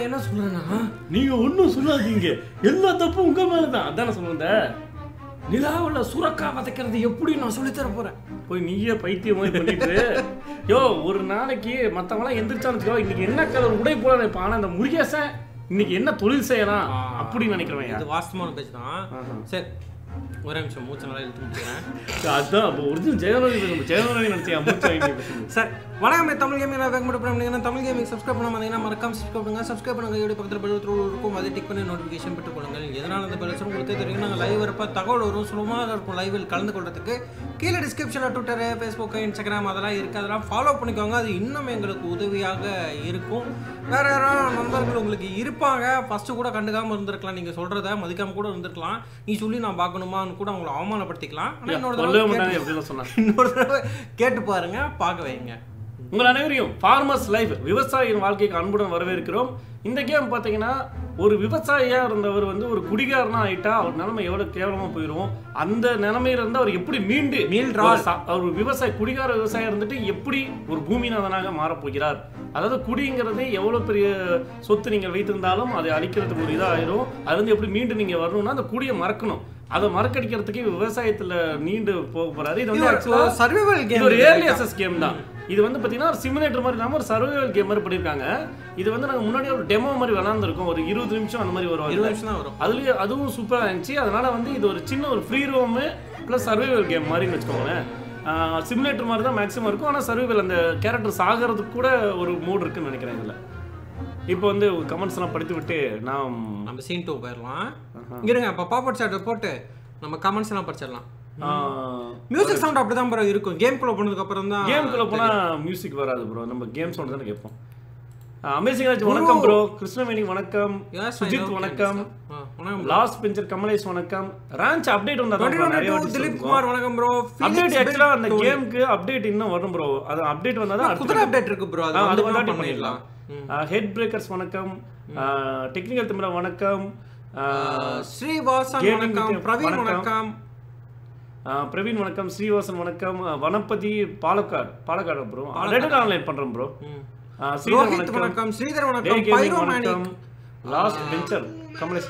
நான் என்ன சொல்றேன்னா நீங்க ஒண்ணும் சொல்லாதீங்க எல்லா தப்பும் உங்க மேலதான் அதானே சொல்லுங்க நிலாவுல சுரக்கா வதைக்கிறது எப்படி நான் சொல்லித் தர போறேன் போய் நீயே பைத்தியம் மாதிரி பண்ணிட்டு யோ ஒரு நாளைக்கு மத்தவங்களாம் எந்திரிச்சான்னு வச்சுக்கோ, இன்னைக்கு என்ன கலர் உடை போல நினைப்பான் ஆனா அந்த முருகேசன் இன்னைக்கு என்ன தொழில் செய்யலாம் அப்படின்னு நினைக்கிறவன் இது வாஸ்தவமான பேச்சு தான் ஆஹா. சரி ஒரே நிமிஷம் மூச்சு நல்லா இழுத்து முடிச்சுக்கிறேன் அதான் அப்போ ஒரிஜினல் ஜெயலலிதா பேசணும் ஜெயலலிதா நினைச்சேன் அமுச்சா இங்கே பேசணும் சார் வணக்கம் நான் தமிழ் கேமிங் வேக மட்டும் பண்ணீங்கன்னா தமிழ் கேமிங் சப்ஸ்கிரைப் பண்ணாம இருந்தீங்கன்னா மறக்காம சப்ஸ்கிரைப் பண்ணுங்க சப்ஸ்கிரைப் பண்ணுங்க வீடியோ பக்கத்தில் பெல் த்ரூ இருக்கும் அதை டிக் பண்ணி நோட்டிஃபிகேஷன் பெற்றுக் கொள்ளுங்கள் எதனால் அந்த பெல் உங்களுக்கே தெரியும் நாங்கள் லைவ் வரப்ப தகவல் வரும் சுலபமாக இருக்கும் லைவில் கலந்து கொள்றதுக்கு கீழே டிஸ்கிரிப்ஷனில் ட்விட்டர் ஃபேஸ்புக் இன்ஸ்டாகிராம் அதெல்லாம் இருக்குது அதெல்லாம் ஃபாலோ பண்ணிக்கோங்க அது இன்னும் எங்களுக்கு உதவியாக இருக்கும் வேற யாராவது நண்பர்கள் உங்களுக்கு இருப்பாங்க ஃபர்ஸ்ட் கூட கண்டுக்காம இருந்திருக்கலாம் நீங்க சொல்றத மதிக்காம கூட இருந்திருக்கலாம் நீ சொல்லி நான் பார்க்கணுமான்னு கூட அவங்களை அவமானப்படுத்திக்கலாம் ஆனா இன்னொரு சொல்லவே தடவை மாட்டாங்க கேட்டு- எப்படிலாம் சொன்னாங்க இன்னொரு தடவை கேட்டு பாருங்க பார்க்க வைங்க உங்கள் அனைவரையும் ஃபார்மர்ஸ் லைஃப் விவசாயியின் வாழ்க்கைக்கு அன்புடன் வரவேற்கிறோம் இந்த கேம் பார்த்தீங்கன்னா ஒரு விவசாயியா இருந்தவர் வந்து ஒரு குடிகாரனா ஆயிட்டா அவர் நிலைமை எவ்வளவு கேவலமா போயிடும் அந்த நிலைமையில இருந்து அவர் எப்படி மீண்டு மீள்றார். ஒரு சா- அவர் ஒரு விவசாய குடிகார விவசாயம் இருந்துட்டு எப்படி ஒரு பூமிநாதனாக மாறப் போகிறார் அதாவது குடிங்கிறது எவ்வளவு பெரிய சொத்து நீங்கள் வைத்திருந்தாலும் அதை அழிக்கிறதுக்கு ஒரு இதாயிரும் அது வந்து எப்படி மீண்டு நீங்க வரணும்னா அந்த குடியை மறக்கணும் அதை மறக்கடிக்கிறதுக்கு விவசாயத்துல நீண்டு போக போறாரு இது வந்து ஆக்சுவலா சர்வைவல் இது ஒரு ஏர்லி அசஸ் கேம் தான் இது வந்து பார்த்தீங்கன்னா ஒரு சிமுலேட்டர் மாதிரி இல்லாமல் ஒரு சர்வைவல் கேம் மாதிரி பண்ணியிருக்காங்க இது வந்து நாங்கள் முன்னாடி ஒரு டெமோ மாதிரி விளாண்டுருக்கோம் ஒரு இருபது நிமிஷம் அந்த மாதிரி வரும் இருபது அதுல. நிமிஷம் தான் வரும் அதுலயே அதுவும் சூப்பராக இருந்துச்சு அதனால வந்து இது ஒரு சின்ன ஒரு free roam plus survival game மாதிரின்னு வச்சுக்கோங்களேன் சிமுலேட்டர் மாதிரி தான் மேக்ஸிமம் இருக்கும் ஆனால் சர்வைவல் அந்த கேரக்டர் சாகிறதுக்கு கூட ஒரு மூட் இருக்குன்னு நினைக்கிறேன் இதில் இப்போ வந்து கமெண்ட்ஸ் எல்லாம் படித்து விட்டு நாம் நம்ம சீன் டூ போயிடலாம் இருங்க அப்போ பாப்பட் சாட் போட்டு நம்ம கமெண்ட்ஸ் எல்லாம் படிச்சிடலாம் மியூசிக் சவுண்ட் அப்படிதான் ப்ரோ இருக்கும் கேம் குள்ள போனதுக்கு அப்புறம் தான் கேம்குள்ள போனா மியூசிக் வராது ப்ரோ நம்ம கேம் சவுண்ட் தானே கேட்போம் அமேசிங் ராஜ் வணக்கம் ப்ரோ கிருஷ்ணவேணி வணக்கம் Yes, I சுஜித் love வணக்கம் ஆ, வணக்கம் லாஸ்ட் பெஞ்சர் கமலேஷ் வணக்கம் ராஞ்ச் அப்டேட் வந்தா டுவெண்ட்டி நிறைய டுவெண்ட்டி வாட்டி திலீப் சொல்லிருக்கோம். குமார் வணக்கம் ப்ரோ அப்டேட் ஆக்சுவலா அந்த கேமுக்கு அப்டேட் இன்னும் வரும் ப்ரோ அது அப்டேட் வந்தா தான் குதிரை அப்டேட் இருக்கு ப்ரோ அது ஆ, அது வந்து வந்தாட்டி பண்ணிடலாம் ஹெட் பிரேக்கர்ஸ் வணக்கம் டெக்னிக்கல் திமிரா வணக்கம் ஆ, ஸ்ரீவாசன் Gaming வணக்கம் with- பிரவீன் வணக்கம். வணக்கம் ஆ, பிரவீன் வணக்கம் ஸ்ரீவாசன் வணக்கம் ஆ, வனப்பதி பாலக்காடு பாலக்காடு ப்ரோ ரெண்டு ஆன்லைன் பண்றேன் ப்ரோ ம். ஸ்ரீதர் ரோஹித் வணக்கம் வணக்கம் ஸ்ரீதர் டே வணக்கம் கேமிங் பைரோ வணக்கம் லாஸ்ட் பெஞ்சர் கமலேஷ்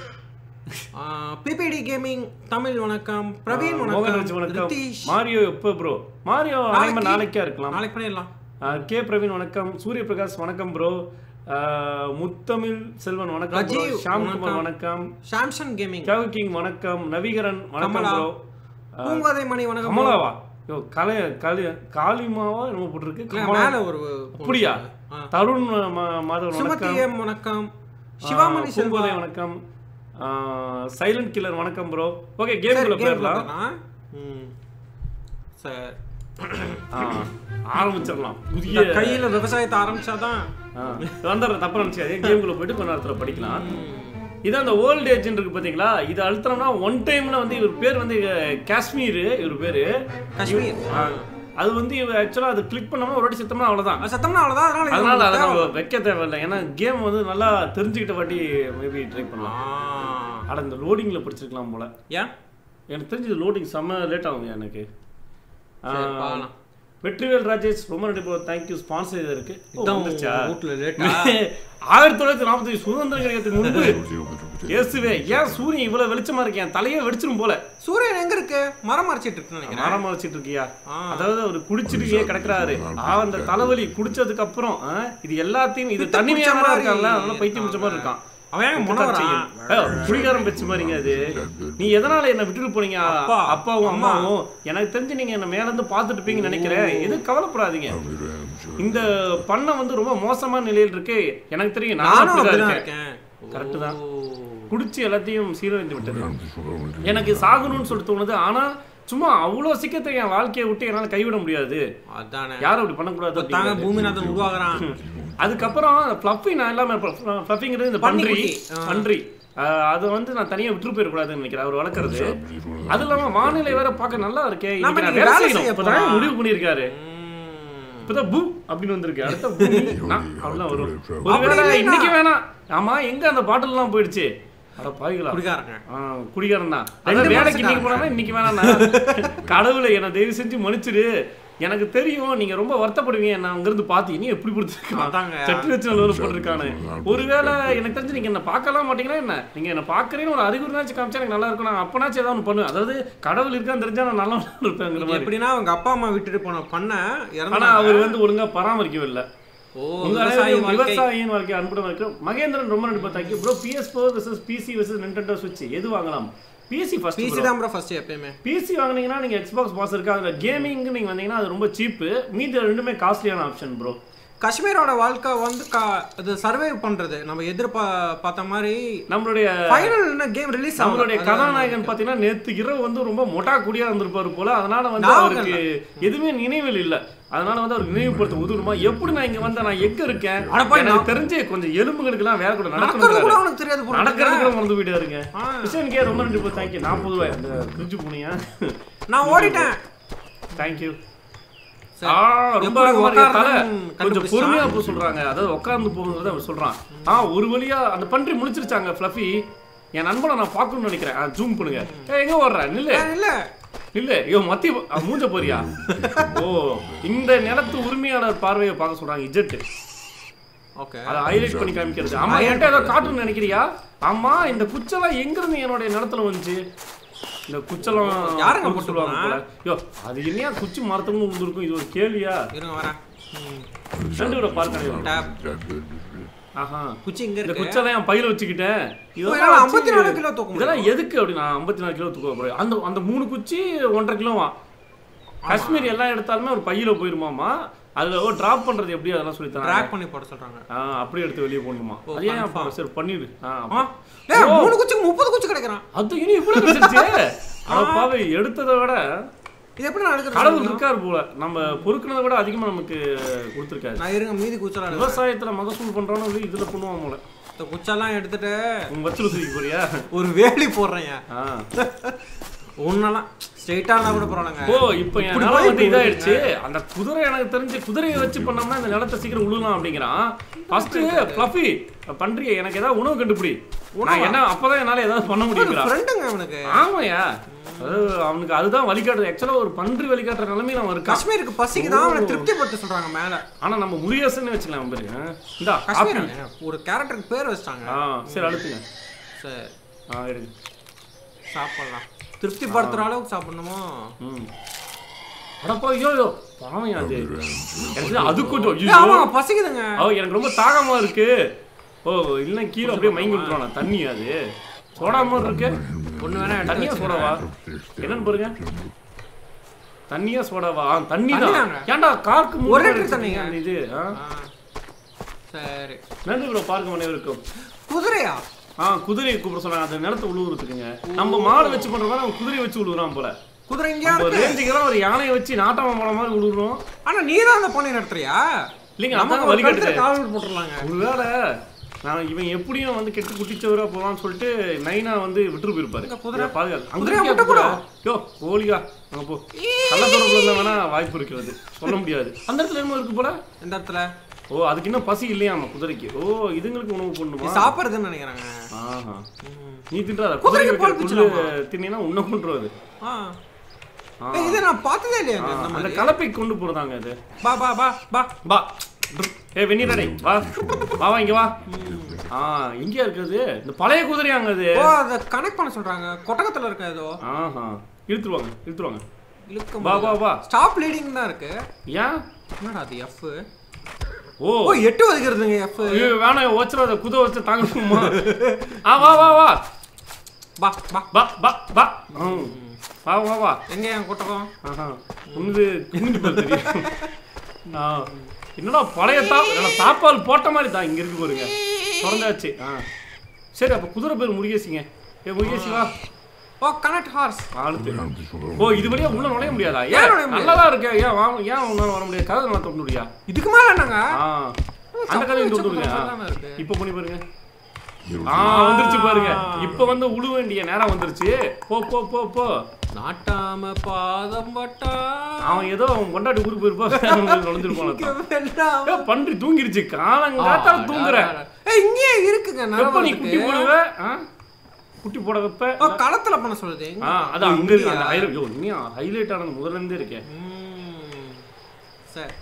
பிபிடி கேமிங் தமிழ் வணக்கம் பிரவீன் மோகன்ராஜ் வணக்கம் வணக்கம் ரித்தீஷ் மாரியோ எப்போ ப்ரோ மாரியோ அனைமன் நாளைக்கா இருக்கலாம் நாளைக்கு பண்ணிடலாம் ஆ, கே பிரவீன் வணக்கம் சூரிய பிரகாஷ் வணக்கம் ப்ரோ முத்தமிழ் செல்வன் வணக்கம் bro. ராஜீவ், ஷாம்குமார் வணக்கம் சாம்சங் கேமிங் கவு கிங் வணக்கம் நவீகரன் வணக்கம் கமலா. ப்ரோ பூங்காதை மணி வணக்கம் கமலாவா யோ கலை காளி காளிமாவா என்னமோ போட்டிருக்கு இல்ல, கமலா மேல ஒரு அப்படியா ஆ. தருண் மா- மாதவன் சுமதி வணக்கம் எம் வணக்கம் சிவாமணி செல்வா பூங்கோதை வணக்கம் சைலண்ட் கில்லர் வணக்கம் ப்ரோ ஓகே கேம்குள்ள போயிடலாம் சார் ஆ, ஆரம்பிச்சிடலாம் புதிய இந்த கையில விவசாயத்தை ஆரம்பிச்சாதான் ஆ, வந்துடுறேன் தப்பு நினச்சி கேம்குள்ள போயிட்டு கொஞ்ச நேரத்தில் படிக்கலாம் இதான் அந்த ஓல்ட் ஏஜென்ட் இருக்கு பாத்தீங்களா இது அழுத்தணும்னா ஒன் டைம்ல வந்து இவர் பேர் வந்து அஹ், காஷ்மீர் இவர் பேரு காஷ்மீர் ஆ, அது வந்து ஆக்சுவலா அது கிளிக் பண்ணாம ஒரு வாட்டி சுத்தமா அவ்வளவுதான் அது சத்தம்னா அவ்வளவுதான் அதனால இது அதனால அதை உங்களுக்கு நம்ம வைக்க தேவையில்லை ஏன்னா கேம் வந்து நல்லா தெரிஞ்சுக்கிட்ட வாட்டி மேபி ட்ரை பண்ணலாம் ஆ. அட இந்த லோடிங்ல படிச்சிருக்கலாம் போல ஏன் எனக்கு தெரிஞ்சது லோடிங் செம்ம லேட் ஆகும் எனக்கு ஆ, சரி, பார்க்கலாம். வெற்றிவேல் ராஜேஷ் ரொம்ப நன்றி ப்ரோ தேங்க்யூ ஸ்பான்சர் இது இருக்கு ஓ, இதான் வந்துருச்சா வீட்டுல லேட்டா ஆயிரத்தி தொள்ளாயிரத்தி நாற்பத்தி சுதந்திரம் கிடைக்கிறதுக்கு முன்பு இயேசுவே ஏன் சூரியன் இவ்வளவு வெளிச்சமா இருக்கேன் தலையே வெடிச்சிரும் போல சூரியன் எங்க இருக்கு மரம் மறைச்சிட்டு இருக்குன்னு நினைக்கிறேன் மரம் வச்சிட்டு இருக்கியா ஆ. அதாவது அவர் குடிச்சிட்டு ஏன் கிடக்குறாரு ஆ, அந்த தலைவலி குடிச்சதுக்கு அப்புறம் ஆ, இது எல்லாத்தையும் இது பித்து தனிமையா பிடிச்ச மாதிரி. இருக்கான்ல அதனால பைத்தியம் பிடிச்ச மாதிரி இருக்கான் அவன் ஏன் இருக்கத்தான் முனவரான்? செய்யும். ஏய், குடிகாரம் பேச்சு மாதிரிங்க அது நீ எதனால என்ன விட்டுட்டு போனீங்க அப்பா, அப்பாவும் அம்மா. அம்மாவும் எனக்கு தெரிஞ்சு நீங்க என்ன மேல இருந்து பாத்துட்டு இருப்பீங்கன்னு நினைக்கிறேன் எதுவும் கவலைப்படாதீங்க இந்த பண்ணை வந்து ரொம்ப மோசமான நிலையில் இருக்கு எனக்கு தெரியும் நானும் நானும் அப்படிதான் அப்படிதான் இருக்கேன் இருக்கேன் கரெக்ட் தான் ஓ. குடிச்சு எல்லாத்தையும் சீரழிந்து விட்டது எனக்கு சாகணும்னு சொல்லி தோணுது ஆனா சும்மா அவ்வளோ சீக்கிரத்தை என் வாழ்க்கையை விட்டு என்னால கைவிட முடியாது அதானே யாரும் அப்படி பண்ணக்கூடாது தாங்க அப்படிங்கிறது. பூமிநாதன் உருவாகுறான் அதுக்கப்புறம் ஃப்ளஃபி நான் இல்லாம ஃப்ளஃபிங்கிறது இந்த பன்றி பன்னிக்குட்டி. ஆ. பன்றி ஆஹ் அது வந்து நான் தனியா விட்டு போயிடக்கூடாதுன்னு நினைக்கிறேன் அவர் வளர்க்கறது அது இல்லாம வானிலை வேற பார்க்க நல்லா இருக்கே நாம இன்னைக்கு நான் இன்னைக்கு வேலை வேலை செய்யணும் செய்ய இப்பதான் போறோம். முடிவு பண்ணியிருக்காரு ம். இப்பதான் பூ அப்படின்னு வந்திருக்கு அடுத்த பூமி நான் அப்படிலாம் வரும் அப்படி ஒருவேளை இல்லைன்னா- இன்னைக்கு வேணாம் ஆமா எங்க அந்த பாட்டில் எல்லாம் போயிடுச்சு அட பாய்களா குடிகாரங்க ஆ, குடிகாரன் தான் ரெண்டு அதான் வேலைக்கு மாசக்காரன். இன்னைக்கு போனா இன்னைக்கு வேணாம் கடவுளை என்ன தயவு செஞ்சு மன்னிச்சிடு எனக்கு தெரியும் நீங்க ரொம்ப வருத்தப்படுவீங்க நான் அங்கிருந்து பார்த்து இனி எப்படி கொடுத்துருக்கான் அதாங்க. சட்னி வச்சு நல்ல போட்டிருக்கானு ஒருவேளை எனக்கு தெரிஞ்சு நீங்க என்ன பார்க்கலாம் மாட்டீங்கன்னா என்ன நீங்க என்ன பார்க்கறீங்கன்னு ஒரு அறிகுறினாச்சும் காமிச்சா எனக்கு நல்லா இருக்கும் நான் அப்பனாச்சும் ஏதாவது ஒன்று பண்ணுவேன் அதாவது கடவுள் இருக்கான்னு தெரிஞ்சா நான் நல்லா இருப்பேங்கிற மாதிரி எப்படின்னா அவங்க அப்பா அம்மா விட்டுட்டு போன பண்ண ஆனா இறந்தாங்க அவர் வந்து ஒழுங்கா பராமரிக்கவே இல்லை ஓ உங்க விவசாயி அனைவரையும் வாழ்க்கை விவசாயியின் வாழ்க்கை அன்புடன் வைக்கிறோம் மகேந்திரன் ரொம்ப நன்றி பார்த்தாக்கி bro PS four versus PC versus Nintendo சுவிட்ச் எது வாங்கலாம் பிசி ஃபர்ஸ்ட் பிசி தான் ப்ரோ ஃபர்ஸ்ட் எப்பயுமே பிசி வாங்குனீங்கன்னா நீங்க எக்ஸ்பாக்ஸ் பாஸ் இருக்கு அதுல கேமிங் நீங்க வந்தீங்கன்னா அது ரொம்ப சீப்பு மீதி ரெண்டுமே காஸ்ட்லியான ஆப்ஷன் ப்ரோ காஷ்மீரோட வாழ்க்கை வந்து கா- அது சர்வைவ் பண்றது நம்ம எதிர்பா பார்த்த மாதிரி நம்மளுடைய ஃபைனல் என்ன கேம் ரிலீஸ் நம்மளுடைய கதாநாயகன் பாத்தீங்கன்னா நேத்து இரவு வந்து ரொம்ப மொட்டா குடியா இருந்திருப்பாரு போல அதனால வந்து ஞாபகம் அவருக்கு எதுவுமே நினைவில் இல்ல அதனால வந்து அவருக்கு நினைவுபடுத்த உதவுமா எப்படி நான் இங்க வந்தேன் நான் எங்க இருக்கேன் அட போய் எனக்கு தெரிஞ்சு கொஞ்சம் எலும்புகளுக்கு எல்லாம் வேலை கூட நடக்கிறது கூட நடக்கணும் அவனுக்கு தெரியாது போல நடக்கிறது கூட மறந்து போயிட்டே இருங்க ஆ. கிருஷ்ணனுக்கே ரொம்ப நன்றி போய் தேங்க்யூ நாற்பது ரூபாய் அந்த ஃப்ரிட்ஜ் போனியா நான் ஓடிட்டேன் தேங்க்யூ சரி. ஆ ரொம்ப எப்படி அழகா இருக்கு. தல. உட்கார்றதுன்னு கொஞ்சம் கண்டுபிடிச்சா? பொறுமையா போக சொல்றாங்க அதாவது உட்கார்ந்து போகுங்கிறத அவர் சொல்றான் ஆ ஒரு வழியா அந்த பன்றி முடிச்சிருச்சாங்க ஃப்ளஃபி என் நண்பனை நான் பார்க்கணும்னு நினைக்கிறேன் ஜூம் பண்ணுங்க ஏய், எங்க ஓடுற நில்லு ஏன் இல்ல நில்லு ஐயோ மத்தி ஆ, மூஞ்ச போறியா ஓ இந்த நிலத்து உரிமையாளர் பார்வையை பார்க்க சொல்றாங்க இஜெட் ஓகே அதை ஹைலைட் பண்ணி காமிக்கிறது ஆமா என்கிட்ட ஏதோ காட்டுன்னு நினைக்கிறியா ஆமா இந்த குச்செல்லாம் எங்க இருந்து என்னுடைய நிலத்துல வந்துச்சு இந்த குச்செல்லாம் யாருங்க போட்டு போட்டு சொல்லுவாங்க போல ஐயோ அது என்னையா குச்சி மரத்துக்கு விழுந்திருக்கும் இது ஒரு கேள்வியா இருங்க வரேன் ரெண்டு கூட பார்க்க டேப் ஆஹா குச்சி இங்க இந்த இருக்கு குச்செல்லாம் என் பையில வச்சுக்கிட்டேன் ஓ, இதெல்லாம் என்னால வச்சு- 54 கிலோ தூக்க முடியும். இதெல்லாம் எதுக்கு அப்படி நான் ஐம்பத்தி நாலு கிலோ தூக்க போறேன் அந்த அந்த மூணு குச்சி ஒன்றரை கிலோவா காஷ்மீர் எல்லாம் எடுத்தாலுமே ஒரு பையில போயிருமாமா அதுல டிராப் பண்றது எப்படி அதெல்லாம் சொல்லி தராங்க ட்ராக் பண்ணி போட சொல்றாங்க ஆ அப்படியே எடுத்து வெளியே போடணுமா ஓ, அது ஏன் confirm. அப்பா சரி பண்ணிடு ஆ ஆ ஏய் மூணு குச்சிக்கு முப்பது குச்சி கிடைக்கிறான் அது இனி இப்படி கிடைச்சிருச்சு அட பாவி எடுத்ததை விட இது எப்படி நான் எடுக்கிறது கடவுள் இருக்காரு போல நம்ம பொறுக்குனதை விட அதிகமா நமக்கு கொடுத்துருக்காரு நான் இருங்க மீதி குச்சலாம் எடுக்கிறேன். விவசாயத்துல மகசூல் பண்றோம்னு இதுல பண்ணுவான் போல இந்த குச்செல்லாம் எடுத்துட்டு உங்க வச்சு தூக்கி போறியா ஒரு வேலி போடுறேன் ஆ. ஒன்னெல்லாம் ஸ்ட்ரெயிட்டா இருந்தா கூட பரவாயில்லைங்க ஓ இப்போ என் இப்படி நிலம் போய் வந்து இப்படி இதாயிடுச்சு அந்த குதிரை எனக்கு தெரிஞ்சு குதிரையை வச்சு பண்ணோம்னா இந்த நிலத்தை சீக்கிரம் உழுலாம் அப்படிங்கிறான் ஃபர்ஸ்ட் ஃப்ளஃபி பண்றிய எனக்கு ஏதாவது உணவு கண்டுபிடி நான் என்ன அப்பதான் என்னால ஏதாவது பண்ண முடியுங்கிறா ஃப்ரெண்டுங்க அவனுக்கு ஆமாயா அதாவது அவனுக்கு அதுதான் வழிகாட்டுறது ஆக்சுவலா ஒரு பன்றி வழிகாட்டுற நிலைமையில அவன் இருக்கான் காஷ்மீருக்கு பசிக்கு தான் அவனை திருப்திப்படுத்த சொல்றாங்க மேல ஆனா நம்ம முருகேசன் வச்சுக்கலாம் அவன் பேரு இந்தா காஷ்மீர் ஆப்பிள் ஒரு கேரக்டருக்கு பேர் வச்சிட்டாங்க ஆ சரி அடுத்துங்க சரி ஆ எடுங்க சாப்பிடலாம் திருப்திப்படுத்துற அளவுக்கு சாப்பிடணுமோ ம் அடப்பா ஐயோ ஐயோ பாவம் அது எனக்கு அது கொஞ்சம் ஏய், ஐயோ ஆமா பசிக்குதுங்க ஓ எனக்கு ரொம்ப தாகமா இருக்கு ஓ இல்லை கீழே அப்படியே மயங்கி விட்டுருவானா தண்ணி அது சோடா மாதிரி இருக்கு ஒண்ணு வேணா எடுத்து தண்ணியா வச்சுக்கிறேன். சோடாவா என்னன்னு பாருங்க தண்ணியா சோடாவா ஆ, தண்ணி தான் தண்ணிதாங்க. ஏன்டா கார்க்கு மூணு ஒரு பேர் லிட்டர் தண்ணிங்க. அந்த இது ஆ? ஆ, சரி நன்றி ப்ரோ பார்க்க அனைவருக்கும் குதிரையா ஆ குதிரையை கூப்பிட சொன்னாங்க அந்த நிலத்தை உழுவுறதுக்குங்க நம்ம மாடு வச்சு பண்ற மாதிரி அவன் குதிரையை வச்சு உழுவுறான் போல குதிரை இங்கேயா நம்ம இருக்கு ரேஞ்சுக்கெல்லாம் ஒரு யானையை வச்சு நாட்டாம போன மாதிரி உழுவுறோம் ஆனா நீ தான் அந்த பொண்ணை நடத்துறியா இல்லைங்க நமக்கு அதான் ஒரு வழிகாட்டுது கழுத்துல கால் விட்டு போட்டுடலாங்க ஒருவேளை நான் இவன் எப்படியும் வந்து கெட்டு குட்டிச்சவரா போவான்னு சொல்லிட்டு நைனா வந்து விட்டுட்டு போயிருப்பாரு இந்த குதிரை- இதை பாதுகாத்து அங்க குதிரையை இருக்கியா விட்டக்கூடாது. குதிரை? யோ கோழிகா அங்க போ கள்ளத்தொடர்புல இருந்தா வேணா வாய்ப்பு இருக்கிறது சொல்ல முடியாது அந்த இடத்துல என்ன இருக்கு போல இந்த இடத்துல ஓ அதுக்கு இன்னும் பசி இல்லையாமா குதிரைக்கு ஓ இதுங்களுக்கு உணவு நீ போடணுமா சாப்பிடுறதுன்னு நினைக்கிறாங்க ஆஹா ம். நீ தின்றாத குதிரைக்கு குதிரைக்கு பால் வைக்கிற புல்லு பிடிச்சிடலாமா? தின்னா உன்ன கொண்டுருவாரு ஆ ஆ. ஏய், இதை நான் பார்த்ததே இல்லையா இந்த அந்த மாதிரி கலப்பை கொண்டு போறதாங்க இது பா பா பா பா வா ஏ வெந்நீரடை வா வா வா இங்க வா ஆ எங்கேயா இருக்குது இந்த பழைய குதிரையாங்க அது ஓ அதை கனெக்ட் பண்ண சொல்றாங்க கொட்டகத்துல இருக்க ஏதோ ஆஹா இழுத்துருவாங்க இழுத்துருவாங்க இழுக்க வா வா வா ஸ்டாப் லீடிங் தான் இருக்கு ஏன் என்னடா அது எஃப் ஓ ஓ எட்டு ஒதுக்கிறதுங்க எஃப் ஐயோ, வேணாம் வச்சிடாத குத வச்சு தாங்கணுமா ஆ வா வா வா பா பா பா பா பா ம். வா வா வா எங்க என் கொட்டகம் ஆஹா உனது குனிஞ்சு பாரு தெரியும் ஆ என்னடா பழைய தா என்னடா தாப்பால் போட்ட மாதிரி தான் இங்க இருக்கு பாருங்க திறந்தாச்சு ஆ சரி அப்ப குதிரை பேர் முருகேசிங்க ஏ முருகேசி வா ஓ கனெக்ட் ஹார்ஸ் ஆளுத்து ஓ இது வழியா உள்ள நுழைய முடியாதா ஏன் ஏன் நுழைய முடியாது? நல்லதா இருக்கே ஏன் வா ஏன் உன்னால வர முடியாது கதை நான் தொண்டு முடியா இதுக்கு மேல என்னங்க ஆ அந்த கதையும் வச்ச தொண்டு முடியா குதிரை தானே இருக்கு. இப்போ பண்ணி பாருங்க ஆ வந்துருச்சு பாருங்க இப்போ வந்து உழு வேண்டிய நேரம் வந்துருச்சு போ போ போ போ நாட்டாம பாதம் பட்டா அவன் ஏதோ அவன் கொண்டாடி ஊருக்கு போயிருப்பா நுழைஞ்சிருப்பான் வேண்டாம். ஏ, பன்றி தூங்கிருச்சு காலங்காத்தால தூங்குற ஏய் இங்கேயே இருக்குங்க எப்ப நீ குட்டி நரவரத்துக்கு. போடுவ ஆ? குட்டி போட வைப்ப ஓ களத்துல பண்ண சொல்லுது எங்க? ஆ அதான் ஓ, அங்க இருக்கு அந்த இங்கேயா? ஹைலைட் யோ நீ ஹைலைட் ஆனது முதல்ல இருந்தே இருக்கேன் ம். சரி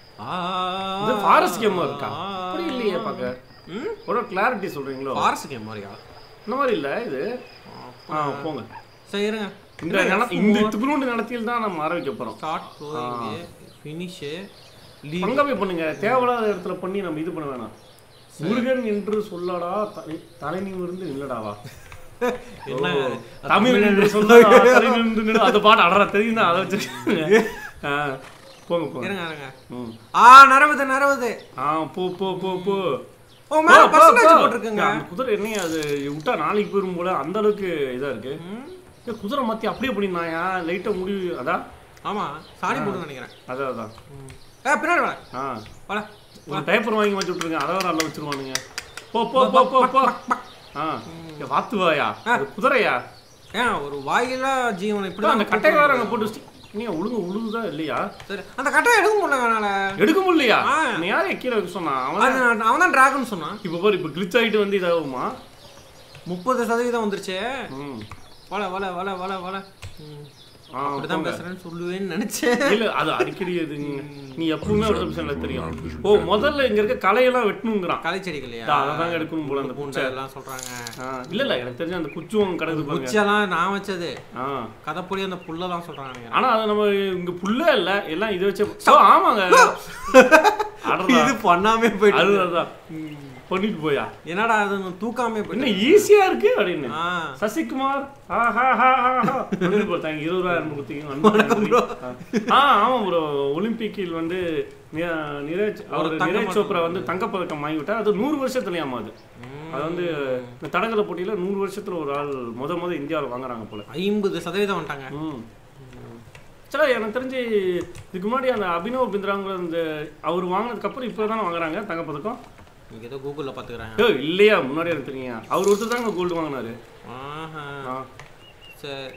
இது ஃபாரஸ்ட் கேம் இருக்கா அப்படி இல்லையே பார்க்க ம் ஒரு கிளாரிட்டி சொல்றீங்களோ ஃபாரஸ்ட் கேம் மாதிரியா இந்த மாதிரி இல்ல இது ஆ போங்க சரி இருங்க இந்த நில- இந்த துக்குனோண்டு நிலத்தில் தான் நம்ம ஆரம்பிக்க போறோம் ஸ்டார்ட் ப்ளோயிங்கு ஃபினிஷு லீவ் பங்கமே பண்ணுங்க தேவையில்லாத இடத்துல பண்ணி நம்ம இது பண்ண வேணாம் முருகன் என்று சொல்லடா தலை தலை நிமிர்ந்து நில்லடாவா என்ன தமிழ் என்று சொல்லடா தலை நிமிர்ந்து நில்லு அந்த பாட்டு அடற தெரியும் தான் அதை வச்சிருக்காங்க ஆ, போங்க போங்க இருங்க இருங்க ம். ஆ நரவுது நரவுது ஆ போ போ போ போ ஓ மேல போ, போ, பர்சன்டேஜ் போ. போட்டிருக்குங்க அந்த குதிரை என்ன அது விட்டா நாளைக்கு போயிரும் போல அந்த அளவுக்கு இதா இருக்கு ம். ஏ, குதிரை மாத்தி அப்படியே பண்ணிருந்தாயா லைட்டா முடிவு அதான் ஆமா சாணி போட்டு நினைக்கிறேன் அதான் அதான் ஏ பின்னாடி வாடா ஆ வாடா ஒரு டைப்பர் வாங்கி வச்சு விட்டுருங்க அதை வேற நல்லா வச்சிருவானுங்க போ போ போ போ போ ஆ ஏ, வாத்துவாயா அது குதிரையா ஏன் ஒரு வாயிலா ஜீவன் இப்படி அந்த கட்டை வேற அங்க போட்டு வச்சுட்டு நீ ஒழுங்கு உழுகுதா இல்லையா சரி அந்த கட்டையை எடுக்க முடியல என்னால எடுக்க முடியலையா ஆ. நீ யாரைய கீழே வைக்க சொன்னா அவன் அது நான் அவன் தான் டிராகன் சொன்னான் இப்ப பாரு இப்ப கிளிச் ஆயிட்டு வந்து இதாகுமா முப்பது சதவீதம் வந்துருச்சு ம் வல வல வல வல வல ம். ஆ, அப்படிதான் போங்க. பேசுறேன்னு சொல்லுவேன்னு நினைச்சேன் இல்ல அது அடிக்கடி அது நீ எப்பவுமே ஒரு நிமிஷம் எனக்கு தெரியும் ஓ முதல்ல இங்க இருக்க களையெல்லாம் வெட்டணுங்கிறான் களை செடிகளையா அதான் எடுக்கணும் போல அந்த பூண்டை பூச்சை எல்லாம் சொல்றாங்க ஆ, இல்ல இல்ல எனக்கு தெரிஞ்ச அந்த குச்சுவம் கிடக்குது பாருங்க குச்செல்லாம் நான் வச்சது ஆ கதைப்பொடி அந்த புல்லதான் சொல்றாங்க நினைக்கிறேன். ஆனா அது நம்ம இங்க புல்ல இல்ல எல்லாம் இதை வச்சு ஓ, ஆமாங்க அடடா. இது பண்ணாமே போயிட்டு அது அதான் பண்ணிட்டு போயா என்னடா அது தூக்காமே போயிட்டு என்ன ஈஸியா இருக்கு அப்படின்னு ஆ சசிகுமார் அப்படின்னு பார்த்தாங்க இருபதாயிரம் கொடுத்தீங்க ஆ ஆமா ப்ரோ ஒலிம்பிக்கில் வந்து நி- நீரஜ் அவர் தங்கம் நீரஜ் சோப்ரா வந்து தங்கப்பதக்கம் வாங்கி விட்டா அது நூறு வருஷத்துலயாமா அது அது வந்து இந்த தடகள போட்டியில நூறு வருஷத்துல ஒரு ஆள் முத முத இந்தியாவில் வாங்குறாங்க போல ஐம்பது சதவீதம் வந்துட்டாங்க ம் சரி எனக்கு தெரிஞ்சு இதுக்கு முன்னாடி அந்த அபினவ் பிந்த்ராங்கிற அந்த அவர் வாங்கினதுக்கு அப்புறம் இப்போ தானே வாங்குறாங்க தங்கப்பதக்கம் நீங்க ஏதோ கூகுள்ல பாத்துக்கிறாங்க ஏ இல்லையா முன்னாடி எனக்கு தெரியுங்க அவர் ஒருத்தர் தாங்க கோல்டு வாங்கினாரு ஆஹா ஆ சரி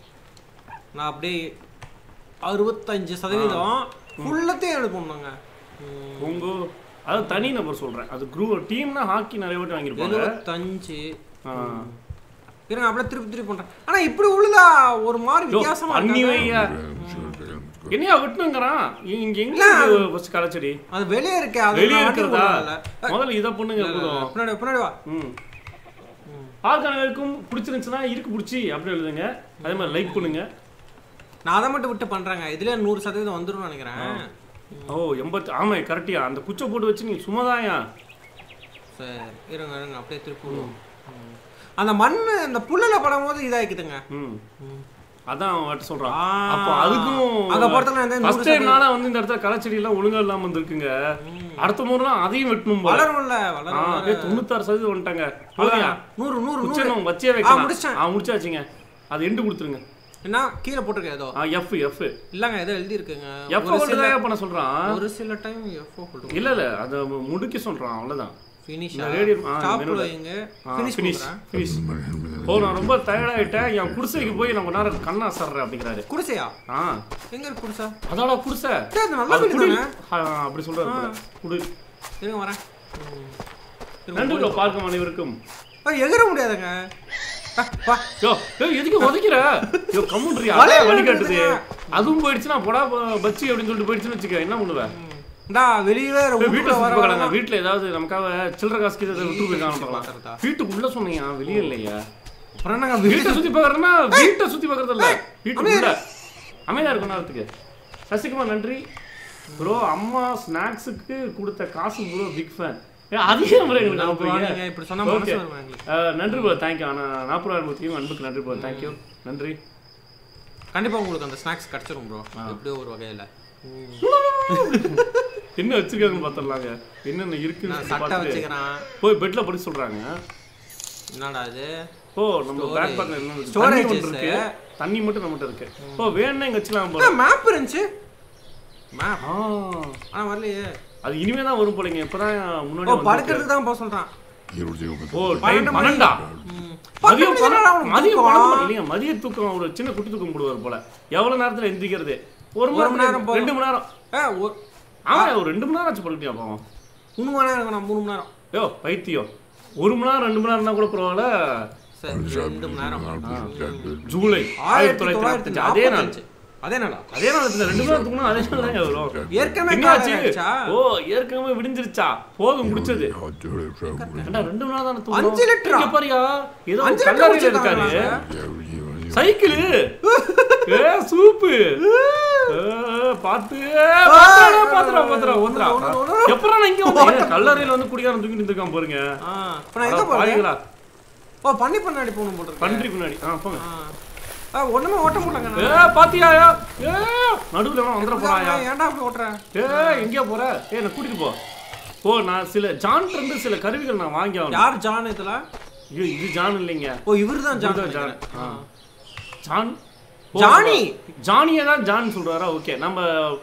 நான் அப்படியே அறுபத்தஞ்சு சதவீதம் ஃபுல்லத்தையும் எடுக்கணுங்க உங்க அது தனி நபர் சொல்றேன் அது குரூப் டீம்னா ஹாக்கி நிறைய வாட்டி வாங்கியிருப்பாங்க எழுபத்தஞ்சு ஆ. இருங்க அப்படியே திருப்பி திருப்பி பண்றேன் ஆனா இப்படி உள்ளதா ஒரு மாதிரி யோ, வித்தியாசமா பண்ணி இருக்காங்க. வையா என்னையா வெட்டணுங்கிறான் இங்க எங்க ஃபர்ஸ்ட் களைச்செடி அது வெளியே இருக்கே அது வெளியே நான் வாட்டி இருக்கிறதா போடல. முதல்ல இதை பண்ணுங்க இல்ல, இல்ல, போதும் பின்னாடி பின்னாடி வா ம் ஆர்கானிக்கும் பிடிச்சிருந்துச்சுன்னா இருக்கு பிடிச்சி அப்படி எழுதுங்க அதே மாதிரி லைக் பண்ணுங்க நான் அதை மட்டும் விட்டு பண்றேங்க இதுல நூறு சதவீதம் வந்துரும்னு நினைக்கிறேன் ஓ எண்பத்தி ஆமா கரெக்டியா அந்த குச்சை போட்டு வச்சு நீ சும்மாதாயா சரி இருங்க இருங்க அப்படியே திருப்பி விடுவோம். ம். அந்த மண் இந்த புல்லுல படும் போது இதாக்கிட்டுங்க ம் அதான் அவன் வாட்ட சொல்றான் ஆ. அப்போ அதுக்கும் அங்க போறதுல இந்த நூறு ஃபர்ஸ்ட் டைம்னால வந்து இந்த இடத்துல களைச்செடி எல்லாம் ஒழுங்கா இல்லாம வந்திருக்குங்க அடுத்த முறைலாம் அதையும் வெட்டணும் போல வளரும்ல ஆ, வளரும் அப்படியே தொண்ணூத்தாறு சதவீதம் வந்துட்டாங்க போதியா நூறு நூறு குச்சை நூறு நம்ம வச்சே ஆ, வைக்கலாம் முடிச்சிட்டேன். ஆ முடிச்சாச்சுங்க அது எண்டு கொடுத்துருங்க என்ன கீழே போட்டிருக்கேன் ஏதோ ஆ எஃப் எஃப் இல்லங்க ஏதோ எழுதி இருக்குங்க எஃப் ஒரு சில தான் பண்ண சொல்றான் ஒரு சில டைம் எஃப் ஹோல்டு இல்ல இல்ல அத முடுக்கி சொல்றான் அவ்வளவுதான் ஃபினிஷ் இந்த radio- ஆ, ஸ்டாப் மெனுல. வைங்க ஃபினிஷ் ஃபினிஷ் ஃபினிஷ் பண்ணுறேன் ஃபினிஷ் ஓ நான் ரொம்ப டயர்டாயிட்டேன் என் குடிசைக்கு போய் நான் கொஞ்ச நேரம் கண்ணா சர்றேன் அப்படிங்கிறாரு குடிசையா ஆ எங்க இருக்கு குடிசா அதாடா குடிசை டேய், அது நல்ல அது வீடு குடி தானே ஆ, அப்படி சொல்றாரு போல. குடி இருங்க வரேன் ம். இருங்க, நன்றி ப்ரோ பார்க்கும் அனைவருக்கும் ஆ, எகிற முடியாதுங்க ஆ, வா யோ யோ எதுக்கு உதைக்கிற யோ கம்முன்றியா வளைய அதான் வலிக்காட்டுது விழுந்துருச்சுங்க. அதுவும் போயிடுச்சுன்னா போடா ப- பச்சி அப்படின்னு சொல்லிட்டு போயிடுச்சுன்னு வச்சுக்க என்ன பண்ணுவேன் இந்தா வெளியவே வீட்டுல வீட்டுல சுத்தி வர பார்க்கலாங்க வீட்டுல ஏதாவது நமக்காக சில்லற காசு கீழே விட்டு போயிருக்காங்க பார்க்கறதா? வீட்டுக்குள்ள சொன்னீங்க வெளியே இல்லையா அப்புறம் என்னங்க வீடு வீட்டை சுத்தி பார்க்கறதுனா வீட்டை சுத்தி பார்க்கறது இல்ல வீட்டுக்குள்ள அமைதியா இருக்கும் நேரத்துக்கு சசிகுமார் நன்றி ப்ரோ அம்மா ஸ்நாக்ஸுக்கு கொடுத்த காசு ப்ரோ பிக் ஃபேன் அதிக முறை எங்களுக்கு நான் அப்புறம் அனுப்புறீங்க நீங்க இப்படி சொன்னா மனசு Okay. வருமா எங்களுக்கு அஹ், நன்றி ப்ரோ தேங்க்யூ ஆனா நாற்பது முத்தியும் அன்புக்கு நன்றி ப்ரோ தேங்க்யூ நன்றி கண்டிப்பா உங்களுக்கு அந்த ஸ்நாக்ஸ் கிடைச்சிரும் ப்ரோ எப்படியோ ஒரு வகையில என்ன வச்சிருக்காங்கன்னு பார்த்துடலாங்க என்னென்ன இருக்குன்னு நான் சொல்லி சட்டை பார்த்துட்டு வச்சுக்கிறேன் போய் பெட்ல படுக்க சொல்றாங்க என்னடா அது ஓ நம்ம பேக் பேக்ல என்ன இருக்கு? Storage தண்ணி மட்டும் இருக்கு தண்ணி மட்டும் நம்மகிட்ட இருக்கு ஓ வேணும்னா இங்க வச்சுக்கலாம் போல மேப் இருந்துச்சு மேப் ஆ, ஆனா வரலையே அது இனிமே தான் வரும் போலங்க இப்பதான் முன்னாடி ஓ வந்திருக்கு. படுக்கிறதுக்கு தான் போக சொல்றான் ஓ டைம் பன்னெண்டு மணி. பன்னெண்டா ம். மதியம் பத்து மணிக்கு பன்னெண்டு- அவனுக்கு மதியம் தூக்கம். பன்னெண்டு மணி இல்லைங்க மதிய தூக்கம் ஒரு சின்ன குட்டி தூக்கம் போடுவார் போல எவ்வளவு நேரத்துல எந்திரிக்கிறது ஒரு ஒரு மணி மணி நேரம் நேரம் போதும். ரெண்டு மணி நேரம் ஏ, ஒரு ஆமா ஒரு ரெண்டு மணி நேரம் ஆச்சு படுக்கிட்டியா பாவம் மூணு மணி நேரம் இருக்கணும் மூணு மணி நேரம் யோ பைத்தியம் ஒரு மணி நேரம் ரெண்டு மணி நேரம் இருந்தா கூட பரவாயில்ல சரி ரெண்டு மணி நேரம் ஜூலை ஆயிரத்தி ஆயிரத்தி தொள்ளாயிரத்தி தொள்ளாயிரத்தி நாற்பத்தஞ்சு அதே நாள் நாற்பத்தஞ்சு அதே நாளா அதே நாள் இந்த ரெண்டு மணி நேரத்துக்கு அதே நாள் தாங்க வரும் ஏற்கனவே என்னாச்சு காலையில ஆயிடுச்சா? ஓ ஏற்கனவே விடிஞ்சிருச்சா போதும் முடிச்சது ஏண்டா ரெண்டு மணி நேரம் தானே தூங்கணும் அஞ்சு லிட்டரா? இங்க பாரியா ஏதோ அஞ்சு லிட்டர் கல்லறையில இருக்காரு குடிச்சிருக்காங்களா? சைக்கிள் ஏ சூப்பு ஏ, பாத்து பாத்துடா பாத்துடா பாத்துடா ஓந்துடா எப்பறம் நான் இங்க வந்தேன் கல்லறையில வந்து குடிகாரன் தூங்கிட்டு இருக்கான் பாருங்க ஆ, இப்ப நான் அட எங்க போறேன் பாவிகளா. ஓ பண்ணி பண்ணாடி போகணும் போட்டு பன்றி முன்னாடி ஆ போங்க ஆ ஒண்ணுமே ஓட்ட மாட்டாங்க ஏ பாத்தியாயா ஏ நடுவுல எவனோ வந்துட போறாயா ஏன்டா அப்படி ஓட்டுறேன் ஏ எங்கேயா போற ஏ என்ன கூட்டிட்டு போ ஓ நான் சில ஜான்ல இருந்து சில கருவிகள் நான் வாங்கி ஆகணும் யார் ஜான் இதுல ஐயோ இது ஜான் இல்லைங்க ஓ இவர்தான் ஜான் இவர்தான் ஜான். நினைக்கிறேன். ஆ. ஜான் ஓ, ஜானி. ஜானியை தான் ஜான் சொல்றாரா ஓகே நம்ம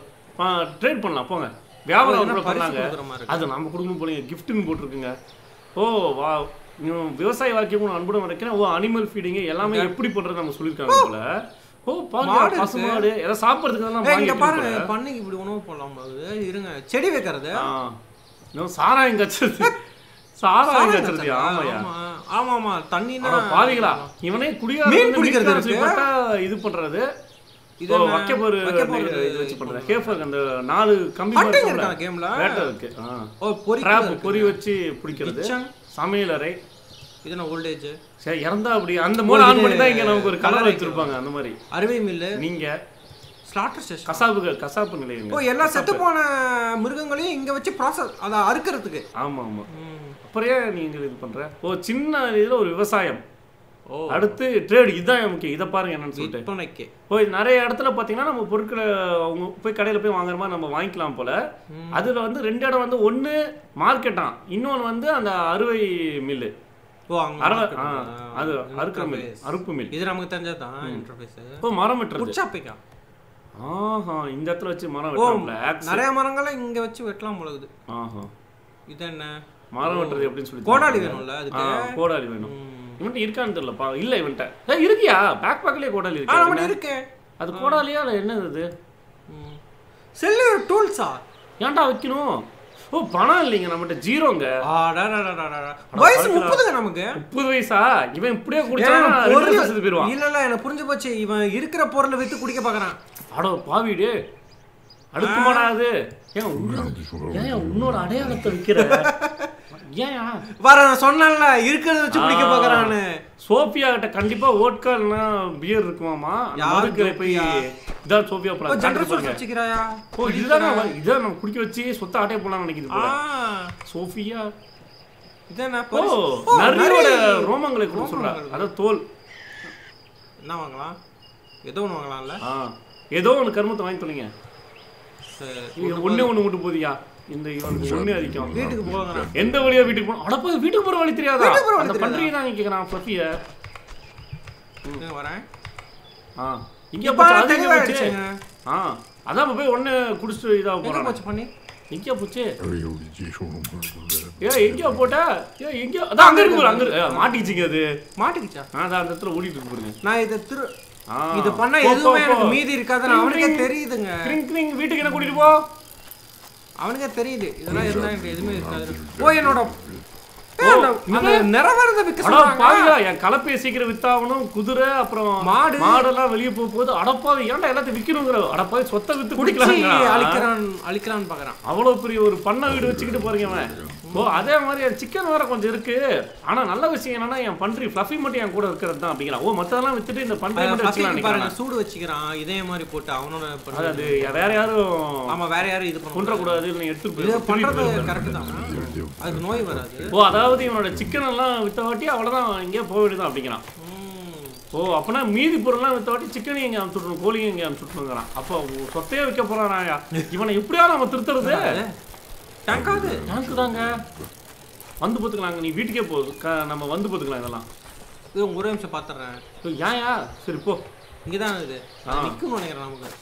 ட்ரேட் பண்ணலாம் போங்க வியாபாரம் என்ன கூட பரிசு பண்ணாங்க கொடுக்குற மாதிரி இருக்கு. அது நம்ம கொடுக்கணும் போலீங்க கிஃப்ட்னு போட்டிருக்குங்க ஓ வா இன்னும் விவசாய வாக்கியம் நான் அன்புடன் நினைக்கிறேன் ஓ அனிமல் ஃபீடிங் எல்லாமே எப்படி பண்றது நம்ம சொல்லியிருக்காங்க போல ஓ மாடு பாருங்க இருக்கு. பசு மாடு ஏதாவது சாப்பிட்றதுக்கு தான் ஏய், இங்க வாங்கி பாருங்க பண்ணைக்கு இப்படி உணவு போடலாம் போகுது இருங்க செடி வைக்கிறது ஆ இன்னும் சாராயம் கச்சுறது சாராயம் கச்சுறது ஆமாயா ஆமா ஆமா ஆமா தண்ணினா ஆனா பாவிகளா இவனே குடியார மீன் வந்து பிடிக்கிறது மீன் இருக்கு. பட்டா இது பண்றது இது ஓ, என்ன? வைக்கப்போரு வைக்கப்போரு இது வச்சு பண்றது கேஃபர் அந்த நாலு கம்பி ஹண்டிங் மாதிரி இருக்கா கேம்ல வேட்டை இருக்கு ஓ பொறி ட்ராப் பொறி வச்சு பிடிக்கிறது கிச்சன் சமையலறை இது என்ன ஓல்டேஜ் சரி இறந்தா அப்படி அந்த மூணு ஆன் இது பண்ணி தான் இங்க நமக்கு ஒரு கலர் கலர் வச்சிருப்பாங்க அந்த மாதிரி அறுவை மில்லு நீங்க ஸ்லாட்டர் ஸ்டேஷன் கசாப்பு கசாப்பு ஓ நிலையங்க எல்லா செத்து போன மிருகங்களையும் இங்க வச்சு ப்ராசஸ் அதை அறுக்கிறதுக்கு ஆமா ஆமா அப்புறம் ஏன் நீங்க இது பண்ற ஓ சின்ன இதுல ஒரு விவசாயம் ஓ அடுத்து ட்ரேட் இதுதான் முக்கியம் இதை பாருங்க என்னன்னு சொல்லிட்டு விற்பனைக்கு ஓ இது நிறைய இடத்துல பார்த்தீங்கன்னா நம்ம பொருட்களை அவங்க போய் கடையில் போய் வாங்குற மாதிரி நம்ம வாங்கிக்கலாம் போல அதில் வந்து ரெண்டு இடம் வந்து ஒன்று மார்க்கெட்டாம் இன்னொன்று வந்து அந்த அறுவை மில்லு ஓ அங்க அறுவை market ஆ ஆ, அது அறுக்கிற மில் interface. அறுப்பு மில் இது நமக்கு தெரிஞ்சதுதான் இன்டர்ஃபேஸ் இப்போ மரம் வெட்டுறது உற்சாப்பிக்கா ஆஹா இந்த இடத்துல வச்சு மரம் ஓ வெட்டுறோம்ல ஆக்ஸ் நிறைய மரங்களை இங்க வச்சு வெட்டலாம் போலகுது ஆஹா இது என்ன மரம் வெட்டுறது எப்படின்னு சொல்லி கோடாலி தெரிஞ்சுக்கோங்க. வேணும்ல ஆ, அதுக்கு கோடாலி வேணும் ம். இவன்ட்ட இருக்கான்னு தெரியலப்பா இல்ல இவன்ட்ட ஏ இருக்கியா பேக் பேக்லயே கோடாலி ஆ இருக்கு நம்ம இருக்கு அது கோடாலியா இல்ல என்ன இது செல்லுலர் டூல்ஸா ஏன்டா வைக்கணும் ஓ பணம் இல்லைங்க நம்மகிட்ட ஜீரோங்க வயசு முப்பதுங்க நமக்கு முப்பது வயசா இவன் இப்படியே ஏன் குடிச்சானா ரெண்டு பொருள் வருஷத்துக்கு போயிருவான் இல்ல இல்ல எனக்கு புரிஞ்சு போச்சு இவன் இருக்கிற பொருளை வித்து குடிக்க பாக்குறான் அடோ பாவிடு அடுக்குமாடா அது ஏன் உன்னோட ஏன் உன்னோட அடையாளத்தை விக்கிற ஏன் வர நான் சொன்னேன்ல இருக்கிறத வச்சு குடிக்க ஆ. பாக்குறான்னு சோஃபியா கிட்ட கண்டிப்பா ஓட்கா இல்லைன்னா பியர் இருக்குமாமா யார் மதுக்கு போய் சோஃபியா? இதான் சோஃபியா ஓ போலாம் ஜெனரல் பாருங்க வச்சுக்கிறாயா ஓ இதுதான் நான் இதான் நம்ம குடிக்க வச்சு சொத்த ஆட்டைய போலாம் நினைக்குது ஆ போல சோஃபியா இது என்ன ஓ பரிசு? ஓ, நரியோட நரி. ரோமங்களை கூட சொல்றா ரோமங்கள். அதான் தோல் என்ன வாங்கலாம் ஏதோ ஒன்று வாங்கலாம்ல ஆ ஏதோ ஒன்று கருமத்தை வாங்கி தொலைங்க சரி. இது ஒண்ணே ஒண்ணு மட்டும் போதியா இந்த இவனுக்கு ஒண்ணே அதிகம் வீட்டுக்கு போகிறேன் எந்த வழியா வீட்டுக்கு போகணும் அடப்பா வீட்டுக்கு போற வழி தெரியாதா வீட்டுக்கு போற வழி அந்த தெரியாதா? பன்றியை தான் கேக்குறான் ஃப்ளஃபிய வரேன் ஆ இங்க இப்ப போச்சு அது எங்க போச்சு தெளிவாயிடுச்சுங்க. ஆ அதான் இப்ப போய் ஒண்ணு குடிச்சிட்டு இதாக எங்க போறான் போச்சு பண்ணி எங்க போச்சு 而有的接受我们 ஏ எங்கேயோ போட்ட ஏ எங்கேயோ அதான் அங்க இருக்கு பாரு, அங்க இருக்கு. ஏ, மாட்டிக்கிச்சுங்க அது மாட்டிக்கிச்சா ஆ அதான் அந்த இடத்துல ஓடிட்டு இருக்கு பாருங்க நான் இதை திரு ஆ. இது பண்ணா போ, எதுவுமே போ, எனக்கு போ. மீதி இருக்காதுன்னு அவனுக்கே கிரிங், தெரியுதுங்க கிரிங், கிரிங், வீட்டுக்கு என்ன கூட்டிட்டு போ அவனுக்கே தெரியுது இதெல்லாம் இருந்தா எனக்கு எதுவுமே இருக்காது ஓ என்னோட ஏய், அந்த- அந்த நிறவரத விற்க அடா சொல்றாங்க பாவியா என் கலப்பையை சீக்கிரம் வித்தாகணும் குதிரை அப்புறம் மாடு. மாடெல்லாம் வெளியே போக போகுது அடப்பாவி ஏன்டா எல்லாத்தையும் விக்கணுங்கிற அடப்பாவி சொத்தை வித்து குடிச்சு குடிக்கலாம் அழிக்கிறான் அழிக்கலான்னு பாக்குறான் அவ்வளவு பெரிய ஒரு பண்ணை வீடு வச்சுக்கிட்டு போறீங்க அவன் ஓ அதே மாதிரி என் சிக்கன் வேற கொஞ்சம் இருக்கு ஆனா நல்ல விஷயம் என்னன்னா என் பன்றி ஃப்ளஃபி மட்டும் என் கூட இருக்கிறது தான் அப்படிங்கிறான் ஓ மத்ததெல்லாம் வித்துட்டு இந்த பன்றி மட்டும் வச்சுக்கலாம் பசிக்கு பாருங்க நினைக்கிறான் சூடு வச்சுக்கிறான் இதே மாதிரி போட்டு அவனோட அது பண்ண அது வேற யாரும் ஆமா வேற யாரும் இது பண்ண கொன்றக்கூடாது இல்லை எடுத்துட்டு இது போய் பண்றது கரெக்ட் தான் அதுக்கு நோய் வராது ஓ அதாவது இவனோட சிக்கன் எல்லாம் வித்த வாட்டி அவ்வளவுதான் இங்கே போக வேண்டியதான் அப்படிங்கிறான் ம். ஓ அப்பனா மீதி பொருள்லாம் வித்த வாட்டி சிக்கனையும் இங்கே அனுப்பிச்சுட்ணும் கோழியும் இங்கே அனுப்பிச்சுட்ணுங்கிறான் அப்போ சொத்தையே விற்க போறானாயா இவனை எப்படியா நம்ம திருத்துறது டங்காது எனக்கு தாங்க வந்து பார்த்துக்கலாங்க நீ வீட்டுக்கே போ க- நம்ம வந்து பார்த்துக்கலாம் இதெல்லாம் இது ஒரே நிமிஷம் பாத்துறேன் ஏய், ஏன்யா சரி போ இங்கதான் இது ஆ. நிக்கும்னு நினைக்கிறேன் நமக்கு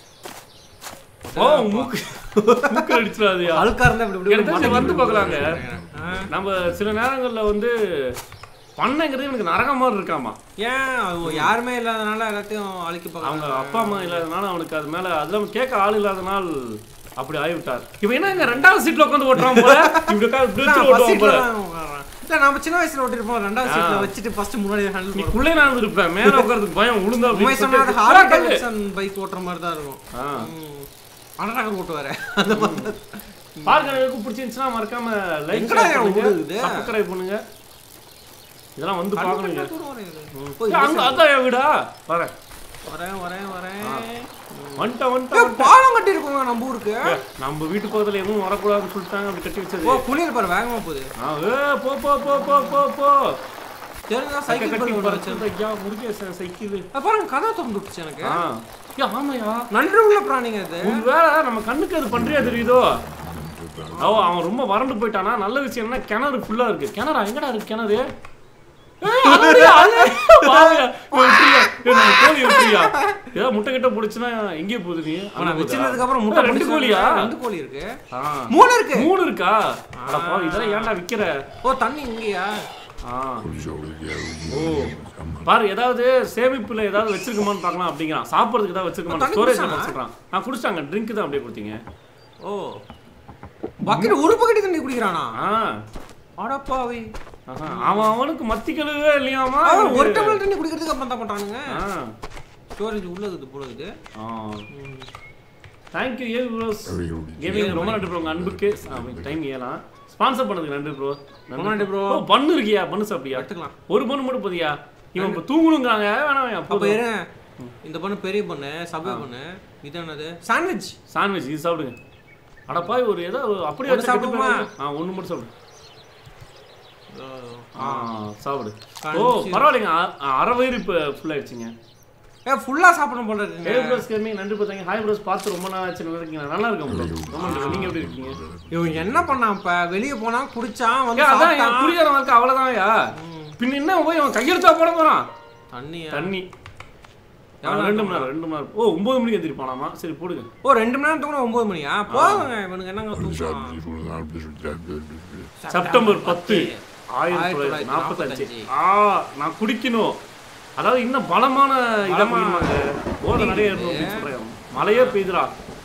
ஓ மூக்கு மூக்கு அடிச்சிடாதியா அழுக்கா இருந்தா இப்படி இப்படி எனக்கு தெரிஞ்சு வந்து பார்க்கலாங்க ஆ. நம்ம சில நேரங்கள்ல வந்து பண்ணைங்கிறது எனக்கு நரக மாதிரி இருக்காமா ஏன் அது யாருமே இல்லாதனால எல்லாத்தையும் அழிக்க அவங்க பார்க்கறாங்க அப்பா அம்மா இல்லாதனால அவனுக்கு அது மேல அதெல்லாம் கேட்க ஆள் இல்லாதனால் அப்படி ஆகிவிட்டார் இவன் என்ன இங்க ரெண்டாவது சீட்ல உட்காந்து ஓட்டுறான் போல இப்படி உட்கார்ந்து இப்படி வச்சு நான் ஓட்டுவான் பசிக்குள்ள போல தான் உட்கார்றேன். இல்ல நம்ம சின்ன வயசுல ஓட்டிருப்போம் ரெண்டாவது சீட்ல வச்சுட்டு ஃபர்ஸ்ட் முன்னாடி நீ ஹேண்டில் பண்ணுவோம் குள்ளே நான் இருப்பேன் மேல உட்கார்றதுக்கு பயம் உளுந்தா உண்மை அப்படின்னு சொன்னா சொல்லிட்டு, ஹார்லி ஆ, கல்லு. டேவிட்சன் பைக் ஓட்டுற மாதிரி தான் இருக்கும் ஆ. அனடாக ஓட்டுவாரு அந்த மாதிரி பார்க்க எனக்கு பிடிச்சிருந்துச்சுன்னா மறக்காம லைக் எங்கடா என் ஊரு பண்ணுங்க இது? சப்ஸ்கிரைப் பண்ணுங்க இதெல்லாம் வந்து பார்க்கணுங்க தூரம் வரையுது. ஏய், அங்க அதான் என் வீடா வரேன் வரேன் வரேன் வரேன் வந்துட்டேன் ஏய், வந்துட்டேன் பாலம் கட்டி இருக்கோங்க நம்ம ஊருக்கு ஏய், நம்ம வீட்டு பக்கத்துல எதுவும் வரக்கூடாதுன்னு சொல்லிட்டாங்க அப்படி கட்டி வச்சது ஓ புளியல் பாரு வேகமா போகுது ஆ, ஏ, போ போ போ போ போ போ தெரிஞ்சா சைக்கிள் சைக்கிள் கட்டி பண்ணி வச்சு பறச்சு ஐயா முருகேசன் சைக்கிள் பாருங்க கதை திறந்து விட்டுச்சு எனக்கு ஆ ஏ ஆமாயா நன்றி உள்ள பிராணிங்க இது உன் வேலை நம்ம கண்ணுக்கு அது பண்றியா தெரியுதோ ஓ அவன் ரொம்ப வறண்டு போயிட்டானா நல்ல விஷயம் என்ன கிணறு ஃபுல்லா இருக்கு கிணறா எங்கடா இருக்கு கிணறு ஏய், அதுலயா, அது- பாவியா, இவன் எப்படியா? ஏய், நம்ம கோழி எப்படியா? ஏதோ முட்டை கிட்ட போடுச்சுன்னா எங்கேயே போகுது நீ அங்க நான் போகுதா? வச்சிருந்ததுக்கு அப்புறம் முட்டை ஏய், ரெண்டு பிடிச்சு கோழியா ரெண்டு கோழி இருக்கு ஆ. மூணு இருக்கு மூணு இருக்கா அட பாவி, இதெல்லாம் ஏன்டா விக்கிற ஓ தண்ணி இங்கயா ஆ Solidaritet. பாரு ஏதாவது சேமிப்புல ஏதாவது வச்சிருக்கமான்னு பார்க்கலாம் அப்படிங்கிறான் சாப்பிடுறதுக்கு ஏதாவது வச்சிருக்கமா தண்ணி ஸ்டோரேஜ் குடிச்சானா? சொல்றான் நான் குடிச்சிட்டாங்க ட்ரிங்க் தான் அப்படியே கொடுத்தீங்க ஓ பக்கெட் ஒரு பக்கெட் தண்ணி குடிக்கிறானா ஆ அடப்பாவி ஆஹா. அவன் அவனுக்கு மத்தி கழுவே இல்லையாமா அவன் ஒரு டம்ளர் தண்ணி குடிக்கிறதுக்கு அப்புறம் தான் பண்றானுங்க ஆ ஸ்டோரேஜ் உள்ள இருக்குது போல இருக்குது ஆ தேங்க்யூ ஏ ப்ரோஸ் Very good. கேமிங் ரொம்ப நன்றி ப்ரோ உங்க அன்புக்கு டைம் ஏலாம் ஸ்பான்சர் பண்ணதுக்கு நன்றி ப்ரோ ரொம்ப நன்றி bro. ஓ பண்ணு இருக்கியா பண்ணு சாப்பிட்டியா எடுத்துக்கலாம் ஒரு பண்ணு மட்டும் போதியா இவன் இப்போ தூங்கணுங்கிறாங்க வேணாம் அப்ப போதும் இரு இந்த பொண்ணு பெரிய பொண்ணு சப்வே பொண்ணு இது என்னது சாண்ட்விச் சாண்ட்விச் இது சாப்பிடுங்க அடப்பாய் ஒரு ஏதோ ஒரு அப்படியே ஒண்ணு வச்சா கெட்டு சாப்பிடுமா? போயிடாது. ஆ ஒன்று மட்டும் சாப்பிடு ஆ சாப்பிடு ஓ சாண்ட்விச். பரவாயில்லைங்க அ- அ- அரை வயிறு இப்போ ஃபுல் ஆயிடுச்சுங்க ஏ ஃபுல்லா சாப்பிடணும் போல இருக்குங்க ஹே ப்ரோஸ் கேமிங் நன்றி பார்த்தாங்க ஹாய் ப்ரோஸ் பார்த்து ரொம்ப நாள் ஆச்சு நல்லா இருக்கீங்க நல்லா இருக்கேன் bro. ரொம்ப நன்றி நீங்க எப்படி இருக்கீங்க இவன் என்ன பண்ணான் இப்ப வெளிய போனா குடிச்சான் வந்து ஏன் அதான் என் சாப்பிட்டான் குடிகார வாழ்க்கை அவ்வளவுதான்யா பின்ன என்ன போய் அவன் கையெழுத்தா போட போறான் தண்ணியா தண்ணி எவ்வளவு ரெண்டு மணி நேரம் ரெண்டு மணி நேரம் ஓ ஒன்பது மணிக்கு எந்திரிப்பானாமா சரி போடுங்க ஓ ரெண்டு மணி நேரம் தூங்கினா ஒன்பது மணியா போதுங்க இவனுக்கு என்னங்க தூக்கம் செப்டம்பர் பத்து ஆயிரத்தி ஆயிரத்தி தொள்ளாயிரத்தி தொள்ளாயிரத்தி நாற்பத்தஞ்சு நாற்பத்தஞ்சு. ஆ நான் குடிக்கணும் அதாவது இன்னும் பலமான இதை பண்ணிருந்தாங்க போதை நிறைய இருக்கும் அப்படின்னு சொல்றேன் மழையே பெய்யுதுடா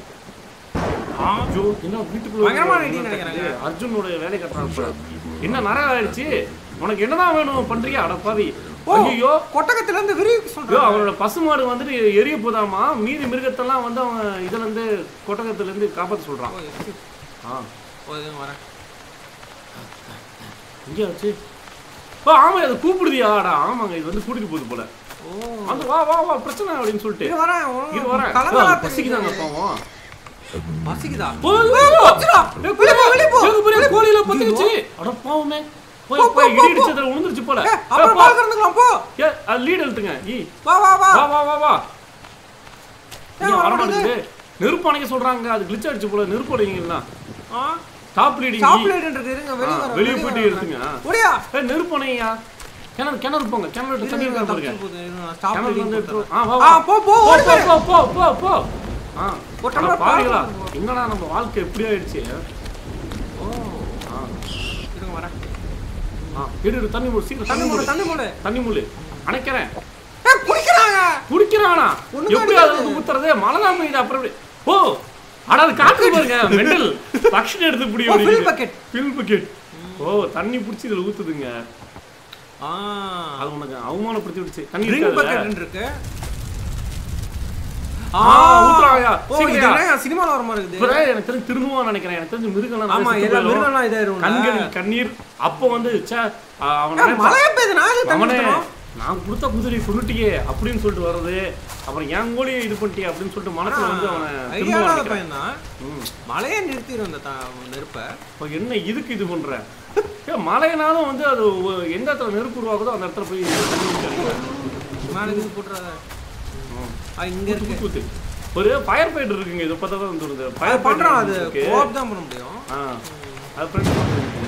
ஐயோ, என்ன வீட்டுக்குள்ள பயங்கரமான வந்து இடி நினைக்கிறாங்க. அர்ஜுனோட வேலை கட்டுறாங்க என்ன நிறைய ஆயிடுச்சு உனக்கு என்னதான் வேணும் பண்றியா அட பாவி ஓ ஐயோ கொட்டகத்துல இருந்து விரிவு ஐயோ சொல்றான் அவனோட பசுமாடு வந்துட்டு எரிய போதாமா மீதி மிருகத்தெல்லாம் வந்து அவன் இதுல இருந்து கொட்டகத்துல இருந்து காப்பாத்த சொல்றான் ஓ, இருக்கு. ஆ ஓ, இது வரேன் எங்கே ஆச்சு ஓ ஆமா அது கூப்பிடுதியாடா ஆமாங்க இது வந்து கூட்டிட்டு போகுது போல ஓ வந்து வா வா வா பிரச்சனை அப்படின்னு சொல்லிட்டு இது வரேன் ஓ, இது வரேன் கலங்கலா ஓ, பசிக்குதாங்க தெரியுது. பாவம் பசிக்குதா ஓ, ஓ, ஓ. பசிக்குதா? ஏய், வெளிய போ, வெளிய போ. ஏங்க பெரிய கோழியில பத்திக்கிச்சு அட பாவமே போய் போ, போ, போய் போ, இடி போ. இடிச்சதுல விழுந்துருச்சு போல ஏய், ஏய், அப்புறம் போ. பால் கறந்துக்கலாம் போ ஏ அது லீட் எழுத்துங்க ஈ வா வா வா வா வா வா வா ஏன் இங்க வர வர மாட்டேங்குது? மாட்டேங்குது நெருப்பு அணைக்க சொல்றாங்க அது கிளிச் அடிச்சு போல நெருப்பு அடைங்களா ஆ டாப் லீடிங் சாக்லேட் இருக்கு இருங்க வெளிய வரேன் வெளிய போயிட்டு எடுத்துங்க ஆ. ஓடியா ஏய் நெருப்பு அணையா கிணறு கிணறு போங்க கிணறு தண்ணி இருக்கா பாருங்க ஸ்டாப் கிணறு வந்து எடுத்து ஆ வா ஆ வா போ போ போ ஓடி போ போயிரு. போ போ போ போ ஆ ஒரு அட டம்ளர் பாருங்களா பால் கொடுங்க. என்னடா நம்ம வாழ்க்கை எப்படி ஆயிடுச்சு ஓ ஆ இருங்க வரேன் ஆ இரு இரு, தண்ணி மூடு சீக்கிரம் தண்ணி தண்ணி மூடு மூடு தண்ணி மூடு தண்ணி மூடு அணைக்கிறேன் ஏய் குடிக்கிறாங்க குடிக்கிறானா ஒண்ணுமே எப்படி அடிக்காது. அதை வந்து ஊத்துறது மழை தான் பெய்யுது அப்புறம் எப்படி ஓ அட அது காற்று பாருங்க மெண்டல் பக்ஷன் எடுத்து புடி ஓ, fill bucket. ஃபில் பக்கெட் ஓ தண்ணி பிடிச்சி இதுல ஊத்துதுங்க ஆ அது உனக்கு அவமானப்படுத்தி விடுச்சு தண்ணி ட்ரிங்க் இருக்காதுல்ல? பக்கெட் இருக்கு ஆ, ஊத்துறாயா? ஓ இது சீக்கிரம். என்ன சினிமால வர மாதிரி இருக்குது இப்பதான் எனக்கு தெரிஞ்சு திரும்புவான்னு நினைக்கிறேன் எனக்கு தெரிஞ்சு மிருகம்லாம் ஆமா நிறைய செத்து எல்லா போயிடும். மிருகம்லாம் இதாயிரும்ல. கண்கள் கண்ணீர் அப்போ வந்து ச்சே, ஆ, அவன் ஏய், நினைப்பான், மழையே பெய்யுது நான் எதுக்கு தண்ணி அவனே ஊத்தணும்? நான் கொடுத்த குதிரை கொண்டுட்டியே அப்படின்னு சொல்லிட்டு வர்றது அப்புறம் என் கோழியை இது பண்ணிட்டியே அப்படின்னு சொல்லிட்டு மனசுல வந்து அவனை ஐடியா திரும்புவான்னு இல்லாத நினைக்கிறேன். பையன் தான் ம். மழையே நிறுத்திடும் இந்த த- நெருப்பை அப்ப என்ன இதுக்கு இது பண்ற ஏன் மழைனாலும் வந்து அது ஒ- எந்த இடத்துல நெருப்பு உருவாகுதோ அந்த இடத்துல போய் தண்ணி ஊத்தி அடிக்கும். மேலே இது போட்டுறாத ஆ, இங்க ஊத்து, இருக்கு ஊத்து, ஊத்து. ஒரு ஃபயர் ஃபைட்டர் இருக்குங்க இதை பார்த்தா தான் வந்து வருது அது ஃபயர் பண்றான் அது இருக்கு கோஆப் தான் பண்ண முடியும் ஆ அது ஃப்ரெண்ட்ஸ்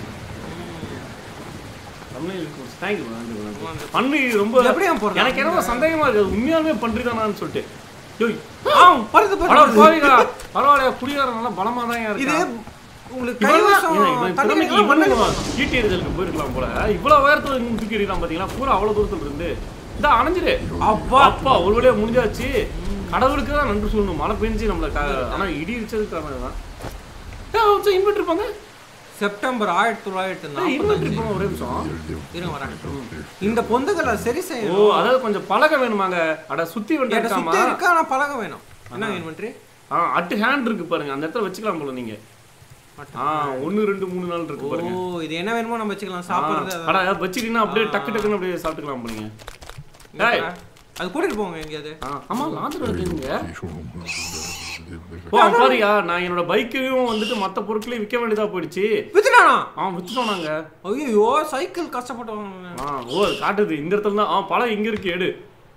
தேங்க்யூ பண்ணி ரொம்ப எப்படி அவன் போடுறான்? எனக்கு என்னமோ சந்தேகமா இருக்கு அது உண்மையாலுமே பண்றீதானான்னு சொல்லிட்டு யோய் ஆ பருது அட பருது பாவிகளா பரவாயில்ல குடிகாரன் நல்லா பலமா தான் இது இருக்கான் உங்களுக்கு இவன் கைவசம் இவன் இவன் தண்ணி திறமைக்கு வைக்கலாம், மண்ணு இவனும் ஈட்டி எறிதலுக்கு போயிருக்கலாம் போல இவ்வளவு உயரத்துல இருந்து தூக்கி எறியலாம் பாத்தீங்களா பூரா அவ்வளவு தூரத்துல இருந்து இதா அணைஞ்சிரு அப்பா. அப்பா ஒரு வழியா முடிஞ்சாச்சு கடவுளுக்கு தான் நன்றி சொல்லணும் மழை பெஞ்சு நம்மள க- ஆனா இடி இடிச்சதுக்கு காரணம் தான் இன்வெர்ட் இருப்பாங்க செப்டம்பர் ஆயிரத்தி தொள்ளாயிரத்தி இன்வெர்டர் நாற்பத்தஞ்சு இப்போ ஒரே நிமிஷம் இருங்க வரேன் இந்த பொந்துகளை சரி ஓ செய்யணும் அதாவது கொஞ்சம் பழக வேணுமாங்க அட சுத்தி என்கிட்ட வந்துருக்காமா சுத்தி இருக்கா ஆனா பழக வேணும் என்ன இன்வென்ட்ரி ஆ அட்டு ஹேண்ட் இருக்கு பாருங்க அந்த இடத்துல வச்சுக்கலாம் போல நீங்க ஆ ஒன்னு ரெண்டு மூணு நாள் இருக்கு ஓ பாருங்க இது என்ன வேணுமோ நம்ம வச்சுக்கலாம் ஆ, சாப்பிடுறது அட வச்சுக்கிட்டீங்கன்னா அப்படியே டக்கு டக்குன்னு அப்படியே சாப்பிட்டுக்கலாம் போலீங்க டேய் அது கூட்டிட்டு போங்க எங்கேயாவது ஆ, ஆமா லாந்தர் இருக்குங்க Sono ஓ பாரியா நான் என்னோட பைக்கையும் வந்துட்டு மத்த பொருட்களையும் விற்க வேண்டியதா போயிடுச்சு வித்துட்டானா ஆ வித்துட்டோம் நாங்க ஐயோ சைக்கிள் கஷ்டப்பட்டவங்க ஆ ஓ அது காட்டுது இந்த இடத்துல தான் ஆ பழம் இங்க இருக்கு எடு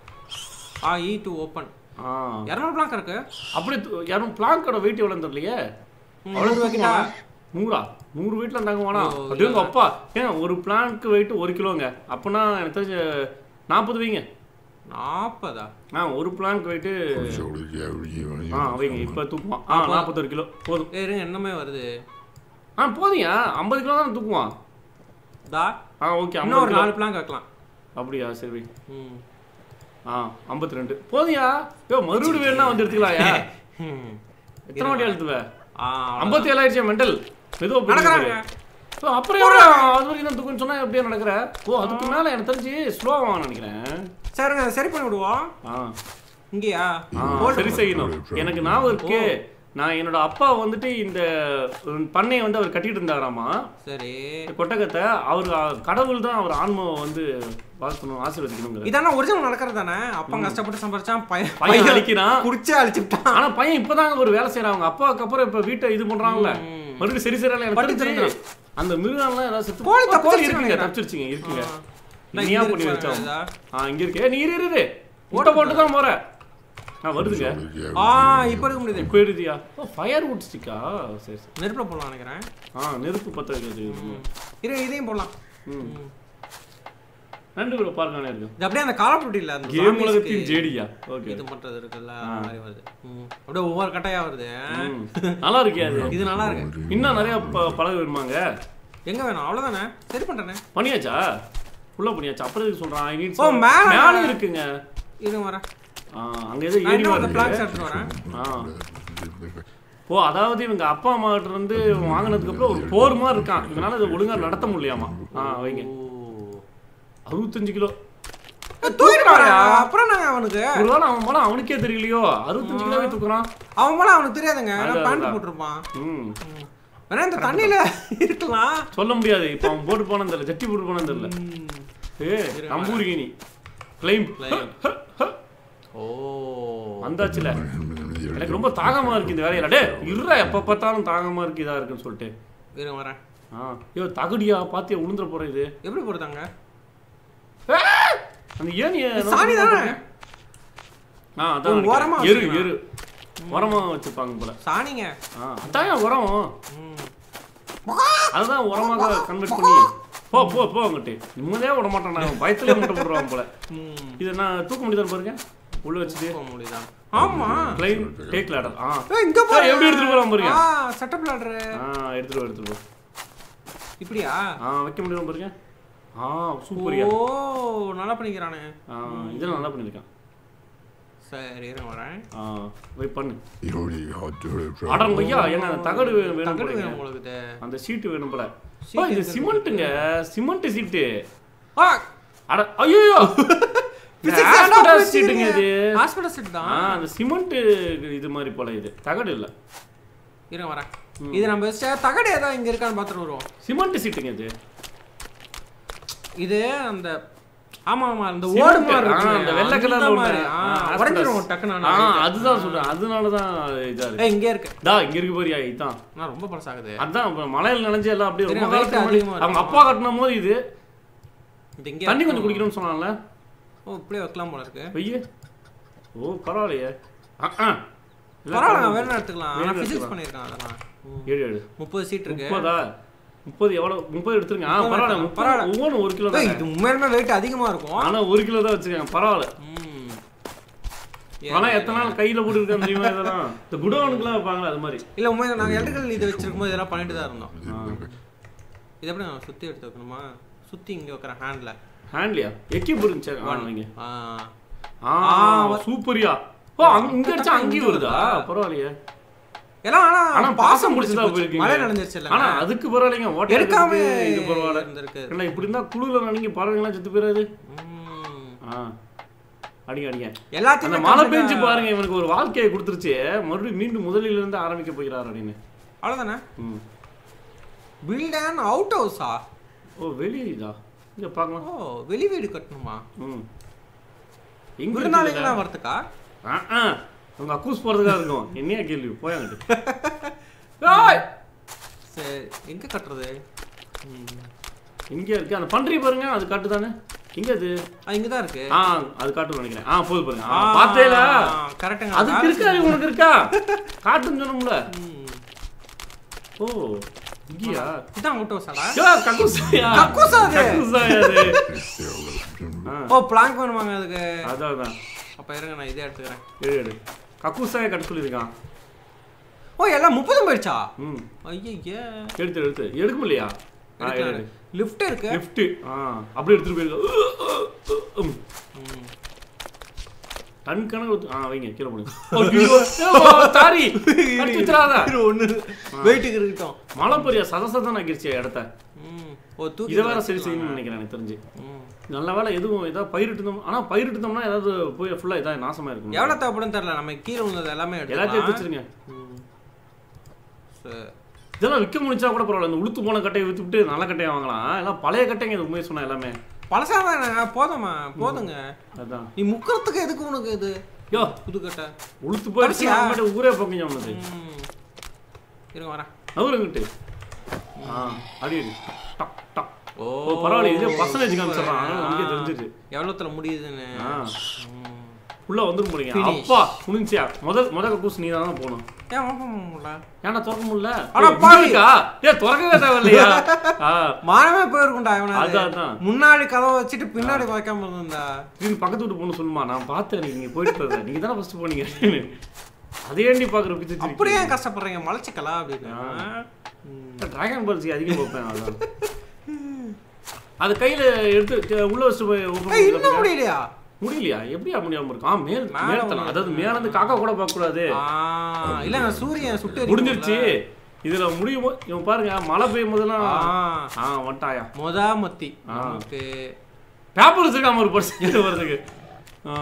ஆ இ டு ஓப்பன் ஆ இரநூறு பிளாக் இருக்கு அப்படியே து- யாரும் பிளாங்கோட வெயிட் எவ்வளோன்னு தெரியலையே நூறு ரூபாய்க்கிட்டா நூறா நூறு வெயிட்ல இருந்தாங்க வேணா ஓ, அப்படியே உங்க அப்பா ஏன் ஒரு பிளாங்க்கு வெயிட் ஒரு கிலோங்க அப்பனா எனக்கு தெரிஞ்ச நாற்பது வைங்க நாற்பதா ஆ ஒரு பிளாங்க் வெயிட்டு soldi ஆ வைங்க இப்போ தூக்குவான் ஆ நாற்பத்தொரு கிலோ போதும் ஏய், இருங்க என்னமே வருது ஆ போதியா ஐம்பது கிலோ தான் தூக்குவான் தா ஆ ஓகே இன்னும் ஐம்பது ஒரு கிலோ நாலு பிளான் வைக்கலாம் அப்படியா சரி வை. ம் ஆ ஐம்பத்தி ரெண்டு போதியா யோ மறுபடியும் வேணா வந்து எடுத்துக்கலாயா ம். எத்தனை வாட்டி எழுத்துவ ஆ ஐம்பத்தி ஏழாயிடுச்சா மெண்டல் மெதுவாக நடக்கிறாங்க ஓ, அப்புறம் எவ்வளோ அது வரைக்கும் தான் தூக்குன்னு சொன்னா எப்படியா நடக்கிற ஓ அதுக்கு மேல எனக்கு தெரிஞ்சு ஸ்லோவாக நினைக்கிறேன் சரிங்க சரி பண்ணி விடுவோம் ஆ இங்கேயா ஆ, போட்டு சரி செய்யணும் எனக்கு ஞாபகம் இருக்கு நான் என்னோட அப்பா வந்துட்டு இந்த உம், பண்ணையை வந்து அவர் கட்டிட்டு இருந்தாராமா சரி இந்த கொட்டகத்தை அவர் அஹ், கடவுள் தான் அவர் ஆன்மாவை வந்து வாழ்த்தணும் ஆசீர்வதிக்கணுங்கிற இதானே ஒரிஜினல் நடக்கிறது தானே அப்பா கஷ்டப்பட்டு சம்பாரிச்சான் பையன் பையன் அழிக்கிறான் குடிச்சே அழிச்சுட்டான் ஆனா பையன் இப்பதாங்க ஒரு வேலை செய்யறாங்க அப்பாவுக்கு அப்புறம் இப்ப வீட்டை இது பண்றாங்கல்ல ம். மறுபடியும் சரி சரியா எனக்கு பட்டு தெரிஞ்சு திருந்துறான். அந்த மிருகம்லாம் ஏதாவது செத்து கோழி ஆ, கோழி தப்பிச்சிருச்சுன்னு இருக்குங்க நினைக்கிறேன். தப்பிச்சிருச்சுங்க இருக்குங்க நான் நீயா இங்க பண்ணி இருக்கு வச்சோம் பாருங்க, ஆ இங்க இருக்கு ஏ, நீ இரு இரு, இரு முட்டை போட்டு தான் போற ஆ வருதுங்க ஆ இப்போ எடுக்க முடியுது இப்போ எழுதியா ஓ ஃபயர் வுட் ஸ்டிக்கா சரி சரி நெருப்புல போடலாம் நினைக்கிறேன் ஆ நெருப்பு பத்த வைக்கிறது இரு இதையும் போடலாம் ம். ம். ரெண்டு பேரும் பார்க்கணும் இருக்கு இது அப்படியே அந்த கால் ஆஃப் இல்ல அந்த கேம் zombies உலகத்தின் க்கு ஜேடியா ஓகே இது பண்றது இருக்குல்ல அந்த மாதிரி வருது ம். அப்படியே ஒவ்வொரு கட்டையா வருது நல்லா இருக்கே அது இது நல்லா இருக்கு இன்னும் நிறைய ப- பழக வேணுமாங்க எங்க வேணும் அவ்வளவுதானே சரி பண்றேனே பண்ணியாச்சா உள்ள பண்ணியாச்சா அப்புறம் எதுக்கு சொல்றான் I need ஓ, some- மேல. மேல இருக்குங்க இருங்க வரேன் ஆ, அங்க ஏதோ நான் ஏறி இன்னும் அந்த வருது பிளாக்ஸ் எடுத்துட்டு வரேன் ஆ. ஓ அதாவது இவங்க அப்பா அம்மா கிட்ட இருந்து வாங்கினதுக்கு அப்புறம் ஒரு போர் மாதிரி இருக்கான் இதனால இதை ஒழுங்கா நடத்த முடியாமா ஆ வைங்க அறுபத்தஞ்சு கிலோ தூக்கிட்டு வரேன் அப்புறம் நாங்க அவனுக்கு ஒருவேளை அவன் போனா அவனுக்கே தெரியலையோ அறுபத்தஞ்சு கிலோவே தூக்குறான் அவன் போல அவனுக்கு தெரியாதுங்க அதான், பேண்ட் அதான். போட்டிருப்பான் ம் வேணா இந்த தண்ணியில இருக்கலாம் சொல்ல முடியாது இப்போ அவன் போட்டு போனது தெரியல ஜட்டி போட்டு போனது தெரியல ஏ நம்பூரிகினி கிளைம் ஓ வந்தாச்சுல எனக்கு ரொம்ப தாகமா இருக்கு இந்த வேலையில டே இருடா எப்ப பார்த்தாலும் தாகமா இருக்கு இதா இருக்குன்னு சொல்லிட்டு இருங்க வரேன் ஆ ஐயோ தகுடியா பாத்தியா உளுந்துற போற இது எப்படி போடுதாங்க ஆ! அந்த ஏனிய சாணி தானே ஆ அதான் ஓ, ஓரமா நினைக்கிறேன். எரு வச்சிருக்கான். எரு உரமா வச்சிருப்பாங்க போல சாணிங்க ஆ அதான் ஏன் உரம் ம். அதுதான் உரமாக கன்வெர்ட் பண்ணி போ போ போ அங்கிட்டு நிம்மதியா விட மாட்டான் நான் பயத்திலே முட்டை போடுவாங்க போல ம். இது நான் தூக்க முடியுதான்னு பாருங்க உள்ள வச்சுட்டு போக முடியுதா ஆமா கிளைம் டேக் லேடர் ஆ ஏய், இங்க ஏய், பாரு எப்படி எடுத்துட்டு போலாம் பாருங்க ஆ செட்டப் லாட்ரு ஆ எடுத்துட்டு வா, எடுத்துட்டு வா. இப்படியா ஆ வைக்க முடியும் பாருங்க ஆ சூப்பரியா ஓ நல்லா பண்ணிக்கிறானே ஆ இதெல்லாம் நல்லா பண்ணிருக்கான் சரி இருங்க வரேன் ஆ வெயிட் பண்ணு Io li ho due அடங்க ஐயா என்ன தகடு வே- வேணும் தகடு போலங்க வேணும் உங்களுக்கு அந்த சீட்டு வேணும் போல சீட்டு ஓ, இது இருக்கு. சிமெண்ட்டுங்க சிமெண்ட் சீட்டு ஆ அட ஐயோ ஹாஸ்பிட்டல் சீட்டுங்க இது ஹாஸ்பிட்டல் சீட் ஆ தான் அந்த சிமெண்ட் இது மாதிரி போல இது தகடு இல்ல இருங்க வரேன் இது நம்ம வச்ச தகடு ஏதோ இங்க இருக்கான்னு பார்த்துட்டு வருவோம் சிமெண்ட் சீட்டுங்க இது இது அந்த ஆமா ஆமா அந்த Cement. ஓடு மாதிரி ஆ, இருக்குமே, அந்த வெள்ளை அந்த கலர்ல ஒண்ணு. மாதிரி. ஆ, ஆ, உடைஞ்சிரும் asbestos. டக்குன்னு ஆ நான் அதுதான் சொல்றேன் அதனால தான் இதா இருக்கு ஏய் இங்கே இருக்கு தா இங்க இருக்கு பாரியா இதான் நான் ரொம்ப பழசாகுது அதான் இப்ப மலையில நனைஞ்சு எல்லாம் அப்படியே ரொம்ப தெரியும், காலத்துக்கு weight முன்னாடி அதிகமா அவங்க இருக்கும். அப்பா கட்டின போது இது இது இங்கே தண்ணி கொஞ்சம் குடிக்கணும்னு சொன்னாங்கல்ல ஓ இப்படியே வைக்கலாம் போல இருக்கு வெய்ய ஓ பரவாயில்லையே ஆ, ஆ. இல்ல, பரவாயில்ல வேணும் எடுத்துக்கலாம் வேணா நான் ஃபிசிக்ஸ் எடுத்துக்கலாம். பண்ணியிருக்கேன் அதெல்லாம் ம். ஏழு ஏழு முப்பது சீட் இருக்கு முப்பதா முப்பது எவ்வளவு முப்பது எடுத்துருங்க ஆ முப்பது பரவாயில்ல எடுத்துக்கலாம். முப்பது பரவாயில்ல. ஒவ்வொன்றும் ஒரு கிலோ ஏய், தான் இது உண்மையிலுமே வெயிட் அதிகமா இருக்கும் ஆனா ஒரு கிலோ தான் வச்சிருக்கேன் பரவாயில்ல ம். ஆனா எத்தனை நாள் கையில போட்டு இருக்கேன் தெரியுமா இதெல்லாம் இந்த குடோனுக்குலாம் வைப்பாங்களா அது மாதிரி இல்ல உண்மையில நாங்க எலக்ட்ரிக்கல் இது வச்சிருக்கும் போது இதெல்லாம் பண்ணிட்டு தான் இருந்தோம் ஆ. இது எப்படி நான் சுத்தி எடுத்து வைக்கணுமா சுத்தி இங்க வைக்கிறேன் ஹேண்ட்ல ஹேண்ட்லியா எக்கிப் இருந்துச்சு ஆ வைங்க ஆ ஆ ஆ, சூப்பரியா ஓ அங்க இங்க அடிச்சா அங்கேயும் வருதா பரவாயில்லையே எல்லாம் ஆனா ஆனா பாசம் முடிச்சுதான் போச்சு. போயிருக்கீங்க மழை நனைஞ்சிருச்சு ஆனா அதுக்கு பரவாயில்லைங்க ஓட்ட எடுக்காம இது பரவாயில்ல இருந்திருக்கு ஏன்னா இப்படி இருந்தா குழுல நீங்க பறவைங்களாம் செத்து போயிடாது ம். ஆ அடிங்க அடிங்க அந்த எல்லாத்தையுமே மழை complete பெஞ்சு ஆ- பாருங்க இவனுக்கு ஒரு வாழ்க்கையை கொடுத்துருச்சு மறுபடியும் மீண்டும் முதலில் இருந்து ஆரம்பிக்க போகிறார் அப்படின்னு அவ்வளவுதானே ம் பில்ட் அண்ட் அவுட் ஹவுஸா ஓ வெளியே இதா இங்க பார்க்கலாம் ஓ வெளி வீடு கட்டணுமா ம் எங்க இருக்குது விருந்தாளிகளாம் வரதுக்கா ஆ ஆ உங்க அக்கூஸ் போறதுக்காக இருக்கும் என்னையா கேள்வி போயாங்கிட்டு ஏய்! சரி எங்க கட்டுறது ம். இங்க இருக்கு அந்த பன்றி பாருங்க அது காட்டு தானே எங்க அது ஆ, இங்கதான் இருக்கு ஆ அது காட்டு நினைக்கிறேன் ஆ போது பாருங்க ஆ பார்த்தேல கரெக்டுங்க அதுக்கு இருக்கா இது உனக்கு இருக்கா காட்டுன்னு சொன்னோம்ல ம். ஓ இங்கயா இதான் அவுட் ஹவுஸாடா யோ, கக்கூசாயா கக்கூசா அது? கக்கூசாயா அது ஆ, ஓ பிளாங்க் வேணுமாங்க அதுக்கு அதான் அதான் அப்ப இருங்க நான் இதே எடுத்துக்கிறேன் எடு எடு கக்கூசாயா கட்ட சொல்லியிருக்கான் ஓ எல்லாம் முப்பதும் போயிடுச்சா ம் ஐயே எடுத்து எடுத்து எடுக்க முடியலையா ஆ எடு எடு லிஃப்ட் இருக்கு லெஃப்ட் ஆ அப்படியே எடுத்துட்டு போயிருக்க ம். ம். டன் கணக்கு ஊத்து- ஆ வைங்க கீழே போடுங்க ஐயோ, ஏ, தாரி கடிச்சு வச்சிடாத இரு, ஒண்ணு வெயிட்டுக்கு இருக்கட்டும் மழை பெரிய சதசதான் ஆக்கிருச்சு இடத்த ம். ஓ தூக்கி இதை வேற சரி செய்யணும்னு நினைக்கிறேன் எனக்கு தெரிஞ்சு ம். நல்ல வேலை எதுவும் ஏதாவது பயிரிட்டுந்தோம் ஆனா பயிரிட்டுந்தோம்னா ஏதாவது போய் ஃபுல்லா இதாக நாசமா இருக்கும் எவ்வளவு தேவைப்படும் தெரியல நம்ம கீழே விழுந்தது எல்லாமே எல்லாத்தையும் எடுத்து எடுத்துக்கலாம் வச்சிருங்க ம். சரி. இதெல்லாம் விற்க முடிச்சா கூட பரவாயில்ல இந்த உளுத்து போன கட்டையை வித்துவிட்டு நல்ல கட்டையை வாங்கலாம் எல்லாம் பழைய கட்டைங்க இது உண்மையை சொன்னா எல்லாமே பழசாதானங்க போதுமா போதுங்க அதான் நீ முக்கிறதுக்கு எதுக்கு உனக்கு இது யோ புதுக்கட்டை உளுத்து போயிடுச்சு கடைசியா? அங்கிட்ட ஊரே பக்கம் அவனுக்கு ம். இருங்க வரேன் அவருங்கிட்டு ஆ அடி அடி டக் டக் ஓ ஓ பரவாயில்ல இதே பர்சன்டேஜ் காமிச்சிடறான் அதனால நமக்கே தெரிஞ்சிச்சு எவ்வளோத்துல முடியுதுன்னு ஆ ம். உள்ள வந்துரும் போறீங்க Finish. அப்பா முடிஞ்சியா முதல் முதல் கக்கூஸ் நீ தான் போகணும் ஏன் ஓப்பன் பண்ண முடியல ஏன்னா திறக்க முடியல அட ஏய், இங்க பாவி. இருக்கா ஏ திறக்கவே தேவையில்லையா ஆ மானமே போயிருக்கும்டா இவனாவது அதான், அதான். முன்னாடி கதவை வச்சுட்டு பின்னாடி வைக்காம இருந்தா இது பக்கத்து வீட்டு பொண்ணு சொல்லுமா நான் பார்த்தேன் நீங்க போயிட்டு இருந்த நீங்க தானே ஃபர்ஸ்ட் போனீங்க அதே ஏண்டி பாக்குற பிச்சு அப்படியே ஏன் கஷ்டப்படுறீங்க மலைச்சிக்கலாம் அப்படின்னு ம். டிராகன் பால்சி அதிகம் வைப்பேன் அதான் அது கையில எடுத்து க- உள்ள வச்சுட்டு போய் open ஏய், பண்ணி இன்னும் பார்த்தியா? முடியலையா முடியலையா எப்படியா முடியாம இருக்கும் ஆ மேல் மேல மேலத்தலாம் ஒண்ணு அதாவது மேல இருந்து காக்கா கூட பார்க்க கூடாது ஆ, இல்ல நான் சூரியன் சுட்டு எரிக்கும்ல. முடிஞ்சிருச்சு இதுல முடியும் போது இவன் பாருங்க மழை பெய்யும் போதெல்லாம் ஆ, ஆ வந்துட்டாயா மொத மத்தி ஆ. நமக்கு பேப்பர் வச்சிருக்காம ஒரு பர்சன் வருதுக்கு ஆ.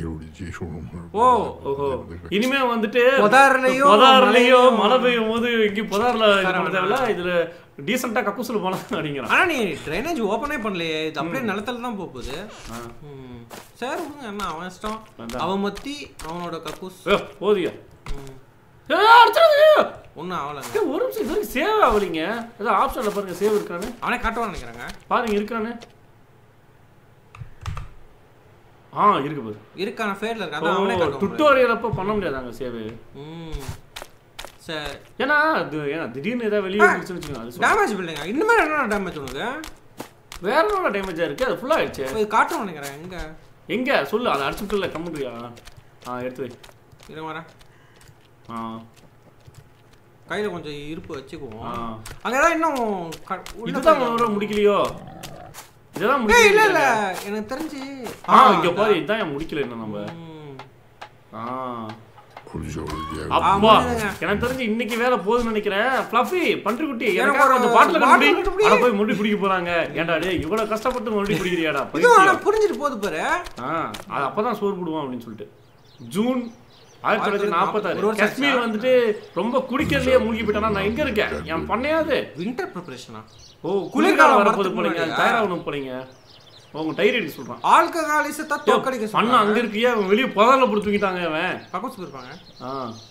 ஓ ஓஹோ இனிமே வந்துட்டு பொதார்லயோ, பொதார்லயோ மலையிலயோ மழை பெய்யும் போது இங்க பொதார்ல இது பண்ண தேவையில்ல இதுல டீசெண்டா கக்கூசுல போன அப்படிங்கிறான் ஆனா நீ ட்ரைனேஜ் ஓபனே பண்ணலையே இது அப்படியே நிலத்துல தான் போக போகுது ஆ. ம். சரி விடுங்க என்ன அவன் இஷ்டம் அதான். அவன் மத்தி அவனோட கக்கூஸ் ஏ, போதியா ம். ஏ, அடிச்சிடாதீங்க. ஒண்ணும் ஆகலைங்க ஏ, ஒரு நிமிஷம் இது வரைக்கும் சேவ் ஆகலைங்க ஏதோ ஆப்ஷன்ல பாருங்க சேவ் இருக்கானு அவனே காட்டுவான்னு நினைக்கிறாங்க பாருங்க இருக்கானு ஆ இருக்கு பாரு இருக்கான ஃபேர்ல இருக்கு அதான் அவனே காட்டுவான் டுட்டோரியல் அப்போ பண்ண முடியாதாங்க சேவ் ம் சரி ஏன்னா அது ஏன்னா திடீர்னு ஏதாவது வெளியே வந்துச்சுன்னு வச்சுக்கோங்க அது சொல்ல- டேமேஜ் பில்டிங்க இன்னுமே என்ன டேமேஜ் உனக்கு வேற என்ன டேமேஜா இருக்கு அது ஃபுல்லா ஆயிடுச்சு இது காட்டுவான்னு நினைக்கிறேன் எங்க எங்க சொல்லு அதை அடிச்சுட்டுல கம்முன்றியா ஆ எடுத்து வை இரு வரேன் ஆ கையில கொஞ்சம் இருப்பு வச்சுக்குவோம் ஆ. அங்கதான் இன்னும் க- உள்ள இதுதான் போய்- உன்னோட முடிக்கலையோ இதெல்லாம் ஏய் இல்ல முடிக்கல இல்ல எனக்கு தெரிஞ்சு ஆ இங்க பாரு இதுதான் என் முடிக்கல இன்னும் நம்ம ம். ஆ ஆ, அப்பா முடியுதுங்க. எனக்கு தெரிஞ்சு இன்னைக்கு வேலை போகுதுன்னு நினைக்கிறேன் ஃப்ளஃபி பன்றி குட்டி எனக்கு எனக்காக ஒரு கொஞ்சம் பாட்டில் bottle முடி கட்டுப்படி. அட போய் முடி குடிக்க போறாங்க ஏன்டா டேய் இவ்வளவு கஷ்டப்பட்டு முடி குடிக்கிறியாடா இது ஆனா பைத்தியம் புரிஞ்சுட்டு போகுது பாரு ஆ அது அப்பதான் சோறு போடுவான் அப்படின்னு சொல்லிட்டு ஜூன் ஆயிரத்தி தொள்ளாயிரத்தி ஒரு நாற்பத்தாறு வருஷம் காஷ்மீர் ஆச்சா? வந்துட்டு ரொம்ப குடிக்கிறதுலயே மூழ்கி போயிட்டானா நான் எங்க இருக்கேன் என் பண்ணையாது வின்டர் ப்ரிப்பரேஷனா ஓ குளிர்காலம் குளிர்காலம் வரப்போது வரதுக்கு போறீங்க முன்னாடியா? தயாராகணும் போறீங்க உங்க டைரி அடிக்க சொல்றான் ஆல்கஹாலிசத்தை தோக்கடிக்க பண்ண சொல்றாங்க அங்க இருக்கியா அவன் வெளியே புதர்ல போட்டு தூக்கிட்டாங்க அவன் கக்கூஸ் போயிருப்பாங்க ஆ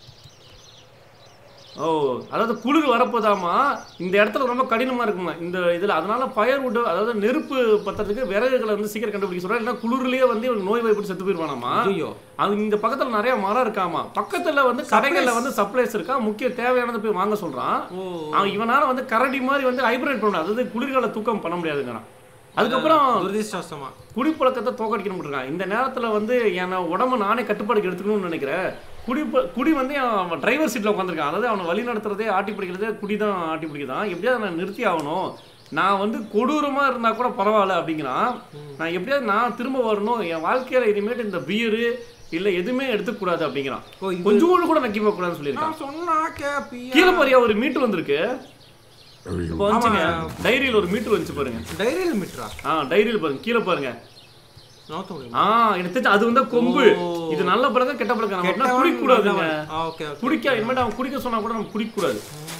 ஓ அதாவது குளிர் வரப்போதாமா இந்த இடத்துல ரொம்ப கடினமா இருக்குமா இந்த இதுல அதனால ஃபயர் வுட் அதாவது நெருப்பு பத்துறதுக்கு விறகுகளை வந்து சீக்கிரம் கண்டுபிடிக்க சொல்றாங்க இல்லைன்னா குளிர்லயே வந்து இவனுக்கு நோய் வாய்ப்பு செத்து போயிருவானாமா ஐயோ அது இந்த பக்கத்துல நிறைய மரம் இருக்காமா பக்கத்துல வந்து கடைகள்ல வந்து சப்ளைஸ் இருக்கா முக்கிய தேவையானது போய் வாங்க சொல்றான் ஓ அவன் இவனால வந்து கரடி மாதிரி வந்து ஹைப்ரேட் பண்ண முடியாது அதாவது குளிர்கால தூக்கம் பண்ண முடியாதுங்கிறான் அதுக்கப்புறம் துரதிருஷ்டவசமா குடிப்பழக்கத்தை தோக்கடிக்கணும் இருக்கான் இந்த நேரத்துல வந்து என் உடம்ப நானே கட்டுப்பாடுக்கு எடுத்துக்கணும்னு நினைக்கிறேன் குடி ப- குடி வந்து அவன் டிரைவர் சீட்ல உட்காந்துருக்கான் அதாவது அவனை வழி நடத்துறதே ஆட்டி பிடிக்கிறதே குடி தான் ஆட்டி பிடிக்குதான் எப்படியாவது நான் நிறுத்தி ஆகணும் நான் வந்து கொடூரமா இருந்தா கூட பரவாயில்ல அப்படிங்கிறான் நான் எப்படியாவது நான் திரும்ப வரணும் என் வாழ்க்கையில இனிமேட்டு இந்த பியரு இல்ல எதுவுமே எடுத்துக்க கூடாது அப்படிங்கிறான் ஓ, இது- கொஞ்சம் கூட நக்கி போக கூடாதுன்னு சொல்லியிருக்கான் நான் சொன்னா கேப்பியா கீழே பாரியா ஒரு மீட்டர் வந்திருக்கு Every இப்போ வந்துச்சுங்க டைரியில ஒரு மீட்டர் வந்துச்சு பாருங்க டைரியில் மீட்டரா ஆ டைரியில பாருங்க கீழே பாருங்க நோத்த முடியுமா ஆ எனக்கு தெரிஞ்சு அது வந்து கொம்பு ஓ. இது நல்ல பழக்கம் கெட்ட பழக்கம் நம்ம கெட்டவன் குடிக்க கூடாதுங்க நல்லவன். ஆ, ஓகே ஓகே குடிக்க இனிமேட்டு அவன் குடிக்க சொன்னா கூட நம்ம குடிக்க கூடாது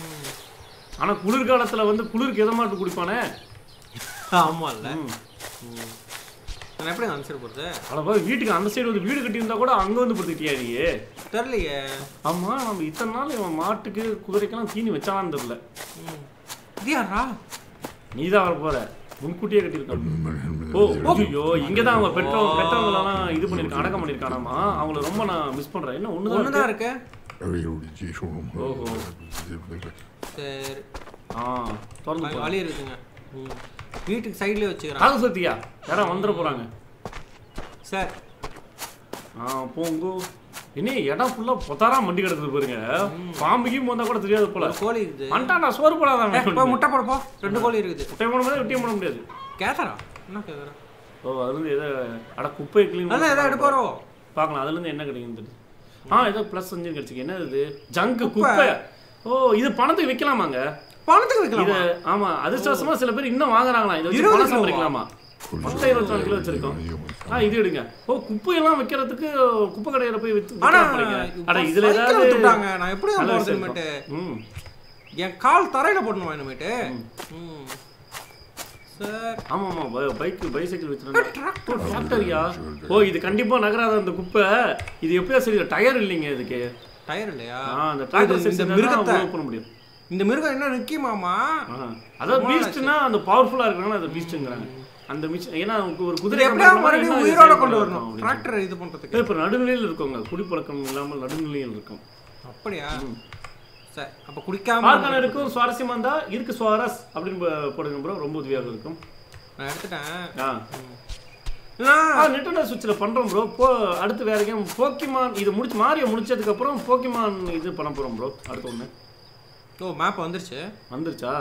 ஆனா குளிர்காலத்துல வந்து குளிருக்கு எதை மாட்டு குடிப்பானே ஆமா இல்ல நான் எப்படி ஆன்சர் போறது அவ்வளோ வீட்டுக்கு அந்த சைடு வந்து வீடு கட்டியிருந்தா கூட அங்க வந்து படுத்துக்கிட்டியா நீ தெரியலையே ஆமா நம்ம இத்தனை நாள் இவன் மாட்டுக்கு குதிரைக்கெல்லாம் தீனி வச்சானான்னு தெரியல ம். இது யாரா நீ தான் வர போற முன்கூட்டியே கட்டியிருக்கான் ஓ ஐயோ இங்கதான் அவங்க பெற்றவங்க பெற்றவங்களெல்லாம் இது பண்ணிருக்கான் அடக்கம் பண்ணிருக்கானாமா அவங்கள ரொம்ப நான் மிஸ் பண்றேன் என்ன ஒண்ணுதான் ஒண்ணுதான் இருக்கு. இருக்கு ஓஹோ. சரி ஆ திறந்து வ- போ. வழி இருக்குங்க ம். வீட்டுக்கு சைட்லயே வச்சுக்கிறேன் காது சத்தியா யாரா வந்துட போறாங்க சார் ஆ போங்கோ என்ன இடம் ஃபுல்லா பொத்தாரா மண்டி கிடக்குது பாருங்க பாம்புக்கும் வந்தா கூட தெரியாது போல ஒரு கோழி இருக்குது வந்துட்டா நான் சோறு போடாதான் ஏ, போய் முட்டை போடப்போ ரெண்டு கோழி இருக்குது முட்டை போட முடியாது வெட்டியும் போட முடியாது கேட்கறா என்ன கேட்கறா ஓ அது வந்து எதோ அட குப்பை கிளீன் அதான் எதாவது எடுப்பாரோ பார்க்கலாம் அதுல இருந்து என்ன கிடைக்கும் தெரியுது ஆ ஏதோ ப்ளஸ் அஞ்சு கிடைச்சிருக்கு என்ன இது ஜங்கு குப்பை. குப்பை ஓ இது பணத்துக்கு விற்கலாமாங்க பணத்துக்கு இது வைக்கலாமா ஆமா அதிர்ஷ்டவசமா சில பேர் இன்னும் வாங்குறாங்களா இதை வச்சு இருபது பணம் கிலோவா? சம்பாதிக்கலாமா மொத்தம் இருபத்தி நாலு கிலோ வச்சிருக்கோம் ஆ இது எடுங்க ஓ குப்பையெல்லாம் வைக்கிறதுக்கு குப்பை கடையில போய் வித்து ஆனா விற்கலாம் போறீங்க அட இதுல சைக்கிள் ஏதாவது வித்துட்டாங்க நான் எப்படி நல்ல போறது விஷயம் இனிமேட்டு இருக்கும். ம் என் கால் தரையில போடணுமா இனிமேட்டு ம் சார் ஆமா ஆமா பைக் பைசைக்கிள் வச்சிருந்தாங்க ஓ டிராக்டரியா ஓ இது கண்டிப்பா நகராத அந்த குப்பை இது எப்படியா சரி டயர் இல்லைங்க இதுக்கு டயர் இல்லையா ஆ அந்த டிராக்டர் இது இந்த செக்ஷன் மிருகத்தை மூவ் பண்ண முடியும் இந்த மிருகம் என்ன நிக்குமாமா ஆ. அதாவது பீஸ்ட்னா அந்த பவர்ஃபுல்லா இருக்காங்க அது பீஸ்ட்ங்கறாங்க அந்த மிஷ் ஏன்னா உங்களுக்கு ஒரு இது குதிரை எப்படியா கம்பெனி மாதிரி மறுபடியும் என்ன உயிரோட design கொண்டு பண்ணலாம் வரணும் அப்படின்னு. டிராக்டர் இது பண்றதுக்கு இப்ப நடுநிலையில் இருக்கவங்க குடிப்பழக்கம் இல்லாமல் நடுநிலையில் இருக்கும் அப்படியா சரி அப்ப குடிக்காம பார்க்கான இருக்கும் சுவாரஸ்யமா இருந்தா இருக்கு சுவாரஸ் அப்படின்னு போ- போடுங்க ப்ரோ ரொம்ப உதவியாக இருக்கும் நான் எடுத்துட்டேன் ஆ நான் நெட்டோட சுவிட்சில் பண்றோம் ப்ரோ போ அடுத்து வேற கேம் போக்கிமான் இது முடிச்சு மாறிய முடிச்சதுக்கு அப்புறம் போக்கிமான் இது பண்ண போறோம் ப்ரோ அடுத்து ஒண்ணு ஓ மேப் வந்துருச்சு வந்துருச்சா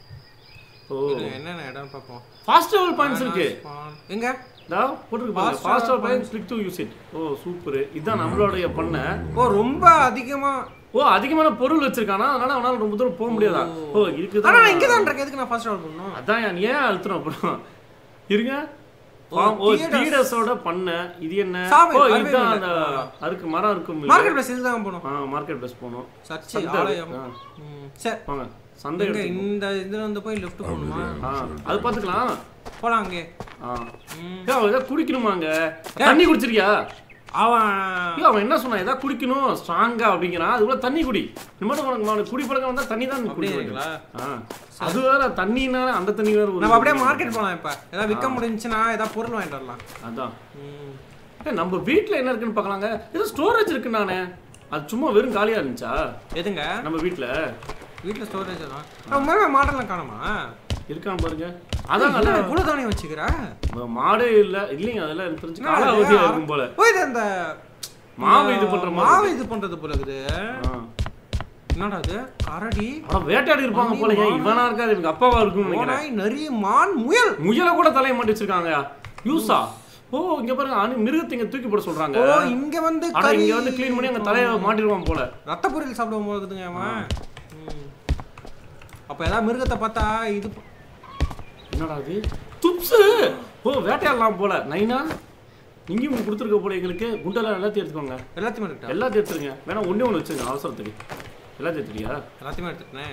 ஓ இருங்க, என்னென்ன இடம் பார்ப்போம் ஃபாஸ்ட் லெவல் பாயிண்ட்ஸ் இருக்கு எங்க இதா போட்டுருக்கு பாருங்க Fast fast travel level points click to use it ஓ சூப்பர் இதான் நம்மளுடைய பண்ண ஓ ரொம்ப அதிகமா ஓ அதிகமான பொருள் வச்சிருக்கானா அதனால அவனால ரொம்ப தூரம் போக முடியாதா ஓ ஆனா இருக்குதா நான் இங்க தான் இருக்கேன் எதுக்கு நான் ஃபர்ஸ்ட் ஆல் பண்ணணும் அதான் நீ ஏன் அழுத்தணும் அப்புறம் இருங்க ஓ, பாம்- ஓ theatres. தீடஸோட பண்ண இது என்ன சாமி, ஓ அருமை இதுதான் இல்லை. அந்த அதுக்கு மரம் இருக்கும் மார்க்கெட் பிளேஸ் இதுதான் போகணும் ஆ மார்க்கெட் பிளேஸ் போகணும் சர்ச்சு சந்தை ஆலயம் ஆ. ம், சரி வாங்க சந்தை எங்க எடுத்துக்கோ. இந்த இதுல வந்து போய் லெஃப்ட் போகணுமா ஆ அது பார்த்துக்கலாம் போலாம் அங்கே ஆ ம். ஏய், அவன் ஏதாவது குடிக்கணுமாங்க தண்ணி குடிச்சிருக்கியா அவன் ஐயோ, அவன் என்ன சொன்னான் ஏதாவது குடிக்கணும் ஸ்ட்ராங்கா அப்படிங்கிறான் அதுக்குள்ள தண்ணி குடி இனிமேட்டு உனக்கு உனக்கு குடி பழக்கம் வந்தா தண்ணி தான் நீ அப்படியே குடிக்க இருக்குங்களா வேண்டும். ஆ அது வேற தண்ணினா அந்த தண்ணி வேற ஒரு நம்ம அப்படியே மார்க்கெட் போலாம் இப்ப ஏதாவது விற்க முடிஞ்சுன்னா ஏதாவது பொருள் வாங்கிட்டு வரலாம் அதான் ம். ஏய், நம்ம வீட்ல என்ன இருக்குன்னு பார்க்கலாங்க ஏதோ ஸ்டோரேஜ் இருக்கு நானே அது சும்மா வெறும் காலியா இருந்துச்சா எதுங்க நம்ம வீட்ல வீட்ல ஸ்டோரேஜ் தான் உண்மையாவே மாடலாம் காணுமா இருக்கான் பாருங்க அதான் நல்லா நல்லா இவ்வளவு தானே வச்சுக்கிற ம- மாடே இல்ல இல்லைங்க அதெல்லாம் எனக்கு தெரிஞ்சு என்னடா இது? காலாவதியா இருக்கும் போல ஓ இது அந்த மாவு இது பண்ற மாதிரி மாவு இது பண்றது போல இருக்குது ஆ. என்னடா அது கரடி ஆனா வேட்டையாடி இருப்பாங்க போல ஏன் இவனா இருக்காது எனக்கு அப்பாவா இருக்கும்னு நினைக்கிறேன் ஓனாய் நரி மான் முயல் முயலை கூட தலையை மாட்டி வச்சிருக்காங்க யூஸா ஓ இங்க பாருங்க அணி மிருகத்தை இங்க தூக்கி போட சொல்றாங்க ஓ இங்க வந்து ஆனா கறி இங்க வந்து க்ளீன் பண்ணி அங்க தலையை மாட்டிடுவான் போல ரத்த பொரியல் சாப்பிடும் போல இருக்குதுங்க அவன் ம். அப்ப ஏதாவது மிருகத்தை பார்த்தா இது ப- என்னடா அது துப்ஸு ஓ வேட்டையாடலாம் போல நைனா இங்கேயும் ஒன்று கொடுத்துருக்க போல எங்களுக்கு குண்டெல்லாம் எல்லாத்தையும் எடுத்துக்கோங்க எல்லாத்தையுமே இருக்கா எல்லாத்தையும் எடுத்துருங்க வேணா ஒண்ணே ஒன்று வச்சுருங்க அவசரத்துக்கு எல்லாத்தையும் எடுத்துட்டியா எல்லாத்தையுமே எடுத்துட்டேன்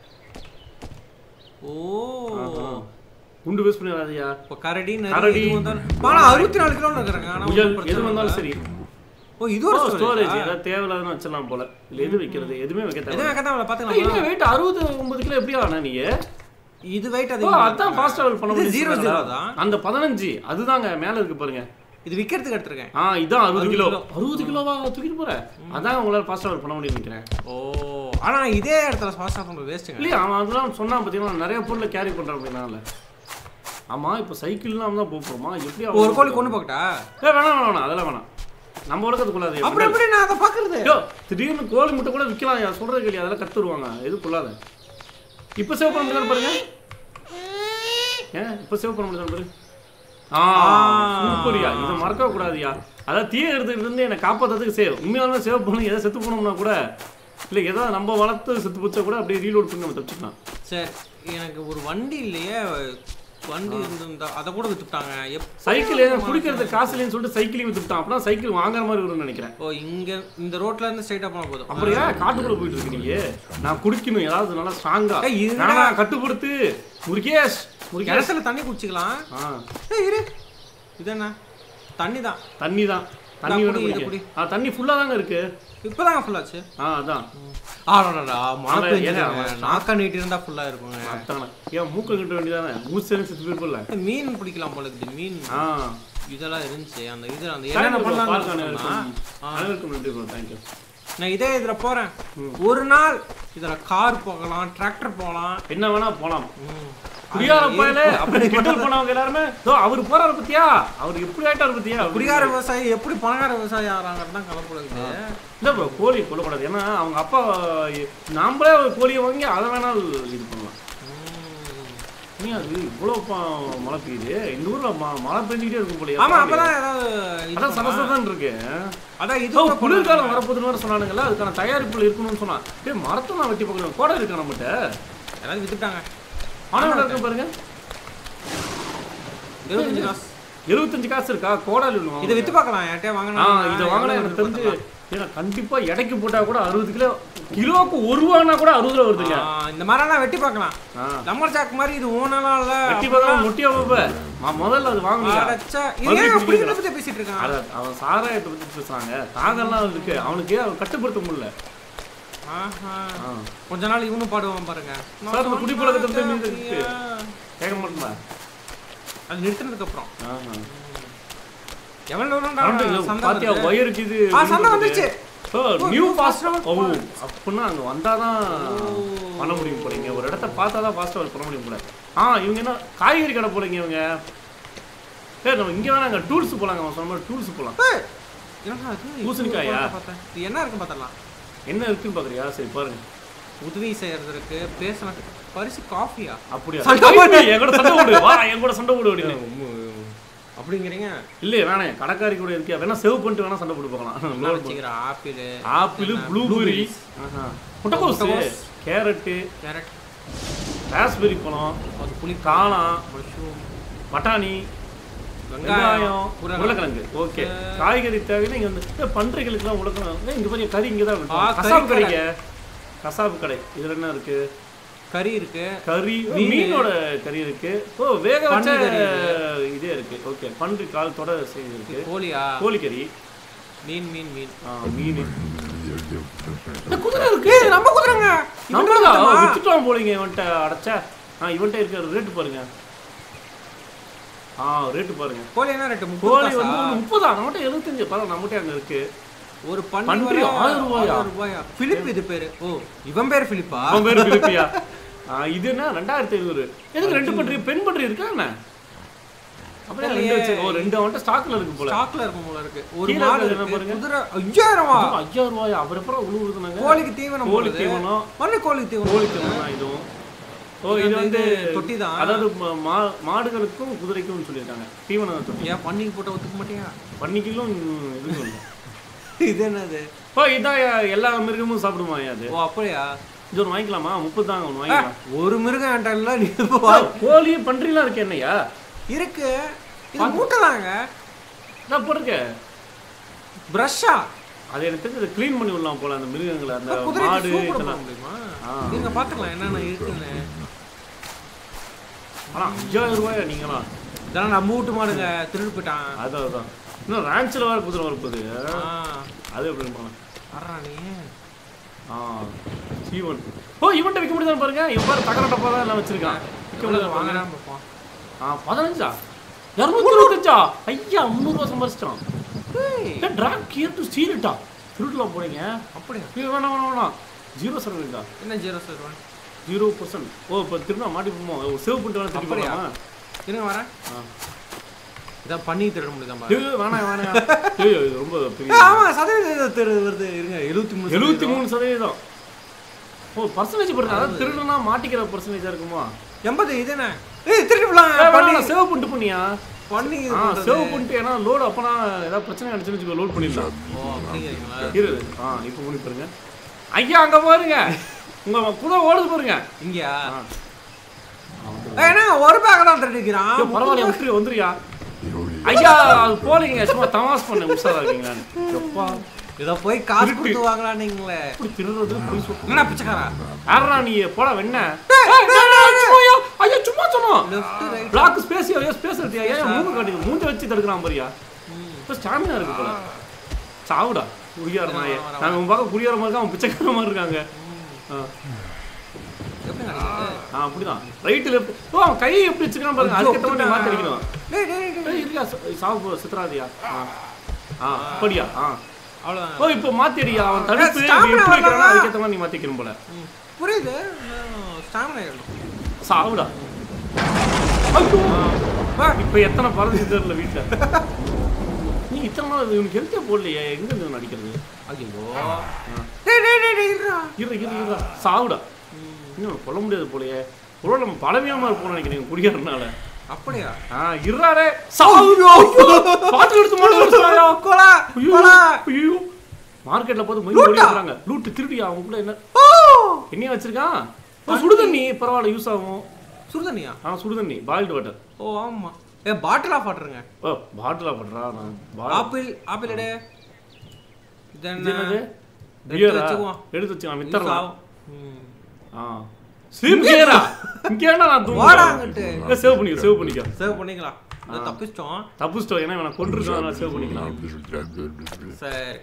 ஓ ஆஹா. குண்டு வேஸ்ட் பண்ணிடாதயா இப்போ கரடி கரடி. நரி இது வந்தாலும் ஆனா அறுபத்தி நாலு கிலோ இருக்கிறாங்க ஆனா முயல் ஒண்ணும் பிரச்சனை எது வந்தாலும் இல்ல. சரி ஓ இது ஒரு ஸ்டோரேஜ் ஸ்டோரேஜ் ஏதாவது தேவையில்லாதன்னு வச்சிடலாம் போல இல்ல எது வைக்கிறது எதுவுமே வைக்க எதுவும் தேவை வைக்க தான் இல்ல பாத்துக்கலாம் வெயிட் அறுபது ஒன்பது கிலோ எப்படியா ஆனா நீ இது வெயிட் ஓ அதிகமா அதான் ஃபாஸ்ட் ட்ராவல் பண்ண இது ஜீரோ முடியும் ஜீரோ தான் அந்த பதினஞ்சு அதுதாங்க மேல இருக்கு பாருங்க இது விக்கிறதுக்கு எடுத்திருக்கேன் ஆ இதான் அறுபது அறுபது கிலோ கிலோ. அறுபது கிலோவா தூக்கிட்டு போற அதான் உங்களால ஃபாஸ்ட் ட்ராவல் பண்ண முடியும் நினைக்கிறேன் ஓ ஆனா இதே இடத்துல ஃபாஸ்ட் ஆஃப் பண்றது வேஸ்ட்டுங்க இல்லையா அவன் அதெல்லாம் சொன்னான் பார்த்தீங்கன்னா நிறைய பொருளை கேரி பண்றான் அப்படின்னால ஆமா இப்போ சைக்கிள்லாம் தான் போக போறோமா எப்படி அவன் ஒரு கோழி கொண்டு போகட்டா ஏ வேணாம் வேணாம் வேணாம் அதெல்லாம் வேணாம் நம்ம உலகத்துக்குள்ளாது அப்புறம் எப்படி நான் அதை பாக்குறது ஐயோ திடீர்னு கோழி முட்டை கூட விற்கலாம் யார் சொல்றது கேள்வி அதெல்லாம் கத்துருவாங்க எதுவும் கொள்ளாத இப்போ சேவ் பண்ண முடியாது பாருங்க ஏன் இப்போ சேவ் பண்ண முடியாது பாரு ஆ சூப்பரியா இதை மறக்க கூடாதுயா அதாவது தீய எடுத்துக்கிட்டு இருந்து என்னை காப்பாத்துறதுக்கு சேவ் உண்மையாலுமே சேவ் பண்ணி எதை செத்து போனோம்னா கூட இல்லை ஏதாவது நம்ம வளர்த்து செத்து போச்சா கூட அப்படியே ரீலோட் பண்ணி நம்ம தப்பிச்சுக்கலாம் சரி எனக்கு ஒரு வண்டி இல்லையே வண்டி இருந்திருந்தா அதை கூட வித்துட்டாங்க எப்ப சைக்கிள் குடிக்கிறதுக்கு காசு இல்லைன்னு சொல்லிட்டு சைக்கிளையும் வித்துட்டான் அப்படின்னா சைக்கிள் வாங்குற மாதிரி வரும்னு நினைக்கிறேன் ஓ இங்க இந்த ரோட்ல இருந்து ஸ்ட்ரைட்டா போனா போதும் அப்புறம் ஏன் காட்டுக்குள்ள போயிட்டு இருக்கீங்க நான் குடிக்கணும் ஏதாவது நல்லா ஸ்ட்ராங்கா ஏய், இருடா. நான் கட்டுப்படுத்து முருகேஷ் முருகேஷ் கிணத்துல தண்ணி குடிச்சிக்கலாம் ஆ ஏய் இரு இது என்ன தண்ணி தான் தண்ணி தான் தண்ணி நான் வேணும் குடி, இதை குடிக்க குடி. ஆ தண்ணி ஃபுல்லா தாங்க இருக்கு இப்பதாங்க ஃபுல் ஆச்சு ஆ அதான் ஆடாடா மழை ஆமா, பெஞ்சுதுங்க. ஏன்னா, அவன் நாக்கா நீட்டி இருந்தா ஃபுல்லா இருக்குங்க அதானே ஏன் மூக்க கிட்ட வேண்டியதானே மூச்சு செத்து போயிருப்போம்ல மீன் பிடிக்கலாம் போல இருக்குது மீன் ஆ இதெல்லாம் இருந்துச்சு அந்த இது அந்த Thank என்னென்ன you bro. பால் பண்ணலாம் அனைவருக்கும் அனைவருக்கும் நன்றி ப்ரோ தேங்க்யூ நான் இதே இதுல போறேன் ஒரு நாள் இதுல கார் போகலாம் டிராக்டர் போகலாம் என்ன வேணா போலாம் ம். குடியார அது போயில இருக்கு. அப்படி கிண்டல் பண்ணவங்க எல்லாருமே "தோ, அவர் போறாரு பத்தியா அவர் எப்படி ஆயிட்டாரு பத்தியா குடிகார விவசாயி எப்படி பணக்கார விவசாயி ஆகிறாங்கிறது தான் கலப்புறது இல்ல ப்ரோ கோழி கொல்லக்கூடாது ஏன்னா அவங்க அப்பா நாமளே ஒரு கோழியை வாங்கி அதை வேணால் இது பண்ணலாம் நீ அது இவ்வளோ ப- மழை பெய்யுது இந்த ஊர்ல ம- மழை பெஞ்சிக்கிட்டே இருக்கும் போலயே ஆமா அப்பதான் ஏதாவது இது அதான் பண்ணலாம். சரசதான் இருக்கு அதான் இது இதோ கூட குளிர்காலம் வரப்போதுன்னு வேற சொன்னானுங்கல்ல அதுக்கான தயாரிப்புகள் இருக்கணும்னு சொன்னா டேய் மரத்தை நான் வெட்டி பார்க்கணும் கோடை இருக்கு நம்மகிட்ட ஏதாவது வித்துட்டாங்க ஆனா இருக்கு பாருங்க இருபத்தஞ்சு காசு எழுபத்தஞ்சு காசு இருக்கா கோடாலி ஒண்ணு இதை வித்து பார்க்கலாம் யார்கிட்டயா ஆ வாங்கினா இதை வாங்கினா எனக்கு தெரிஞ்சு ஏன்னா கண்டிப்பா எடைக்கு போட்டா கூட அறுபது கிலோ கிலோவுக்கு ஒரு ரூபானா கூட அறுபது ரூபா வருதுங்க இந்த மாதிரிலாம் வெட்டி பார்க்கலாம் ஆ. லம்மர் ஜாக் மாதிரி இது ஓனலாம் இல்ல வெட்டி பார்த்தா மொட்டியா பாப்ப மா- முதல்ல அது வாங்கலையா அடைச்சா இது மறுபடியும் ஏன் அப்படி குடிக்கலாம். பத்தி பேசிட்டு இருக்கான் அத அவன் சாராயத்தை பத்தி பேசுறாங்க தாகம்லாம் இருக்கு அவனுக்கு அவன் கட்டுப்படுத்த முடியல ஆஹா. ஆ. கொஞ்ச நாள் இவனும் பாடுவான் பாருங்க சார், இந்த குடிப்பழக்கத்தை பத்தி மீது இருக்கு. கேட்க மாட்டேங்களா அது நிறுத்தினதுக்கு அப்புறம் ஆஹா. எவ்வளவு தூரம் கரண்ட் இல்ல, சண்டை பாத்தியா வருது? ஒயருக்கு இது ஆ, சண்டை வந்துச்சு ஓ, நியூ ஃபாஸ்ட் ஓ அப்படின்னா அங்க வந்தாதான் பண்ண முடியும் போலீங்க ஒரு இடத்த பார்த்தா தான் ஃபாஸ்ட்டாக பண்ண முடியும் போல ஆ இவங்க என்ன காய்கறி கடை போலீங்க இவங்க ஏ நம்ம இங்க வேணாங்க டூல்ஸ் போலாங்க அவன் சொன்ன மாதிரி டூல்ஸ் போலாம் ஏய், என்னடா இது? பூசணிக்காயா? இப்படி பார்த்தேன். இது என்ன இருக்குன்னு பார்த்தலாம் என்ன இருக்குன்னு பாக்குறியா சரி பாருங்க உதவி செய்யறது இருக்கு பேசலாம் பரிசு காஃபியா அப்படியா சண்டை போடு. என் கூட சண்டை போடு வா என் கூட சண்டை போடு அப்படின்னு அப்படிங்கிறீங்க இல்லையே வேணாம் கடைக்காரி கூட இருக்கியா வேணா சேவ் பண்ணிட்டு வேணா சண்டை போட்டு பார்க்கலாம் வச்சுக்கிற ஆப்பிள் ஆப்பிள் ப்ளூபெரி முட்டைக்கோஸ் முட்டைக்கோஸ். கேரட்டு கேரட் ராஸ்பெரி பழம் அது புளி காளான் மஷ்ரூம் பட்டாணி வெங்காயம் வெங்காயம் உருளைக்கிழங்கு. உருளைக்கிழங்கு ஓகே காய்கறி தேவையில்லை இங்க வந்து ஏய், பன்றிகளுக்குலாம் உருளைக்கிழங்கு இங்க பாருங்க கறி இங்க தான் ஆ, கறி கசாப்பு கடை. கடைங்க கசாப்பு கடை இதுல என்ன இருக்கு கறி இருக்கு கறி மீன். மீனோட கறி இருக்கு ஓ வேக வச்ச பன்றி கறி இதே இருக்கு ஓகே பன்றி கால் தொட செய்து இருக்கு கோழியா கோழிக்கறி மீன் மீன் மீன் ஆ, மீன் இந்த குதிரை இருக்கு நம்ம குதிரைங்க நம்மளா வித்துட்டோம் போலீங்க இவன்ட்ட அடைச்சா ஆ இவன்ட்ட இருக்கிற ரேட்டு பாருங்க ஆ ரேட்டு பாருங்க கோழி என்ன ரேட்டு கோழி முப்பது வந்து காசா? ஒரு முப்பதா நம்மகிட்ட எழுபத்தஞ்சு பரவாயில்ல நம்மகிட்ட அங்க இருக்கு ஒரு பன்றி பன்றி வர ஆயிரம் ரூபாயா? ஆயிரம் ரூபாயா பிலிப் இது பேரு ஓ இவன் பேர் பிலிப்பா அவன் பேரு பிலிப்பியா ஆ, இது என்ன ரெண்டாயிரத்தி ஐநூறு எதுக்கு ரெண்டு பன்றி பெண் பன்றி இருக்கா என்ன அப்படியே ரெண்டு வச்சு ஓ ரெண்டு அவன்கிட்ட ஸ்டாக்ல இருக்கு போல ஸ்டாக்ல இருக்கும் போல இருக்கு ஒரு கீழே மாடு இருக்கிறது என்ன இருக்கு பாருங்க? குதிரை ஐயாயிரமா அதுவும் ஐயாயிரம் ரூபாயா அவர் அப்புறம் உழுவுதுனாங்க கோழிக்கு தீவனம் கோழி போடுது. தீவனம் மறுபடி கோழிக்கு தீவனம் கோழி தீவனம் தான் இதுவும் ஓ இது இது வந்து தொட்டி தான். அதாவது ம- மா- மாடுகளுக்கும் குதிரைக்கும் சொல்லியிருக்காங்க தீவன தொட்டி ஏன் பண்ணிக்கு போட்டு ஒத்துக்க மாட்டியா பன்னிக்கிலும் இதுவும் இல்லை இது என்னது ஓ இதான் எல்லா மிருகமும் சாப்பிடுமா அது ஓ அப்படியா இது ஒன்று வாங்கிக்கலாமா முப்பது தாங்க ஒன்று வாங்கிக்கலாம் ஒரு மிருகம் என்கிட்ட இல்ல நீ இப்போ ஓ, கோழி பன்றிலாம் இருக்கு என்னையா இருக்கு இது மூட்டை தாங்க நான் போட்டிருக்க பிரஷ்ஷா அது எனக்கு தெரிஞ்சு க்ளீன் பண்ணி விடலாம் போல அந்த மிருகங்களை அந்த குதிரைக்கு மாடு சூப்பர் பண்ண இதெல்லாம் முடியுமா ஆ. நீங்க பாத்துக்கலாம் என்னென்ன இருக்குன்னு ஆனா அஞ்சாயிரம் ரூபாயா நீங்களாம் இதெல்லாம் நம்ம வீட்டு மாடுங்க திருடு போயிட்டான் அதான் அதான் இன்னும் ரான்ச்சில் வேறு குதிரை வரப்போகுது ஆ, அது எப்படி பண்ணலாம் வர்றா நீ ஆ சீவன் ஓ இவன்ட்ட விற்க முடியுதான்னு பாருங்க இவன் பாரு தகர டப்பா தான் எல்லாம் வச்சிருக்கான் விற்க எவ்வளவு முடியாது வாங்குறான்னு பார்ப்போம் ஆ பதினஞ்சா இரநூத்தி இருபத்தஞ்சா ஐயா முந்நூறுவா சம்பாதிச்சிட்டான் ஏய், ட்ராக் கியர் டு ஸ்டீல்ட்டா திருடலாம் போறீங்க அப்படியா ஐயோ, வேணாம் வேணாம் வேணாம் ஜீரோ சர்வீஸா என்ன ஜீரோ சார் ஜீரோ பர்சன்ட் ஓ இப்போ திரும்ப மாட்டிப்போமோ சேவ் பண்ணிட்டு வேணா திருப்பி அப்படியா? போகலாமா இருங்க வரேன் ஆ. இதான் பண்ணி திருட முடியுதா ஐயோ, வேணாம் வேணாம் ஐயோ, இது ரொம்ப பெரிய ஆமா சதவீதம் திரு வருது இருங்க எழுபத்தி மூணு எழுபத்தி மூணு சதவீதம் ஓ பர்சன்டேஜ் பாருங்க அதாவது திருடுனா மாட்டிக்கிற பர்சன்டேஜா இருக்குமா எண்பது இது என்ன ஏய் திருடி ஏய், வேணாம், நான் சேவ் பண்ணிட்டு பண்ணியா பண்ணி இது ஆ பண்றது. சேவ் பண்ணிட்டு ஏன்னா லோடு அப்பனா ஏதாவது பிரச்சனை அடிச்சுன்னு வச்சுக்கோ லோட் பண்ணிடலாம் ஓ அப்படிங்கிறீங்களா இரு ஆ இப்போ பண்ணி பாருங்க ஐயா அங்க பாருங்க உங்க கூட ஓடுது பாருங்க இங்கயா ஆ. ஏன்னா ஒரு பேக் தான் திருடிக்கிறான் ஐயோ, பரவாயில்ல வந்துரு வந்துருயா ஐயா அது போலீங்க சும்மா தமாஸ் பண்ண உஷாரா இருக்கீங்களான்னு எப்பா இத போய் காசு திருட்டு. கொடுத்து வாங்கலாம் நீங்களே இப்படி திருடுறது போய் சொல்லுங்க என்ன பிச்சைக்காரா யாரா நீ போடா வெண்ண ஐயா சும்மா சொன்னோம் லெஃப்ட் ரைட் பிளாக் ஸ்பேஸ் ஐயா ஸ்பேஸ் எடுத்தியா ஏன் மூணு காட்டுங்க மூஞ்ச வச்சு தடுக்கிறான் பாரியா இப்போ ஸ்டாமினா இருக்கு போல சாவுடா குடியார நாயே நாங்க உன் பார்க்க குடியார மாதிரி அவன் பிச்சைக்கார மாதிரி இருக்காங்க ஆ. எப்படி நடக்குது ஆ அப்படிதான் ரைட்டு லெஃப்ட் ஓ அவன் கையை எப்படி வச்சுக்கிறான் பாருங்க அதுக்கேற்ற மாதிரி மாற்றி அடிக்கணும் டேய் டேய் டேய் ஏய் இல்லையா ச- சாவு போ சித்ராதியா ஆ ஆ அப்படியா ஆ அவ்வளவுதான் ஓ இப்போ மாத்தி அடியா அவன் தடுப்பு ஏய், stamina எப்படி வைக்கிறானோ வரலடா. அதுக்கேற்ற மாதிரி நீ மாத்திக்கணும் போல ம். புரியுது ஸ்டாமினா ஆயிடும் சாவுடா ஐயோ! வா, இப்ப எத்தனை பறந்து தெரியல வீட்டுல நீ இத்தனை நாள் இவனுக்கு ஹெல்த்தே போடலையே எங்க இருந்து இவன் அடிக்கிறது ஐயோ டேய் டேய் டேய் டேய் இருடா. இரு இரு இருடா சாவுடா இன்னும் கொல்ல முடியாது போலயே ஒரு நம்ம பழமையாம இருப்போம் நினைக்கிறேன் குடியாரனால அப்படியா ஆ இருறாரே சாவு பாத்து எடுத்து மாட்டா கொலா கொலா ஐயோ மார்க்கெட்ல பார்த்து மொய் லூட்டா? ஓடிடுறாங்க லூட்டு திருடியா அவங்க கூட என்ன ஓ என்னைய வச்சிருக்கான் ஓ, சுடுதண்ணி பரவாயில்ல யூஸ் ஆகும் சுடுதண்ணியா ஆ சுடுதண்ணி பாயில்டு வாட்டர் ஓ ஆமா ஏ பாட்டில் ஆஃப் வாட்டருங்க ஓ பாட்டிலா பண்றா நான் bottle- ஆப்பிள் ஆப்பிள் எடு இது இது என்னது என்ன பியரா வச்சுக்குவோம். எடுத்து வச்சுக்கலாம் யூஸ் வித்தரலாம் ஆகும். ம். ஆ ஸ்லீப் கியரா இங்க என்ன நான் வாடா தூங்குறேன் அங்கிட்டு. சேவ் பண்ணிக்க சேவ் பண்ணிக்க சேவ் பண்ணிக்கலாம் இதை தப்பிச்சிட்டோம் தப்புச்சிட்டோம் ஏன்னா இவனை கொண்டிருக்கான் சேவ் பண்ணிக்கலாம் சரி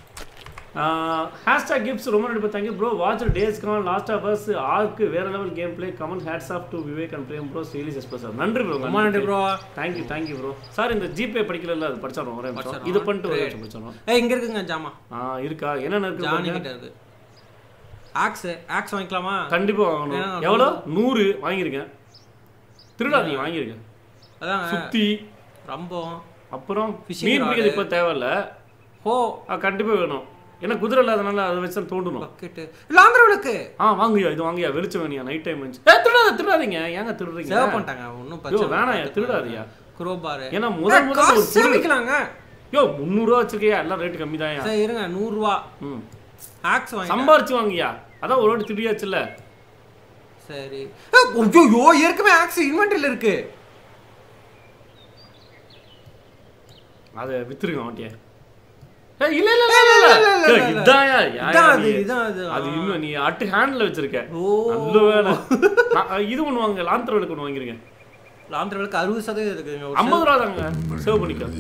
ஹேஷ்டாக் கிஃப்ட்ஸ் ரொம்ப நடிப்பு thank you bro watch days gone last of us ஆர்க்கு வேற level game play come on hats off to Vivek and Prem bro சீலிஸ் எஸ்பஸ் சார் நன்றி ப்ரோ ரொம்ப நன்றி bro thank you thank you bro sir இந்த ஜிபே படிக்கல அது படிச்சிடறோம் ஒரே நிமிஷம் படிச்சிடுறோம். இது பண்ணிட்டு ஒரே நிமிஷம் படிச்சிடறோம் ஏ இங்க இருக்குங்க ஜாமா ஆ இருக்கா என்னென்ன இருக்கு ஜானி பாருங்க. கிட்ட இருக்கு ஆக்ஸ் ஆக்ஸ் வாங்கிக்கலாமா கண்டிப்பா வாங்கணும் ஏன்னா, எவ்வளோ நூறு வாங்கியிருக்கேன் திருடாதீங்க வாங்கியிருக்கேன் அதாங்க சுத்தி ரம்பம் அப்புறம் Fishing மீன் rod. பிடிக்கிறது இப்போ தேவையில்ல ஹோ ஆ, கண்டிப்பா வேணும் ஏன்னா குதிரை இல்லாதனால அதை வச்சு தான் தோண்டணும் பக்கெட்டு லாந்தர விளக்கு ஆ வாங்கய்யா இது வாங்கய்யா வெளிச்சம் வேணியா நைட் டைம் வந்துச்சு ஏ திருடாத திருடாதீங்க ஏங்க திருடுறீங்க சேவ் பண்ணிட்டாங்க ஒன்றும் யோ பிரச்சனை வேணாயா திருடாதியா குரோபாரு ஏன்னா முதல் முதல்ல ஒரு பொருள் சேமிக்கலாங்க யோ முந்நூறுரூவா வச்சிருக்கியா எல்லாம் ரேட்டு கம்மி தான் சரி இருங்க நூறுரூவா ம் ஆக்ஸ் வாங்கி சம்பாரிச்சு வாங்கய்யா அதான் ஒரு வாட்டி திருடியாச்சுல்ல சரி ஐயோ ஏற்கனவே ஆக்ஸ் இன்வென்டரியில் இருக்கு அதை வித்துருங்க அவன்கிட்ட ஏய் இல்ல இல்ல இல்ல இல்ல இல்ல, இல்ல, ஏய், இல்ல, இல்ல. இதான்யா இதான் யாயா அது நீ? இதான் அது அது இன்னும் நீ அட்டு ஹேண்ட்ல வச்சிருக்க ஓ நல்ல வேலை நான், இது ஒண்ணு வாங்க லாந்தர் விளக்கு ஒண்ணு வாங்கிருக்கேன் லாந்தர விளக்கு அறுபது சதவீதம் இருக்குங்க ஒரு ஐம்பது ரூபா தாங்க சேவ் பண்ணிக்க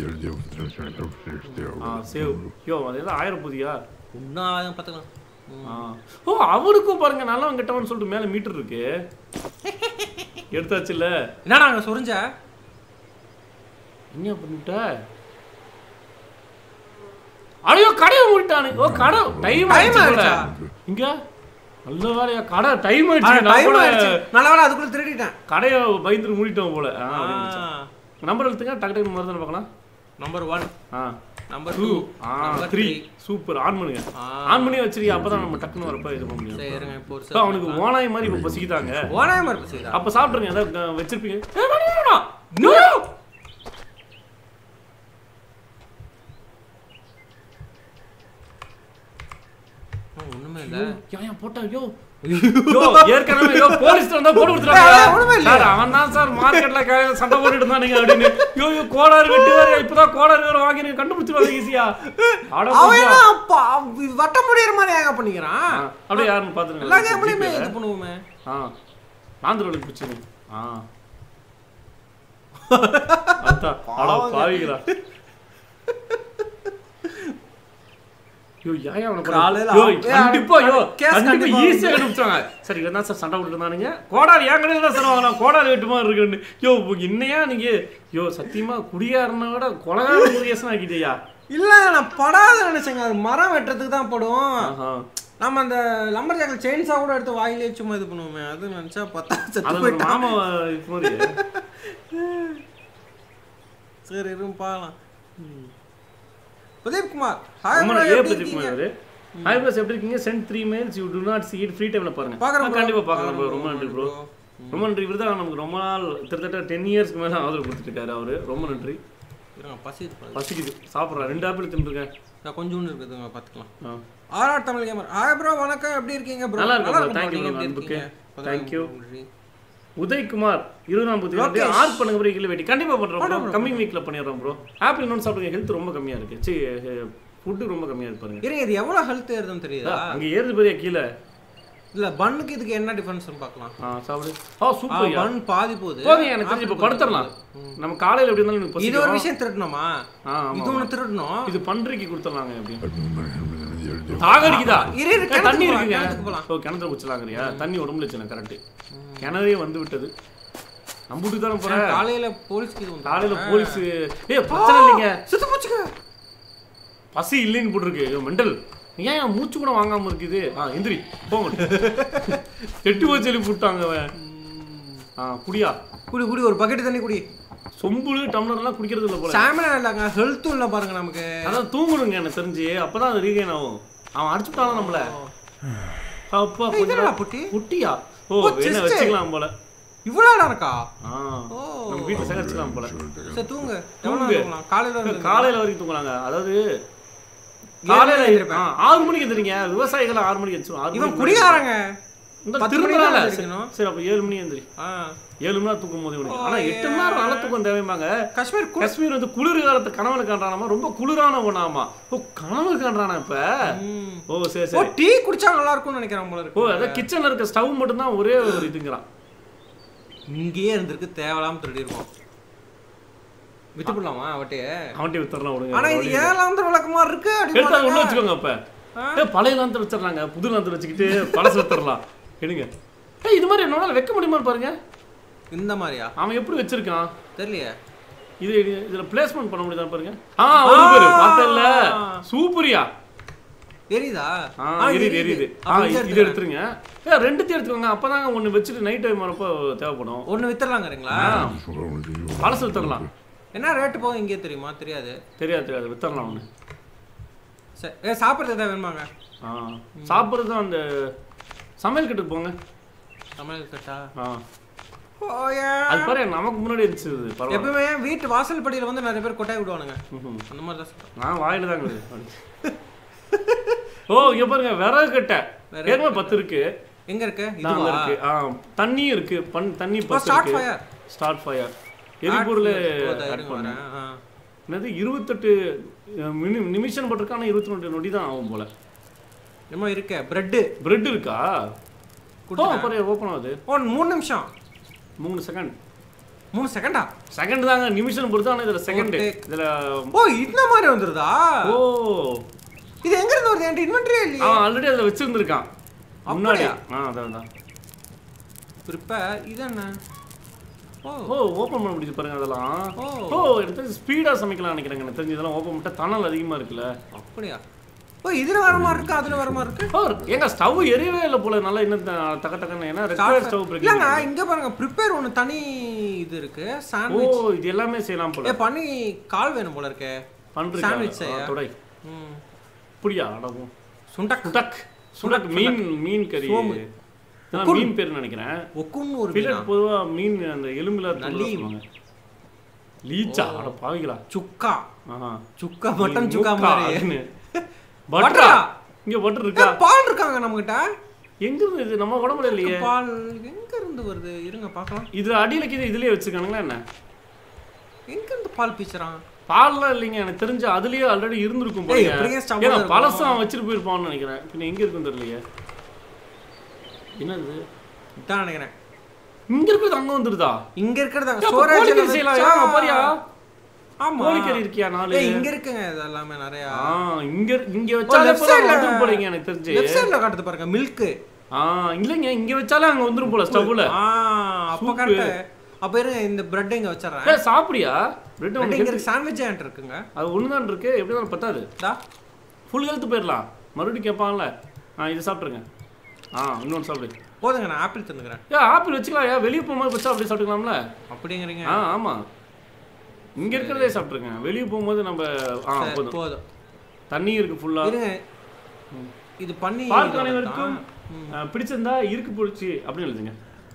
ஆ சேவ் யோ அது ஏதோ ஆயிரம் புதியா இன்னும் ஆயிரம் பார்த்துக்கலாம் ம். ஆ. ஓ அவருக்கும் பாருங்க நல்லவன் கெட்டவன் சொல்லிட்டு மேல மீட்டர் இருக்கு எடுத்தாச்சுல்ல என்னடா அங்க சொரிஞ்ச என்ன பண்ணிட்ட அடையோ கடையை மூடிட்டானு ஓ கடை டைம் Time ஆயிடுச்சு போல. ஆயிடுச்சா? இங்க நல்ல வேலையா கடை டைம் ஆயிடுச்சு நான் டைம் கூட ஆயிடுச்சு நல்ல வேலை அதுக்குள்ள திருடிட்டேன் கடையை பயந்துட்டு மூடிட்டோம் போல ஆ, அப்படின்னு நினைச்சேன். நம்பர் எழுத்துங்க டக்கு டக்கு மருந்து பார்க்கலாம் நம்பர் ஒன் ஆ நம்பர் டூ டூ ஆ number three three super on பண்ணுங்க ஆ. ஆன் பண்ணி வச்சிருக்கீங்க அப்பதான் நம்ம டக்குன்னு வரப்ப இது பண்ண முடியும் சரி இருங்க இப்போ ஒரு இப்போ அவனுக்கு ஓனாய் மாதிரி இப்போ பசிக்குதாங்க ஓனாய மறுப்பு செய்தா அப்ப சாப்பிட்ருங்க ஏதாவது அஹ், வச்சிருப்பீங்க ஏய், வேணாம், வேணாம். No! ஒண்ணுமே இல்ல யா, யா, போட்டா, யோ. யோ, ஏற்கனவே யோ, போலீஸ்ட்ட வந்தா போட்டு ஏய், கொடுத்துட்டாங்க. ஒண்ணுமே இல்லையே. சார், அவன் தான் சார் மார்க்கெட்ல க- சண்டை போட்டுட்டு இருந்தானுங்க அப்படின்னு. யோ, யோ, கோளாறு வெட்டி வேற, இப்பதான் கோளாறு வேற வாங்கி நீங்க கண்டுபிடிச்சிருவாங்க ஈஸியா. அட அவன் போய்யா. என்ன அப்பா இது வட்டம் முடியிற மாதிரி ஏங்க பண்ணிக்கிறான் ஆ, அப்படியே யாருன்னு பாத்துருங்க. எல்லா கேம்லயுமே ஜிபேல. இது பண்ணுவோமே ஆ. ஆந்திராவுக்கு பிடிச்சது. ஆ. அதான். அட பாவிகளா. யோ, ஏன் அவனை கொலை- காலையில யோ, அவன் கண்டிப்பா, யோ, கேஸ் கண்டிப்பா கண்டிப்பா ஈஸியா கண்டுபிடிச்சாங்க. சரி, இவன் தான் சார் சண்டை போட்டுட்டு இருந்தானுங்க. கோடாரி என் கடையில தான் சார் வாங்கினான். கோடாரி வெட்டு மாதிரி இருக்குன்னு. யோ, இன்னையா நீங்க யோ சத்தியமா குடியாரனை விட கொலகார முருகேசன் ஆக்கிட்டியா இல்ல நான் படாத நினைச்சேங்க அது மரம் வெட்டுறதுக்கு தான் படும் ஆஹா. நம்ம அந்த லம்பர் ஜாக்கில் செயின்ஸா கூட எடுத்து வாயிலே சும்மா இது பண்ணுவோமே அது நினைச்சா பார்த்தா செத்து அது ஒரு போயிட்டான் மாமா இது மாதிரி. சரி இரும் பார்க்கலாம் பிரதீப் குமார் ஹாய் ரொம்ப bro, ஏ எப்படி பிரதீப் இருக்கீங்க? குமார் அவரு. ஹாய் ப்ளஸ் எப்படி இருக்கீங்க sent three mails you to not see it free டைம்ல பாருங்க பார்க்கறேன் ஆ, bro. கண்டிப்பா பார்க்கலாம் பார்க்கறேன் bro ரொம்ப நன்றி ப்ரோ bro. ரொம்ப நன்றி இவர் தான் நமக்கு ரொம்ப நாள் கிட்டத்தட்ட டென் இயர்ஸ்க்கு மேலே ஆதரவு கொடுத்துருக்காரு அவரு ரொம்ப நன்றி இருங்க பசி இது பாருங்க. பசிக்குது சாப்பிட்றேன் ரெண்டு ஆப்பிள் தின்னுருக்கேன் நான் கொஞ்சோண்டு இருக்குதுங்க பார்த்துக்கலாம் ஆ ஆர்ஆர் தமிழ் கேமர் ஆ ப்ரோ வணக்கம் எப்படி இருக்கீங்க ப்ரோ நல்லா இருக்கேன் bro. Thank you நீங்க bro. எப்படி அன்புக்கு. இருக்கீங்க Thank you. நன்றி. உதய்குமார் இருபதாம் புத்தி வந்து லோகேஷ். ஆர்ட் பண்ணுங்க ப்ரோ இல்லை வெட்டி கண்டிப்பா பண்றோம் பண்றோம் ப்ரோ bro. கம்மிங் வீக்ல பண்ணிடுறோம் ப்ரோ ஆப்பிள் இன்னொன்று சாப்பிடுங்க ஹெல்த் ரொம்ப கம்மியா இருக்கு சி ஃபுட்டு ரொம்ப கம்மியா இருக்கு பாருங்க இருங்க இது எவ்வளவு ஹெல்த் ஏறுதுன்னு தெரியுதா அங்க ஏறுது பெரிய கீழே இல்ல பன்னுக்கு இதுக்கு என்ன டிஃபரன்ஸ் பார்க்கலாம் ஆ சாப்பிடு ஆ சூப்பர் பன் பாதி போகுது போதும் எனக்கு தெரிஞ்சு இப்போ படுத்துடலாம் நம்ம காலையில எப்படி இருந்தாலும் எனக்கு இது ஒரு பசிக்கும். விஷயம் திருடணுமா ஆ ஆமா இது ஒண்ணு திருடணும் இது பன்றிக்கு கொடுத்துடலாங்க எப்படி Hello. தாக அடிக்குதா இரு, இரு, ஏய், தண்ணி கிணத்துக்கு இருக்குங்க போலாம், கிணத்துக்கு போலாம். ஓ கிணத்துல குச்சலாங்கறியா தண்ணி உடம்புல வச்சுனா கரெக்ட் கிணறே வந்து விட்டது நம்புட்டு தானே போறேன் காலையில போலீஸ்க்கு இது வந்து காலையில போலீஸ் ஏய் பிரச்சனை இல்லைங்க சுத்த போச்சுக்க பசி இல்லைன்னு போட்டிருக்கு ஐயோ மெண்டல் ஏன் என் மூச்சு கூட வாங்காம இருக்குது ஆ எந்திரி போங்க எட்டு போச்சு எழுப்பி விட்டாங்க அவன் ஆ குடியா குடி குடி ஒரு பக்கெட் தண்ணி குடி சொம்புல டம்ளர்லாம் குடிக்கிறது இல்லை போல ஸ்டாமினா இல்லைங்க ஹெல்த்தும் இல்லை பாருங்க நமக்கு அதான் தூங்கணுங்க எனக்கு தெரிஞ்சு அப்பதான் அது ரீகைன் ஆகும் அவன் அடிச்சுட்டானா நம்மள அப்பா ஏய், கொஞ்ச இதென்னடா நேரம் புட்டி குட்டியா ஓ ஓ, வேணா chest. வச்சுக்கலாம் போல இவ்வளோ இடம் இருக்கா ஆ ஓ நம்ம வீட்டுல சேகரிச்சுக்கலாம் போல சரி தூங்கு எவ்வளோ தூங்கு. தூங்கலாம் காலையில இருந்து காலையில வரைக்கும் தூங்கலாங்க அதாவது ஏழு காலையில மணிக்கு எந்திரிப்பேன். ஆ, ஆறு மணிக்கு எந்திரிங்க விவசாயிகள் ஆறு மணிக்கு எந்திரிச்சிடும் ஆறு இவன் மணிக்கு குடிகாரங்க இந்த பத்து திரும்பலாம்ல மணிக்கு சரி எந்திரிக்கணும். சரி அப்ப ஏழு மணி எந்திரி ஆ ஏழு மணி நேரம் தூக்கம் போது ஓ, ஆனா எட்டு மணி நேரம் நல்ல தூக்கம் தேவைப்பாங்க காஷ்மீர் கு- காஷ்மீர் வந்து குளிர் காலத்து கனவுல காண்றானாமா ரொம்ப குளிரான ஒண்ணாமா ஓ கனவு காண்றானா இப்ப ம். ஓ சரி ஓ சரி டீ குடிச்சா நல்லா இருக்கும்னு நினைக்கிறேன் போல ஓ இருக்கு அதான் கிச்சன்ல இருக்க ஸ்டவ் மட்டும் தான் ஒரே ஒரு இதுங்கிறான் இங்கேயே இருந்திருக்கு தேவையில்லாம திருடி இருக்கோம் வித்து போடலாமா அவட்டையே அவன்கிட்ட வித்துறலாம் விடுங்க ஆனா இது ஏழாம் தர விளக்கமா இருக்கு அப்படி எடுத்து அதை உள்ள போடுறாங்க. வச்சுக்கோங்க அப்ப ஆ. ஏ பழைய லாந்தர் வச்சிடறாங்க புது லாந்தர் வச்சுக்கிட்டு பழசு வித்துறலாம் எடுங்க ஏய் இது மாதிரி என்னால வைக்க முடியுமா பாருங்க இந்த மாதிரியா அவன் எப்படி வச்சிருக்கான் தெரியலையே இது இது- இதுல பிளேஸ்மெண்ட் பண்ண முடியுதா பாருங்க ஆ ஒரு பேரு பார்த்தல சூப்பரியா எரியுதா ஆ ஆ, எரியுது எரியுது ஆ அப்ப இது இதை இது எடுத்துக்கிறேன். எடுத்துருங்க ஏ ரெண்டுத்தையும் எடுத்துக்கோங்க அப்பதாங்க ஒண்ணு வச்சுட்டு நைட் டைம் வரப்போ தேவைப்படும் ஒண்ணு வித்துடலாங்கிறீங்களா ஆ, பழசு வித்துடலாம் என்ன ரேட்டு போகும் இங்கே தெரியுமா தெரியாது தெரியாது தெரியாது வித்தரலாம் ஒண்ணு சரி ஏ சாப்பிட்றது எதாவது வேணுமாங்க ஆ சாப்பிட்றது அந்த சமையல் கட்டுக்கு போங்க சமையல் கட்டா ஆ ஓயா அது பாரு நமக்கு முன்னாடி இருந்துச்சு இது, பரவாயில்ல எப்பவுமே வீட்டு வாசல் படியில வந்து நிறைய பேர் கொட்டாய் விடுவானுங்க ம்ஹும். அந்த மாதிரி தான் சொல்றேன். நான் வாயில தாங்க ஓ இங்க பாருங்க விறகு கட்டை விறகு ஏற்கனவே பத்து இருக்கு எங்க இருக்கு தான் இதுவா இருக்கு ஆ தண்ணியும் இருக்கு பன் தண்ணி பத்து ஸ்டார்ட் இருக்கு ஃபயர் ஸ்டார்ட் ஃபயர் எரிபொருள் ஆட் இருங்க பண்ணு வரேன் ஆ. என்னது இருபத்தெட்டு அஹ், மினி நிமிஷம் போட்டிருக்கு ஆனால் இருபத்தி ரெண்டு நொடி தான் ஆகும் போல என்னமோ இருக்கே பிரெட்டு பிரெட் இருக்கா ஓ கொடுத்துட்டேன். பாரு ஓப்பன் ஆகுது ஓ மூணு நிமிஷம் மூணு செகண்ட் மூணு செகண்டா செகண்ட் தாங்க நிமிஷம் பொறுத்து ஆனால் இதில் செகண்ட் ஒரு இதில் ஓ இந்த மாதிரி வந்துருதா ஓ இது எங்க இருந்து வருது என்கிட்ட இன்வென்டரியே இல்லையே அவன் ஆல்ரெடி அதில் வச்சிருந்துருக்கான் முன்னாடி அப்படியா? ஆ அதான் அதான் ப்ரிப்பேர் இது என்ன ஓ ஓ ஓப்பன் பண்ண முடியுது பாருங்க அதெல்லாம் ஓ. ஓ எடுத்து ஸ்பீடாக சமைக்கலாம் நினைக்கிறேங்க எனக்கு தெரிஞ்சு இதெல்லாம் ஓப்பன் பண்ணிட்டா தணல் அதிகமாக இருக்குல்ல அப்படியா ஓ இதுல வர மாதிரி இருக்கு அதுல வர மாதிரி இருக்கு ஓ ஏங்க ஸ்டவ் எரியவே இல்லை போல நல்லா இன்னும் த- தக தக்கன்னு ஏன்னா ரெக்வயர் ஸ்டவ் இல்லங்க பிரேக் இங்க பாருங்க ப்ரிப்பேர் ஒன்னு தனி இது இருக்கு ஓ சாண்ட்விச் இது எல்லாமே செய்யலாம் போல ஏ பண்ணி கால் வேணும் போல இருக்கே பண்றீங்க சாண்ட்விச் செய்ய தொடை ம். புடியா அடவும் சுண்டக் சுடக் சுடக் மீன் மீன் கறி சோமு. இதெல்லாம் மீன் பேர் நினைக்கிறேன் ஒக்குன்னு ஒரு மீனா? பில்லட் பொதுவா மீன் அந்த எலும்புல நல்லி. சொல்லுவாங்க லீச்சா அட பாவிங்களா சுக்கா ஆஹா சுக்கா மட்டன் சுக்கா மூக்கா மாதிரி அப்படின்னு. பட்டரா? பட்டரா இங்க பட்டர் ஏ, இருக்கா பால் இருக்காங்க நம்ம கிட்ட எங்க இருந்து இது நம்ம உடம்புல இல்லையே பால் எங்க இருந்து வருது இருங்க பார்க்கலாம் இது அடியில கீது இதுலயே வச்சிருக்கானுங்களா என்ன எங்க இருந்து பால் பீச்சுறான் பால்லாம் இல்லைங்க எனக்கு தெரிஞ்சு அதுலயே ஆல்ரெடி இருந்திருக்கும் ஏய், போல எப்படிங்க ஸ்டவ்ல ஏன்னா இருக்கும்? பழசம் அவன் வச்சுட்டு போயிருப்பான்னு நினைக்கிறேன் பின்ன எங்க இருக்குன்னு தெரியலையே என்னது இதான் நினைக்கிறேன் இங்க இருக்கிறது அங்க வந்துருதா இங்க இருக்கிறது அப்ப ஸ்டோரேஜ் கோழிக்கறி செய்யலாம் ஏன் அங்க பாரியா ஆமா கோழிக்கறி இருக்கியா நாலு ஏய் இங்க இருக்குங்க இது எல்லாமே நிறைய ஆ இங்க இங்க வச்சாலே left போல side ல- வந்துரும் போலீங்க எனக்கு தெரிஞ்சு லெஃப்ட் சைடுல காட்டுது பாருங்க மில்க் ஆ இல்லைங்க இங்க வச்சாலே அங்க வந்துரும் போல ஸ்டவ்ல ஆ அப்ப சூப்பு. கரெக்ட் அப்ப இருங்க இந்த பிரெட் இங்க வச்சிடுறேன் ஏ சாப்பிடியா பிரெட் பிரெட் உனக்கு இங்க இருக்கு சாண்ட்விச் ஏன்ட் இருக்குங்க அது ஒண்ணுதான் இருக்கு எப்படி தான் பத்தாது டா ஃபுல் ஹெல்த் போயிடலாம் மறுபடியும் கேட்பான்ல ஆ இது சாப்பிட்ருங்க ஆ இன்னொன்று சாப்பிடு போதுங்க நான் ஆப்பிள் தின்னுக்கிறேன் ஏ ஆப்பிள் வச்சுக்கலாம் ஏன் வெளியே போகும்போது வச்சா அப்படியே சாப்பிட்டுக்கலாம்ல அப்படிங்கிறீங்க ஆ ஆமா இங்க இருக்கிறதே சாப்பிட்ருங்க வெளியே போகும்போது நம்ம ஆ சரி, போதும் போதும் தண்ணி இருக்கு ஃபுல்லா இருங்க இது பண்ணி பார்க்க இதோட அனைவருக்கும் தான். ம். ஆ, பிடிச்சிருந்தா இருக்கு பிடிச்சி அப்படின்னு எழுதுங்க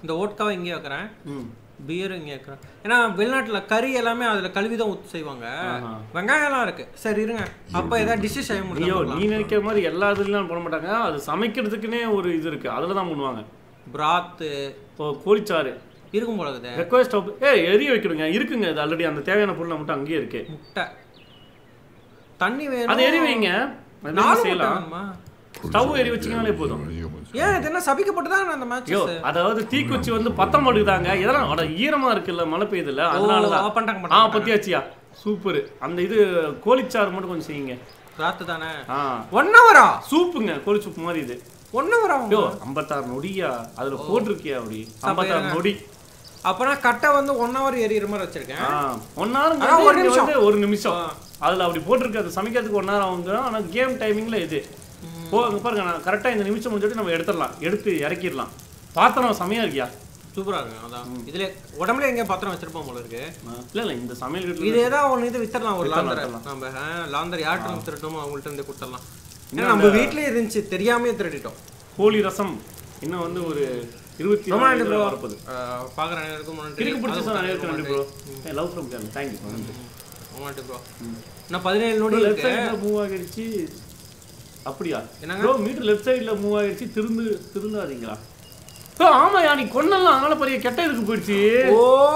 இந்த ஓட்காவை இங்கே வைக்கிறேன் ம் பியர் இங்கே வைக்கிறேன் ஏன்னா வெளிநாட்டில் கறி எல்லாமே அதில் கழுவி தான் ஊற்றி செய்வாங்க ஆஹா. வெங்காயம்லாம் இருக்கு சரி இருங்க அப்போ ஏதாவது டிஷ்ஷு செய்ய ஐயோ முடியும் நீ நினைக்கிற மாதிரி எல்லா இதுலயும் பண்ண மாட்டாங்க அது சமைக்கிறதுக்குன்னே ஒரு இது இருக்கு அதுல தான் பண்ணுவாங்க பிராத்து இப்போ கோழிச்சாறு இருக்கும் போல இருக்குது ரெக்வஸ்ட் ஸ்டவ் ஏ எரிய வைக்கணுங்க இருக்குங்க இது ஆல்ரெடி அந்த தேவையான பொருள் மட்டும் அங்கேயே இருக்கு முட்டை தண்ணி வேணும் அது எரி வைங்க அது நாலு முட்டை செய்யலாம் வேணுமா? ஸ்டவ் எரி வச்சிங்கனாலே போதும் ஏன் இது என்ன சபிக்கப்பட்டு தான் அந்த ஐயோ மேட்ச் அதாவது தீக்குச்சி வந்து பத்த மாட்டேங்குதாங்க இதெல்லாம் அட ஈரமா இருக்குல்ல மழை பெய்யுதுல்ல அதனாலதான் பண்ணிட்டாங்க ஆ பண்ணிட்டாங்க பத்தியாச்சியா சூப்பர் அந்த இது கோழிச்சாறு மட்டும் கொஞ்சம் செய்யுங்க ராத்து தானே ஆ ஒன் ஹவரா சூப்புங்க கோழி சூப்பு மாதிரி இது ஒன் ஹவரா ஐயோ ஐம்பத்தாறு நொடியா அதுல போட்டிருக்கியா அப்படி ஐம்பத்தாறு இருங்க. நொடி அப்பனா கட்டை வந்து ஒன் ஹவர் எரியிற மாதிரி வச்சிருக்கேன் ஆ ஒன் ஹவர் ஆனா ஒரு நிமிஷம். வந்து ஒரு நிமிஷம் அதுல அப்படி போட்டிருக்கு அது சமைக்கிறதுக்கு ஒன் ஹவர் ஆகும் ஆனா கேம் டைமிங்ல இது போ அங்க பாருங்க நான் கரெக்டா இந்த நிமிஷம் முடிஞ்சிட்டு நம்ம எடுத்துடலாம் எடுத்து இறக்கிடலாம் பாத்திரம் செமையா இருக்கியா சூப்பரா இருக்கு அதான் இதுல உடம்புல எங்க பத்திரம் வச்சிருப்போம் போல இருக்கு இல்ல இல்ல இந்த சமையல் இது வீட்டுல ஏதாவது ஒண்ணு இது வித்தரலாம் ஒரு வித்தரலாம், லாந்தர் வித்தரலாம். நம்ம ஆ, லாந்தர் யார்கிட்ட வித்துட்டோமோ அவங்கள்ட்ட இருந்து கொடுத்துடலாம் ஏன்னா இன்னும் நம்ம வீட்லயே இருந்துச்சு தெரியாமயே திருடிட்டோம் கோழி ரசம் இன்னும் வந்து ஒரு இருபத்தி ரொம்ப நன்றி நாலு ப்ரோ வரப்போகுது பாக்குற அனைவருக்கும் நன்றி கிறுக்கு பிடிச்ச அதுவும் அனைவருக்கும் நன்றி ரொம்ப bro love from game thank you நன்றி ரொம்ப நன்றி ப்ரோ நான் பதினேழு நொடி லெஃப்ட் இருக்கு சைடுல மூவ் ஆகிடுச்சு அப்படியா என்னங்க? ப்ரோ மீட்டர் லெஃப்ட் சைடுல மூவ் ஆகிடுச்சு திருந்து திருந்தாதீங்களா ஓ ஆமாயா நீ கொன்னலாம் அதனால பெரிய கெட்ட இதுக்கு போயிடுச்சு ஓ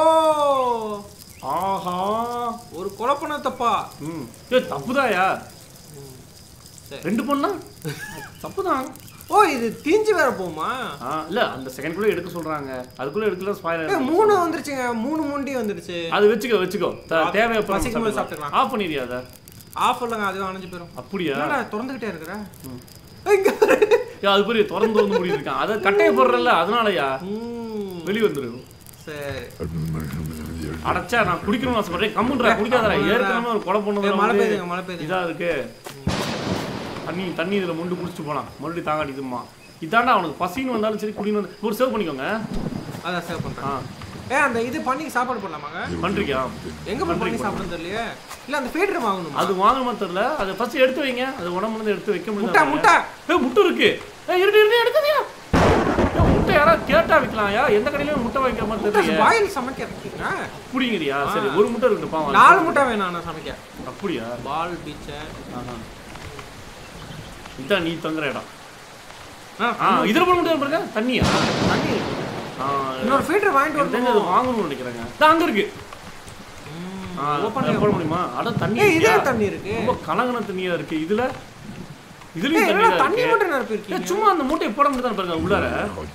ஆஹா ஒரு குழப்பன தப்பா ம் ஏ தப்புதாயா சரி. ரெண்டு பொண்ணா தப்புதான் ஓ இது தீஞ்சு வேற போகுமா ஆ இல்ல அந்த செகண்ட் குள்ள எடுக்க சொல்றாங்க அதுக்குள்ள எடுக்கல ஏ, ஸ்பாயிலர் மூணு வந்துருச்சுங்க மூணு முண்டி வந்துருச்சு அது வச்சுக்கோ வச்சுக்கோ த- தேவையப்ப பசிக்கும் போது சாப்பிட்டுக்கலாம். ஆஃப் பண்ணிடுறியா அதை ஆஃப் இல்லைங்க அதுவும் அணைஞ்சு போயிடும் அப்படியா என்னடா திறந்துகிட்டே இருக்கிற இங்க ஏ, அது பெரிய திறந்து வந்து முடியிருக்கான் அதை கட்டைய போடுறல அதனாலயா ம், வெளி வந்துரும் சரி அடைச்சா நான் குடிக்கணும்னு ஆசைப்படுறேன் கம்முன்றா குடிக்காதடா ஏற்கனவே ஒரு கொலை ஏ, பண்ணது மழை பெய்யுதுங்க மழை பெய்யுதுங்க இதா இருக்கு தண்ணி தண்ணி இதுல முண்டு குடிச்சிட்டு போலாம் மறுபடியும் தாங்க அடிக்குமா இதாண்டா அவனுக்கு பசின்னு வந்தாலும் சரி குடின்னு வந்து ஒரு சேவ் பண்ணிக்கோங்க அதான் சேவ் பண்றேன் ஆ ஏ அந்த இது பண்ணி சாப்பாடு போடலாமாங்க பண்றீங்க எங்க போய் பண்ணி சாப்பிடுறது தெரியலையே இல்ல அந்த ஃபீடர் வாங்கணுமா அது வாங்கணுமா தெரியல அதை ஃபர்ஸ்ட் எடுத்து வைங்க அது உடம்புல இருந்து எடுத்து வைக்க முட்டை முடியாது முட்டை ஏய் முட்டை இருக்கு ஏய் இருடி இருடி எடுக்காதயா ஏய் முட்டை யாராவது கேட்டா விக்கலாம்யா எந்த கடையிலயும் முட்டை வைக்கிற மாதிரி தெரியல பாயில் சமைக்க இருக்கீங்க புடிங்கிறியா சரி ஒரு முட்டை இருக்கு பாவம் நாலு முட்டை வேணும் நான் சமைக்க அப்படியா பால் பீச்சை ஆஹா. இதான் நீ தங்குற இடம் ஆ, ஆ இதுல போட முடியாது பாருங்க தண்ணியா தண்ணி இருக்கு. ஆ, இன்னொரு ஃபீடர் வாங்கிட்டு எனக்கு தெரிஞ்சு அது வரணும் வாங்கணும்னு நினைக்கிறேங்க இதான் அங்க இருக்கு ம், ஆ, open அதை போட முடியுமா அட தண்ணி ஏய் இதே இருக்கியா? தண்ணி இருக்கு ரொம்ப கலங்கன தண்ணியா இருக்கு இதுல ஏய், இதுலயும் தண்ணி என்னடா தான் தண்ணி இருக்கு மட்டும் ஏய், நிரப்பிருக்கீங்க சும்மா அந்த மூட்டையை போட முடியாது பாருங்க உள்ளார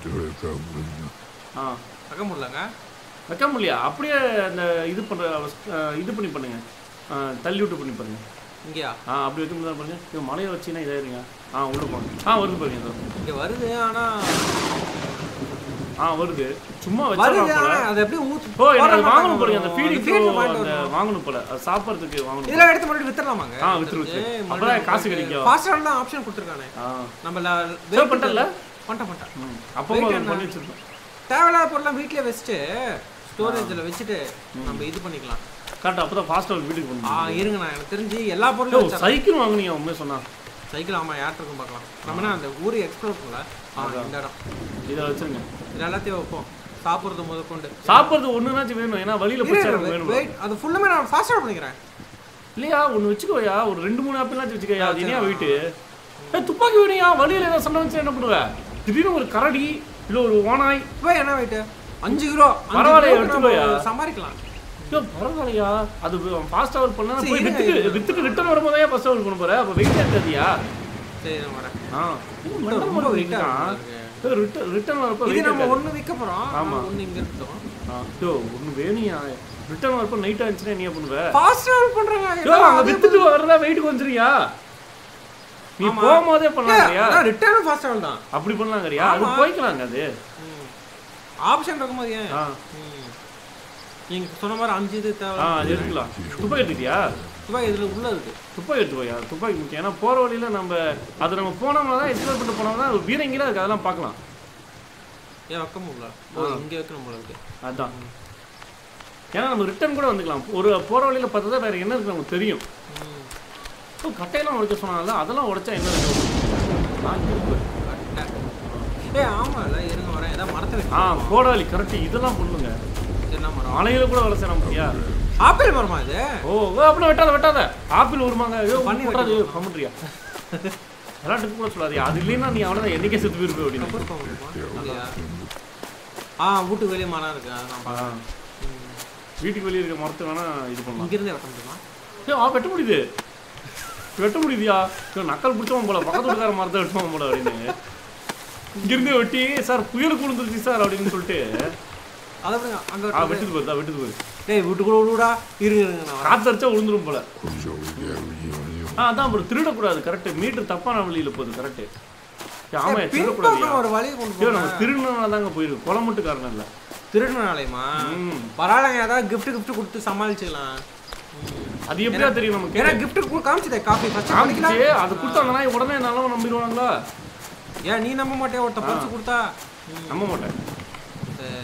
ஆ வைக்க முடியலங்க வைக்க முடியல அப்படியே அந்த இது பண்ற ஆ, இது பண்ணி பண்ணுங்க ஆ, தள்ளி விட்டு பண்ணி பண்ணுங்க இங்கயா ஆ அப்படி வைக்க முடியாது பாருங்க இது மலையை வச்சுன்னா இதாயிருங்க ஆ உள்ள போங்க ஆ வருது பாருங்க இதோ. இங்க வருது ஆனா ஆ வருது சும்மா வருது வச்சிடலாம் போல ஆனா அது அப்படியே ஊத்து ஓ எனக்கு அது போட வாங்கணும் மாட்டாங்க போல அந்த bro. ஃபீடிங் அது feed வாங்கிட்டு அந்த வரணும். வாங்கணும் போல அது சாப்பிட்றதுக்கு வாங்கணும் போல. இதெல்லாம் எடுத்து மறுபடியும் வித்துடலாமாங்க ஆ, வித்துரு, வித்துரு. அப்பதான் காசு கிடைக்கும். ஃபாஸ்டர் தான் ஆப்ஷன் கொடுத்துருக்கானே ஆ நம்ம Save பண்ணிட்டல்ல? பண்ணிட்டேன் பண்ணிட்டேன் ம். அப்பவும் Wait அதை அண்ணா. பண்ணி வச்சிருக்கோம் தேவையில்லாத பொருள்லாம் வீட்லயே வச்சுட்டு ஸ்டோரேஜ்ல வச்சுட்டு நம்ம இது பண்ணிக்கலாம் கரெக்ட் அப்பதான் ஃபாஸ்ட்டாக ஒரு வீட்டுக்கு ஆ பண்ணணும் இருங்க நான் எனக்கு தெரிஞ்சு எல்லா ஓ பொருளும் வச்சிடலாம். சைக்கிள் வாங்குனீங்க உண்மையை சொன்னா சைக்கிள் ஆமா யார்கிட்ட இருக்கும் பார்க்கலாம் நம்ம என்ன அந்த ஊரை எக்ஸ்ப்ளோர் பண்ணல ஆ, இந்த இடம் இதை வச்சிருங்க இது எல்லாத்தையும் வைப்போம் சாப்பிட்றது முத கொண்டு சாப்பிட்றது ஒண்ணுனாச்சும் வேணும் ஏன்னா வழியில போய் வேணும் வெயிட் அது ஃபுல்லுமே நான் ஃபாஸ்ட்டாக பண்ணிக்கிறேன் இல்லையா ஒண்ணு வச்சுக்கோயா ஒரு ரெண்டு மூணு ஆப்பிளாச்சும் வச்சுக்கோயா அது இனியா வெயிட்டு ஏ துப்பாக்கி வேணியா வழியில ஏதாவது சண்டை வந்து என்ன பண்ணுவ திடீர்னு ஒரு கரடி இல்ல ஒரு ஓனாய் இப்போ என்ன வெயிட் அஞ்சு கிலோ அஞ்சு பரவாயில்லையே, கிலோவுக்கு நம்ம எடுத்துக்கோயா. சமாளிக்கலாம் ஐயோ பரவாயில்லையா அது ஃபாஸ்ட் ஹவர் பண்ணா சரி, போய் இருங்க, வித்துட்டு இருங்க. வித்துட்டு ரிட்டர்ன் வரும்போது தான் ஃபர்ஸ்ட் ஹவர் பண்ண போற அப்ப வெயிட் இருக்காதியா சரி நான் வரேன் ஆ ரொம்ப ரொம்ப weight ஆ வெயிட் இருக்கு. ரிட்டர்ன் ரிட்டர்ன் வரப்ப இது வெயிட் நம்ம ஒண்ணு விற்க போறோம் ஆமா. ஒண்ணு இங்க இருக்கட்டும் ஐயோ ஒண்ணு வேணியா ரிட்டர்ன் வரப்ப நைட் ஆச்சுன்னா என்ன பண்ணுவ ஃபாஸ்ட் ட்ராவல் பண்றாங்க ஐயோ அங்க வித்துட்டு வர்றதா வெயிட்டுக்கு வந்துறியா நீ ஆமா. போகும்போதே பண்ணலாங்கறியா ரிட்டர்ன் ஃபாஸ்ட் ட்ராவல் தான் அப்படி பண்ணலாங்கறியா அது ஆமா. போய்க்கலாங்க அது ஆப்ஷன் இருக்கும்போது ஏன் ஆ ம். நீங்க சொன்ன மாதிரி அஞ்சு இது ஆ தேவை அது எடுத்துக்கலாம் துப்பாக்கி எடுத்துட்டியா துபாய் இதுல உள்ள இருக்கு துப்பாக்கி எடுத்து போயா துப்பாக்கி முக்கியம் ஏன்னா போற வழியில நம்ம அது நம்ம போனோம்னா தான் எக்ஸ்ப்ளோர் பண்ணிட்டு போனோம்னா ஒரு பீரங்கில இருக்கு அதெல்லாம் பார்க்கலாம் ஏன் வைக்க முடியல ஓ இங்க வைக்கணும் போல இருக்கு அதான் ஏன்னா நம்ம ரிட்டர்ன் கூட வந்துக்கலாம் ஒரு போற வழியில பார்த்தா வேற என்ன இருக்கு நமக்கு தெரியும் ம். இப்போ கட்டையெல்லாம் உடைக்க சொன்னால அதெல்லாம் உடைச்சா என்ன இருக்கும் ஆ, இருக்கு. கரெக்டா. ஏய் ஆமா இல்ல இருங்க வரேன் ஏதாவது மரத்தை மரத்தை ஆ வைக்கலாம் கோடாலி கரெக்ட் இதெல்லாம் பண்ணுங்க என்ன மரம் மலையில கூட வேலை செய்யலாம் பாத்தியா ஆப்பிள் மரமா இது ஓ ஓ, அப்படின்னா வெட்டாத வெட்டாத ஆப்பிள் வருமாங்க ஐயோ பண்ணி பண்ணி விட்டாது கமெண்ட்ரியா விளையாட்டுக்கு கூட சொல்லாதீங்க அது இல்லைன்னா நீ அவ்வளோதான் என்னைக்கே செத்து போயிருப்ப அப்படின்னு கப்பல் போக முடியுமா? இல்லையா? ஆ வீட்டுக்கு வெளியே மரம் இருக்கு அதை நான் ஆ. பார்க்கறேன். வீட்டுக்கு வெளியே இருக்க மரத்தை வேணா இது பண்ணலாம் இங்கிருந்தே வெட்ட முடியுமா ஏய், ஆ வெட்ட முடியுது வெட்ட முடியுதியா ஐயோ, நக்கல் பிடிச்சவன் போல பக்கத்து வீட்டுக்கார மரத்தை வெட்டுவான் போல அப்படின்னு இங்கிருந்தே வெட்டி சார் புயல் குளிர்ந்துருச்சு சார் அப்படின்னு சொல்லிட்டு அதை விடுங்க, அங்க ஆ வெட்டுறது. வெட்டுது போகுது வெட்டுது போகுது டேய் வீட்டுக்குள்ள விடுடா இருங்க இருங்க நான் வரேன். காத்தடிச்சா விழுந்துரும் போல கொஞ்சம் ஆ அதான் அப்புறம் திருடக்கூடாது கரெக்ட் மீட்டர் தப்பான வழியில போகுது கரெக்ட் ஆமா ஏய், திருடக்கூடாது பின்பக்கம் ஒரு வழி கொண்டு ஐயோ போங்க. நம்ம திருடனால தாங்க போயிருக்கு கொலை மட்டும் காரணம் இல்லை திருடனாலயமா ம். பரவாயில்லைங்க ஏதாவது gift gift கொடுத்து சமாளிச்சுக்கலாம் அது எப்படியா தெரியும் நமக்கு ஏன்னா gift கு- காமிச்சதே காஃபி ஃபர்ஸ்ட் காமிச்சு குடிக்கலாம் அது கொடுத்தா அந்த நாய் உடனே நல்லவன் நம்பிடுவாங்களா ஏன் நீ நம்ப மாட்டியா ஒருத்த பறிச்சு கொடுத்தா நம்ப மாட்டேன் சரி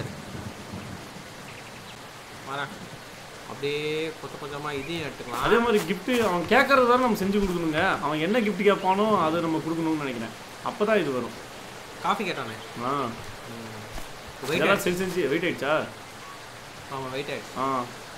வரேன் அப்படியே கொஞ்ச கொஞ்சமா இதையும் எடுத்துக்கலாம் அதே மாதிரி gift அவன் கேட்கறது தான் நம்ம செஞ்சு கொடுக்கணுங்க அவன் என்ன gift கேட்பானோ அதை நம்ம கொடுக்கணும்னு நினைக்கிறேன் அப்பதான் இது வரும் காஃபி கேட்டானே ஆ வெயிட் இதெல்லாம் செஞ்சு செஞ்சு வெயிட் ஆயிடுச்சா ஆமா வெயிட் ஆயிடுச்சு ஆ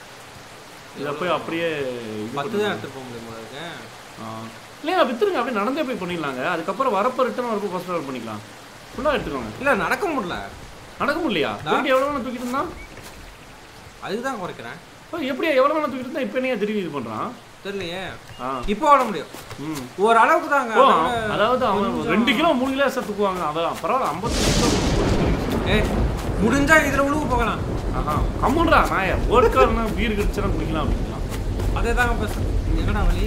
இதை போய் அப்படியே இது பத்து பண்ணுங்க. தான் எடுத்துட்டு போக முடியும் போல இருக்கு ஆ இல்லையா வித்துருங்க அப்படியே நடந்தே போய் பண்ணிடலாங்க அதுக்கப்புறம் வரப்போ ரிட்டர்ன் வரப்போ ஃபர்ஸ்ட் ஆர்டர் பண்ணிக்கலாம் ஃபுல்லாக எடுத்துக்கோங்க இல்ல நடக்க முடியல நடக்க முடியலையா தூக்கி எவ்வளோ வேணா தூக்கிட்டு இருந்தான் அதுக்கு தான் குறைக்கிறேன் ஓ, எப்படியா எவ்வளோ வேணா தூக்கிட்டு இருந்தா இப்போ என்ன திரும்பி இது பண்ணுறான் தெரியலையே ஆ இப்போ ஓட முடியும் ம் ஒரு அளவுக்கு தாங்க ஓ அதை விட அதாவது அவன் கொஞ்சம்- ரெண்டு கிலோ மூணு கிலோ எக்ஸ்ட்ரா தூக்குவாங்க அவன் பரவாயில்ல ஐம்பத்தி கிலோ ஏய் முடிஞ்சா இதுல உழுவு போகலாம் ஆஹா கம்முன்றா நாய ஓட்காரனா பீர் கடிச்சா குடிக்கலாம் அப்படிக்கலாம் அதே தாங்க பேசுறேன் என்னடா வழி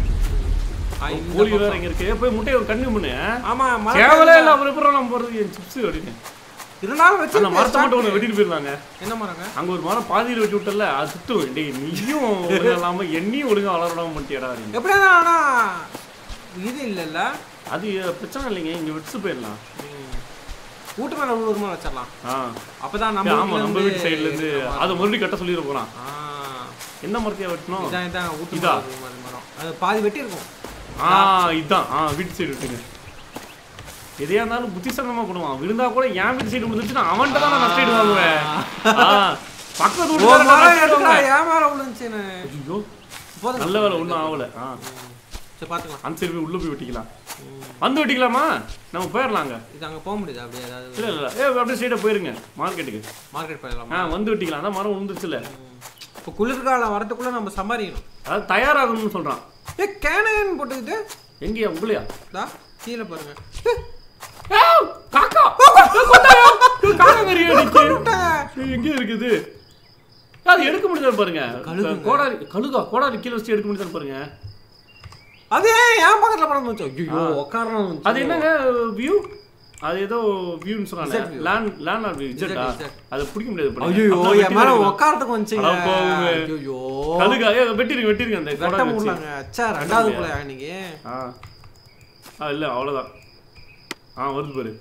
ஆ, இந்த கோழி வேற பக்கம். இங்க இருக்கு போய் முட்டையை கண்ணு பண்ணு ஆமா மரம் சேவலே இல்ல அப்புறம் எப்பறம் நம்ம போறது என் சிப்ஸ் அப்படின்னு இருந்தாலும் வச்சு அந்த மரத்தை மட்டும் ஒன்று வெட்டிட்டு போயிருந்தாங்க என்ன மரங்க அங்க ஒரு மரம் பாதியில் வெட்டி விட்டல அது சுத்து டேய் நீயும் ஒழுங்கா இல்லாம என்னையும் ஒழுங்கா வளரடாம பண்ணிட்டியடா அப்படின்னு எப்படியா இருந்தாலும் ஆனா இது இல்லைல்ல அது பிரச்சனை இல்லைங்க இங்க வச்சு போயிடலாம் வீட்டு மேல உழுவுறமா வச்சிடலாம் ஆ அப்பதான் ஆமா நம்ம நம்ம வீட்டு சைடுல இருந்து அதை மறுபடியும் கட்ட சொல்லிட போறான் ஆ, என்ன மரத்தையா வெட்டணும் இதான் இதான் வீட்டு இதா? மேல உழுவுற மரம் அது பாதி வெட்டி இருக்கும் ஆ இதான் ஆ வீட்டு சைடு விட்டுங்க எதையா இருந்தாலும் புத்திசாலமா பண்ணுவான் விழுந்தா கூட என் வீட்டு சைடு விழுந்துச்சுன்னா அவன்கிட்ட தான் நான் நஷ்ட ஈடு வாங்குவேன் ஆ, பக்கத்து ஒரு வீட்டுக்காரன் மரம் நஷ்ட ஈடு எடுத்துடா வாங்குவேன். ஏன் மேல விழுந்துச்சுன்னு ஐயோ போதும். நல்ல வேலை ஒன்றும் ஆகல ஆ சரி பாத்துக்கலாம் அந்த சைடு போய் உள்ள போய் வெட்டிக்கலாம் வந்து வெட்டிக்கலாமா நம்ம போயிடலாங்க இது அங்க போக முடியுது அப்படியே ஏதாவது இல்ல இல்ல ஏ அப்படியே ஸ்ட்ரைட்டா போயிருங்க மார்க்கெட்டுக்கு மார்க்கெட் போயிடலாம் ஆ வந்து வெட்டிக்கலாம் அதான் மரம் விழுந்துச்சுல இப்போ குளிர்காலம் வரதுக்குள்ள நம்ம சம்பாதிக்கணும் அதாவது தயாராகணும்னு சொல்றான் ஏ கேனகன் போட்டுக்கிட்டு எங்கேயா உங்களையா தா கீழே பாருங்க ஏய், காக்கா ஏய், கொண்டாயா? ஏய், காக்கா கறியா நிக்கு? விட்டாங்க. ஏய், எங்க இருக்குது அது எடுக்க முடியாது பாருங்க கழுகுங்க. கோடாரி கழுகா கோடாரி கீழே வச்சு எடுக்க முடியாது பாருங்க அது ஏன் என் பக்கத்துல படம் வச்சோம் ஐயோ உட்காரணும் அது என்னங்க வியூ அது ஏதோ வியூன்னு சொன்னாங்க Z view. Land land R view ஜெட்டா Z. அதை பிடிக்க முடியாது பாருங்க. ஐயோ அப்புறம் என் மேல வெட்டிடுங்க. உட்காரத்துக்கு வந்துச்சுங்க அட போகுமே. ஐயோ கழுகா ஏ வெட்டிருங்க வெட்டிருங்க அந்த வெட்ட கோடாரி வச்சு முடியலங்க அச்சா ரெண்டாவது கூட இன்னைக்கு ஆ ஆ இல்லை அவ்வளோதான் ஆ வருது பாரு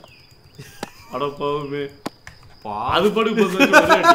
அட போகுமே அது படுக்கு போகுது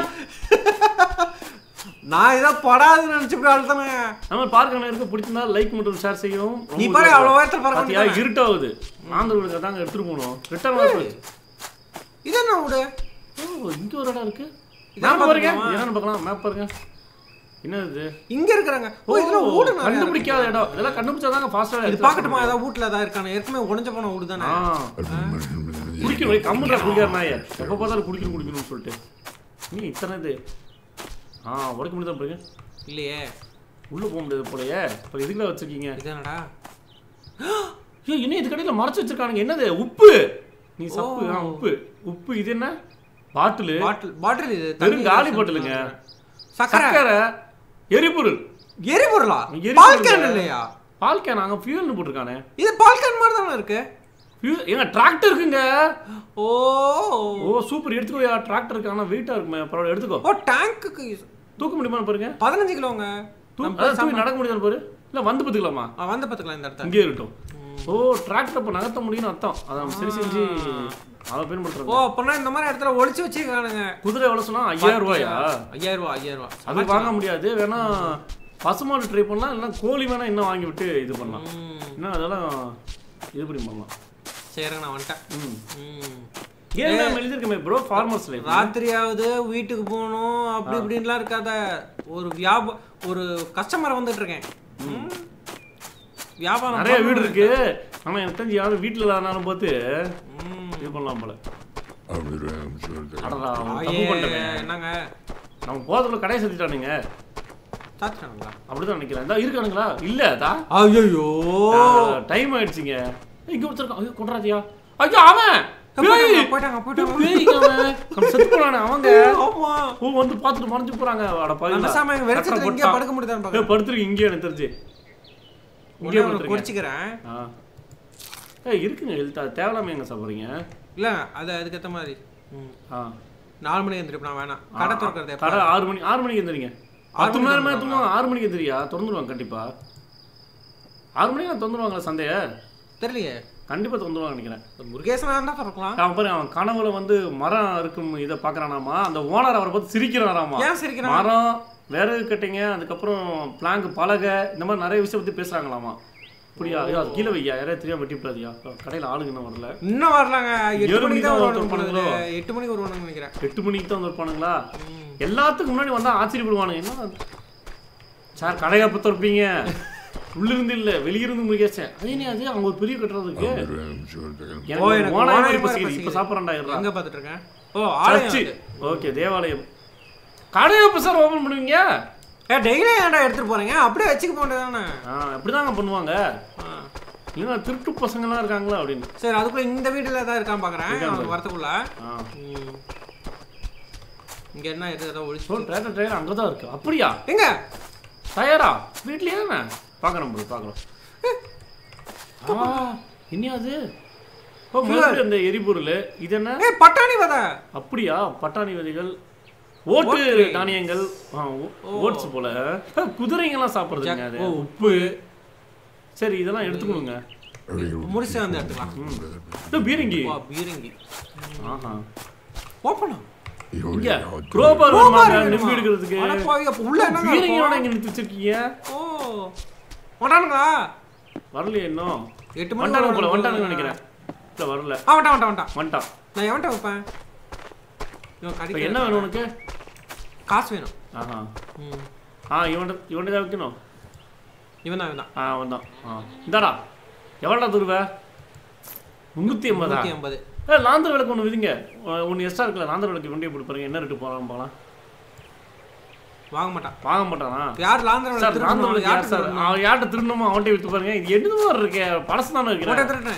நான் இதை படாதுன்னு நினைச்சு போய் அழுத்தனே நம்ம பார்க்கணும் இருக்க பிடிச்சிருந்தா லைக் மட்டும் ஷேர் செய்யவும் ரொம்ப நீ பாரு உதவியா அவ்வளவு உயரத்துல இருக்கும். பாத்தியா பறக்க இருட்டாகுது ஆந்திர தாங்க எடுத்துட்டு போகணும் ரிட்டர்ன் வர போச்சு இது என்ன விடு ஓ இங்க ஒரு இடம் இருக்கு இதான் மேப் பாருங்க பார்க்கலாமா? என்னன்னு பார்க்கலாம் மேப் பாருங்க என்ன இது இங்க இருக்கிறாங்க ஓ இதுல ஓ, வீடு நிறைய கண்டுபிடிக்காத இடம் இதெல்லாம் கண்டுபிடிச்சாதாங்க ஃபாஸ்டா இது பாக்கட்டுமா ஏதாவது வீட்டுல ஏதாவது இருக்கானே ஏற்கனவே உடஞ்ச போன வீடு தானே ஆ குடிக்கணும் கம்முடா குடிக்கிற நாய எப்ப பார்த்தாலும் குடிக்கணும் குடிக்கணும்னு சொல்லிட்டு நீ இத்தனை இது ஆ உடைக்க முடியாது பாருங்க இல்லையே உள்ள போக முடியாது போலயே இப்போ இதுக்குள்ள வச்சிருக்கீங்க இது என்னடா ஐயோ இன்னும் இது கடையில் மறைச்சு வச்சிருக்கானுங்க என்னது உப்பு நீ சப்பு ஆ உப்பு உப்பு இது என்ன பாட்டிலு பாட்டில் பாட்டில் இது வெறும் காலி பாட்டிலுங்க சக்கரை சக்கரை எரிபொருள் எரிபொருளா எரிபொருள் பால் கேன் இல்லையா பால் கேன் அங்கே ஃபியூல்னு போட்டிருக்கானே இது பால் கேன் மாதிரி தானே இருக்கு ஃபியூல் ஏங்க டிராக்டர் இருக்குங்க ஓ ஓ சூப்பர் எடுத்துக்கோயா டிராக்டர் இருக்கு ஆனால் வெயிட்டாக இருக்குமே பரவாயில்ல எடுத்துக்கோ ஓ டேங்க்குக்கு தூக்க முடியுமா பாருங்க பதினஞ்சு கிலோங்க தூ நம்ம அதாவது தூக்கி நடக்க முடியாது பாரு இல்லை வந்து பார்த்துக்கலாமா ஆ, வந்து பார்த்துக்கலாம் இந்த இடத்த இங்கே இருக்கட்டும் ஓ டிராக்டர் இப்போ நகர்த்த முடியும்னு அர்த்தம் அதான் சரி செஞ்சு அதை ஓ பயன்படுத்துறது அப்பனா இந்த மாதிரி இடத்துல ஒளிச்சு வச்சிருக்கானுங்க குதிரை எவ்வளோ சொன்னா ஐயாயிரம் ரூபாயா ஐயாயிரம் ரூபா ஐயாயிரம் ரூபா அது வாங்க முடியாது வேணா பசுமாடு ட்ரை பண்ணலாம் இல்லைன்னா கோழி வேணா இன்னும் வாங்கி விட்டு இது பண்ணலாம் ம், இன்னும் அதெல்லாம் இது பண்ணி பண்ணலாம் சரிங்க நான் வந்துட்டேன் ம் ம் கேம் நேம் எழுதிருக்கமே ப்ரோ ஃபார்மர்ஸ் லைஃப் ராத்திரியாவது வீட்டுக்கு போகணும் அப்படி இப்படின்லாம் இருக்காத ஒரு வியாப ஒரு கஸ்டமர் வந்துட்டு இருக்கேன் ம். வியாபாரம் நிறைய வீடு பண்ணணும். இருக்கு ஆனா எனக்கு தெரிஞ்சு யாரும் வீட்டுல இல்லாதாலும் பார்த்து ம். இது பண்ணலாம் போல Abdurrahim Sultan. அடடா அவன் ஆயே, தப்பு பண்ணிட்டமே என்னங்க நம்ம போறதுக்குள்ள கடையை செஞ்சுட்டானுங்க சாத்திட்டாங்களா அப்படிதான் நினைக்கிறேன் இதா இருக்கானுங்களா இல்ல தா ஐயோ டைம் ஆயிடுச்சுங்க இங்க ஒருத்தர் இருக்கான். ஐயோ கொண்டாதியா ஐயோ அவன் பேய்! போயிட்டாங்க போயிட்டாங்க பேய்ங்க அவன். அவன் செத்து போனானே அவங்க ஆமா ஓ வந்து பார்த்துட்டு மறைஞ்சு போறாங்க அட அந்த பாவிங்களா. சாமி வெறிச்சிட்டு கட்டை இங்கே போட்டான். படுக்க முடியுதான்னு ஏய், பாக்கிறேன் படுத்துருக்கு இங்கே எனக்கு தெரிஞ்சு இங்கே உடனே படுத்துருக்கேன் குடிச்சிக்கிறேன் ஆ ஏய் இருக்குங்க எழுத்தா தேவலாமே எங்க சாப்பிட்றீங்க இல்ல அது அதுக்கேத்த மாதிரி ம். ஆ நாலு மணி எந்திரிப்பா நான் வேணாம் கடை திறக்கிறது எப்ப? கடை ஆறு மணி ஆறு மணிக்கு எந்திரிங்க பத்து மணி நேரமே தூங்குவாங்க ஆறு மணிக்கு எந்திரியா திறந்துருவாங்க கண்டிப்பா ஆறு மணிக்கு நான் திறந்துருவாங்களா சந்தைய தெரியலையே கண்டிப்பா திறந்துருவாங்க நினைக்கிறேன் முருகேசனா இருந்தா திறக்கலாம் அவன் பாரு அவன் கனவுல வந்து மரம் இருக்கும் இதை பார்க்கறானாமா அந்த ஓனர் அவரை பார்த்து சிரிக்கிறாராமா ஏன் சிரிக்கிறான் மரம் விறகு கட்டைங்க அதுக்கப்புறம் பிளாங்க் பலகை இந்த மாதிரி நிறைய விஷயம் பத்தி பேசுறாங்களாமா அப்படியா ஐயோ அது கீழே வையா யாரையா தெரியாம வெட்டி விடாதியா கடையில ஆளுங்க இன்னும் வரல இன்னும் வரலாங்க எட்டு ஏழு மணிக்கு மணிக்கு தான் தான் வருவானுங்க போல திறப்பானுங்களோ? இருக்கு. எட்டு மணிக்கு வருவானுங்க நினைக்கிறேன் எட்டு மணிக்கு தான் வந்து இருப்பானுங்களா எல்லாத்துக்கும் முன்னாடி வந்தா ஆச்சரியப்படுவானுங்க என்ன சார் கடையா பத்த இருப்பீங்க உள்ளிருந்து இல்ல வெளியிருந்து முருகேசன் அது என்ன அது அவங்க ஒரு பெரிய கட்டுறதுக்கு Abdurrahim Sultan. ஓ, எனக்கு எனக்கு ஓனாய் ஓனாய் மாதிரி மாதிரி பசிக்குது இப்ப பசிக்குது. சாப்பிட்றேன்டா இருடா எங்க பாத்துட்டு இருக்கேன் ஓ ஆலயம் சர்ச்சு அது. ஓகே தேவாலயம் கடையை எப்போ சார் ஓபன் பண்ணுவீங்க ஏ டெய்லி ஏன்டா எடுத்துட்டு போறீங்க அப்படியே வச்சுக்க போண்டதானே ஆ இப்படிதாங்க பண்ணுவாங்க இல்லைன்னா திருட்டு பசங்களாம் இருக்காங்களா அப்படின்னு சரி அதுக்குள்ள இந்த வீட்டுல ஏதாவது இருக்கான்னு பாக்குறேன் இருக்கான் அவனுக்கு வரத்துக்குள்ள ஆ ம். இங்க என்ன இருக்கு ஏதோ ஸோ ஒழிச்சு ட்ரேட்டர் ட்ரைவர் அங்கே தான் இருக்கு அப்படியா எங்க தயாரா வீட்லயே தானே பார்க்குறோம் போது பார்க்குறோம் ஆ என்னையாது ஓ மறுபடியும் இந்த எரிபொருள் இது என்ன ஏய் பட்டாணி வத அப்படியா பட்டாணி விதைகள் ஓட்டு தானியங்கள் ஓட்ஸ் போல ஆ, குதிரைங்கெல்லாம் சாப்பிட்றதுங்க அது ஓ. உப்பு சரி இதெல்லாம் எடுத்துக்கணுங்க முடிச்சு வந்து எடுத்துக்கலாம் இது பீரங்கி வா பீரங்கி ஆஹா ஓப்பனா இங்க குரோபார் வருமாங்க நெம்பி எடுக்கிறதுக்கு அட பாவி, அப்ப உள்ள என்ன பீரங்கியோட இங்க நிறுத்தி வச்சிருக்கீங்க ஓ வண்டானுங்களா வரலையே இன்னும் எட்டு மணி வந்துட்டானுங்க போல வந்துட்டானுங்க நினைக்கிறேன் இல்ல வரல ஆ வண்டான் வண்டான் வண்டான் வந்துட்டான் நான் எவன்ட்ட வைப்பேன் இவன் இப்போ கடிக்க என்ன வேணும் உனக்கு காசு வேணும் ஆஹா ம் ஆ இவன்ட இவன்ட தான் வைக்கணும் இவன் தான் இவன் தான் ஆ வந்தான் ஆ இந்தாடா எவ்வளோடா துருவ முந்நூற்றி எண்பதா நூற்றி ஐம்பது ஏ லாந்தர் விளக்கு ஒன்று விதிங்க ஒன்று எக்ஸ்ட்ரா இருக்குல்ல லாந்தர் விளக்கு வண்டியை போட்டு பாருங்க என்ன ரேட்டு போகலாம் போகலாம் வாங்க மாட்டான் வாங்க மாட்டானா யார் லாந்திர சார் லாந்தர் விளக்கு யார் சார் அவன் யார்கிட்ட திருடணுமோ அவன்கிட்ட வித்து பாருங்க இது என்னது மாதிரி இருக்கே பழசு தானே போட்டோ இருக்கிறேன் திருட்டேன்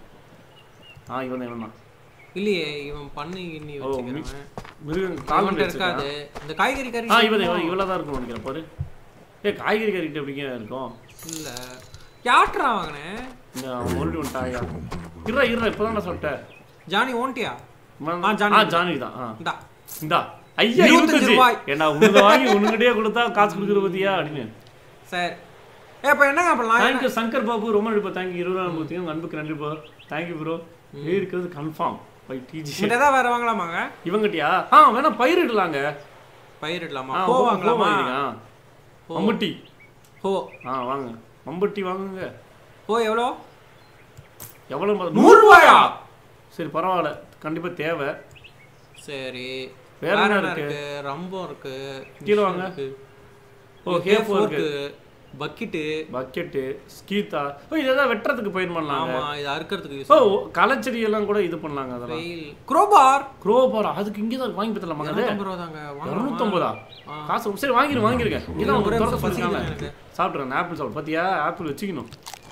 ஆ இவன் இவன் தான் இல்லையே இவன் பண்ணி இன்னி ஓ, வச்சுக்கிறவன் மிருகம் கால் அவன்கிட்ட இருக்காது இந்த காய்கறி கறி ஆ இவன் இவன் இவ்வளோ தான் இருக்கும் நினைக்கிறேன் பாரு ஏ காய்கறி கறிட்டு எப்படிங்க இருக்கும் இல்ல யார்ட்ரா வாங்கினேன் இந்த மறுபடியும் வந்துட்டாயா இருடா இருடா இப்போ தான் சொல்லிட்டேன் ஜானி ஓன்ட்டியா இவன் ஆ, ஜானி. ஆ ஜானி தான் ஆ இந்தா இந்தா ஐயா இருபத்தஞ்சு இருபத்தஞ்சு ரூபாய். ஏண்டா உனக்கு வாங்கி உனக்கிட்டே கொடுத்தா காசு கொடுக்குற பத்தியா அப்படின்னு சரி ஏ இப்போ என்னங்க பண்ணலாம் தேங்க்யூ சங்கர் பாபு ரொம்ப நடிப்பா தேங்க்யூ இருபதாம் பத்தியும் உங்க அன்புக்கு நன்றி ப்ரோ தேங்க்யூ ப்ரோ இருக்கிறது கன்ஃபார்ம் பை டிஜி உங்கள்கிட்ட ஏதாவது வேற வாங்கலாமாங்க இவங்கட்டியா ஆ வேணா பயிரிடலாங்க பயிரிடலாமா ஆ போ போ வாங்கலாமா வாங்கிடுங்க மம்பட்டி போ ஆ வாங்க மம்பட்டி வாங்குங்க போ எவ்வளோ எவ்வளோ ம- நூறு ரூபாயா சரி பரவாயில்ல கண்டிப்பா தேவை சரி வேற வேற என்ன என்ன இருக்கு? இருக்கு ரம்பம் இருக்கு கீழே வாங்க. இருக்கு. ஓ ஹே ஹே ஃபோர்க்கு ஃபோர்க்கு பக்கெட்டு பக்கெட்டு ஸ்கீத்தா ஓ இதெல்லாம் வெட்டுறதுக்கு பயிர் பண்ணலாங்க ஆமா இது அறுக்கிறதுக்கு யூஸ் ஓ களைச்செடி எல்லாம் கூட இது பண்ணலாங்க அதெல்லாம் வெயில் குரோபார் குரோபார் அதுக்கு இங்கே தான் வாங்கி பத்தலாமாங்க அது இரநூத்தம்பது ரூபா தாங்க வாங்கலாமா? இரநூத்தம்பதா ஆ. காசு சரி வாங்கிரு வாங்கிருக்கேன் இதான் ஒரே ஒரு நிமிஷம் தொடக்க பசிக்குது சொல்லிருக்காங்க எனக்கு. சாப்பிட்றேன் ஆப்பிள் சாப்பிடு பார்த்தியா ஆப்பிள் வச்சுக்கணும்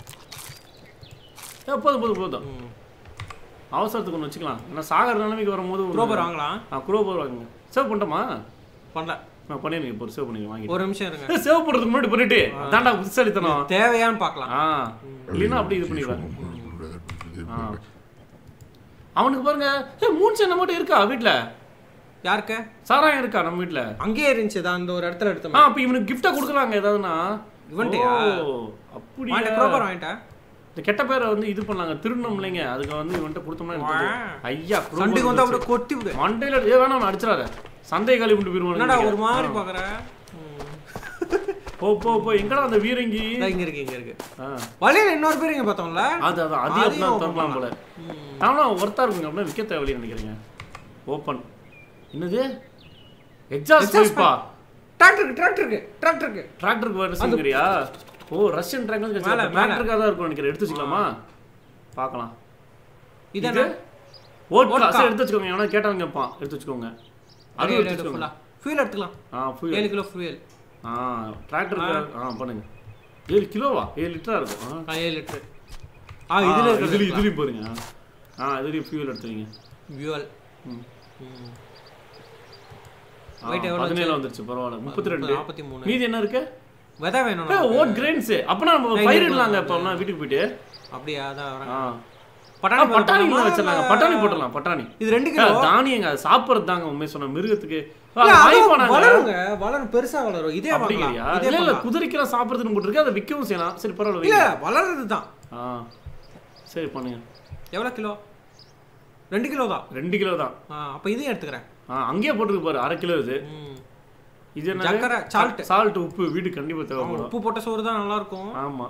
ஏ போதும் போதும் போதும் ம். அவசரத்துக்கு ஒன்று வச்சுக்கலாம் ஏன்னா சாகர நிலைமைக்கு வரும்போது ஒரு- குரோபார் வாங்கலாம் ஆ குரோபார் வாங்குங்க சேவ் பண்ணிட்டோமா பண்ணல நான் பண்ணிருங்க இப்போ சேவ் பண்ணி வாங்கி ஒரு நிமிஷம் இருங்க சேவ் பண்ணுறதுக்கு முன்னாடி பண்ணிட்டு தாண்டா புதுசாலித்தனம் தேவையான்னு பார்க்கலாம் ஆ இல்லைன்னா அப்படி இது பண்ணிடுவேன் ஆ அவனுக்கு பாருங்க ஏ மூணு சென்னை மட்டும் இருக்கா வீட்டில் யாருக்கு சாராயம் இருக்கா நம்ம வீட்டில் அங்கேயே இருந்துச்சு தான் அந்த ஒரு இடத்துல ஆ எடுத்தோம் அப்போ இவனுக்கு கிஃப்டா கொடுக்குறாங்க ஏதாவதுனா இவன்ட்டயா? ஓ, அப்படியா வாங்கிட்ட குரோபார் வாங்கிட்டேன் இந்த கெட்ட பேரை வந்து இது பண்ணாங்க திருடணும் இல்லைங்க அதுக்கு வந்து இவன்ட்ட கொடுத்தோம்னா எனக்கு வந்து, ஐயா சண்டைக்கு வந்து அப்படியே கொட்டி விடு மண்டையில ஏ வேணாம் நான் அடிச்சிடாத சந்தை காலி பண்ணிட்டு என்னடா போயிருவாங்க ஒரு மாதிரி பாக்குற போ போ போ எங்கடா அந்த வீரங்கி இங்க இருக்கு இங்க இருக்கு ஆ, வழியில இன்னொரு பேர் இங்க பார்த்தோம்ல அது அது அது அதையும் அப்படின்னா open தரலாம் போல ம். ஆனால் ஒர்த்தா இருக்குங்க அப்படின்னா விற்க தேவையில்லைன்னு நினைக்கிறீங்க ஓப்பன் என்னது எக்ஸாஸ்ட் Exhaust பைப்பா டிராக்டருக்கு டிராக்டருக்கு டிராக்டருக்கு டிராக்டருக்கு வருஷங்கிறியா ஓ ரஷ்யன் மேல, டிராக்டர் மேல. டிராக்டருக்காக தான் இருக்கும் நினைக்கிறேன் எடுத்து வச்சுக்கலாமா பார்க்கலாம் இது இது என்ன ஓட் Vodka. கிளாஸ் எடுத்து வச்சுக்கோங்க எவனா கேட்டாங்க கேட்பான் எடுத்து வச்சுக்கோங்க அதுவும் எடுத்து வச்சுக்கோங்க ஃபியூல் எடுத்துக்கலாம் ஆ ஃபுல் ஏழு கிலோ ஃபியூல் ஆ டிராக்டருக்கு ஆ பண்ணுங்க ஏழு கிலோவா ஏழு லிட்டரா இருக்கும் ஆ ஏழு லிட்டர் ஆ இதுல இதுல இருக்கிறது இதுலயும் பாருங்க ஆ இதுலயும் ஃபியூல் எடுத்துவீங்க ஃபியூல் ம். ஆ, Weight எவ்வளவு பதினேழு வந்துருச்சு பரவாயில்ல முப்பத்தி ரெண்டு நாற்பத்தி மூணு மீதி என்ன இருக்கு விதை வேணும் ஏ, நமக்கு. ஓட் கிரெயின்ஸ் அப்பனா நம்ம நான் பயிரிடலாங்க இங்க இப்போ வீட்டுக்கு போயிட்டு அப்படியா அதான் வரேன். ஆ பட்டாணி ஆ, பட்டாணி போடலாமா? வச்சிடலாங்க பட்டாணி போட்டுடலாம் பட்டாணி இது ரெண்டு ஏ, கிலோ தானியங்க அது சாப்பிடுறது தாங்க உண்மை சொன்ன மிருகத்துக்கு இல்ல, அதுவும் வாய்ப்பானாங்க வளருங்க வளரும் பெருசா வளரும் இதே அப்படிங்கிறியா வாங்கலாம் இதே இல்ல இல்ல பண்ணலாம். குதிரைக்கெல்லாம் சாப்பிடுறதுன்னு போட்டுருக்கு அதை விற்கவும் செய்யலாம் சரி பரவாயில்ல இல்ல வைங்க. வளர்றது தான் ஆ சரி பண்ணுங்க எவ்வளவு கிலோ ரெண்டு கிலோ தான் ரெண்டு கிலோ தான் ஆ, அப்ப இதையும் எடுத்துக்கிறேன் ஆ அங்கேயே போட்டுருக்கு பாரு அரை கிலோ இது ம். இது என்ன சக்கரை, salt. சால்ட் உப்பு வீட்டுக்கு கண்டிப்பா ஆமா, தேவைப்படும் உப்பு போட்ட சோறு தான் நல்லா இருக்கும் ஆமா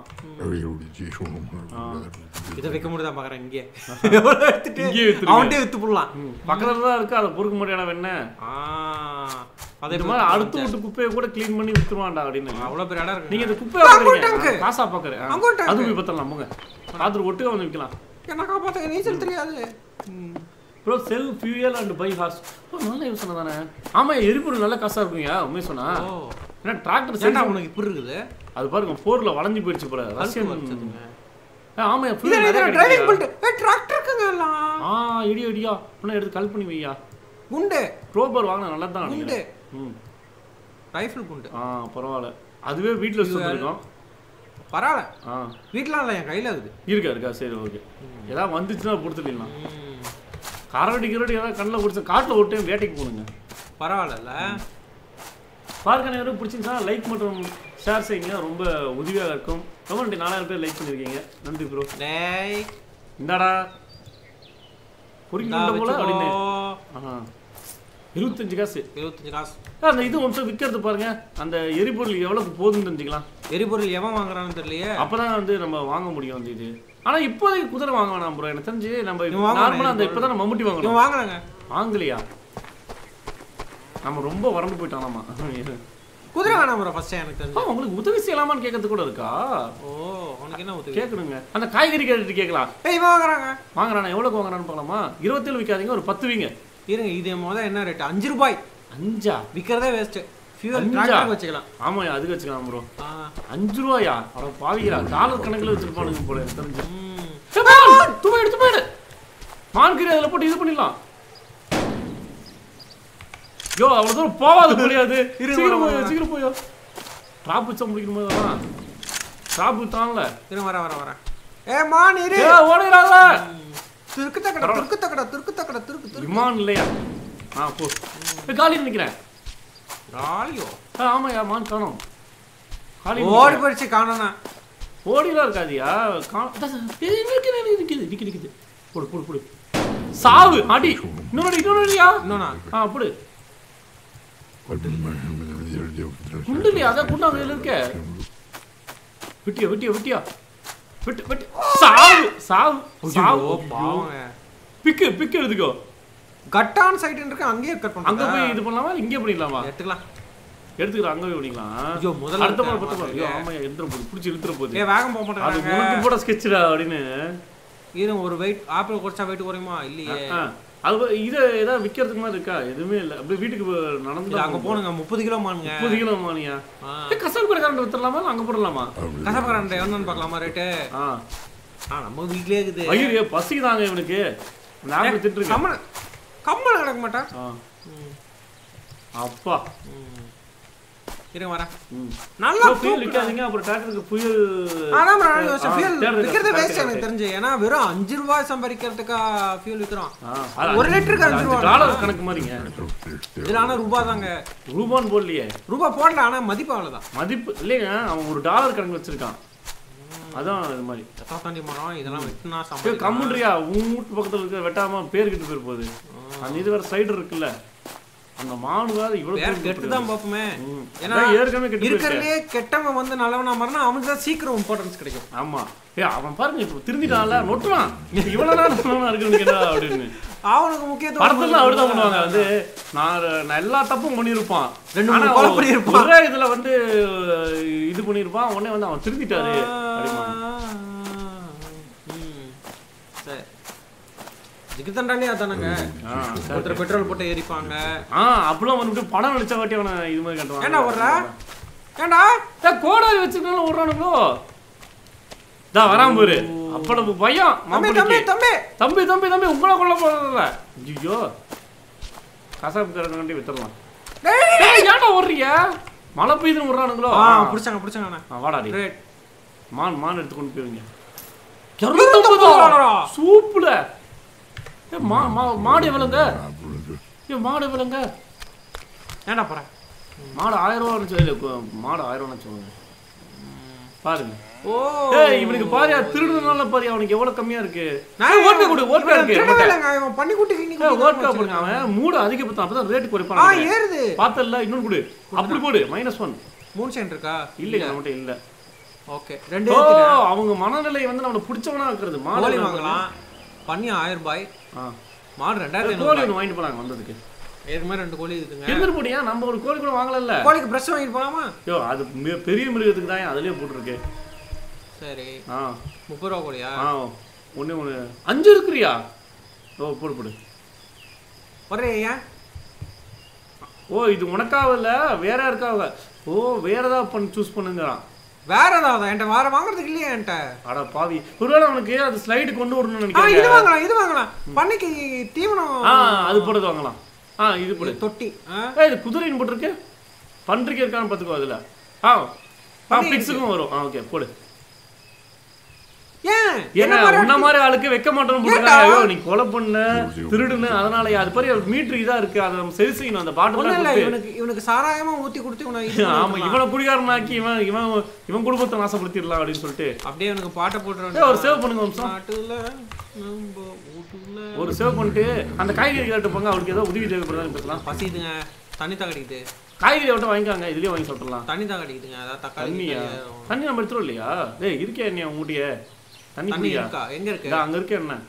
இதை வைக்க முடியுதா பாக்குறேன் இங்கே எவ்வளவு எடுத்துட்டு இங்கேயே வித்துருங்க. அவன்கிட்டே வித்து போடலாம் ம். பக்கத்துல தான் இருக்கு அதை பொறுக்க முடியாத என்ன ஆ, அதை இது மாதிரி அடுத்து விட்டு குப்பையை கூட க்ளீன் பண்ணி வித்துருவான்டா அப்படின்னு அவ்வளவு பெரிய இடம் இருக்கு நீங்க இந்த குப்பையை அங்க ஒரு பாக்குறீங்க tank. காசா பாக்குறேன் அங்க ஒரு tank. அது போய் பத்தலாம் போங்க பாத்துட்டு ஒட்டுக்க வந்து விற்கலாம் என்ன காப்பாத்த நீச்சல் தெரியாது ம். Bro sell fuel and buy horse நல்ல யோசனை தானே ஆமா எரிபொருள் நல்ல காசா இருக்குங்க உண்மை சொன்னா ஓ ஏன்னா டிராக்டர் ஏன்டா செல் உனக்கு இப்படி இருக்குது அது பாருங்க போர்ல வளைஞ்சு போயிடுச்சு போல ரஷ்யன் வலிச்சதுங்க. ஆ, ஆமா இது fuel நிறைய டிரைவிங் கிடைக்குதுயா. பண்ணிட்டு ஏ டிராக்டர் இருக்குங்க எல்லாம் ஆ இடி இடியா அப்படின்னா எடுத்து கல் பண்ணி வையா குண்டு ரோபர் வாங்கினா நல்லா தான் குண்டு ம் ரைஃபிள் குண்டு ஆ பரவாயில்ல அதுவே வீட்டில் வச்சுருக்கோம் பரவாயில்ல ஆ வீட்டுலாம் இல்லை என் கையில இருக்குது இருக்கா இருக்கா சரி ஓகே ஏதாவது வந்துச்சுன்னா கொடுத்துடலாம் ம். கரடி கிரடி ஏதாவது கண்ணில் பிடிச்ச காட்டில் விட்டு வேட்டைக்கு போகணுங்க பரவாயில்லல்ல பார்க்க நேரம் பிடிச்சிருந்தா லைக் மற்றும் ஷேர் செய்யுங்க ரொம்ப உதவியாக இருக்கும் ரொம்ப நன்றி நாலாயிரம் பேர் லைக் பண்ணியிருக்கீங்க நன்றி ப்ரோ டேய் இந்தாடா இந்தா பொறிக்கணும் போல வச்சுக்கோ. அப்படின்னு ஆ இருபத்தஞ்சு காசு இருபத்தஞ்சு காசு ஆ, அந்த இது ஒன்று விற்கிறது பாருங்க அந்த எரிபொருள் எவ்வளவுக்கு போகுதுன்னு தெரிஞ்சுக்கலாம் எரிபொருள் எவன் வாங்குறான்னு தெரியலையே அப்பதான் வந்து நம்ம வாங்க முடியும் அந்த இது ஆனா இப்போதைக்கு குதிரை வாங்க வேணாம் ப்ரோ எனக்கு தெரிஞ்சு நம்ம இவன் வாங்கணும் நார்மலா அந்த எரிபொருள். இப்பதான் நம்ம மம்முட்டி வாங்கணும் இவன் வாங்குறாங்க வாங்கலையா நம்ம ரொம்ப வறண்டு போயிட்டோம் ஆமா குதிரை வேணாம் ப்ரோ ஃபர்ஸ்ட் எனக்கு ஆ, தெரிஞ்சு உங்களுக்கு உதவி செய்யலாமான்னு கேட்கறது கூட இருக்கா ஓ உனக்கு என்ன உதவி கேட்கணுங்க அந்த காய்கறி கேட்டுட்டு கேட்கலாம் ஏய் இவன் வாங்குறாங்க வாங்குறானா எவ்வளோக்கு வாங்குறான்னு பார்க்கலாமா இருபத்தேழு விற்காதீங்க ஒரு பத்து வீங்க இருங்க இது முதல்ல என்ன ரேட் அஞ்சு ரூபாய் அஞ்சா விற்கிறதே வேஸ்ட் ஃபியூல் அஞ்சா? டிராக்டர் வச்சுக்கலாம் ஆமா அதுக்கு வச்சுக்கலாம் ப்ரோ ஆ அஞ்சு ரூபாயா அட பாவிக்கிறா டாலர் கணக்குல வச்சிருப்பானுங்க போல எனக்கு தெரிஞ்சு ம் ஏய், மான், தும்மா எடுத்து போயிடு மான்கறி அதில் போட்டு இது பண்ணிடலாம் யோ அவ்வளோ தூரம் போகாது முடியாது இரு, சீக்கிரம் வர, போய் வர. சீக்கிரம் போயோ ட்ராப் வச்சா முடிக்கணும் போதெல்லாம் ட்ராப் வித்தான்ல இரு வர வர வர ஏ மான் இரு ஏ ஓடிடாத துருக்கு தக்கடா துருக்கு தக்கடா துருக்கு தக்கடா துருக்கு துருக்கு விமான் இல்லையா ஆ போ ஏய், காலியில் நிற்கிறேன் ராலியோ ஆ ஆமாய்யா மான் காணோம் காலி ஓடி போயிடுச்சு காணோண்ணா ஓடிலாம் இருக்காதியா காணோம் அதான் சார். ஏய், நிக்குது, நிக்குது, நிக்குது நிக்குது நிக்குது போடு போடு போடு சாவு அடி இன்னொரு அடி, இன்னொரு அடியா இன்னொன்னா ஆ போடு குண்டு இல்லையா அதான் குண்டு அங்கே இருக்க விட்டியா விட்டியா விட்டியா விட்டு விட்டு சாவு சாவு சாவு ஐயோ, பாவங்க பிக்கு பிக்கு எடுத்துக்கோ கட்டான் சைட் இருக்கு அங்கேயே கட் அங்க பண்ணுங்க போய் இது பண்ணலாமா இங்கே பண்ணிடலாமா எடுத்துக்கலாம் எடுத்துக்கலாம் அங்க போய் பண்ணிக்கலாம் ஐயோ, முதல்ல அடுத்த முறை எடுத்து பத்த ஐயோ வாங்க. ஆமா எடுத்துற போகுது பிடிச்சி இழுத்துற போகுது ஏ வேகம் போக அது மாட்டேங்கிறாங்க உனக்கு போட ஸ்கெட்சுடா அப்படின்னு இருங்க ஒரு வெயிட் ஆப்பிள் குறைச்சா வெயிட் குறையுமா இல்லையே ஆ, அது ப- இதை ஏதாவது விற்கிறதுக்கு மாதிரி இருக்கா எதுவுமே இல்லை அப்படியே வீட்டுக்கு போ- நடந்து இல்ல அங்க போனுங்க முப்பது கிலோ மானுங்க முப்பது கிலோ மானியா ஆ. கசல் கடைக்காரன் வித்துடலாமா இல்ல அங்க போடலாமா கசப்பக்காரன் என்னன்னு பார்க்கலாமா ரேட்டு ஆ ஆ நம்ம வீட்லயே இருக்குது ஐயோ பசிக்குதாங்க இவனுக்கு ஞாபகம் திட்டு கம்மன் கம்மன் கிடக்க மாட்டான் ஆ ம், அப்பா ம். இருங்க வரேன் ம் நல்லா புயல் தூக்குடா. விற்காதீங்க அப்புறம் டிராக்டருக்கு புயல் அதான் bro, நான் யோசிச்சேன். ஆ, fuel தேடுறது, விக்கிறது waste correct, எனக்கு correct. தெரிஞ்சு. ஏன்னா வெறும் அஞ்சு ரூபாய் சம்பாதிக்கிறதுக்கா fuel விக்கிறோம். ஆ, அது ஒரு லிட்டருக்கு அஞ்சு ரூபா டாலர் கணக்கு மாதிரிங்க இதுல ஆனா ரூபா தாங்க. ரூபான்னு போடலையே ரூபா போடல, ஆனா மதிப்பு அவ்வளவுதான். மதிப்பு இல்லைங்க அவன் ஒரு டாலர் கணக்கு வச்சிருக்கான் அதான் இது மாதிரி எத்தனை தாண்டி மரம், இதெல்லாம் வெட்டுனா ஏய், சம்பாதிக்கலாம். கம்முன்றியா உன் வீட்டு பக்கத்துல இருக்க வெட்டாம பேர் கிட்ட பேர் போகுது அந்த இது வேற சைடு இருக்குல்ல அந்த மானுவாது இவ்வளவு வேற தூரம் கெட்டு தான் பார்ப்போமே ம். ஏன்னா அதான் ஏற்கனவே கெட்டு போயிருக்கு. இருக்கிறதுலே கெட்டவன் வந்து நல்லவனா மாறினா அவனுக்கு தான் சீக்கிரம் இம்பார்ட்டன்ஸ் கிடைக்கும் ஆமா ஏ அவன் பாருங்க இப்ப திருந்திட்டான்ல நொட்டுறான் இவ்வளவு நேரம் நல்லவனா இருக்குன்னு கேட்டா அப்படின்னு அவனுக்கு முக்கியத்துவம் படத்துல அப்படிதான் பண்ணுவாங்க வந்து நான் நான் எல்லா தப்பும் பண்ணியிருப்பான் ரெண்டு மூணு ஆனா கொலை அவன் பண்ணியிருப்பான். ஒரே இதுல வந்து இது பண்ணியிருப்பான் உடனே வந்து அவன் திருந்திட்டாரு அப்படிமா ம். சரி ஜிகிதண்டாலே அதானங்க ஆ, சரி. ஒருத்தர் பெட்ரோல் போட்டு எரிப்பாங்க ஆ அப்பெல்லாம் வந்துட்டு படம் நடிச்ச வாட்டி அவனை இது மாதிரி கட்டுவான் ஏன்டா வர்ற ஏன்டா கோடாரி வச்சுக்கணும் விடுறானுங்களோ இதா வராம பாரு அவ்வளவு பயம் தம்பி தம்பி மாப்பிளைக்கு தம்பி தம்பி தம்பி தம்பி உங்களை கொல்ல போறதில்ல ஐயோ கசாப்பு கரண்ட் கண்டி வித்துடலாம் டேய், ஏய், ஏன்டா ஓடுறீங்க மழை பெய்யுதுன்னு விடுறானுங்களோ ஆ புடிச்சாங்க புடிச்சாங்க அண்ணா. ஆ, வாடா டேய். Great. மான் மான் எடுத்து கொண்டு போயிருங்க இருநூத்தம்பது டாலரா? சூப்புல ஏ, மா மா- மாடு எவ்வளோங்க அப்பொழுது ஏ மாடு எவ்வளோங்க ஏன்டா போற மாடு ஆயிரம் ரூபா இருந்துச்சு இல்ல, கு- மாடு ஆயிரம் ரூபா சொல்லுங்க பாருங்க ஓ ஏய் இவனுக்கு பாரியா திருடுனால பாரு அவனுக்கு எவ்வளவு கம்மியா இருக்கு நான் ஏய், ஓட்கா கொடு ஓட்கா இருக்கு திருடவே நம்மகிட்ட. இல்லைங்க, இவன் பன்னிக்குட்டிக்கு இன்னைக்கு ஏய், கொடுக்காம ஓட்கா போடுங்க அவன் மூடு அதிகப்படுத்தான் அப்பதான் ரேட் ஆ குறைப்பான் ஏறுது பார்த்தல இன்னொன்னு கொடு அப்படி போடு மைனஸ் ஒன் மூணு சென்ட் இருக்கா இல்லைங்க நம்மகிட்ட இல்ல ஓகே ரெண்டு ஓ ஏத்திட்டேன். அவங்க மனநிலை வந்து நம்மள பிடிச்சவனா இருக்கிறது மாடு கோழி வாங்கலாம் வாங்கலாம் பண்ணி ஆயிரம் ரூபாய் ஆ மாடு ரெண்டாயிரத்தி ஐநூறு கோழி ஒன்று வாங்கிட்டு போனாங்க வந்ததுக்கு ஏற்க மாதிரி ரெண்டு கோழி இருக்குங்க இருந்துட்டு போடியா நம்ம ஒரு கோழி கூட வாங்கலல்ல கோழிக்கு பிரஷ் வாங்கிட்டு போலாமா யோ அது மி- பெரிய மிருகத்துக்கு தான் அதுலயே போட்டுருக்கு சரி ஆ முப்பது ரூபா கோழியா ஆ ஒண்ணு ஒண்ணு அஞ்சு இருக்குறியா ஓ போடு போடு ஒரே ஏன் ஓ இது உனக்காக இல்ல வேற யாருக்காக ஓ வேற ஏதாவது பண்ணி சூஸ் பண்ணுங்கிறான் வேற ஏதாவது என்கிட்ட வேற வாங்குறதுக்கு இல்லையா என்கிட்ட அட பாவி ஒருவேளை அவனுக்கு அது ஸ்லைடு கொண்டு வரணும்னு ஆ நினைக்கிறேன் இது வாங்கலாம் இது வாங்கலாம் பண்ணிக்கு தீவனம் ஆ அது போடுறது வாங்கலாம் ஆ இது போடு தொட்டி ஆ ஏய் இது குதிரைன்னு போட்டிருக்கு பன்றிக்கு இருக்கான்னு பார்த்துக்கோ அதுல ஆ ஆ பன்றி பிக்ஸுக்கும் வரும் ஆ ஓகே போடு ஏன் ஏன்னா உன்ன மாதிரி ஆளுக்கு வைக்க மாட்டோம்னு போட்டுருக்காங்க ஏன்டா? ஐயோ நீ கொலை பண்ண திருடுன அதனால அது பாரு மீட்டர் இதா இருக்கு அதை நம்ம சரி செய்யணும் அந்த ஒண்ணும் இல்ல பாட்டில் இவனுக்கு இவனுக்கு சாராயமா ஊத்தி கொடுத்து இவனை இது ஆமா பண்ணிடலாம். இவனை குடிகாரனாக்கி இவன் இவன் இவன் குடும்பத்தை நாசப்படுத்திடலாம் அப்படின்னு சொல்லிட்டு அப்படியே இவனுக்கு பாட்டை ஏய், போட்டுருவான் ஒரு சேவ் பண்ணுங்க ஒரு நிமிஷம் நாட்டுல நம்ம வீட்டுல ஒரு சேவ் பண்ணிட்டு அந்த காய்கறி கேட்டு போங்க அவருக்கு ஏதோ உதவி தேவைப்படுதான்னு பேசலாம் பசிதுங்க தண்ணி தான் கிடைக்குது காய்கறி விட்டு வாங்கிக்காங்க இதுலயே வாங்கி சாப்பிடலாம் தண்ணி தான் கிடைக்குதுங்க அதாவது தக்காளி தண்ணியா தக்காளி, தண்ணி நம்ம எடுத்துரும் இல்லையா டேய் இருக்கே என்ன உங்ககிட்டயே தண்ணி தண்ணி குடியா இருக்கா எங்க இருக்கு இதா, அங்க இருக்கே என்ன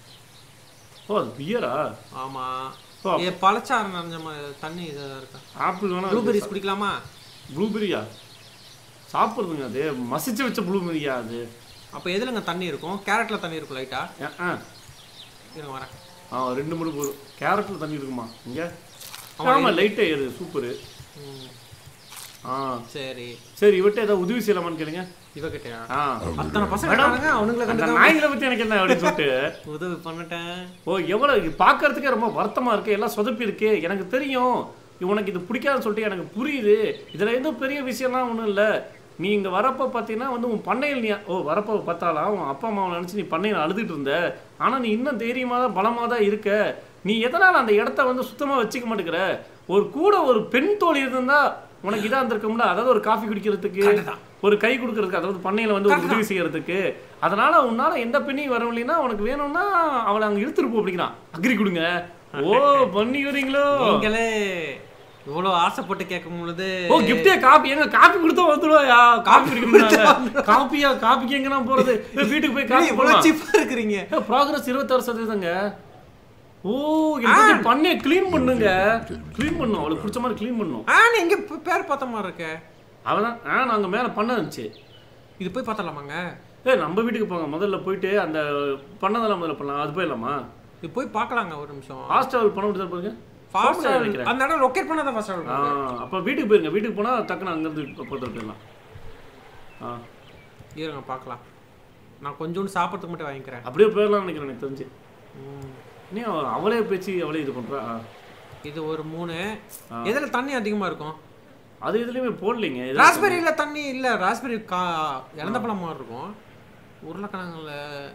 ஓ அது பியரா ஆமா ஓ. ஏ பழச்சாறு நிறைஞ்ச மாதிரி தண்ணி இதா இருக்கா ஆப்பிள் வேணா ப்ளூபெரிஸ் குடிக்கலாமா ப்ளூபெரியா சாப்பிடுறதுங்க அது மசிச்சு வச்ச ப்ளூபெரியா அது அப்ப எதுலங்க தண்ணி இருக்கும் கேரட்ல தண்ணி இருக்கும் லைட்டா ஆ, ஆ இருங்க வரேன் ஆ ரெண்டு மூணு போதும் கேரட்ல தண்ணி இருக்குமா இங்க ஆமா, ஆமா லைட்டா ஏறு சூப்பரு ம், ஆ சரி சரி இவட்ட ஏதாவது உதவி செய்யலாமான்னு கேளுங்க இவகிட்டயா ஆ அத்தனை பசங்க மேடம், இருக்கானுங்க, அவனுங்களை அந்த கண்டு நாய்களை பத்தி எனக்கு என்ன அப்படின்னு சொல்லிட்டு உதவி பண்ணிட்டேன் ஓ எவ்வளவு இது பார்க்கறதுக்கே ரொம்ப வருத்தமா இருக்கு எல்லாம் சொதப்பி இருக்கு எனக்கு தெரியும் உனக்கு இது பிடிக்காதுன்னு சொல்லிட்டு எனக்கு புரியுது இதுல எதுவும் பெரிய விஷயம்லாம் ஒன்றும் இல்லை நீ இங்க வரப்ப பார்த்தீங்கன்னா வந்து உன் பண்ணையில் நீ ஓ வரப்ப பார்த்தாலா உன் அப்பா அம்மாவை நினைச்சு நீ பண்ணையில் அழுதுட்டு இருந்த ஆனா நீ இன்னும் தைரியமா தான் பலமா தான் இருக்க நீ எதனால அந்த இடத்த வந்து சுத்தமா வச்சுக்க மாட்டேங்கிற ஒரு கூட ஒரு பெண் தோழி இருந்தா உனக்கு இதா இருந்திருக்கும்ல அதாவது ஒரு காஃபி குடிக்கிறதுக்கு ஒரு கை கொடுக்கறதுக்கு அதாவது பண்ணையில வந்து ஒரு உதவி செய்யறதுக்கு அதனால உன்னால எந்த பெண்ணையும் வர முடியலன்னா உனக்கு வேணும்னா அவளை அங்க இழுத்துட்டு போ அப்படிங்கிறான் அக்ரி கொடுங்க ஓ பண்ணி வரீங்களோ நீங்களே இவ்வளவு ஆசைப்பட்டு கேட்கும் பொழுது ஓ கிஃப்டே காப்பி எங்க காப்பி கொடுத்தா வந்துடுவாயா காப்பி குடிக்கணும் காப்பியா காப்பிக்கு எங்க நான் போறது ஏய், வீட்டுக்கு போய் காப்பி இவ்வளவு போடலாம் சீப்பா இருக்கிறீங்க ப்ராக்ரஸ் இருபத்தாறு சதவீதங்க ஓ எனக்கு பண்ணே க்ளீன் பண்ணுங்க க்ளீன் பண்ணும் அவளுக்கு பிடிச்ச மாதிரி க்ளீன் பண்ணும் ஆ நீ எங்க பே- பேர் பார்த்த மாதிரி இருக்க அவதான் ஆ நாங்க மேல பண்ண இருந்துச்சு இது போய் பார்த்தலாமாங்க ஏய் நம்ம வீட்டுக்கு போங்க முதல்ல போயிட்டு அந்த பண்ணதெல்லாம் முதல்ல பண்ணலாம் அது போயிடலாமா இது போய் பார்க்கலாங்க ஒரு நிமிஷம் ஃபாஸ்ட் ட்ராவல் பண்ண முடியாது பாருங்க ஃபாஸ்ட் போக நினைக்கிறேன் அந்த இடம் லொக்கேட் பண்ணாதான் ஃபாஸ்ட் ஆ ஆகும் அப்போ வீட்டுக்கு போயிருங்க வீட்டுக்கு போனா டக்குன்னு அங்கேருந்து போட்டு போயிடலாம் ஆ இருங்க பார்க்கலாம் நான் கொஞ்சோண்டு சாப்பிட்றதுக்கு மட்டும் வாங்கிக்கிறேன் அப்படியே போயிடலாம்னு நினைக்கிறேன் எனக்கு தெரிஞ்சு ம். நீ அவளே பேச்சு அவளே இது பண்றா ஆ. இது ஒரு மூணு ஆ. எதுல தண்ணி அதிகமா இருக்கும் அது இதுலயுமே போடலைங்க இது ராஸ்பெரியில தண்ணி இல்ல ராஸ்பெரி கா இழந்த பழம் மாதிரி இருக்கும் உருளைக்கிழங்குல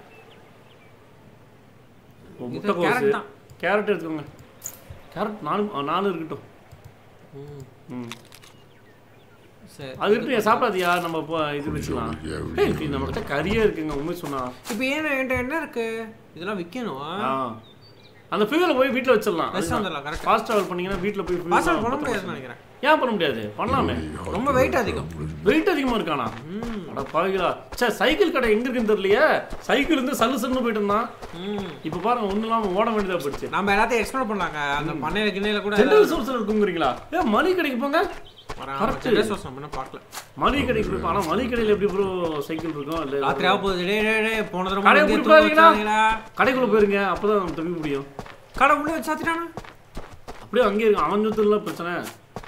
ஓ, இது முட்டைக்கோசு கேரட் தான் கேரட் எடுத்துக்கோங்க கேரட் நாலு ஆ, நாலு இருக்கட்டும் ம், ம் சரி அது இருக்கட்டும் சாப்பிடாதியா நம்ம இப்போ இது வச்சுக்கலாம் ஏய், இது நம்மகிட்ட கறியே இருக்குங்க உண்மை சொன்னா இப்போ ஏன் என்கிட்ட என்ன இருக்கு இதெல்லாம் விற்கணும் ஆ அந்த ஃபியூல போய் வீட்ல வச்சிடலாம் பெஸ்ட் வந்துடலாம் கரெக்ட் ஃபாஸ்ட் ட்ராவல் பண்ணீங்கன்னா வீட்ல போய் fuel பாசல் எல்லாம் பண்ண பத்த முடியாதுன்னு வச்சிடலாம். நினைக்கிறேன் ஏன் பண்ண முடியாது பண்ணலாமே ரொம்ப வெயிட் அதிகம் வெயிட் அதிகமா இருக்கானா அட பாவிகளா சே சைக்கிள் கடை எங்க இருக்குன்னு தெரியலையே சைக்கிள் இருந்து சல்லு சல்லுன்னு போயிட்டு இருந்தான் ம். இப்ப பாருங்க ஒண்ணு இல்லாம ஓட வேண்டியதா போயிடுச்சு நம்ம எல்லாத்தையும் எக்ஸ்ப்ளோர் பண்ணலாங்க அந்த பண்ணையில கிண்ணையில கூட ஜென்ரல் சோர்ஸ்ல இருக்குங்கிறீங்களா ஏ மளிகை கடைக்கு போங்க Correct. ஜென்ரல் சோர்ஸ் நம்ம இன்னும் பார்க்கல மளிகை கடைக்கு போய் ஆனா மளிகை கடையில எப்படி ப்ரோ சைக்கிள் இருக்கும் இல்ல ராத்திரி ஆக போகுது டே டே டே போன தடவை கடையை இங்கே போட்டு தூங்க பாருங்களா? வச்சாங்களா? கடைக்குள்ள போயிருங்க அப்பதான் நம்ம தப்பி முடியும் கடை உள்ள வச்சு சாத்திட்டானா அப்படியே அங்கேயே இருக்கும் அவன் சுத்துல பிரச்சனை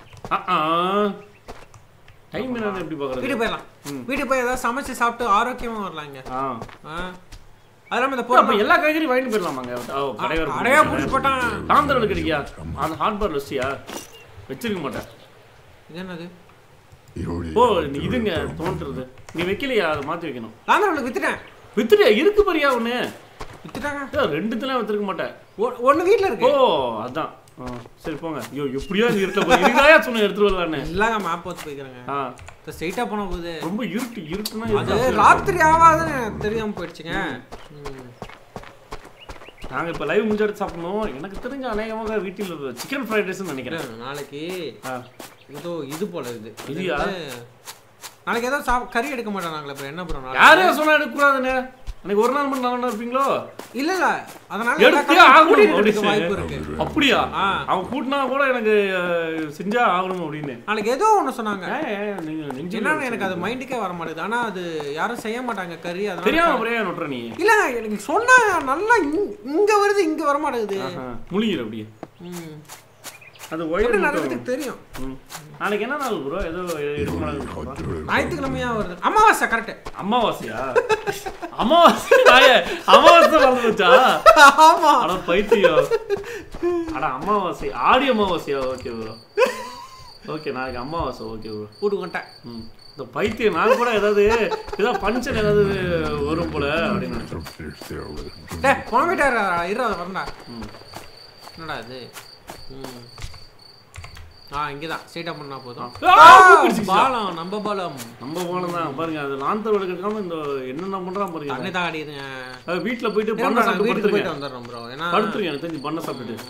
டைம் என்ன எப்படி பாக்குறது வீட்டுக்கு போயிடலாம் வீட்டுக்கு போய் ஏதாவது சமைச்சு சாப்பிட்டு ஆரோக்கியமா வரலாம் இங்க ஆ ஆ. அது இல்லாம இந்த அப்ப பொருள் எல்லா காய்கறியும் வாங்கிட்டு போயிடலாமாங்க ஓ, கடை வேற அடையா போட்டு பிடிச்சி போட்டான் தாந்தரல் கிடைக்கியா அந்த ஹாட் பார் வச்சியா வச்சிருக்க மாட்டேன் இது என்னது ஓ நீ இதுங்க தோன்றது நீ வைக்கலையா அதை மாத்தி வைக்கணும் லாந்தரவுக்கு வித்துட்டேன் வித்துட்டியா இருக்கு பாரியா ஒண்ணு வித்துட்டாங்க ஏ, ரெண்டுத்துலாம் வித்துருக்க மாட்டேன் ஒ- ஒண்ணு வீட்ல ஓ இருக்கு அதான் ஆ, சரி போங்க ஐயோ எப்படியா நீ இருட்ட போய் இதுதாயா சொன்ன எடுத்துட்டு வரலான்னு இல்லாங்க மேப் வச்சு போய்க்கிறேங்க ஆ ஸ்ட்ரைட்டா போன போகுது ரொம்ப இருட்டு இருட்டுனா அது இருட்டு. ராத்திரி ஆகாதுன்னு எனக்கு தெரியாம போயிடுச்சுங்க ம். நாங்க இப்ப லைவ் முடிஞ்ச எடுத்து சாப்பிடணும் எனக்கு தெரிஞ்ச அநேகமாக வீட்டில் சிக்கன் ஃப்ரைட் ரைஸ்னு நினைக்கிறேன் இல்ல, நாளைக்கு ஆ. ஏதோ இது போல இது இது இதுயா? வந்து- நாளைக்கு ஏதோ சாப் கறி எடுக்க மாட்டாங்களே அப்புறம் என்ன ப்ரோ யாரையா சொன்னா எடுக்கக்கூடாதுன்னு அன்னைக்கு ஒரு நாள் மட்டும் நல்லா இருப்பீங்களோ இல்ல இல்ல அதனால எல்லா எடுத்தே கடையும் ஆகணும் கூட்டிட்டு அப்படி இருக்க வாய்ப்பு இருக்கு அப்படியா ஆ. அவன் கூட்டினா கூட எனக்கு அஹ், செஞ்சா ஆகணும் அப்படின்னு நாளைக்கு ஏதோ ஒண்ணு சொன்னாங்க ஏன், ஏன், நீங்க நெஞ்சு என்னன்னு எனக்கு அது மைண்டுக்கே வர மாட்டேங்குது ஆனா அது யாரும் செய்ய மாட்டாங்க கறி அதனால தெரியாம அப்படியே நொட்டுற நீ இல்ல எனக்கு சொன்னா நல்லா இங்க- இங்க வருது இங்க வர மாட்டேங்குது ஆஹா, முழிகிற அப்படியே ம். அது எப்படி ஒயர் நடக்குதுக்கு தெரியும் நாளைக்கு என்ன நாள் ப்ரோ ஏதோ எடுக்க மாட்டாங்க ஞாயிற்றுக்கிழமையா வருது அமாவாசை கரெக்ட் அமாவாசையா அமாவாசை நாயே, அமாவாசை மறந்து போச்சா ஆமா அட பைத்தியம் அட அமாவாசை ஆடி அமாவாசையா ஓகே ப்ரோ ஓகே நாளைக்கு அமாவாசை ஓகே ப்ரோ வீட்டுக்கு வந்துட்டேன் ம் இந்த பைத்தியம் நான் கூட ஏதாவது ஏதாவது பஞ்சன் ஏதாவது வரும் போல அப்படின்னு நினைச்சேன் டே போன வீட்டார் இரு அதை வரண்டா ம். என்னடா இது ம். ஆ இங்கதான் ஸ்ட்ரைட்டா பண்ணா போதும் ஆ, ஆ, பிடிச்சிக்கிச்சா? பாலம் நம்ம பாலம் நம்ம போன தான் பாருங்க அது லாந்தர் எடுக்காம இந்த என்னென்ன பண்றான் பாருங்க அங்கே தான் அடியுதுங்க அது வீட்டுல போயிட்டு இருங்க, பண்ண நான் சாப்பிட்டு வீட்டுக்கு படுத்துருங்க போயிட்டு வந்துடுறோம் ப்ரோ ஏன்னா படுத்துருங்க எனக்கு தெரிஞ்சு பண்ண சாப்பிட்டுட்டு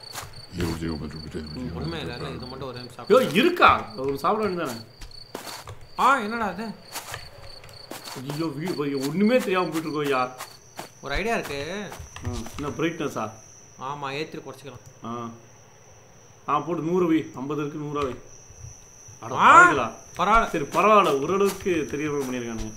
உண்மை இல்லை இல்லை இது மட்டும் ஒரு நிமிஷம் ஐயோ சாப்பிடு. இருக்கா ஒரு சாப்பிட வேண்டியதானே ஆ என்னடா அது ஐயோ வீ- ஐயோ, ஒண்ணுமே தெரியாம போயிட்டு இருக்கோம் யா ஒரு ஐடியா இருக்கு என்ன பிரைட்னஸா ஆமா ஏற்றி குறைச்சிக்கலாம் ஆ ஆ போட்டு நூறு வை ஐம்பது இருக்கு நூறா வை அட ஆ. பாவிகளா. பரவாயில்ல சரி பரவாயில்ல ஓரளவுக்கு தெரியாம பண்ணியிருக்கானுங்க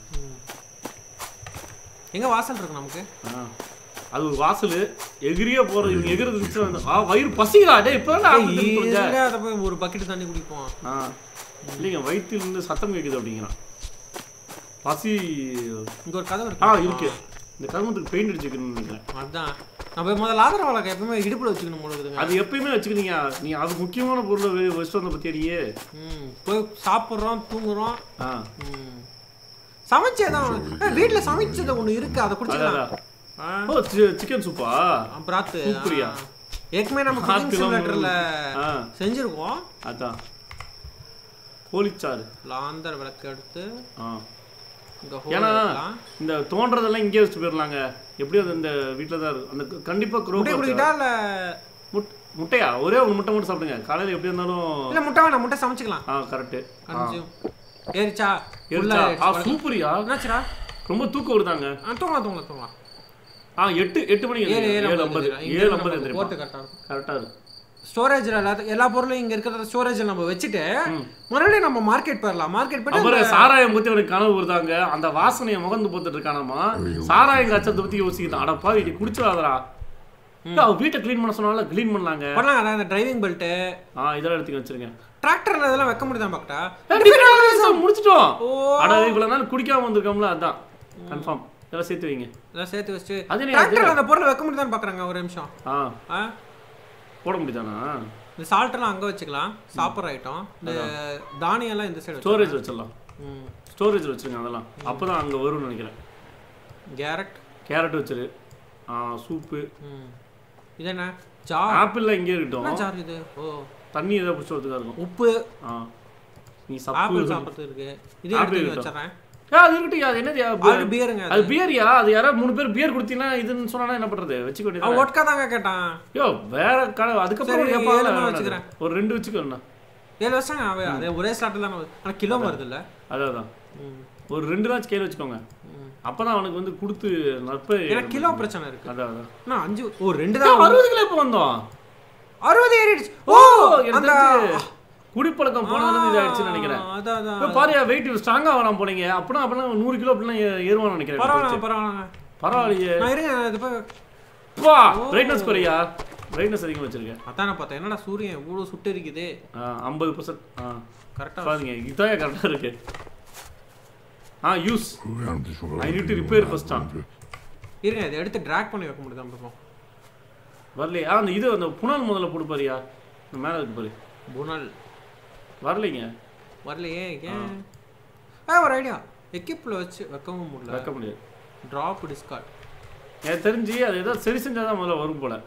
எங்க வாசல் இருக்கு நமக்கு ஆ. அது ஒரு வாசல் எகிரியே போறது இவங்க எகிறது இருந்துச்சுன்னா வந்து, ஆ வயிறு பசிக்குதா டேய் இப்போ ஈஸியா அதை போய் ஒரு பக்கெட் தண்ணி குடிப்போம் ஆ இல்லைங்க வயிற்றில் இருந்து சத்தம் கேட்குது அப்படிங்கிறான் பசி இங்க ஒரு கதவு ஆ இருக்கு இருக்கு இந்த கருமத்துக்கு பெயிண்ட் அடிச்சுக்கணும்னு நினைக்கிறேன் அதான் நம்ம போய் முதல்ல ஆதரவு வழக்கு எப்பவுமே இடுப்புல வச்சுக்கணும் போல இருக்குதுங்க அது எப்பயுமே வச்சுக்கிறீங்க நீ அது முக்கியமான பொருளை வெ- வச்சுட்டு வந்த பத்தியடியே ம் போய் சாப்பிட்றோம் தூங்குறோம் ஆ ம் சமைச்சேதான் வீட்டுல சமைச்சது ஒண்ணு இருக்கு அதை அதான் குடிச்சிக்கலாம் அதான். ஆ, ஓ சிக்கன் சூப்பா பிராத்து சூப்பரியா? ஆ. ஏற்கனவே நம்ம குக்கிங் ஆத்திரம் சிமுலேட்டர்ல ஆ செஞ்சிருக்கோம் அதான் கோழிச்சாறு லாந்தர் விளக்கு எடுத்து ஆ இங்க ஏன்னா ஹோல் இந்த தோன்றதெல்லாம் இங்கே வச்சுட்டு போயிடலாங்க எப்படியும் அது இந்த வீட்டில் தான் இருக்கும் அந்த கண்டிப்பாக முட்டை குரோப் குடிக்கிட்டா இல்ல முட்டையா ஒரே ஒரு முட்டை மட்டும் சாப்பிடுங்க காலையில் எப்படி இருந்தாலும் இல்ல முட்டை வேணாம் முட்டை சமைச்சுக்கலாம் ஆ கரெக்டு கன்சியூம் ஏறிச்சா ஏறிச்சா ஆ சூப்பரியா என்னாச்சுடா ரொம்ப தூக்கம் வருதாங்க ஆ, தூங்கலாம் தூங்கலாம் தூங்கலாம் ஆ எட்டு எட்டு மணிக்கு ஏழு ஏழு ஏழு ஐம்பது ஏழு ஐம்பது எந்திரிப்பா போட்டு கரெக்டாக இருக்கும் கரெக்டாக இருக்கு ஸ்டோரேஜில் எல்லா எல்லா பொருளும் இங்கே இருக்கிற ஸ்டோரேஜில் நம்ம வச்சுட்டு மறுபடியும் நம்ம மார்க்கெட் போயிடலாம் மார்க்கெட் போயிட்டு அப்புறம் சாராயம் பத்தி அவனுக்கு கனவு வருதாங்க அந்த வாசனையை முகந்து பார்த்துட்டு இருக்கானாமா சாராயம் கச்சத்தை பத்தி யோசிக்கிறான் அடப்பா இது குடிச்சிடாதடா அவன் வீட்டை க்ளீன் பண்ண சொன்னால க்ளீன் பண்ணலாங்க பண்ணலாம் அதான் இந்த டிரைவிங் பெல்ட்டு ஆ இதெல்லாம் எடுத்துக்க வச்சிருக்கேன் டிராக்டர்ல இதெல்லாம் வைக்க முடியுதா பாக்கட்டா முடிச்சிட்டோம் ஓ. அட இவ்வளவு நாள் குடிக்காம வந்திருக்கோம்ல அதான் கன்ஃபார்ம் இதெல்லாம் சேர்த்து வைங்க இதெல்லாம் சேர்த்து வச்சுட்டு அது என்ன டிராக்டர்ல அந்த பொருளை வைக்க முடியுதான்னு பார்க்குறாங்க ஒரு நிமிஷம் ஆ ஆ போட முடியுதானா இந்த சால்ட்டெல்லாம் அங்கே வச்சுக்கலாம் சாப்பிட்ற ஐட்டம் இந்த தானியெல்லாம் இந்த சைடு ஸ்டோரேஜ் வச்சிடலாம் ம் ஸ்டோரேஜ் வச்சிருங்க அதெல்லாம் அப்பதான் அங்க வரும்னு நினைக்கிறேன் கேரட் கேரட் வச்சிரு ஆ சூப்பு ம் இது என்ன ஜார் ஆப்பிள்லாம் இங்கே இருக்கட்டும் என்ன ஜார் இது ஓ தண்ணி ஏதாவது பிடிச்சி வரதுக்காக இருக்கும் உப்பு ஆ நீ சப்பு ஆப்பிள் சாப்பிட்றது இருக்கு இதே ஆப்பிள் எடுத்து இருக்கட்டும். வச்சிடறேன் ஏ அது இருக்கட்டும் அது என்னது அது பியருங்க அது பியரியா அது யாராவது மூணு பேர் பியர் கொடுத்தீங்கன்னா இதுன்னு சொன்னா என்ன பண்றது வச்சுக்க வேண்டியது அவன் ஒட்கா தாங்க கேட்டான் யோ வேற கடை அதுக்கப்புறம் சரி, கேட்பாங்கல்ல, ஏழு நான் வேணாம். வச்சுக்கிறேன். ஒரு ரெண்டு வச்சுக்கோண்ணா ஏழு வருஷங்க அவன் அது ஒரே ஸ்லாட்டில் தானே வருது. ஆனா கிலோ வருது இல்ல அதான் அதான். ஒரு ரெண்டு நாள் ஸ்கேல் வச்சுக்கோங்க அப்பதான் அவனுக்கு வந்து கொடுத்து நற்ப ஏன்னா கிலோ பிரச்சனை இருக்கு அதான் அதான் நான் அஞ்சு ஓ ரெண்டு ஏன் தான் அறுபது கிலோ எப்போ வந்தோம் அறுபது ஏறிடுச்சு ஓ எனக்கு அந்த தெரிஞ்சு குடிப்பழக்கம் போனதுல இருந்து இதாயிடுச்சுன்னு நினைக்கிறேன் ஆ, அதான் அதான் இப்போ பாரியா வெயிட் ஸ்ட்ராங்கா வராம போனீங்க அப்படின்னா அப்படின்னா நூறு கிலோ அப்படிலாம் ஏ- ஏறுவான்னு நினைக்கிறேன் பரவாயில்ல பரவாயில்ல பரவாயில்லையே நான் இருங்க இது போய் வா பிரைட்னஸ் குறையா பிரைட்னஸ் அதிகம் வச்சிருக்கேன் அதான் பார்த்தேன் என்னடா சூரியன் இவ்வளோ சுட்டு இருக்குது ஐம்பது பர்சன்ட் ஆ கரெக்டாக பாருங்க இதான் கரெக்டாக இருக்கு ஆ use I need to repair first, ஆ. இருங்க இதை எடுத்து ட்ராக் பண்ணி வைக்க முடியுதா பார்ப்போம் வரலையே ஆ அந்த இது அந்த புனல் முதல்ல போடு பாரியா இந்த மேலே இருக்கு பாரு புனல் வரலைங்க வரலையே ஏன் ஆ ஒரு ஐடியா எக்கிப்பில் வச்சு வைக்கவும் முடியல வைக்க முடியாது ட்ராப் டிஸ்கார்ட் எனக்கு தெரிஞ்சு அது ஏதோ சரி செஞ்சால் தான் முதல்ல வரும் போல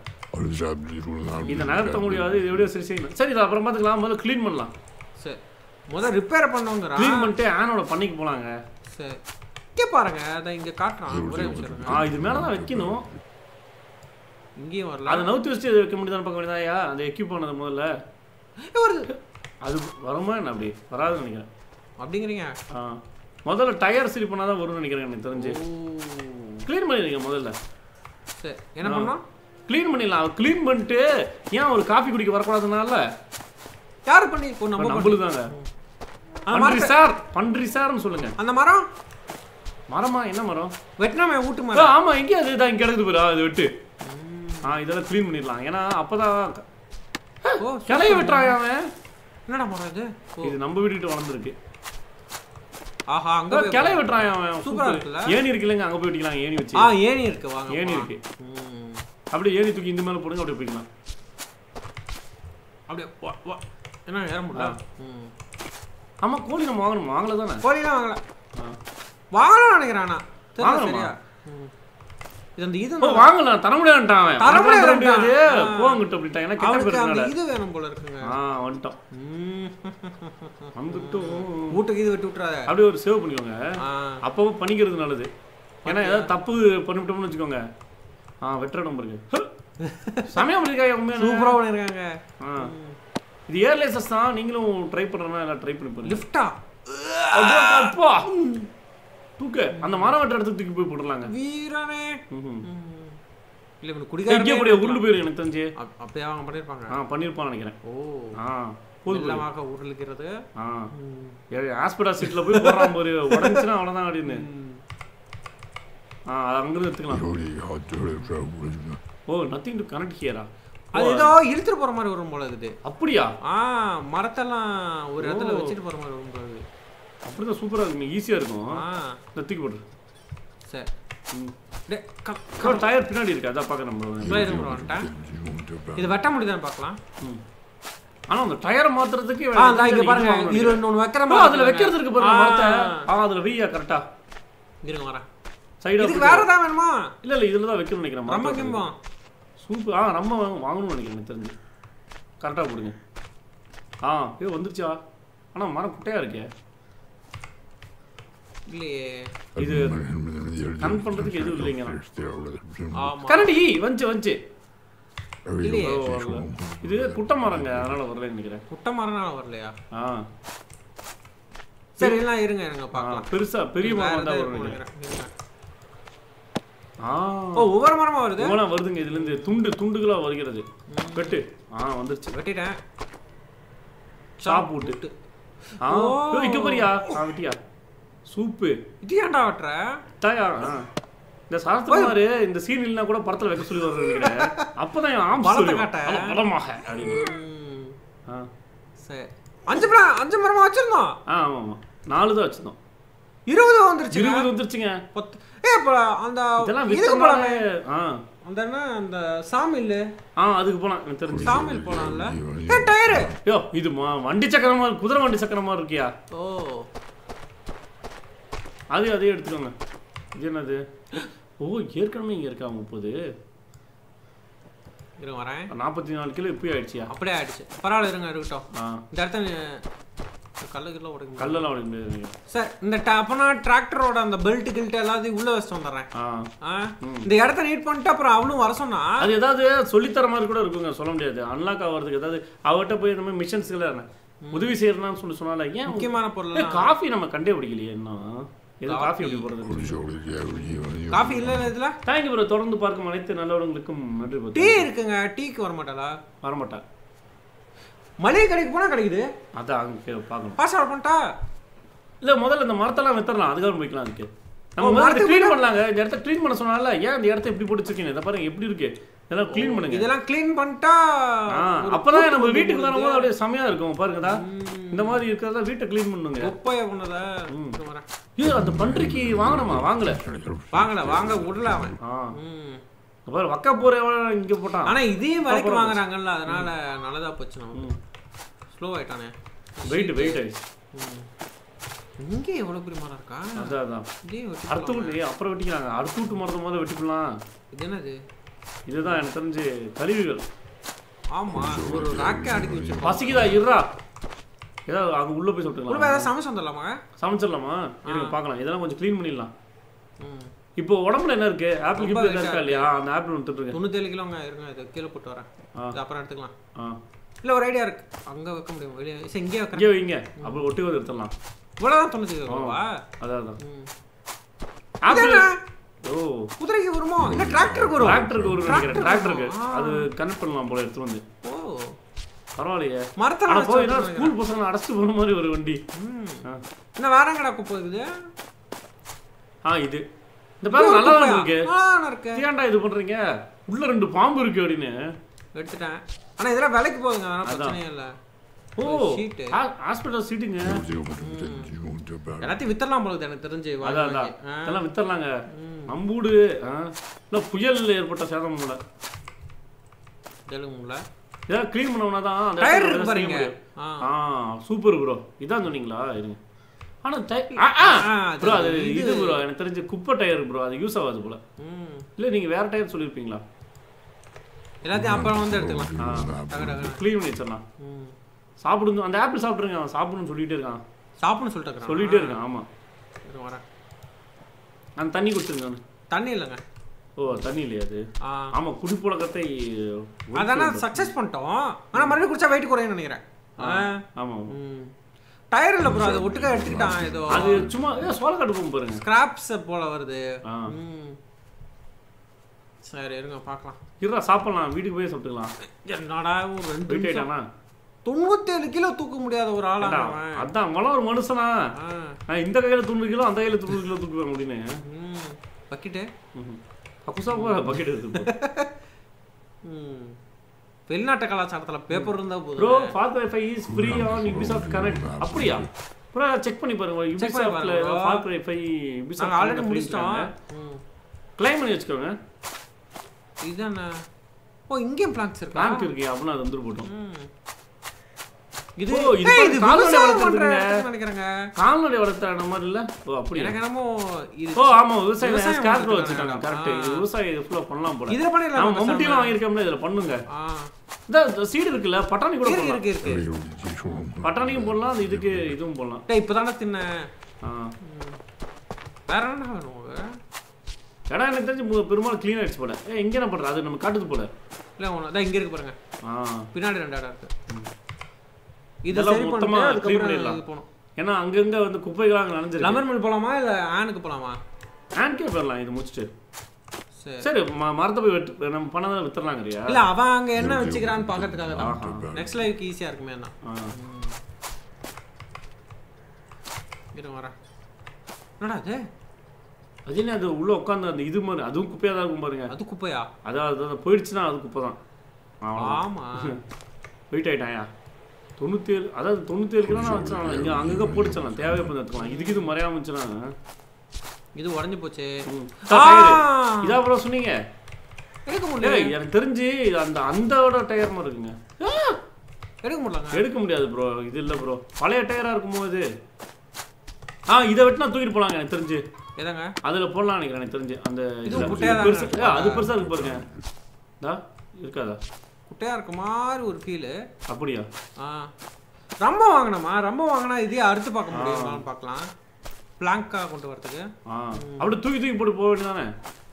இதை நகர்த்த முடியாது இது எப்படியோ சரி செய்யணும் சரி இதை அப்புறம் பார்த்துக்கலாம் முதல்ல க்ளீன் பண்ணலாம் சரி முதல் ரிப்பேர் பண்ணோங்கிறா க்ளீன் பண்ணிட்டு ஆனோட பண்ணிக்கு போலாங்க சரி இங்கே பாருங்க அதை இங்கே காட்டுறான் ஒரே நிமிஷம் இருங்க. ஆ இது மேலே தான் வைக்கணும் இங்கேயும் வரல அதை நவுத்தி வச்சு அதை வைக்க முடியுதான்னு பார்க்க வேண்டியதாயா அந்த எக்யூப் பண்ணது முதல்ல ஏ, வருது அது வருமா என்ன அப்படி வராதுன்னு நினைக்கிறேன் அப்படிங்கிறீங்க ஆ முதல்ல டயர் சரி பண்ணால் தான் வரும்னு நினைக்கிறேன் எனக்கு தெரிஞ்சு ஓ க்ளீன் பண்ணிடுங்க முதல்ல சரி என்ன பண்ணோம் க்ளீன் பண்ணிடலாம் க்ளீன் பண்ணிட்டு ஏன் ஒரு காஃபி குடிக்க வரக்கூடாதுனால யார் பண்ணி ஓ நம்ம பண்ணி- நம்மளுதாங்க அந்த பன்றி மரத்தை சார் பன்றி சார்னு சொல்லுங்க அந்த மரம் மரமா என்ன மரம் வெட்டினாமே வீட்டு ஆ, மரம் ஆமா எங்கே அது தான் இங்கே கிடக்குது பாரு ஆ, இது வெட்டு ஆ இதெல்லாம் க்ளீன் பண்ணிடலாம் ஏன்னா அப்பதான் ஓ கிளைய வெட்டுறான் அவன் என்னடா மரம் இது ஓ இது நம்ம வீட்டுக்கிட்ட வளர்ந்துருக்கு ஆஹா அங்க போய் கிளைய வெட்டுறான் அவன் சூப்பரா சூப்பர் இருக்குல்ல? ஏணி இருக்குல்லங்க அங்க போய் வெட்டிக்கலாம் ஏணி வச்சு ஆ ஏணி இருக்கு வாங்க ஏணி போலாம். இருக்கு ம். அப்படியே ஏணி தூக்கி இந்த மேல போடுங்க அப்படியே போய்க்கலாம் அப்படியே வா வா என்ன ஏற முடியல ம். ஆமா கோழி நம்ம வாங்கணும் வாங்கல தானே கோழிலாம் வாங்கல வாங்கலாம் நினைக்கிறேன் ஆனா தெரியல வாங்கலாமா? சரியா ம். இது அந்த இது ஓ வாங்கலாம் தர முடியாதுட்டான் அவன் தர உனக்கு தர முடியாதுன்ட்டான். முடியாது ஆ. போங்கிட்ட அப்படின்ட்டான் ஏன்னா கெட்ட அவனுக்கு அந்த பேருனால இது வேணும் போல இருக்குங்க ஆ வந்துட்டோம் ம். வந்துட்டோம் வீட்டுக்கு இது விட்டு விட்டுறாத அப்படியே ஒரு சேவ் பண்ணிக்கோங்க ஆ. அப்பப்போ பண்ணிக்கிறது நல்லது ஏன்னா ஏதாவது தப்பு பண்ணிவிட்டோம்னு வச்சுக்கோங்க ஆ வெற்றிடம் இருக்கு சமயம் பண்ணிருக்காங்க உண்மையான சூப்பரா பண்ணிருக்காங்க ஆ இது ஏர்லேசஸ் தான் நீங்களும் ட்ரை பண்ணுறனா எல்லாம் ட்ரை பண்ணி பாருங்க லிஃப்டா அப்படியே அப்பா தூக்க அந்த மரம் வெட்டுற இடத்துக்கு தூக்கி போய் போட்டுடலாங்க வீரனே ம்ஹும். ம். இல்ல இவனுக்கு எங்கே குடிகாரனே அப்படியே உருண்டு போயிரு எனக்கு தெரிஞ்சு அப்- அப்படியே அவங்க பண்ணிருப்பாங்க ஆ பண்ணியிருப்பான்னு நினைக்கிறேன் ஓ ஆ போதும் வெள்ளமாக உருளுகிறது ஆ ஹாஸ்பிட்டல் சீட்டில் போய் போடுறான் பாரு உடஞ்சுன்னா அவ்வளோதான் அப்படின்னு ஆ அது அங்கிருந்து எடுத்துக்கலாம் ஓ நத்திங் டு கனெக்ட் ஹியரா அது ஏதோ இழுத்துட்டு போற மாதிரி வரும் போல இருக்குது அப்படியா ஆ மரத்தெல்லாம் ஒரு இடத்துல ஓ. வச்சுட்டு போற மாதிரி வரும் போல இருக்குது அப்படிதான் சூப்பராக இருக்கும் ஈஸியாக இருக்கும் ஆ நத்திக்கு போட்டு சரி டே க- ஒரு டயர் பின்னாடி இருக்கு அதான் பார்க்க நம்ம இப்ப இது bro வந்துட்டேன் இது வெட்ட முடியுதான்னு பார்க்கலாம் ம். ஆனா அந்த டயரை மாத்துறதுக்கு ஆ இந்தா இங்க பாருங்க இதுல இன்னொன்னு வைக்கிற ஆ, மாதிரி அதுல வைக்கிறது இருக்கு பாருங்க ஆ. மரத்தை ஆ அதுல வெய்யா கரெக்டா இருங்க வரேன் சைடா இதுக்கு வேற ஏதாவது வேணுமா இல்ல இல்ல இதுல தான் வைக்கணும்னு நினைக்கிறேன் ரொம்ப மரத்தை கிம்பம் சூப்பர் ஆ நம்ம வாங்க- வாங்கணும்னு நினைக்கிறேன் எனக்கு தெரிஞ்சு கரெக்டா போடுங்க ஆ ஐயோ வந்துருச்சா ஆனா மரம் குட்டையா இருக்கே இல்லையே இது கன் பண்றதுக்கு எதுவும் இல்லைங்க ஆமா கரடி வந்துச்சு வந்துச்சு இல்லையே. ஓ, வரல. இது குட்டை மரங்க அதனால வரலன்னு நினைக்கிறேன் குட்டை மரம்னால வரலையா ஆ சரி எல்லாம் இருங்க இருங்க ஆ, பார்க்கலாம் பெருசா பெரிய வேற மரம் தான் ஏதாவது வரும் இருக்கும் நினைக்கிறேன் நினைக்கிறேன். இருங்க. ஆ ஓ ஒவ்வொரு மரமா வருது இவனா வருதுங்க இதுல இருந்து துண்டு துண்டுகளா வருகிறது வெட்டு ஆ வந்துருச்சு வெட்டிட்டேன் சாப் விட்டு ஆ ஓ. ஓ, இங்க பாரியா ஆ வெட்டியா சூப்பு இது ஏன்டா வெட்டுற தாயா ஆ. இந்த சாஸ்திரமாரு இந்த சீன் இல்லைனா கூட படத்துல வைக்க சொல்லி வர்றது நினைக்கிறேன் அப்பதான் என் ஆம்ஸ் பலத்தை சொல்லுவான். காட்ட. பல- பலமாக அப்படின்னு ம். ஆ சரி அஞ்சு மரம் அஞ்சு மரமா வச்சிருந்தோம் ஆ ஆமா ஆமா நாலு தான் வச்சிருந்தோம் இருபது வந்துருச்சு இருபது வந்துருச்சுங்க பத்து ஏ இப்ப அந்த இதெல்லாம் இதுக்கு வித்தனாலே போலாமே ஆ அந்த என்ன அந்த சாமில் ஆ அதுக்கு போலாம் எனக்கு தெரிஞ்சு சாமில் போலாம்ல ஏ டயரு யோ இது மா- வண்டி சக்கரமா குதிரை வண்டி சக்கரமா இருக்கியா ஓ அது அதே எடுத்துக்கோங்க இது என்னது ஓ ஏற்கனவே இங்க இருக்கா முப்பது இருங்க வரேன் நாற்பத்தி நாலு கிலோ இப்பயே ஆயிடுச்சியா அப்படியே ஆயிடுச்சு பரவாயில்ல இருங்க இருக்கட்டும் ஆ இந்த இடத்த நீ- கல்லுக்கெல்லாம் உடைக்க முடியாது. கல்லெல்லாம் உடைக்க முடியாது நீங்க. சார் இந்த ட- அப்பனா டிராக்டரோட அந்த பெல்ட் கில்ட் எல்லாத்தையும் உள்ள வச்சுட்டு வந்துடுறேன் ஆ ஆ? இந்த இடத்த நீட் பண்ணிட்டு அப்புறம் அவனும் வர சொன்னா அது ஏதாவது சொல்லித்தர மாதிரி கூட இருக்குங்க சொல்ல முடியாது அன்லாக் ஆகிறதுக்கு ஏதாவது அவர்கிட்ட போய் இந்த மாதிரி மிஷன்ஸ்கள் உதவி செய்யறனான்னு சொல்லி சொன்னால ஏன் முக்கியமான பொருள் காஃபி நம்ம கண்டே பிடிக்கலையே இன்னும் எது காஃபி எப்படி போடுறது குடிச்சவங்களுக்கு எவ்வளவு காஃபி இல்ல இல்ல இதுல தேங்க்யூ ப்ரோ தொடர்ந்து பார்க்கும் அனைத்து நல்லவர்களுக்கும் நன்றி bro. டீ இருக்குங்க டீக்கு வர மாட்டாளா வரமாட்டா மளிகை கடைக்கு போனா கிடைக்குது அதான் அங்கே பார்க்கணும் பாஸ்வேர்ட் பண்ணிட்டா இல்ல முதல்ல இந்த மரத்தெல்லாம் வித்தரலாம் அதுக்கப்புறம் போய்க்கலாம் அதுக்கு நம்ம ஓ, முதல்ல மரத்துக்கு க்ளீன் பண்ணலாங்க இந்த இடத்த க்ளீன் பண்ண சொன்னால ஏன் இந்த இடத்த இப்படி போட்டு வச்சிருக்கீங்க இதை பாருங்க எப்படி இருக்கு இதெல்லாம் க்ளீன் பண்ணுங்க இதெல்லாம் க்ளீன் பண்ணிட்டா ஆ, ஒரு அப்பதான் கூட்டு நம்ம வந்து வீட்டுக்கு போகுது. வரும்போது அப்படியே செமையா இருக்கும் பாருங்கடா இந்த மாதிரி இருக்கிறதா வீட்டை க்ளீன் பண்ணுங்க குப்பைய பண்ணத வரேன் ஐயோ அந்த பன்றிக்கு வாங்கணுமா வாங்கல வாங்கல வாங்க விடல அவன் ஆ ம். இங்க பாரு வக்க போறவன் இங்க போட்டான் ஆனா இதையும் விலைக்கு வாங்குறாங்கல்ல அதனால நல்லதா போச்சு நமக்கு ஸ்லோ ஆயிட்டானே வெயிட் வெயிட் ஆயிடுச்சு ம். இங்கே எவ்வளவு பெரிய மரம் இருக்கா அதான் அதான் இதே வெட்டி அறுத்து விட்டு அப்புறம் வெட்டிக்கிறாங்க அறுத்து விட்டு மரத்தை முதல்ல வெட்டிக்கலாம் இது என்னது இதுதான் எனக்கு தெரிஞ்சு கருவிகள் ஆமா ஒரு ராக்கே அடுக்கி வச்சிருக்கோம் பசிக்குதா இருறா ஏதாவது அங்க உள்ள போய் உள்ள சாப்பிட்டுக்கலாம் ஏதாவது சமைச்சு வந்துடலாமா சமைச்சிடலாமா இருங்க பார்க்கலாம் இதெல்லாம் கொஞ்சம் க்ளீன் பண்ணிடலாம் ம் இப்போ உடம்புல என்ன இருக்கு ஆப்பிள் ரொம்ப கிப்பிள் weight-ஆ இருக்கா இல்லையா அந்த ஆப்பிள் வந்துட்டு இருக்கு தொண்ணூத்தேழு கிலோங்க இருங்க இது கீழே போட்டு வரேன் ஆ. இது அப்புறம் எடுத்துக்கலாம் ஆ இல்ல ஒரு ஐடியா இருக்கு அங்க வைக்க முடியும் வெளியே சரி இங்கே வைக்கிறேன் இங்கே வைங்க அப்புறம் ஒட்டி வந்து எடுத்துடலாம் இவ்வளவுதான் தொண்ணூத்தி கிலோவா அதான் அதான் ம். ஆப்பிள் என்ன? ஓ குதிரைக்கு வருமோ இல்ல டிராக்டருக்கு வரும் டிராக்டருக்கு ஒரு நினைக்கிறேன் டிராக்டருக்கு ஆ. அது கனெக்ட் பண்ணலாம் போல எடுத்து வந்து ஓ பரவாயில்லையே மரத்தை ஆனா வச்சு போய் என்ன வச்சிருக்காங்க. ஸ்கூல் பசங்க அடைச்சிட்டு போன மாதிரி ஒரு வண்டி ம். ஆ. என்ன வேற எங்கடா குப்பை இருக்குது ஆ இது இந்த பேர் நல்லா தான் இருக்கு நல்லா இருக்கு ஏன்டா இது பண்றீங்க உள்ள ரெண்டு பாம்பு இருக்கு அப்படின்னு எடுத்துட்டேன் ஆனா இதெல்லாம் விலைக்கு போகுங்க அதனால அதான். பிரச்சனையே இல்ல ஓ ஷீட்டு ஹாஸ்பிட்டல் சீட்டுங்க எல்லாத்தையும் வித்தரலாம் போகுது எனக்கு தெரிஞ்சு வாங்கி அதான் அதான் வாங்கி. ஆ. இதெல்லாம் வித்தரலாங்க நம்பூடு ஆ. இல்ல புயல் ஏற்பட்ட சேதம் போல தெலுங்குல இதெல்லாம் க்ளீன் பண்ணோம்னா தான் அந்த டயர் இடத்துல இருக்கு வேலை செய்ய பாருங்க முடியும். ஆ. ஆ சூப்பர் ப்ரோ இதான் சொன்னீங்களா இருங்க ஆனா டை- ஆ, ஆ. ஆ, அது ப்ரோ அது இது- இது ப்ரோ எனக்கு தெரிஞ்சு குப்பை டயர் ப்ரோ அது யூஸ் ஆகாது போல ம். இல்ல நீங்க வேற டயர் சொல்லிருப்பீங்களா எல்லாத்தையும் அப்புறம் வந்து எடுத்துக்கலாம் ஆ டக்கு டக்கு. க்ளீன் பண்ணி வச்சிடலாம் ம். சாப்பிடுங்க அந்த ஆப்பிள் சாப்பிடுங்க அவன் சாப்பிடணும்னு சொல்லிட்டே இருக்கான் சாப்பிடணும் சொல்லிட்டு இருக்கிறான். சொல்லிட்டே இருக்கான் ஆமா இரு, வரேன் அந்த தண்ணி குடிச்சிருங்க அவனு. தண்ணி இல்லைங்க ஓ தண்ணி இல்லையா அது ஆ. ஆமா குடிப்புழக்கத்தை அதானே சக்சஸ் பண்ணிட்டோம் ஆனா மறுபடியும் குடிச்சா வெயிட் குறையும் நினைக்கிறேன் ஆ. ஆமா ஆமா. ம். டயர் இல்ல ப்ரோ அது ஒட்டுக்கா எடுத்துக்கிட்டான் ஏதோ அது சும்மா ஏ, சோளக்காட்டு போகும் பாருங்க ஸ்கிராப்ஸ் போல வருது ஆ ம். சரி இருங்க பார்க்கலாம் இருடா சாப்பிடலாம் வீட்டுக்கு போய் சாப்பிட்டுக்கலாம் என்னடா ஒரு ரெண்டு வெயிட் நிமிஷம். ஆயிட்டானா தொண்ணூத்தேழு கிலோ தூக்க முடியாத ஒரு ஆளா ஏண்டா, அவன் அதான் அவன் ஒரு மனுஷனா ஆ. நான் இந்த கையில தொண்ணூறு கிலோ அந்த கையில தொண்ணூறு கிலோ தூக்குவேன் அப்படின்னு ம். பக்கிட்டு அக்குசா போய் பக்கெட் எடுத்து போ ம். வெளிநாட்டு கலாச்சாரத்துல பேப்பர் இருந்தா ப்ரோ போதும் for wifi is free on Ubisoft connect அப்படியா ப்ரோ செக் பண்ணி பாருங்க பண்ணி யூபிசாஃப்ட்ல பாருங்க bro. ஃபார் வைஃபை நாங்க யூபிசாஃப்ட் ஆல்ரெடி முடிச்சிட்டோம் ம். கிளைம் பண்ணி வச்சுக்கோங்க இதானே ஓ இங்கேயும் பிளான்ஸ் இருக்கா பிளாங்க் இருக்கு அப்படின்னா அது வந்துட்டு போட்டோம் ம். இது ஓ, இது ஏய், பாரு, இது கால்நடை விவசாயம் பண்ற வளர்க்கறதுங்க. இடத்துக்கு நினைக்கிறேங்க கால்நடை வளர்த்த மாதிரி இல்ல ஓ அப்படியா எனக்கு என்னமோ இது ஓ ஆமா விவசாயம் விவசாயம் ஸ்கார்ப்ரோ வளர்க்கறதுக்கு வச்சுட்டாங்க கரெக்ட் இது ஆ. விவசாயம் இது ஃபுல்லா பண்ணலாம் போல இதுல பண்ணிடலாம் நம்ம பேசாம. மம்முட்டிலாம் வாங்கியிருக்கோம்ல இதுல பண்ணுங்க ஆ இந்த சீடு இருக்குல்ல பட்டாணி கூட இருக்கு போடலாம் இருக்கு இருக்கு பட்டாணியும் போடலாம் அந்த இதுக்கு இதுவும் போடலாம் டேய் இப்பதானே தின்ன ஆ. வேற என்ன வேணும் உனக்கு? இடம் எனக்கு தெரிஞ்சு மு- பெரும்பாலும் க்ளீன் ஆயிடுச்சு போல ஏ இங்க என்ன பண்ற அது நம்ம காட்டுது போல இல்ல ஒண்ணு தான் இங்க இருக்கு பாருங்க ஆ பின்னாடி ரெண்டு இடம் இருக்கு இது இதெல்லாம் சரி மொத்தமா பண்ணிட்டு clean அதுக்கப்புறம் பண்ணிடலாம். இது போகணும் ஏன்னா அங்கங்க வந்து குப்பைகள் அங்க நனைஞ்சிருக்கு லெமன் மில் போலாமா இல்ல ஆனுக்கு போலாமா ஹேண்ட் போயிடலாம் இது முடிச்சுட்டு சரி சரி ம- மரத்தை போய் வெட்டு நம்ம பண்ணதை வித்துறலாங்கறியா இல்ல அவன் அங்க என்ன வச்சுக்கிறான்னு பாக்கிறதுக்காக ஆஹா. தான் நெக்ஸ்ட் லைஃப்க்கு ஈஸியா இருக்குமே தான் ஆ. இரு வரேன் என்னடா அது அது என்ன அது உள்ள உட்காந்து அந்த இது மாதிரி அதுவும் குப்பையா தான் இருக்கும் பாருங்க அது குப்பையா அதாவது அது போயிடுச்சுன்னா அது குப்பை தான் அவ்வளவுதான். ஆமா வெயிட் ஆயிட்டாயா தொண்ணூத்தி ஏழு அதாவது தொண்ணூத்தி ஏழு கிலோ நான் வச்சான் இங்க அங்கங்க போட்டுச்சலாம் தேவையை பண்ணி எடுத்துக்கலாம் இதுக்கு இது மறையாம இருந்துச்சுன்னா இது உடஞ்சு போச்சு ம். ஆ! இதா ப்ரோ சொன்னீங்க எடுக்க முடியல ஏய், எனக்கு தெரிஞ்சு அந்த அந்தோட டயர் மாதிரி இருக்குங்க எடுக்க முடியலங்க எடுக்க முடியாது ப்ரோ இது இல்ல ப்ரோ பழைய டயரா இருக்குமோ இது ஆ இதை வெட்டினா தூக்கிட்டு போலாங்க எனக்கு தெரிஞ்சு எதாங்க அதுல போடலாம் நினைக்கிறேன் எனக்கு தெரிஞ்சு அந்த இது இதுல குட்டையா தான் பெருசு இருக்கு. ஏ, அது பெருசா இருக்கு பாருங்க தா இருக்காதா குட்டையா இருக்க மாதிரி ஒரு ஃபீலு அப்படியா ஆ ரொம்ப வாங்கினோமா ரொம்ப வாங்கினா இதே அறுத்து பார்க்க முடியுமான்னு பார்க்கலாம் பிளாங்கா கொண்டு வரதுக்கு ஆ அப்படி தூக்கி தூக்கி போட்டு போக வேண்டியதானே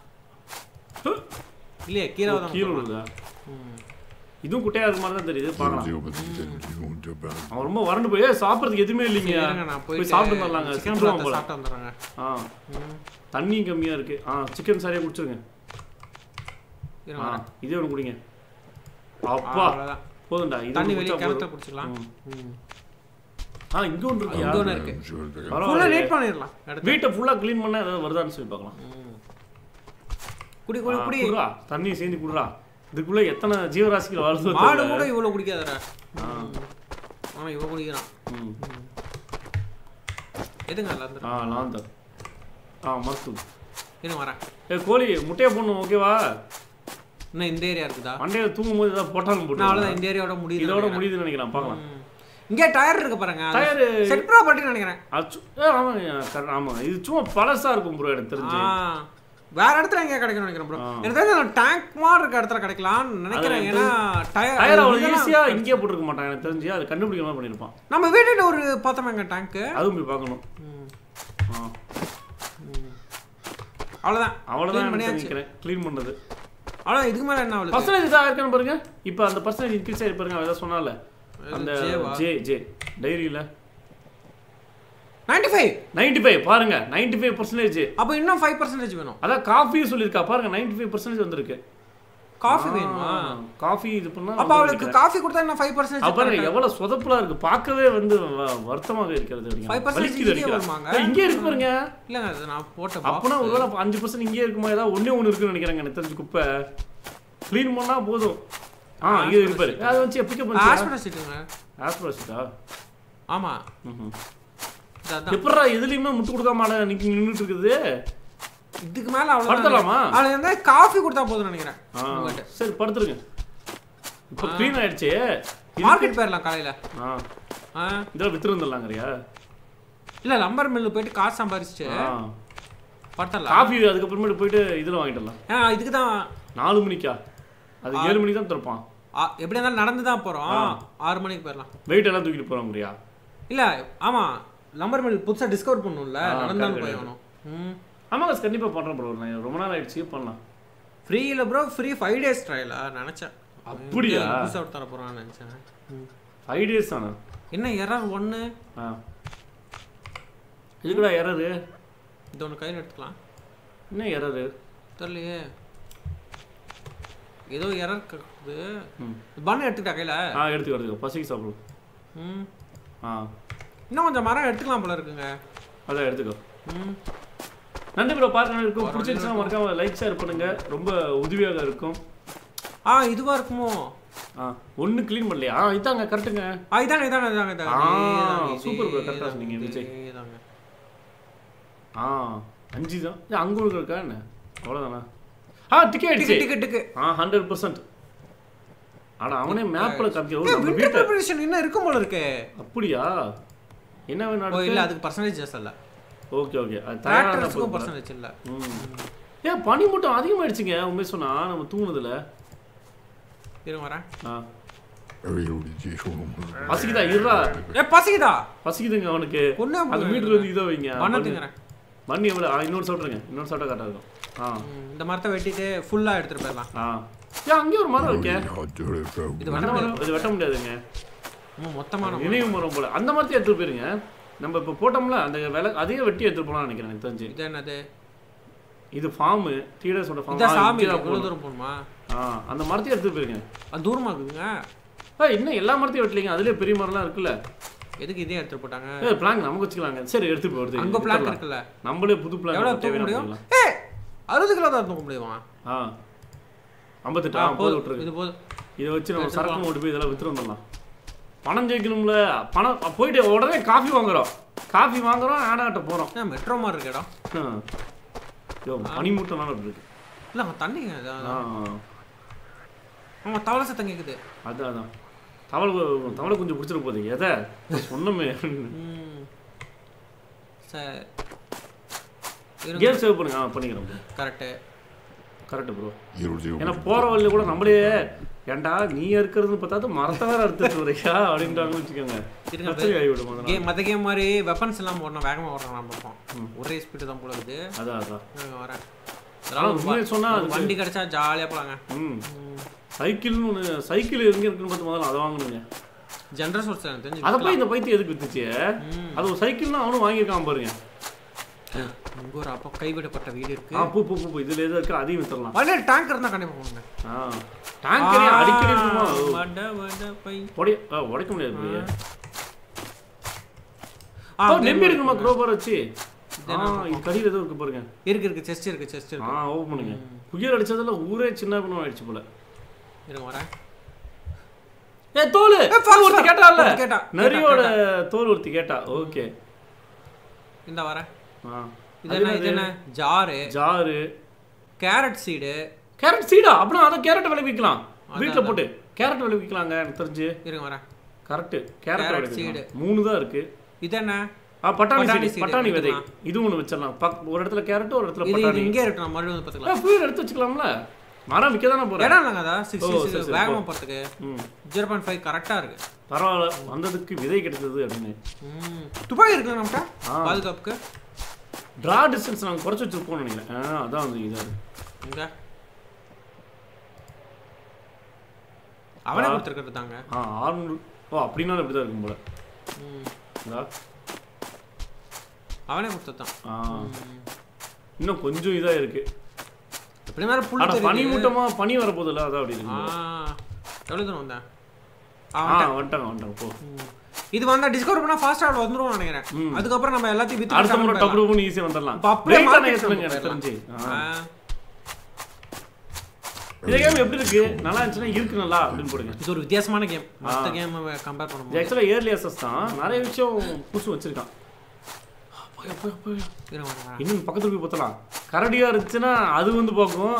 இல்லையே கீழே தான் கீழே விழுதா இதுவும் குட்டையா இருக்க மாதிரி தான் தெரியுது பார்க்கலாம் Zero percent zero Japan. அவன் ரொம்ப வறண்டு போய் ஏய், சாப்பிட்றதுக்கு எதுவுமே இல்லைங்க இருங்க நான் போய் போய் சாப்பிட்டு வரலாங்க சிக்கன் சிக்கன் போல சாப்பிட்டு வந்துடுறேங்க ஆ தண்ணி கம்மியா இருக்கு ஆ சிக்கன் சரியா குடிச்சிருங்க இருங்க ஆ வரேன். இதே ஒன்று குடிங்க ஆ, அப்பா அவ்வளவுதான் போதும்டா இது தண்ணி ஒண்ணு வெளியே குடிச்சா கிணத்துல போதும். குடிச்சுக்கலாம் ம். ம். ஆ இங்க ஒன்று இருக்கியா இங்க ஒண்ணு இருக்கு. I'm sure they can. ஃபுல்லா பரவாயில்ல நீட் பண்ணிடலாம் எடுத்து வீட்டை ஃபுல்லா க்ளீன் பண்ணா ஏதாவது வருதான்னு சொல்லி பார்க்கலாம் குடி குடி ஆ, குடி குடுறா தண்ணியை சேர்ந்து குடுறா இதுக்குள்ள எத்தனை ஜீவராசிகள் வருது மாடு கூட இவ்வளவு குடிக்காதடா ஆ. ஆனா இவ குடிக்கிறான் ம். எதுங்க நல்லா இருந்து ஆ லாந்தர் ஆ மருத்துவம் இன்னும் வரேன் ஏ கோழி முட்டையை போடணும் ஓகேவா இன்னும் இந்த ஏரியா இருக்குதா மண்டையில தூங்கும் போது ஏதாவது போட்டாலும் நான் போட்டு அவ்வளவுதான் இந்த ஏரியாவோட முடியுது இதோட நினைக்கிறேன். முடியுதுன்னு நினைக்கிறேன் பார்க்கலாம் ம். இங்கே டயர் இருக்கு பாருங்க டயரு செட் ப்ராப்பர்ட்டி நினைக்கிறேன் அச்சு ஏ ஆமாங்க கரெக்ட் ஆமாம் இது சும்மா பழசா இருக்கும் ப்ரோ எனக்கு தெரிஞ்சு ஆ. வேற இடத்துல எங்க கிடைக்கும் நினைக்கிறேன் ப்ரோ ஆ. எனக்கு தெரிஞ்ச டேங்க் மாதிரி இருக்க இடத்துல கிடைக்கலாம்னு நினைக்கிறேன் அது ஏன்னா டயர் டயர் அவ்வளோ ஈஸியா இங்கேயே போட்டுருக்க மாட்டான் எனக்கு தெரிஞ்சு அது கண்டுபிடிக்க மாதிரி பண்ணியிருப்பான் நம்ம வீட்டுல ஒரு பார்த்தோமேங்க டேங்க் அதுவும் போய் பார்க்கணும் ஆ அவ்வளவுதான் அவ்வளோதான் Clean எனக்கு பண்ணியாச்சு. நினைக்கிறேன் க்ளீன் பண்ணது அவ்வளவுதான் இதுக்கு மேல என்ன அவளுக்கு பர்சன்டேஜ் இதாக இருக்கான்னு பாருங்க இப்போ அந்த பர்சன்டேஜ் இன்க்ரீஸ் ஆகி பாருங்க அவன் ஏதாவது சொன்னால அந்த ஜேவா? ஜே ஜே டைரியில் நைன்டி ஃபைவ் நைன்டி ஃபைவ் பாருங்க நைன்டி ஃபைவ் பர்சன்டேஜ் அப்போ இன்னும் ஃபைவ் பர்சன்டேஜ் வேணும் அதான் காஃபியும் சொல்லியிருக்கா பாருங்க நைன்டி ஃபைவ் பர்சன்டேஜ் வந்திருக்கு காஃபி வேணுமா காஃபி இது பண்ணா அப்ப அவளுக்கு காஃபி கொடுத்தா இன்னும் ஃபைவ் பர்சன்டேஜ் அப்ப பாருங்க எவ்வளவு சொதப்பலா இருக்கு பார்க்கவே வந்து வ- வருத்தமாக இருக்கிறது அப்படிங்க. 5% வலிக்குது இங்கே அடிக்க. வருமாங்க? ஏய், இங்கே இருக்கு பாருங்க இல்லைங்க அது நான் போட்ட அப்பனா ஒருவேளை அப்ப அஞ்சு பர்சன்ட் இங்கே இருக்குமா ஏதாவது ஒண்ணே ஒண்ணு இருக்குன்னு நினைக்கிறேங்க எனக்கு தெரிஞ்சு குப்பை க்ளீன் பண்ணா போதும் ஆ இங்க இருக்கு பாரு அதை வச்சு பிக்கப் பண்ணி ஹாஸ்பிட்டல் சீட்டுங்க ஆஸ்பிரசிட்டா ஆமா இது அதான் எப்படா எதுலயுமே முட்டு கொடுக்காம ஆட நிக்க நின்னுட்டு இருக்குது இதுக்கு மேல அவ்வளவு படுத்தலாமா? அவளுக்கு வந்து காஃபி கொடுத்தா போதும் நினைக்கிறேன் ஆ, உங்ககிட்ட. சரி படுத்துருங்க இப்போ க்ளீன் ஆயிடுச்சு மார்க்கெட் போயிடலாம் காலையில ஆ ஆ இதெல்லாம் வித்துருந்துடலாங்கறியா இல்ல லம்பர் மில்லு போயிட்டு காசு சம்பாரிச்சுட்டு ஆ படுத்தலாம் காஃபி அதுக்கப்புறமேட்டு போயிட்டு இதில் வாங்கிடலாம் ஏன்னா இதுக்கு தான் நாலு மணிக்கா அது ஏழு மணிக்கு தான் திறப்பான் எப்படி இருந்தாலும் நடந்து தான் போறோம் ஆறு மணிக்கு போயிடலாம் வெயிட் எல்லாம் தூக்கிட்டு போகிறாங்கறியா இல்ல ஆமா லம்பர் மில் புதுசா டிஸ்கவர் பண்ணும்ல ஆ, நடந்தாலும் correct, போய் ஆகணும் ம் ஆமாங்க கண்டிப்பாக பண்ணுறேன் ப்ரோ நான் ரொம்ப நாள் ஆயிடுச்சு பண்ணலாம் ஃப்ரீ இல்ல ப்ரோ ஃப்ரீ ஃபைவ் டேஸ் ட்ரையலா நினைச்சேன் அப்படியா? புதுசா தர போறான்னு நினைச்சேன் ம். ஃபைவ் டேஸ் தானே என்ன எரர் ஒன்னு ஆ இதுக்குடா எரரு இது ஒன்று கையில் எடுத்துக்கலாம் என்ன எரரு தெரியலையே ஏதோ எரர் இருக்குது ம் பண்ணு எடுத்துக்கிட்டா கையில் ஆ எடுத்துக்கோ எடுத்துக்கோ பசிக்கு சாப்பிடு ம் ஆ இன்னும் கொஞ்சம் மரம் எடுத்துக்கலாம் போல இருக்குங்க அதான் எடுத்துக்கோ ம் நன்றி ப்ரோ பார்க்க இருக்கும் பிடிச்சிருச்சுன்னா மறக்காம லைக் ஷேர் பண்ணுங்க ரொம்ப உதவியாக இருக்கும் ஆ இதுவா இருக்குமோ ஆ ஒன்று க்ளீன் பண்ணலையா ஆ இதாங்க கரெக்டுங்க ஆ இதாங்க இதாங்க இதாங்க இதாங்க ஆ, இதேதாங்க, இதே- super bro, correct ஆ சொன்னீங்க, இதே- விஜய். இதேதாங்க. ஆ அஞ்சு தான் ஏன் அங்கே இருக்கா என்ன அவ்வளோதானா ஆ டிக்கெட் ஆயிடுச்சு டிக்கு டிக்கு டிக்கு ஆ ஹண்ட்ரட் பர்சன்ட் ஆனால் அவனே மேப்பில் ஏ காமிக்கிற நம்ம விண்டர் வீட்டை ப்ரிப்பரேஷன் இன்னும் இருக்கும் போல இருக்கே அப்படியா என்ன வேணும் ஓ அடுத்து? இல்ல அதுக்கு பர்சன்டேஜ் ஜாஸ்தி இல்ல ஓகே ஓகே அது தயாராக டிராக்டர்ஸ்க்கும் பர்சன்டேஜ் இல்ல ம் ஏன் பனி மூட்டம் அதிகமாயிடுச்சுங்க உண்மை சொன்னா நம்ம தூங்குனதுல இருங்க வரேன் ஆ Everybody show பசிக்குதா இருடா ஏ பசிக்குதா பசிக்குதுங்க அவனுக்கு ஒண்ணே அந்த மீட்டர் வந்து இதை வைங்க பண்ண பண்ணு. திங்கிறேன் பண்ணி எவ்வளோ ஆ இன்னொரு சாப்பிட்ருங்க இன்னொரு சாப்பிட்டா கரெக்டாக இருக்கும் ஆ இந்த மரத்தை வெட்டிட்டு ஃபுல்லா எடுத்துட்டு போயிடலாம் ஆ ஏன் அங்கேயே ஒரு மரம் இருக்கே இது என்ன வெட்ட மரம் இது வெட்ட முடியாதுங்க ம், மொத்தமான நினைவு மரம் போல அந்த மரத்தையும் எடுத்துட்டு போயிருங்க நம்ம இப்போ போட்டோம்ல அந்த விலை அதையே வெட்டி எடுத்துட்டு போலாம்னு நினைக்கிறேன் எனக்கு தெரிஞ்சு இது என்னது இது ஃபார்மு டீடர்ஸோட இதா சாமி ஃபார்ம் இவ்வளவு தூரம் போகணுமா ஆ அந்த மரத்தையும் எடுத்துட்டு போயிருங்க அது தூரமா இருக்குதுங்க ஆ இன்னும் எல்லா மரத்தையும் வெட்டலைங்க அதுலயே பெரிய மரம்லாம் இருக்குல்ல எதுக்கு இதே எடுத்துட்டு போட்டாங்க ஏ பிளான் நமக்கு வச்சுக்கலாங்க சரி எடுத்துட்டு போகிறது அங்க பிளான் இருக்குல்ல நம்மளே புது பிளான் எவ்வளவு தூக்க முடியும் ஏ அறுபது கிலோ தான் தூக்க முடியுமா ஆ ஐம்பத்தெட்டு ஆ, ஆ போது விட்டுருக்கு இது போதும் இதை வச்சு நம்ம சரக்கு ஓட்டு போய் இதெல்லாம் வித்துட்டு வந்துடலாம் பணம் ஜெயிக்கணும்ல பணம் போயிட்டு உடனே காஃபி வாங்குறோம் காஃபி வாங்குறோம் ஆடாட்ட போகிறோம் ஏன் மெட்ரோ மாதிரி இருக்கு இடம் ஐயோ பனி மூட்டம் இருக்கு இல்ல அங்க தண்ணிங்க இது. ஆ ஆமா தவளை சத்தம் கேக்குது அதான் அதான் தவளை தவளை கொஞ்சம் பிடிச்சிட போகுது எதை சொன்னமே ம் சரி கேம் சேவ் பண்ணுங்க ஆ பண்ணிக்கிறோம் கரெக்டு கரெக்ட் ப்ரோ 이루어지고 ஏன்னா போற வழியில கூட நம்மளே ஏன்டா நீ இருக்கிறது பார்த்தா மரத்தை வேற அறுத்துட்டு வரையா அப்படின்றாங்கன்னு வச்சுக்கோங்க இருங்க, பிரச்சனை ஆகிவிடும் அதனால. கேம் மற்ற கேம் மாதிரி வெப்பன்ஸ் எல்லாம் ஓடணும் வேகமாக ஓடுறோம் நம்ம பார்ப்போம் ஒரே ஸ்பீடு தான் போல இருக்குது அதான் அதான் நான் வரேன் ஆனா உண்மையை சொன்னா ஒரு அதுக்கு- வண்டி கிடைச்சா ஜாலியாக போலாங்க ம் சைக்கிள்னு ஒன்று சைக்கிள் எங்க இருக்குன்னு பார்த்து முதல்ல அதை வாங்கணுங்க ஜென்ரல் சோர்ஸ் எனக்கு தெரிஞ்சு அதை போய் இந்த பைத்தியம் எதுக்கு வித்துச்சு அது ஒரு சைக்கிள்னா அவனும் வாங்கியிருக்கான் பாருங்க இங்க ஒரு அப்போ கைவிடப்பட்ட வீடு இருக்கு ஆ பூ பூ பூ பூ இதுல எது இருக்கு அதையும் வித்துடலாம் வழியில டேங்க் இருந்தா கண்டிப்பா போங்க ஆ டேங்கரே அடிக்கடி இருக்குமா? வட வட பை உடைய ஆ, உடைக்க முடியாது போய் ஆ, நெம்பி இருக்குமா குரோபர் வச்சு ஆ இது கடியில் எதுவும் இருக்கு பாருங்க இருக்கு இருக்கு செஸ்ட் இருக்கு செஸ்ட் ஆ இருக்கு ஓப்பன் பண்ணுங்க புயல் அடிச்சதுல ஊரே சின்ன பண்ண ஆயிடுச்சு போல இருங்க வரேன் ஏ தோல் fox, ஒருத்தி fox. கேட்டால ஒருத்தி கேட்டா. நரியோட தோல் ஒருத்தி கேட்டா ஓகே இந்த வரேன் ஆ இது என்ன இது என்ன ஜாரு ஜாரு கேரட் சீடு கேரட் சீடா அப்படின்னா அதை கேரட் விளைவிக்கலாம் வீட்டில் போட்டு கேரட் விளைவிக்கலாங்க எனக்கு தெரிஞ்சு இருங்க வரேன் கரெக்ட் கேரட் Carrot விளைவிக்கலாம் மூணு தான் இருக்கு இது என்ன ஆ பட்டாணி பட்டாணி சீடு seed பட்டாணி விதை எடுத்துக்கலாம். இது ஒன்று வச்சிடலாம் பக் ஒரு இடத்துல கேரட் ஒரு இடத்துல இது இது பட்டாணி இங்கே இருக்கு நான் மறுபடியும் வந்து பார்த்துக்கலாம் ஆ, புயல் எடுத்து வச்சுக்கலாம்ல மரம் விற்க தானே போகிறேன் இடம் இல்லைங்க அதான் ஓ, சிக்ஸ்டி சரி, சிக்ஸ் சரி, வேகமாக போகிறதுக்கு ம் ஜீரோ பாயிண்ட் ஃபைவ் கரெக்டாக இருக்கு பரவாயில்ல வந்ததுக்கு விதை கிடைச்சது அப்படின்னு ம் துப்பாக்கி இருக்குல்ல நம்மகிட்ட ஆ. பாதுகாப்புக்கு ட்ரா டிஸ்டன்ஸ் நாங்கள் குறைச்சி வச்சிருப்போம்னு நினைக்கிறேன் ஆ அதான் வந்து இதாக இங்க அவனே ஆ. கொடுத்துருக்கிறது தாங்க ஆ ஆறுநூறு ஓ அப்படின்னாலும் இப்படி தான் இருக்கும் போல ம் இந்தா. அவனே கொடுத்தது தான் ஆ இன்னும் கொஞ்சம் இதாக இருக்கு எப்படி மேலே புல் ஆனா பனி தெரியுது மூட்டமா பனி வரப்போதில்ல அதான் அப்படி ஆ இருக்கு எவ்வளோ தூரம் வந்தேன் ஆ ஆ வந்துட்டேன். வந்துட்டாங்க வந்துட்டாங்க போ ம். இது வந்தா டிஸ்கவர் பண்ணா ஃபாஸ்ட் ஆட் வந்துரும் நினைக்கிறேன் ம். அதுக்கப்புறம் நம்ம எல்லாத்தையும் வித்து அடுத்த முறை வித்து டபுள் பண்ணி ஈஸியாக வந்துடலாம் இப்ப அப்படியே Weight தானே market ஏத்துறீங்க, நம்ம எனக்கு தெரிஞ்சு ஆ. ஆ. இந்த கேம் எப்படி இருக்கு நல்லா இருந்துச்சுன்னா இருக்கு நல்லா அப்படின்னு போடுங்க இது ஒரு வித்தியாசமான கேம் மற்ற கேம் கம்பேர் இது பண்ணும்போது ஆக்சுவலாக இயர்லி அசஸ் தான் நிறைய விஷயம் புதுசு வச்சிருக்கான் போய், போய், போய். இருங்க, வரேன், வரேன். இன்னும் பக்கத்துல போய் பார்த்தலாம் கரடியா இருந்துச்சுன்னா அது வந்து பார்க்கும்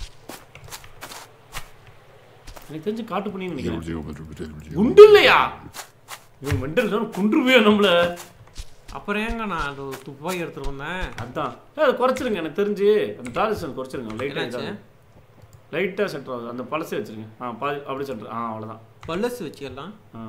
எனக்கு தெரிஞ்சு காட்டு பண்ணின்னு நினைக்கிறேன் 이루어지고 이루어지고 குண்டு இல்லையா இவன் மெண்டல் குன்றுவியா நம்மள அப்புறம் ஏங்க நான் அது ஒரு துப்பாக்கி எடுத்துட்டு வந்தேன் அதான் ஏய், அதை குறைச்சிருங்க எனக்கு தெரிஞ்சு அந்த டாலிசன் குறைச்சிருங்க லைட்டாக என்னாச்சு? லைட்டாக சென்டர் ஆகுது அந்த பழசே வச்சிருங்க ஆ பாதி அப்படி சென்டர் ஆ அவ்வளோதான் பல்லஸ் வச்சுக்கலாம் ஆ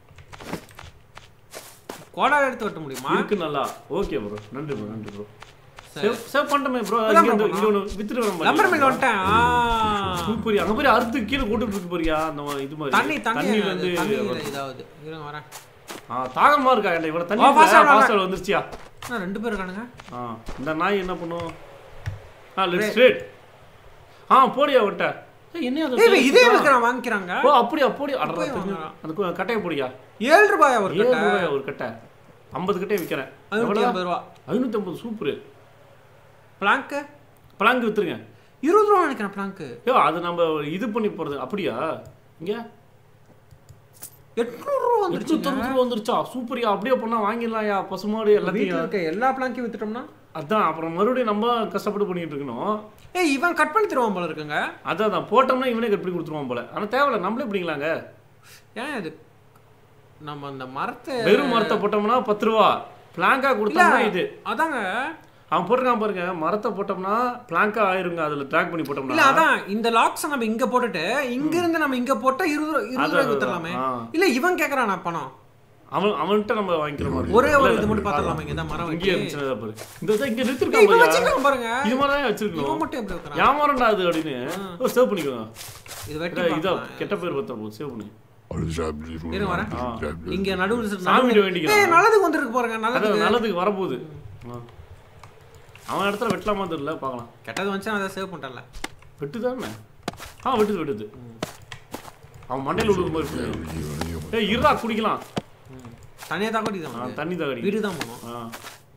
கோடால எடுத்து வெட்ட முடியுமா இருக்கு நல்லா ஓகே ப்ரோ நன்றி ப்ரோ நன்றி ப்ரோ சரி. சேவ் சேவ் பண்ணிட்டோமே ப்ரோ இப்பதான் இங்க bro இங்க ஒன்று வித்துட்டு வரோம் லம்பர் மில் வந்துட்டேன் ஆ. சூப்பர் அங்க போய் அறுத்து கீழே போட்டுட்டு இருக்கு போறியா அந்த மா- இது மாதிரி தண்ணி தண்ணி தண்ணில இருந்து தண்ணி வருது. இதாவது இருங்க வரேன் ஆ தாகமா இருக்கா ஏன்டா இவ்வளவு தண்ணி வா, fast ஆ வா, ஃபாஸ்டா வந்துருச்சியா என்ன ரெண்டு பேர் இருக்கானுங்க ஆ இந்த நாய் என்ன பண்ணும் ஆ லெட்ஸ் ஸ்ட்ரேட் ஆ போடியா விட்ட ஏய் என்ன அது ஏய் இதே இருக்கு நான் வாங்கிக்கிறாங்க ஓ அப்படியா போடி அடடா போய் தெரிஞ்சு. வாங்குறான். அந்த கு- கட்டையை போடியா ஏழு ரூபாயா ஒரு ஏழு கட்டை ரூபாய் ஒரு கட்டை ஐம்பது கட்டையை விற்கிறேன் ஐநூத்தி ஐம்பது ரூபா ஐநூத்தி ஐம்பது சூப்பர் பிளாங்க் பிளாங்க் வித்துருங்க இருபது ரூபா நினைக்கிறேன் பிளாங்க் ஐயோ அது நம்ம இது பண்ணி போறது அப்படியா இங்க எட்நூறு ரூபா வந்துருச்சு எட்நூத்தி தொண்ணூறு வந்துருச்சா சூப்பரியா அப்படியே பண்ணா வாங்கிடலாம்யா பசுமாடு வீட்டுல எல்லாத்தையும் இருக்க எல்லா பிளாங்கையும் வித்துட்டோம்னா அதான் அப்புறம் மறுபடியும் நம்ம கஷ்டப்பட்டு பண்ணிட்டு இருக்கணும் ஏய் இவன் கட் பண்ணி தருவான் போல இருக்குங்க அதான் அதான் போட்டோம்னா இவனே கட் பண்ணி கொடுத்துருவான் போல ஆனா தேவையில்ல நம்மளே பிடிக்கலாங்க ஏன் இது நம்ம அந்த மரத்தை வெறும் மரத்தை போட்டோம்னா பத்து ரூபா பிளாங்கா கொடுத்தோம்னா இது அதாங்க அவன் போட்டிருக்கான் பாருங்க மரத்தை போட்டோம்னா பிளாங்கா ஆயிருங்க அதுல ட்ராக் பண்ணி இல்ல போட்டோம்னா அதான் இந்த லாக்ஸ் நம்ம இங்க போட்டுட்டு இங்க இருந்து நம்ம இங்க போட்டா இருபது ரூபா- இருபது அதான், ரூபாய்க்கு வித்துடலாமே ஆ. இல்ல இவன் கேக்குறானா பணம் அவன் அவன்கிட்ட நம்ம வாங்கிக்கிற மாதிரி ஒரே ஒரு இல்ல, இது இல்ல, மட்டும் பாக்கலாம். பாத்துடலாமா இங்க தான் மரம் இங்கேயே வைக்க இருந்துச்சுன்னா பாரு இந்த இதை இங்க ஏய், நிறுத்திருக்கான் இவன் பாரியா? வச்சிருக்கான் பாருங்க இது மாதிரி தான் இவன் வச்சிருக்கணும் மட்டும் எப்படி வைக்கிறான் ஏமாறண்டா அது அப்படின்னு ஓ சேவ் பண்ணிக்கோங்க இது வெட்டி இதா- இதா பார்க்கலாம். கெட்ட பேர் பத்திர போது சேவ் பண்ணி இருங்க வரேன் ஆ. இங்க நடுவுல சாமிகிட்ட வேண்டிக்கலாம். ஏய் நல்லதுக்கு வந்திருக்கு பாருங்க நல்லது அதான் நல்லதுக்கு வரப்போகுது ஆ. அவன் இடத்துல வெட்டலாமா தெரியல பார்க்கலாம் கெட்டது வந்துச்சு அதை சேவ் பண்ணிட்டல வெட்டு தானே ஆ வெட்டுது வெட்டுது அவன் மண்டையில் விழுது மாதிரி இருக்கு. ஏய் இருடா குடிக்கலாம் தனியா தான் கூட ஆ, இது தண்ணி தகடி வீடு தான் போகணும் ஆ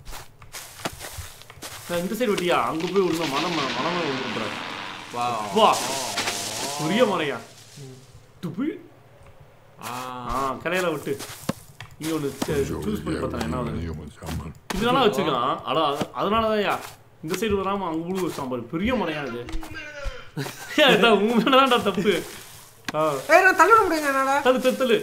நான் இந்த சைடு வெட்டியா அங்க போய் விழுந்த மனம் மனமே விழுந்துருக்குறாரு வா வா பெரிய மலையா துப்பி ஆ ஆ கரையில விட்டு இங்க ஒன்று சூஸ் பண்ணி பார்த்தேன் என்ன ஆகுது 잠만 இதனால வச்சிருக்கான் அடா அதனாலதான்யா இந்த சைடு வராம அங்க உழுவு வச்சான் பாரு பெரிய மலையா இது ஏய், இதான் உங்க மேலதான்டா தப்பு ஆ ஏய் நான் தள்ளிட முடியுங்க என்னால தள்ளு தள்ளு தள்ளு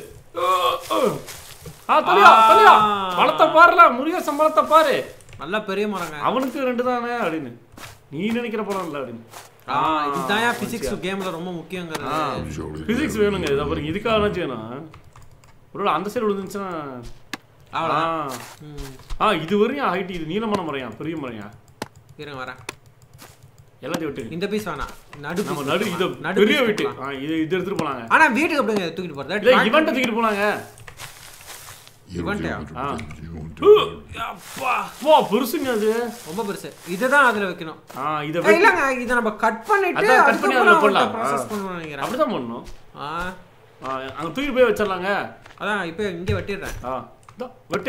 ஆ தலியா தலியா பழத்தை பாருல முருக சம்பளத்தை பாரு நல்லா பெரிய மரங்க அவனுக்கு ரெண்டு தானே அப்படின்னு நீ நினைக்கிற படம் இல்லை அப்படின்னு ஆ இதுதான் பிசிக்ஸ் கேம்ல ரொம்ப முக்கியங்கிறது Surely பிசிக்ஸ் வேணுங்க இதை பாருங்க இதுக்காக வேணும் ஒரு அந்த சைடு விழுந்துச்சுன்னா அவ்வளோ ஆ ஆ இது வரையும் ஹைட் இது நீளமான முறையா பெரிய முறையா இருங்க வரேன் எல்லாத்தையும் விட்டு இந்த பீஸ் வேணாம் நடு நம்ம piece நடு இது நடு பெரிய piece வீட்டு வைக்கலாம். ஆ இது இது எடுத்துட்டு போலாங்க ஆனா வீட்டுக்கு அப்படிங்க தூக்கிட்டு போறது இல்ல இவன்ட்ட தூக்கிட்டு போலாங்க இவன்ட்டயா? ஆ. you அப்பா வா பெருசுங்க அது ரொம்ப பெருசு இதுதான் அதுல வைக்கணும் ஆ இத ஏய், இல்லங்க இத நம்ம கட் பண்ணிட்டு அதான் cut பண்ணி அதுல போடலாம். ப்ராசஸ் ஆ. பண்ணனும் நினைக்கிறேன் அப்படிதான் பண்ணணும் ஆ ஆ, அங்க தூக்கிட்டு போய் வச்சிடலாங்க அதான் இப்போ இங்க வெட்டிடுறேன் ஆ இதோ, வெட்டு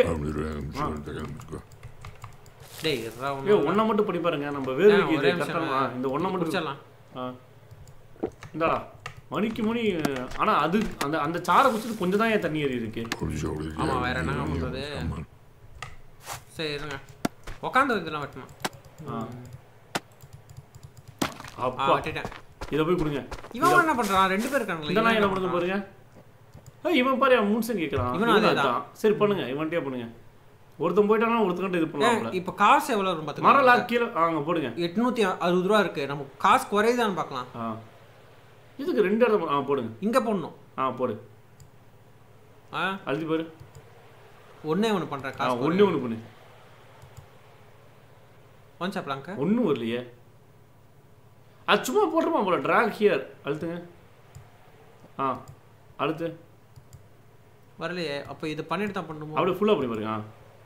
டேய் இருடா ஏ ஒண்ணு ஒன்றை மட்டும் படி பாருங்க நம்ம வேறு ஆ, இது ஒரே கரெக்டாக நிமிஷம் இந்த ஒன்றை மட்டும் முடிச்சிடலாம் ஆ இந்தாடா மணிக்கு மணி ஆனா அது அந்த அந்த சாரை குடிச்சது கொஞ்சம் தான் ஏன் தண்ணி ஏறி இருக்கு ஆமா, வேற என்னங்க பண்றது? சரி இருங்க உட்காந்து இதெல்லாம் வெட்டணும் ஆ. ஆ அப்பா வெட்டிட்டேன் இதை போய் கொடுங்க இவன் என்ன பண்றான் ரெண்டு பேர் இருக்காங்களே இந்த இவன் நாய் என்ன என்ன பண்ணுது பண்றான்? பாருங்க ஏய், இவன் பாரு அவன் மூணு சென்ட் கேட்கறான் இவனும் இவனும் அதேதான். அதான். சரி பண்ணுங்க இவன்ட்டே பண்ணுங்க ஒருத்தன் போயிட்டானா ஒருத்தங்கிட்ட இது ஏய், பண்ணலாம்ல இப்போ காசு எவ்வளவு வரும் மரம் பாத்துக்கலாம் லாக் கீழே ஆ, அங்க போடுங்க எட்நூத்தி அறுபது ரூபா இருக்கு நம்ம காசு குறையுதான்னு பார்க்கலாம் ஆ இதுக்கு ரெண்டு இடம் ஆ போடுங்க இங்க போடணும் ஆ போடு ஆ அழுத்தி பாரு ஒண்ணே ஒண்ணு பண்றேன் ஆ காசு ஒண்ணு ஒண்ணு பண்ணு ஒன் சாப்பிடலாங்க ஒண்ணும் வரலையே அது சும்மா போட்டுருமா போல ட்ராக் ஹியர் அழுத்துங்க ஆ அழுத்து வரலையே அப்ப இது பண்ணிட்டு தான் பண்ணுமோ அப்படியே ஃபுல்லாக பண்ணி பாருங்க ஆ.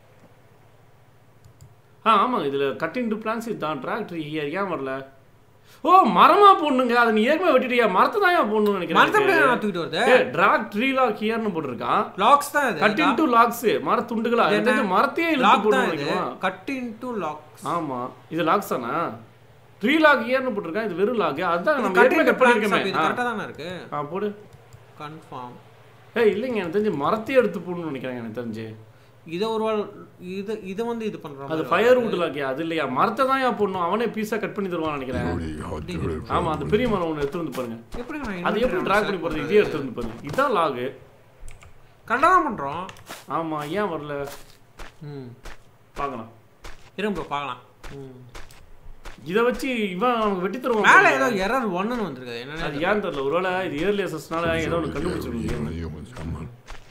ஆ ஆமாங்க இதில் கட்டிங் டு பிளான்ஸ் இதுதான் ட்ராக் ட்ரீ ஹியர் ஏன் வரல ஓ மரமா போடணுங்க அதை நீ ஏற்கனவே வெட்டிட்டியா மரத்தை தான் ஏன் போடணும்னு மரத்தை நினைக்கிறேன் நான் தூக்கிட்டு வருது ட்ராக் ட்ரீ லாக் ஹியர்னு போட்டிருக்கான் லாக்ஸ் தான் இது கட்டிங் டு லாக்ஸ் மர துண்டுகளா இது எனக்கு என்ன? தெரிஞ்சு மரத்தையே இழுத்து லாக் போடணும்னு தான் இது நினைக்கிறேன் கட் இன்டு லாக்ஸ் ஆமா இது லாக்ஸ் தானா ட்ரீ லாக் ஹியர்னு போட்டிருக்கான் இது வெறும் லாக் அதான் நம்ம கட் ஏற்கனவே இன்டு கட் பண்ணிருக்கோமே இது ஆ. கரெக்டா தானே இருக்கு ஆ போடு கன்ஃபார்ம் ஏய் இல்லைங்க எனக்கு தெரிஞ்சு மரத்தையே எடுத்து போடணும்னு நினைக்கிறேன் எனக்கு தெரிஞ்சு இத ஒரு வால் இது இத வந்து இது பண்றோம் அது ஃபயர் வுட் லாக்கியா அது இல்லையா மரத்தை தான் ஏன் போடணும் அவனே பீஸா கட் பண்ணி தருவான்னு நினைக்கிறேன் ஆமா அந்த பெரிய மரம் ஒன்று எடுத்து வந்து பாருங்க எப்படி நான் அது எப்படி ட்ராக் பண்ணி போறது இதே எடுத்து வந்து பாருங்க இதான் லாகு கரெக்டா தான் பண்றோம் ஆமா ஏன் வரல ம் பார்க்கலாம் இருங்க bro, பார்க்கலாம் ம். இதை வச்சு இவன் நமக்கு வெட்டி தருவான் மேல பாருங்க. ஏதோ எரர் ஒன்னு வந்திருக்கு அது என்னன்னு ஏன் தெரியல ஒருவேளை இது இயர்லி அசஸ்னால ஏதோ ஒன்று கண்டுபிடிச்சிருக்கீங்க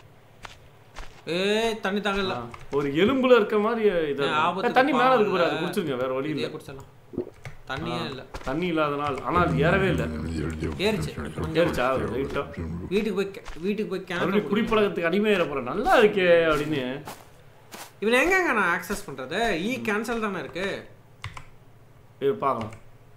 ஏய் தண்ணி தாங்கல ஒரு எலும்புல இருக்க மாதிரி இது ஏன் ஆபத்துக்கு தண்ணி மேல இருக்கு பாரு அது பாவம்ல. குடிச்சிருங்க வேற வழி இதே இல்ல குடிச்சிடலாம் தண்ணியே இல்ல தண்ணி இல்லாத நாள் ஆனா அது ஏறவே இல்ல ஏறிச்சு கொஞ்சம் ஏறிச்சா ரைட்டா வீட்டுக்கு போய் கே- வீட்டுக்கு போய் மறுபடியும் கிணறு குடிப்பழக்கத்துக்கு அடிமையாயிர போறேன் நல்லா இருக்கே அப்படின்னு இவன் எங்கங்க நான் ஆக்சஸ் பண்றது இ கேன்சல் தானே இருக்கு இது பார்க்கலாம்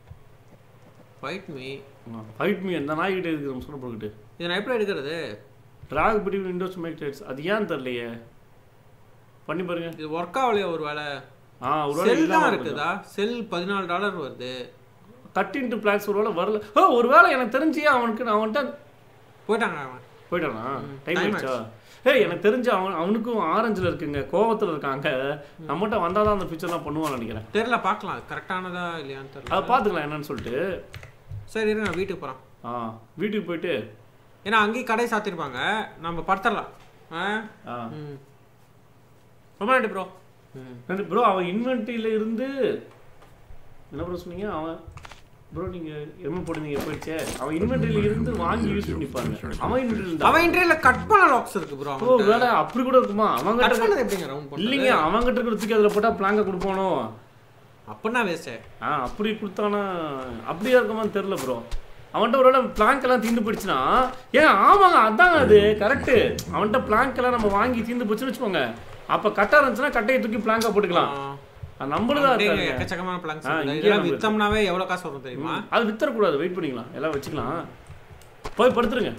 ஃபைட் மீ ஃபைட் மீ எந்த நாய்கிட்ட இருக்கு நம்ம சொல்ல போட்டுக்கிட்டு இதை நான் எப்படி எடுக்கிறது ட்ராக் பிட்வீன் விண்டோஸ் மேக் டைட்ஸ் அது ஏன் தெரியலையே பண்ணி பாருங்க இது ஒர்க் ஆகலையா ஒரு வேலை ஆ ஒரு செல் தான் வேலை இருக்குதா செல் பதினாலு டாலர் வருது கட் இன்ட்டு பிளாக்ஸ் ஒரு வேலை வரல ஓ ஒரு வேலை எனக்கு தெரிஞ்சு அவனுக்கு நான் அவன்கிட்ட போயிட்டாங்க அவன் போயிட்டானா ம், டைம் time ஆயிடுச்சா ஏய் எனக்கு தெரிஞ்சு அவன் அவனுக்கும் ஆரஞ்சில் இருக்குங்க கோவத்தில் இருக்காங்க நம்மகிட்ட வந்தால் தான் அந்த ஃபியூச்சர்லாம் பண்ணுவான்னு நினைக்கிறேன் தெரியல பார்க்கலாம் கரெக்டானதா இல்லையான்னு தெரியல அதை பார்த்துக்கலாம் என்னன்னு சொல்லிட்டு சரி இருங்க வீட்டுக்கு போகிறோம் ஆ வீட்டுக்கு போயிட்டு ஏன்னா அங்கேயும் கடை சாத்திருப்பாங்க நம்ம படுத்துடலாம் ஆ ஆ ம் ரொம்ப நன்றி ப்ரோ ம் ப்ரோ அவன் இன்வென்ட்ரியில இருந்து என்ன ப்ரோ சொன்னீங்க அவன் ப்ரோ நீங்க எம்ம போடுறீங்க போயிடுச்சே அவன் இன்வென்ட்ரியில இருந்து வாங்கி யூஸ் பண்ணி பாருங்க அவன் இன்வென்ட்ரி இருந்தா அவன் இன்டர்வியூல கட் பண்ண லாக்ஸ் இருக்கு ப்ரோ ஓ வேலை அப்படி கூட இருக்குமா அவங்க கட் பண்ணது எப்படிங்க ரவுண்ட் பண்ணி இல்லைங்க அவங்க கிட்ட இருக்கிற தூக்கி அதில் போட்டால் பிளாங்க கொடுப்பானோ அப்படின்னா வேஸ்ட் ஆ அப்படி கொடுத்தானா அப்படியா இருக்குமான்னு தெரில ப்ரோ அவன்கிட்ட ஒரு வேளை பிளாங்க் எல்லாம் தீந்து போயிடுச்சுன்னா ஏன் ஆமாங்க அதாங்க அது கரெக்டு அவன்கிட்ட பிளாங்க் எல்லாம் நம்ம வாங்கி தீந்து போச்சுன்னு வச்சுக்கோங்க அப்போ கட்டா இருந்துச்சுன்னா கட்டையை தூக்கி பிளாங்கா போட்டுக்கலாம் அது நம்மளுதான் இருக்காங்க எக்கச்சக்கமான பிளாங்ஸ் ஆ, இங்கே இதெல்லாம் நம்ம வித்தோம்னாவே எவ்வளவு காசு வரும் தெரியுமா அது வித்தரக்கூடாது வெயிட் பண்ணிக்கலாம் எல்லாம் வச்சுக்கலாம் போய் படுத்துருங்க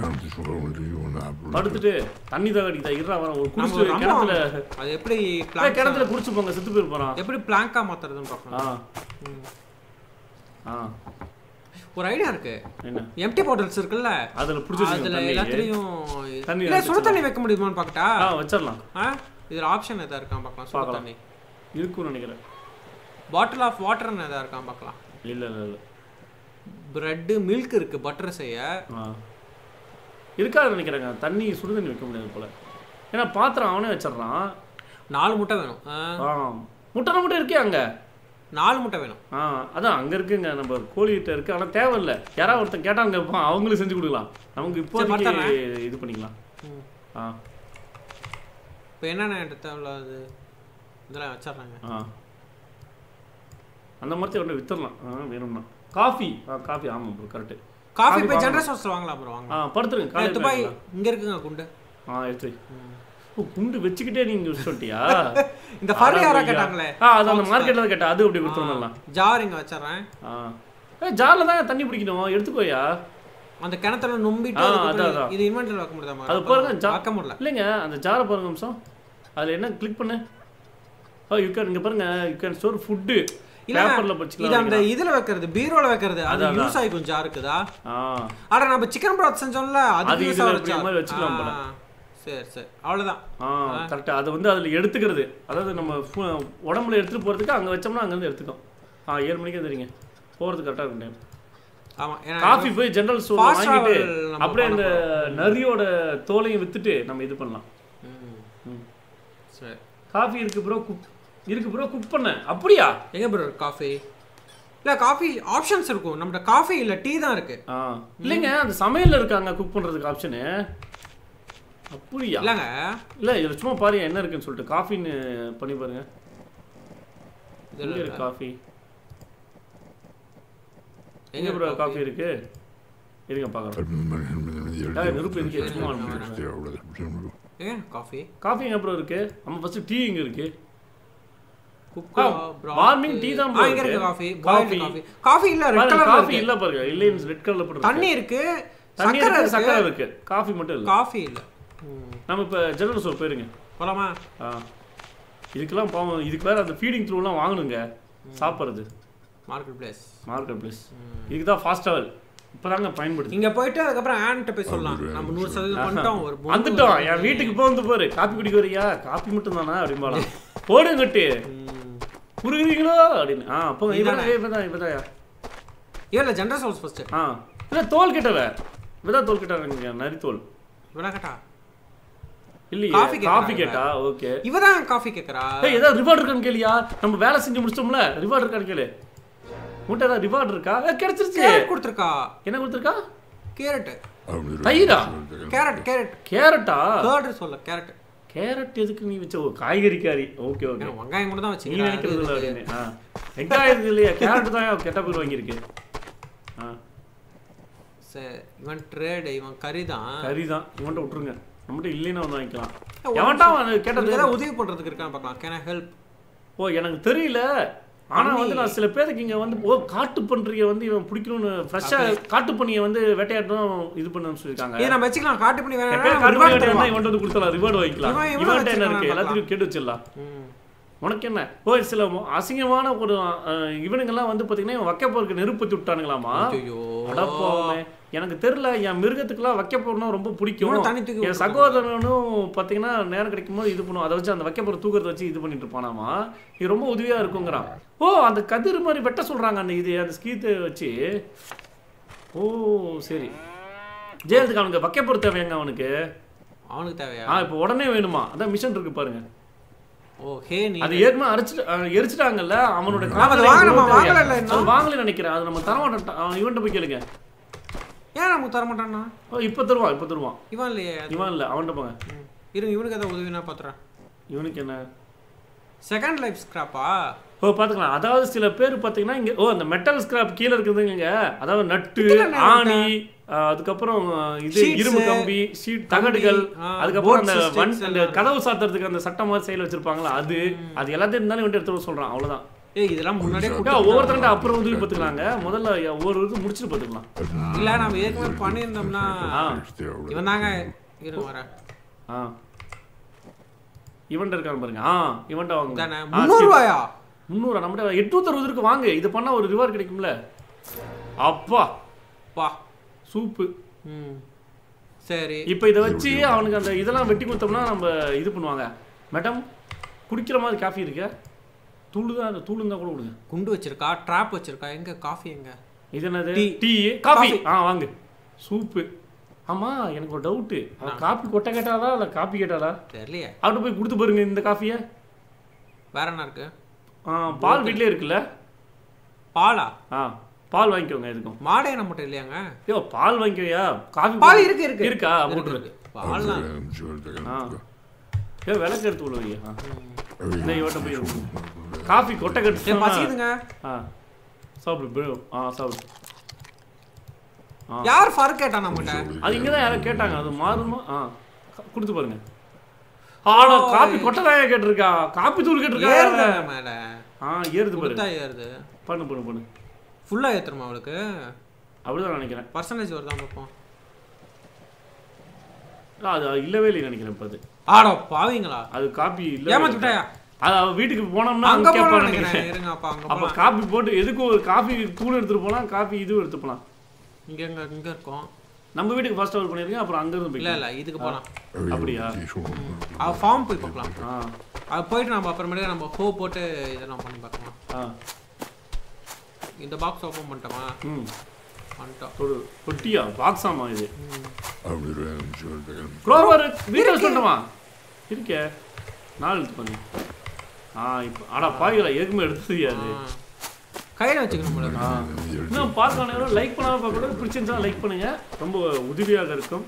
படுத்துட்டு தண்ணி தான் அடிக்குதா இருறா வரேன் ஒரு நம்ம குடிச்சு ஒரு கிணத்துல அம்மா, அது எப்படி ஏய், பிளாங்க் கிணத்துல குடிச்சு போங்க செத்து போயிரு போறான் எப்படி பிளாங்கா மாத்துறதுன்னு ஆ பார்க்கணும் ம். ஆ ஒரு ஐடியா இருக்கு என்ன எம்டி பாட்டில்ஸ் இருக்குல்ல அதுல புடிச்சு அதுல வச்சுக்கோங்க தண்ணி. எல்லாத்துலயும் தண்ணி இல்ல சுடு வச்சுக்கலாம். தண்ணி வைக்க முடியுமான்னு பார்க்கட்டா ஆ வச்சிடலாம் ஆ இதுல ஆப்ஷன் எதா இருக்கான்னு பார்க்கலாம் சுடு பார்க்கலாம். தண்ணி இருக்கும்னு நினைக்கிறேன் பாட்டில் ஆஃப் வாட்டர்னு எதா இருக்கான்னு பார்க்கலாம் இல்ல இல்ல இல்ல பிரெட் மில்க் இருக்கு பட்டர் செய்ய ஆ இருக்காது நினைக்கிறேங்க தண்ணி சுடு தண்ணி வைக்க முடியாது போல ஏன்னா பாத்திரம் அவனே வச்சிடுறான் நாலு முட்டை வேணும் ஆ, ஆ முட்டை முட்டை இருக்கே அங்க நாலு முட்டை வேணும் ஆ அதான் அங்கே இருக்குங்க நம்ம கோழிகிட்ட இருக்கு ஆனால் தேவையில்லை யாராவது ஒருத்தன் கேட்டாங்க இருப்பான் அவங்களும் செஞ்சு கொடுக்கலாம் நமக்கு இப்போதைக்கு பார்த்துடுறேன். இது பண்ணிக்கலாம் ம். ஆ இப்போ என்னென்ன எடுத்து தேவையில்லாது இதெல்லாம் வச்சிடுறாங்க ஆ அந்த மாதிரி ஒன்று வித்துடலாம் ஆ வேணும்னா காஃபி ஆ காஃபி ஆமாம் ப்ரோ கரெக்டு காஃபி Coffee போய் வாங்கலாம். ஜென்ரஸ் ஹவுஸ்ல வாங்கலாம் அப்புறம் வாங்க ஆ படுத்துருங்க காலையில் துபாய் வாங்கிக்கலாம். இங்க இருக்குங்க குண்டு ஆ எடுத்து வை. ஓ குண்டு வச்சுக்கிட்டே நீங்கள் சொல்லிட்டியா இந்த ஃபர் யாரா கேட்டாங்களே ஆ அது அந்த மார்க்கெட்டில் தான் கேட்டா அது அப்படி கொடுத்துருந்தலாம் ஜார் இங்க வச்சிடுறேன் ஆ ஏ ஜாரில் தான் தண்ணி பிடிக்கணும் எடுத்துக்கோயா அந்த கிணத்துல நொம்பிட்டு ஆ, அதுக்கப்புறம் அதான், அதான். இது இன்வென்டரி வைக்க முடியாதா அது பாருங்க, ஜா- வைக்க முடியல இல்லைங்க அந்த ஜாரை பாருங்க நிமிஷம் அதில் என்ன கிளிக் பண்ணு ஓ யூ கேன் இங்கே பாருங்க யூ கேன் ஸ்டோர் ஃபுட்டு இல்ல பேப்பரில் இது வச்சுக்கலாம் அந்த இதுல வைக்கிறது பீரோல வைக்கிறது அது அதான், யூஸ் ஆகி கொஞ்சம் இருக்குதா ஆ ஆனா நம்ம சிக்கன் பிராத் செஞ்சோம்ல அது அது யூஸ் இதுல ஆகுற இப்படி jar. மாதிரி வச்சுக்கலாம் போல. ஆ, சரி சரி அவ்வளவுதான் ஆ கரெக்டாக அதை வந்து அதில் எடுத்துக்கிறது அதாவது நம்ம ஃபு- உடம்புல எடுத்துகிட்டு போகிறதுக்கு அங்கே வச்சோம்னா அங்கேருந்து எடுத்துக்கும் ஆ ஏழு மணிக்கு தெரியுங்க போகிறது கரெக்டாக இருக்கும் டைம் ஆமா ஏன்னா காஃபி போய் ஜென்ரல் ஸ்டோர் Fast வாங்கிட்டு travel நம்ம அப்படியே பண்ண இந்த நரியோட தோலையும் வித்துட்டு நம்ம இது பண்ணலாம் ம். ம். சரி காஃபி இருக்கு ப்ரோ குக் இருக்கு ப்ரோ குக் பண்ண அப்படியா எங்க ப்ரோ காஃபி இல்ல காஃபி ஆப்ஷன்ஸ் இருக்கும் நம்மகிட்ட காஃபி இல்ல டீ தான் இருக்கு ஆ இல்லைங்க அந்த சமையல்ல இருக்காங்க குக் பண்றதுக்கு ஆப்ஷனு அப்படியா இல்லங்க இல்ல இதுல சும்மா பாருங்க என்ன இருக்குன்னு சொல்லிட்டு காஃபின்னு பண்ணி பாருங்க இதுல எங்க இருக்கு காஃபி எங்க எங்க ப்ரோ coffee? காஃபி இருக்கு இருங்க பாக்குறேன் நெருப்பு எதுக்கு சும்மா ஏங்க காஃபி காஃபி எங்க ப்ரோ இருக்கு நம்ம ஃபர்ஸ்ட் டீ எங்க இருக்கு குக்கா மார்னிங் டீ தான் bro இங்க இருக்கு இருக்கு. Coffee Coffee. Coffee coffee coffee இல்ல ரெட் பாருங்க கலர்ல காஃபி இருக்கு இல்ல பாருங்க இல்லைன்னு ரெட் கலர்ல போட்டு தண்ணி இருக்கு தண்ணி சக்கரை இருக்கு சக்கரை இருக்கு இருக்கு காஃபி மட்டும் இல்ல காஃபி இல்ல ம். நம்ம இப்ப ஜெனரல் ஸ்டோர் போயிருங்க போலாமா ஆ இதுக்கெல்லாம் பாவம் இதுக்கு வேற அந்த ஃபீடிங் த்ரூலாம் வாங்கணுங்க சாப்பிட்றது மார்க்கெட் பிளேஸ் மார்க்கெட் பிளேஸ் இதுக்கு தான் ஃபாஸ்ட் ட்ராவல் இப்போதாங்க பயன்படுது இங்க போயிட்டு அதுக்கப்புறம் ஆன்ட்ட போய் சொல்லலாம் நம்ம நூறு சதவீதம் பண்ணிட்டோம் ஒரு மூணு- வந்துட்டோம் என் வீட்டுக்கு இப்போ வந்து பாரு காப்பி குடிக்க வரியா காப்பி மட்டும் தானா அப்படிம்பாலாம் போடுங்கட்டு ம். புரியுறீங்களோ அப்படின்னு ஆ அப்போ இவதான் இவதான் இவதாயா இல்ல ஜென்ரல் ஹவுஸ் ஃபர்ஸ்ட் ஆ இல்லை தோல் கிட்டவ இவதான் தோல் கிட்டவங்க நரி தோல் இவடா கேட்டா இல்லையே Coffee கேக்குறாங்க. காஃபி கேட்டா ஓகே இவதான் காஃபி கேக்குறா ஏய் ஏதாவது ரிவார்டு இருக்கான்னு கேளியா நம்ம வேலை செஞ்சு முடிச்சிட்டோம்ல ரிவார்டு இருக்கான்னு கேளு உன்ட்ட ஏதாவது ரிவார்டு இருக்கா ஏ கிடைச்சிருச்சு கேரட் கொடுத்துருக்கா என்ன கொடுத்துருக்கா கேரட் தயிரா கேரட் கேரட் கேரட்டா கேர்ட் சொல்ல கேரட் கேரட் எதுக்கு நீ வச்ச ஓ காய்கறிக்காரி ஓகே ஓகே ஏன்னா வெங்காயம் கூட தான் நீ வச்சுக்கிறேன் நினைக்கிறது இல்லை அப்படின்னு ஆ வெங்காயம் இல்லையா கேரட் தான் கெட்ட பேர் வாங்கியிருக்கு ஆ சரி இவன் ட்ரேட் இவன் கறி தான் கறி தான் இவன்ட்ட விட்டுருங்க நம்மகிட்ட இல்லைன்னா வந்து வாங்கிக்கலாம் எவன்டா அவன் கேட்டது ஏதாவது உதவி பண்றதுக்கு இருக்கான்னு பார்க்கலாம் கேன் ஐ ஹெல்ப் ஓ எனக்கு தெரியல ஆனா வந்து நான் சில பேருக்கு இங்க வந்து ஓ காட்டு பன்றியை வந்து இவன் பிடிக்கணும்னு ஃப்ரெஷ்ஷா காட்டு பண்ணியை வந்து வேட்டையாடணும் இது பண்ணணும்னு சொல்லியிருக்காங்க இதை நம்ம வச்சுக்கலாம் காட்டு பண்ணி வேணா எப்பயும் காட்டு பண்ணி வேட்டையாடினா இவன்ட்ட வந்து கொடுத்தலாம் ரிவார்டு வாங்கிக்கலாம் இவன் இவன் இவன்ட்ட என்ன இருக்கு வச்சிருக்கானா எல்லாத்தையும் கேட்டு வச்சிடலாம் ம். உனக்கு என்ன ஓ சில மோ- அசிங்கமான ஒரு அஹ், இவனுங்கெல்லாம் வந்து பாத்தீங்கன்னா இவன் வைக்க போறதுக்கு நெருப்பு பத்தி விட்டானுங்களாமா ஐயோ அடப்பாவுமே எனக்கு தெரியல என் மிருகத்துக்குலாம் வைக்க போறனா ரொம்ப பிடிக்கும் இவனும் தண்ணி தூக்கி என் சகோதரனும் பாத்தீங்கன்னா நேரம் கிடைக்கும் போது இது பண்ணுவோம் அதை வச்சு அந்த வைக்க போற தூக்கத்தை வச்சு இது பண்ணிட்டு இருப்பானாமா இது ரொம்ப உதவியா இருக்குங்கிறான் ஓ அந்த கதிர் மாதிரி வெட்ட சொல்றாங்க அந்த இது அந்த ஸ்கீத்தை வச்சு ஓ சரி ஜெயலலிதா அவனுக்கு வைக்க போற தேவையாங்க அவனுக்கு அவனுக்கு தேவையா ஆ இப்போ உடனே வேணுமா அதான் மிஷன் இருக்கு பாருங்க ஓ ஹே நீ அது ஏற்கனவே அரைச்சிட்டு அஹ், எரிச்சிட்டாங்கல்ல அவனோட அது காதலை வாங்கணுமா? எவ்வளவு தேவையா? வாங்கலைல்ல இன்னும்? அது வாங்கல நினைக்கிறேன் அது நம்ம தரமாட்டோம் அவன் இவன்ட்ட போய் கேளுங்க ஏன் நமக்கு தர மாட்டானா ஓ இப்போ தருவான் இப்போ தருவான் இவன் இல்லையே அது. இவன் இல்லை அவன்கிட்ட போங்க ம். இருங்க இவனுக்கு ஏதாவது உதவி நான் பாத்துறேன் இவனுக்கு என்ன செகண்ட் லைஃப் ஸ்கிராப்பா ஓ பார்த்துக்கலாம் அதாவது சில பேர் பார்த்தீங்கன்னா இங்கே ஓ அந்த மெட்டல் ஸ்கிராப் கீழே இருக்குதுங்க அதாவது நட்டு இதுல ஆணி அஹ், அதுக்கப்புறம் அஹ், இது Sheets, இரும்பு கம்பி ஷீட் தகடுகள் ஆ, அதுக்கப்புறம் boat அந்த systems வன் அந்த எல்லாம் கதவு சாத்துறதுக்கு அந்த சட்டம் மாதிரி சைடில் வச்சிருப்பாங்களா அது அது எல்லாத்தையும் இருந்தாலும் இவன்ட்டு எடுத்து வர சொல்றான் அவ்வளவுதான் ஏய் இதெல்லாம் முன்னாடியே ஏன் கொடுத்து ஒவ்வொருத்தருங்க அப்புறம் உதவி பார்த்துக்கலாங்க முதல்ல ஒவ்வொரு இது முடிச்சுட்டு பார்த்துக்கலாம் இல்ல நம்ம ஏற்கனவே பண்ணியிருந்தோம்னா ஆ இவன் தாங்க இருங்க வரேன் ஆ இவன்ட்ட இருக்கான்னு பாருங்க ஆ இவன்ட்ட வாங்க தானே ஆ, முந்நூறு ரூபாயா முந்நூறு நம்மகிட்ட எட்நூத்தி அறுபது இருக்கு வாங்க இது பண்ணா ஒரு ரிவார்ட் கிடைக்கும்ல அப்பா வா சூப்பு ம் சரி இப்போ இதை வச்சு அவனுக்கு அந்த இதெல்லாம் வெட்டி கொடுத்தோம்னா நம்ம இது பண்ணுவாங்க மேடம் குடிக்கிற மாதிரி காஃபி இருக்க தூள் தான் அந்த தூள் இருந்தால் கூட கொடுங்க குண்டு வச்சிருக்கா ட்ராப் வச்சிருக்கா எங்க காஃபி எங்க இது என்னது டீ. Tea coffee Coffee. ஆ வாங்க சூப்பு ஆமா எனக்கு ஒரு டவுட்டு அவன் காப்பி கொட்டை கேட்டாளா இல்லை காப்பி கேட்டாளா தெரியலையே அவர்கிட்ட போய் கொடுத்து பாருங்க இந்த காஃபியை வேற என்ன இருக்கு பால் வீட்லயே இருக்குல்ல பாலா ஆ பால் வாங்கிக்கோங்க எதுக்கும் மாடே நம்மகிட்ட இல்லையாங்க ஐயோ பால் வாங்கிக்கோயா காஃபி பால் இருக்கு இருக்கு இருக்கா இருக்கு, போட்டுரு இருக்கு. பால்லாம் I'm sure they're ah gonna. ஏ விளக்கு எடுத்து விடுவீங்க ஆ Are இந்த you இவட்ட போய் காஃபி கொட்டை ஏய், கட்டு பசிக்குதுங்க ஆ சாப்பிடு bro. ஆ சாப்பிடு ஆ யார் ஃபர்க் கேட்டா நம்மகிட்ட அது இங்கே தான் யாரோ கேட்டாங்க அது மாறுமா ஆ க- கொடுத்து பாருங்க ஆடா காப்பி கொட்டதாயா கேட்டிருக்கா காப்பி தூள் கேட்டிருக்கா ஏறுது மேல ஆ ஏறுது பாரு கொடுத்தா ஏறுது பண்ணு பண்ணு பண்ணு ஃபுல்லா ஏத்துறமா அவளுக்கு அப்படிதான் நினைக்கிறேன் பர்சன்டேஜ் வருதா பார்ப்போம் ஆ, அது இல்லவே இல்லை நினைக்கிறேன் இப்போ அது ஆடா பாவீங்களா அது காப்பி இல்ல ஏமாத்தி விட்டாயா அது அவ வீட்டுக்கு போனோம்னா அங்க அங்க போன கேட்பான்னு நினைக்கிறேன் நினைக்கிறேன் இருங்க அப்ப அங்க அப்ப போலாம் காப்பி போட்டு எதுக்கு ஒரு காஃபி தூள் எடுத்துட்டு போலாம் காஃபி இதுவும் எடுத்து போலாம் இங்க எங்க இங்க இருக்கோம் நம்ம வீட்டுக்கு ஃபர்ஸ்ட் ஆர்டர் பண்ணிருக்கேன் அப்புறம் அங்க இருந்து இல்ல போய் இல்ல இதுக்கு போலாம் Are you அப்படியா? அவ ஃபார்ம் போய் பார்க்கலாம் ஆ அது போயிட்டு நம்ம அப்புறமேட்டு நம்ம ஹோ போட்டு இதெல்லாம் பண்ணி பார்க்கலாம் ஆ இந்த பாக்ஸ் ஓபன் பண்ணிட்டோமா ம் பண்ணிட்டோம் ஒரு பொட்டியா பாக்ஸாமா இது I'm sure they're gonna. Grower வீட்டில் சொல்லட்டுமா இருக்கே நாலு எடுத்து பண்ணு ஆ இப்போ ஆடா பாய்களா எதுக்குமே எடுத்தது அது ஆ. கையில வச்சுக்கணும் போல இருக்கு. ஆ இன்னும் பார்க்க லைக் பண்ணாம பார்க்க பிடிச்சிருந்தா லைக் பண்ணுங்க ரொம்ப உதவியாக இருக்கும்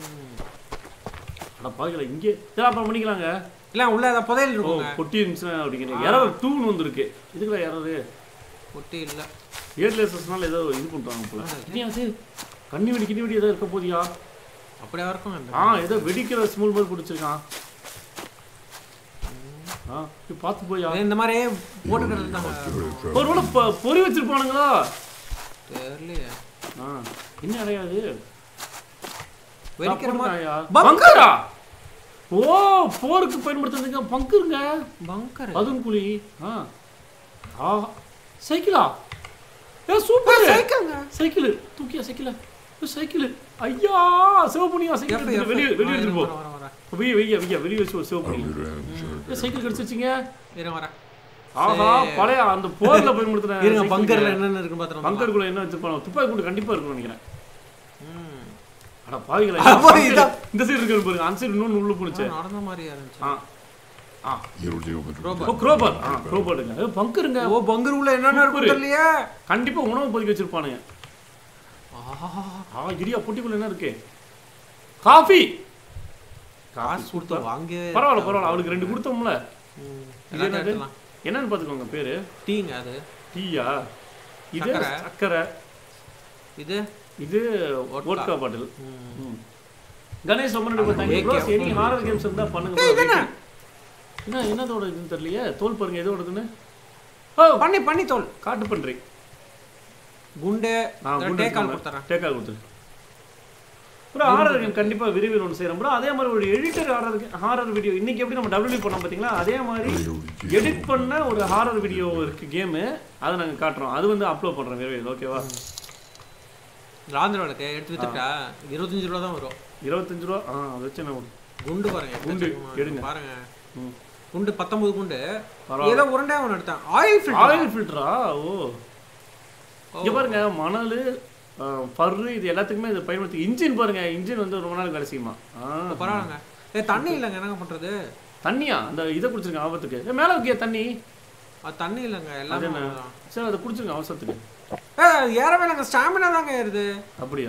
அட பாய்களா இங்கே இதெல்லாம் அப்புறம் பண்ணிக்கலாங்க இல்ல உள்ள ஏதாவது புதையல் ஓ இருக்குங்க பொட்டி இருந்துச்சுன்னா அப்படிங்கிறீங்க யாரோ டூன் வந்திருக்கு இதுக்குள்ள யாராவது பொட்டி இல்ல ஏர்லேசஸ்னால ஏதோ இது பண்ணுறாங்க போல இனியாது கண்ணி வெடி கிண்ணி வெடி ஏதோ இருக்க போதியா அப்படியா இருக்கும் அந்த ஆ ஏதோ வெடிக்கிற ஸ்மூல் மாதிரி பிடிச்சிருக்கான் ஆ போய் பார்த்து போயா இந்த மாதிரி போட்டுக்கிறது தாங்க ஒரு வேளை பொ- பொறி வச்சிருப்பானுங்களா தெரியலையே ஆ என்ன அடையாது வெடிக்கிற மாதிரி சாப்பிடுறாயா? பங்கர். பங்கரா ஓ போருக்கு பயன்படுத்துறதுங்க பங்கருங்க பங்கர் அதுவும் குழி ஆ ஆ சைக்கிளா ஏ சூப்பர் சைக்கிள்ங்க சைக்கிள் தூக்கியா சைக்கிள சைக்கிள் ஐயா சிவப்புனியா சைக்கிள் எஃப், எடுத்துட்டு எஃப். வெளியே வெளியே ஆ, எடுத்துட்டு போ வரேன், வரேன், வரேன். வெய்ய வெய்ய வெய்ய வெளியே வச்சு ஒரு சிவப்புனி I'm sure. ஏ சைக்கிள் கிடைச்சிருச்சிங்க இருங்க வரேன் ஆஹா பழைய அந்த போர்ல பயன்படுத்தின இருங்க சைக்கிளுங்க. பங்கர்ல என்னென்ன இருக்குன்னு பாத்துறோம் பங்கருக்குள்ள என்ன வச்சிருப்பாங்க துப்பாக்கி கூட்டு கண்டிப்பா இருக்கும்னு நினைக்கிறேன் ம் அட பாவிகளா அப்போ இந்த பங்கர் இதான். இந்த சைடு இருக்கு பாருங்க அந்த சைடு இன்னொன்னு உள்ள போனுச்சு நடந்த மாதிரியா இருந்துச்சு ஆ ஆ You'll deal with Robot. ஓ குரோபர் ஆ குரோபர்ங்க ஏ பங்கருங்க ஓ பங்கர் உள்ள என்னென்ன இருக்கும் சூப்பரு. தெரியலையே கண்டிப்பா உணவு பதுக்கி வச்சிருப்பானுங்க ஆ இடியா பொட்டிக்குள்ள என்ன இருக்கு காஃபி காசு கொடுத்து வாங்க பரவாயில்ல பரவாயில்ல அவளுக்கு ரெண்டு கொடுத்தோம்ல இது என்னது? எடுத்துலாம் என்னன்னு பாத்துக்கோங்க பேரு டீங்க அது டீயா இது சக்கரை. சக்கரை இது இது vodka. வோட்கா பாட்டில் ம். கணேஷ் ரொம்ப நன்றி தேங்க்யூ AK ப்ரோ சரி ஹாரர் கேம்ஸ் இருந்தா பண்ணுங்க ஏய், bro. இது என்ன? என்ன என்னதோட இதுன்னு தெரியலையே தோல் பாருங்க எதோடதுன்னு ஓ பண்ணி பண்ணி தோல் காட்டு பண்றி குண்டு ஆ குண்டு டேக்கால் எடுத்துக்கோங்க. கொடுத்துறேன் டேக்கால் கொடுத்துரு ப்ரோ ஹாரர் கேம் கண்டிப்பா விரைவில் ஒன்று செய்யறோம் ப்ரோ அதே மாதிரி ஒரு எடிட்டர் ஹாரர் ஹாரர் வீடியோ இன்னைக்கு எப்படி நம்ம டபிள்யூ பண்ணோம் பாத்தீங்களா அதே மாதிரி எடிட் பண்ண ஒரு ஹாரர் வீடியோ இருக்கு கேமு அதை நாங்க காட்டுறோம் அது வந்து அப்லோட் பண்றோம் விரைவில் ஓகேவா ராந்திர விளக்கு எடுத்து வித்துட்டா இருபத்தஞ்சு ரூபா தான் வரும் இருபத்தஞ்சு ரூபா ஆ அதை வச்சு என்ன குண்டு பாருங்க குண்டு, எக்கச்சக்கமா இருக்கு. எடுங்க. பாருங்க ம். குண்டு பத்தொன்பது குண்டு பரவாயில்ல. ஏதோ உருண்டையா ஒன்று எடுத்தேன் ஆயில் ஃபில்டர் ஆயில் ஃபில்டரா ஓ இங்க பாருங்க மணல் பர்ரு இது எல்லாத்துக்குமே இதை பயன்படுத்தி இன்ஜின் பாருங்க இன்ஜின் வந்து ரொம்ப நாள் வேலை செய்யுமா ஆ, பரவாயில்லங்க ஏ தண்ணி இல்லைங்க என்னங்க பண்றது தண்ணியா அந்த இதை குடிச்சிருங்க ஆபத்துக்கு ஏ, மேல வைக்கிய தண்ணி அது தண்ணி இல்லைங்க அது எல்லாமே என்ன அவ்வளவுதான். சரி அதை குடிச்சிருங்க அவசரத்துக்கு ஏ அது ஏறவே இல்லைங்க ஸ்டாமினா தாங்க ஏறுது அப்படியா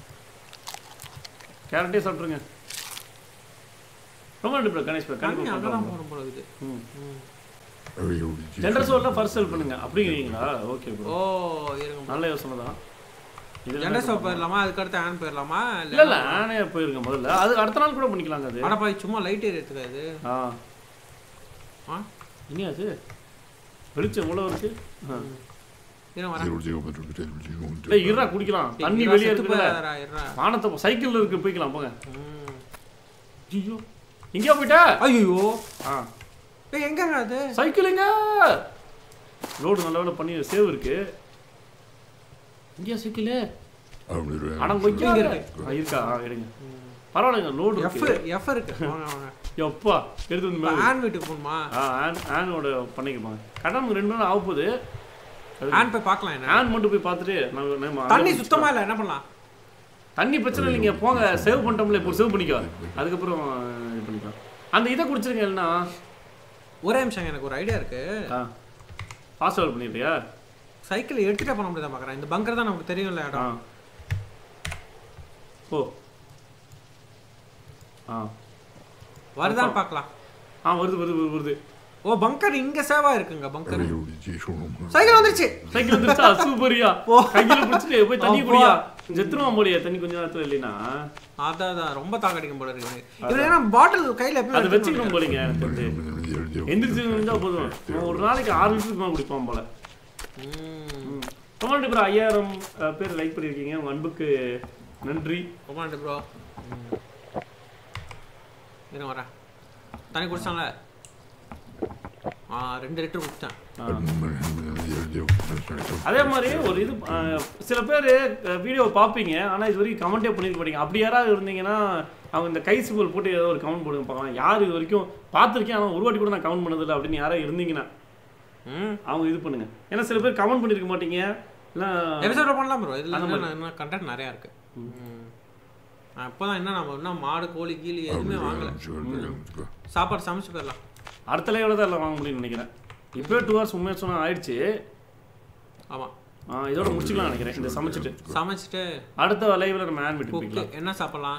கேரட்டே சாப்பிட்ருங்க ரொம்ப நன்றி bro, கணேஷ் bro. தண்ணி கண்டிப்பா அங்கதான் பண்றோம் போகணும் போல இருக்குது ம் ம். Are you ஜென்டர் சோல்ல ஃபர்ஸ்ட் செல் பண்ணுங்க அப்படிங்கிறீங்களா ஓகே ப்ரோ ஓ இருங்க நல்ல யோசனை தான் இது ஜெண்டர் சோப் போயிடலாமா அதுக்கு அடுத்து ஆன் போயிடலாமா இல்ல இல்ல நானே போயிருங்க முதல்ல அது அடுத்த நாள் கூட பண்ணிக்கலாங்க அது அடப்பாய் சும்மா லைட் ஏறியதுக்கு அது ஆ ஆ இனி அது வெளிச்சம் எவ்வளோ இருக்கு ஆ. இருங்க வரேன் You'll deal with it. You'll deal with டேய் இருடா குடிக்கலாம் தண்ணி இருடா, வெளியே செத்து இருக்குல்ல போயிடாதடா, இருடா. வானத்தை சைக்கிள்ல இருக்கு போய்க்கலாம் போங்க ம். ஐயோ எங்கேயா போயிட்ட ஐயோ ஆ ஏய் எங்கங்க அது சைக்கிள் எங்க ரோடு நல்ல வேலை பண்ணி சேவ் இருக்கு இங்கேயா சைக்கிள் I'm the அடம் கொய்யா ஆ, இருக்கா ஆ, எடுங்க பரவாயில்லைங்க லோடு எஃப் இருக்கு எஃப் இருக்கு வாங்க வாங்க எப்பா எடுத்து வந்து மேல ஆன் வீட்டுக்கு போகணுமா ஆ ஆன் ஆனோட பண்ணிக்கப்பாங்க கடன் ரெண்டு நாள் ஆக போகுது அதுக்கு ஆன் போய் பார்க்கலாம் என்ன ஆன் மட்டும் போய் பார்த்துட்டு நம்ம நம்ம தண்ணி அங்க சுத்தமா இல்ல என்ன பண்ணலாம் தண்ணி பிரச்சனை இல்லைங்க போங்க சேவ் பண்ணிட்டோம்ல இப்போ சேவ் பண்ணிக்கோ அதுக்கப்புறம் இது பண்ணிக்கலாம் அந்த இதை குடிச்சிருங்க இல்லைன்னா ஒரே நிமிஷம் எனக்கு ஒரு ஐடியா இருக்கு ஆ பாஸ்வேர்ட் பண்ணிடுறியா சைக்கிள் எடுத்துட்டே பண்ண முடியாத பார்க்குறேன் இந்த பங்கர் தான் நமக்கு தெரியும்ல ஆ இடம் ஓ ஆ வருதான்னு பார்க்கலாம் ஆ வருது வருது வருது வருது ஓ பங்கர் இங்க சேவா இருக்குங்க bunker Area would be shown. Cycle வந்துருச்சு சைக்கிள் வந்துருச்சா சூப்பரியா ஓ. கையில பிடிச்சிட்டு போய் தண்ணி அப்பா. குடியா செத்துருவான் போலியா தண்ணி கொஞ்ச நேரத்துல இல்லைன்னா அதான் அதான் ரொம்ப தாக்கடிக்கும் போல இருக்கு இவர் ஏன்னா பாட்டில் கையில எப்பயும் அதை வச்சுக்கணும் போலீங்க எனக்கு தெரிஞ்சு. Area எந்திரிச்சு இருந்தா போதும் அவன் ஒரு நாளைக்கு ஆறு லிட்டருக்கு மேல குடிப்பான் போல ம். கமாண்ட் ப்ரோ ஐயாயிரம் அஹ், பேர் லைக் பண்ணியிருக்கீங்க உங்க அன்புக்கு நன்றி ரொம்ப நன்றி ப்ரோ இருங்க வரேன் தண்ணி குடிச்சாங்களே ஆ ரெண்டு லிட்டர் குடிச்சிட்டேன் அதே மாதிரி ஒரு இது அஹ், சில பேர் வீடியோ பார்ப்பீங்க ஆனால் இது வரைக்கும் கமெண்டே பண்ணிருக்க மாட்டீங்க அப்படி யாராவது இருந்தீங்கன்னா அவங்க இந்த கை சிம்பிள் போட்டு ஏதோ ஒரு கமெண்ட் போடுங்க பார்க்கலாம் யார் இது வரைக்கும் பார்த்துருக்கேன் ஆனால் ஒரு வாட்டி கூட நான் கமெண்ட் பண்ணதில்லை அப்படின்னு யாராவது இருந்தீங்கன்னா ம் அவங்க இது பண்ணுங்க ஏன்னா சில பேர் கமெண்ட் பண்ணிருக்க மாட்டீங்க இல்லை எபிசோட் பண்ணலாம் ப்ரோ இதுல அந்த இன்னும் இன்னும் கண்டென்ட் நிறையா இருக்கு ம். நான் இப்போதான் என்ன நம்ம இன்னும் மாடு கோழி கீழி எதுவுமே வாங்கல சாப்பாடு சமைச்சு போயிடலாம் அடுத்த லைவில் தான் எல்லாம் வாங்க முடியும்னு நினைக்கிறேன் இப்போயே டூ ஹவர்ஸ் உண்மையாக சொன்னால் ஆயிடுச்சு ஆமா ஆ, இதோட முடிச்சுக்கலாம் நினைக்கிறேன் இதை சமைச்சிட்டு சமைச்சிட்டு அடுத்த லைவில் நம்ம ஆன் விட்டு குக்கு போய்க்கலாம் என்ன சாப்பிடலாம்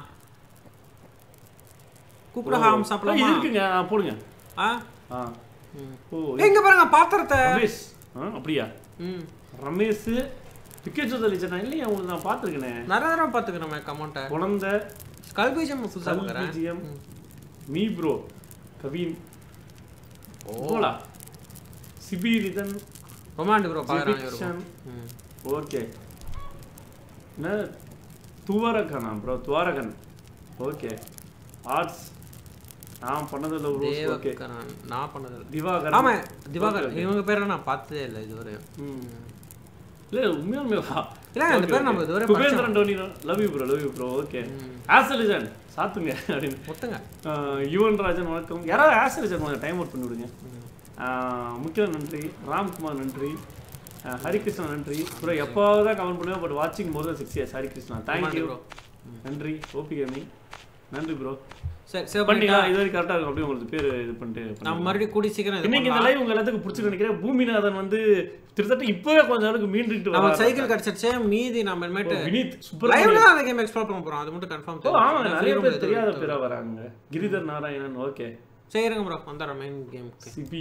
குக்குடஹாம் இது சாப்பிடலாமா இருக்குங்க ஆ, போடுங்க ஆ ஆ ம். ஓ எங்க பாருங்க பாத்திரத்தை ரமேஷ் ஆ அப்படியா ம் ரமேஷ் பிக்கேச்சோ தலிச்சனா இல்லையா உங்களுக்கு நான் பார்த்துருக்கேனே நிறைய தடவை பார்த்துக்கிறோம் கமெண்ட்டை குழந்தை ஸ்கல்பீஜம் புதுசாக பார்க்குறேன் பிஜிஎம் மீ ப்ரோ கவின் ஓலா சிபிரிதன் ரொமாண்டி ப்ரோ பார்க்குறாங்க ஜெபிக்ஷன் ம் ஓகே என்ன துவரகனா ப்ரோ துவாரகன் ஓகே ஆர்ட்ஸ் நான் பண்ணதில்ல ஒரு ஓகே தேவக்கரன் நான் பண்ணது திவாகர் ஆமா திவாகர் இவங்க பேரை நான் பார்த்ததே இல்லை இதுவரை இல்ல உண்மையாலுமேவா இல்ல, இந்த பேர் நம்ம இதுவரை Kubendran Tony love you bro love you bro okay ஆசலிஜன் சாத்துங்க அப்படின்னு ஒத்துங்க ஆஹ் யுவன் ராஜன் வணக்கம் யாராவது ஆசலிஜன் கொஞ்சம் டைம் அவுட் பண்ணி விடுங்க முக்கியம் நன்றி ராம்குமார் நன்றி ஆஹ் ஹரிகிருஷ்ணா நன்றி ப்ரோ எப்போவாவது தான் கமெண்ட் பண்ணுவேன் பட் வாட்சிங் மோர் தான் six years Harikrishna thank you bro. நன்றி ஓபி கேமிங் நன்றி ப்ரோ சரி சரி பண்ணிங்களா இது வரைக்கும் கரெக்டாக இருக்கும் அப்படியே உங்களுக்கு பேர் இது பண்ணிட்டு பண்ணுங்க. நான் மறுபடியும் கூடி சீக்கிரம் இது இன்னைக்கு இந்த பண்ணலாம். லைவ் உங்க எல்லாத்துக்கும் பிடிச்சிருக்கு நினைக்கிறேன் பூமிநாதன் வந்து கிட்டத்தட்ட இப்பவே கொஞ்ச நாளுக்கு மீண்டுட்டு நம்ம வராரு. சைக்கிள் கிடைச்சிருச்சு மீதி நம்ம இனிமேட்டு ஓ, வினீத் சூப்பர் லைவ்ல தான் அந்த கேம் எக்ஸ்ப்ளோர் பண்ண போறோம் அது மட்டும் கன்ஃபார்ம் ஓ ஆமா நிறைய பேர் தெரியாத பேரா வராங்க கிரிதர் நாராயணன் ஓகே சரிங்க ப்ரோ வந்துடுறோம் மெயின் கேமுக்கு Sibi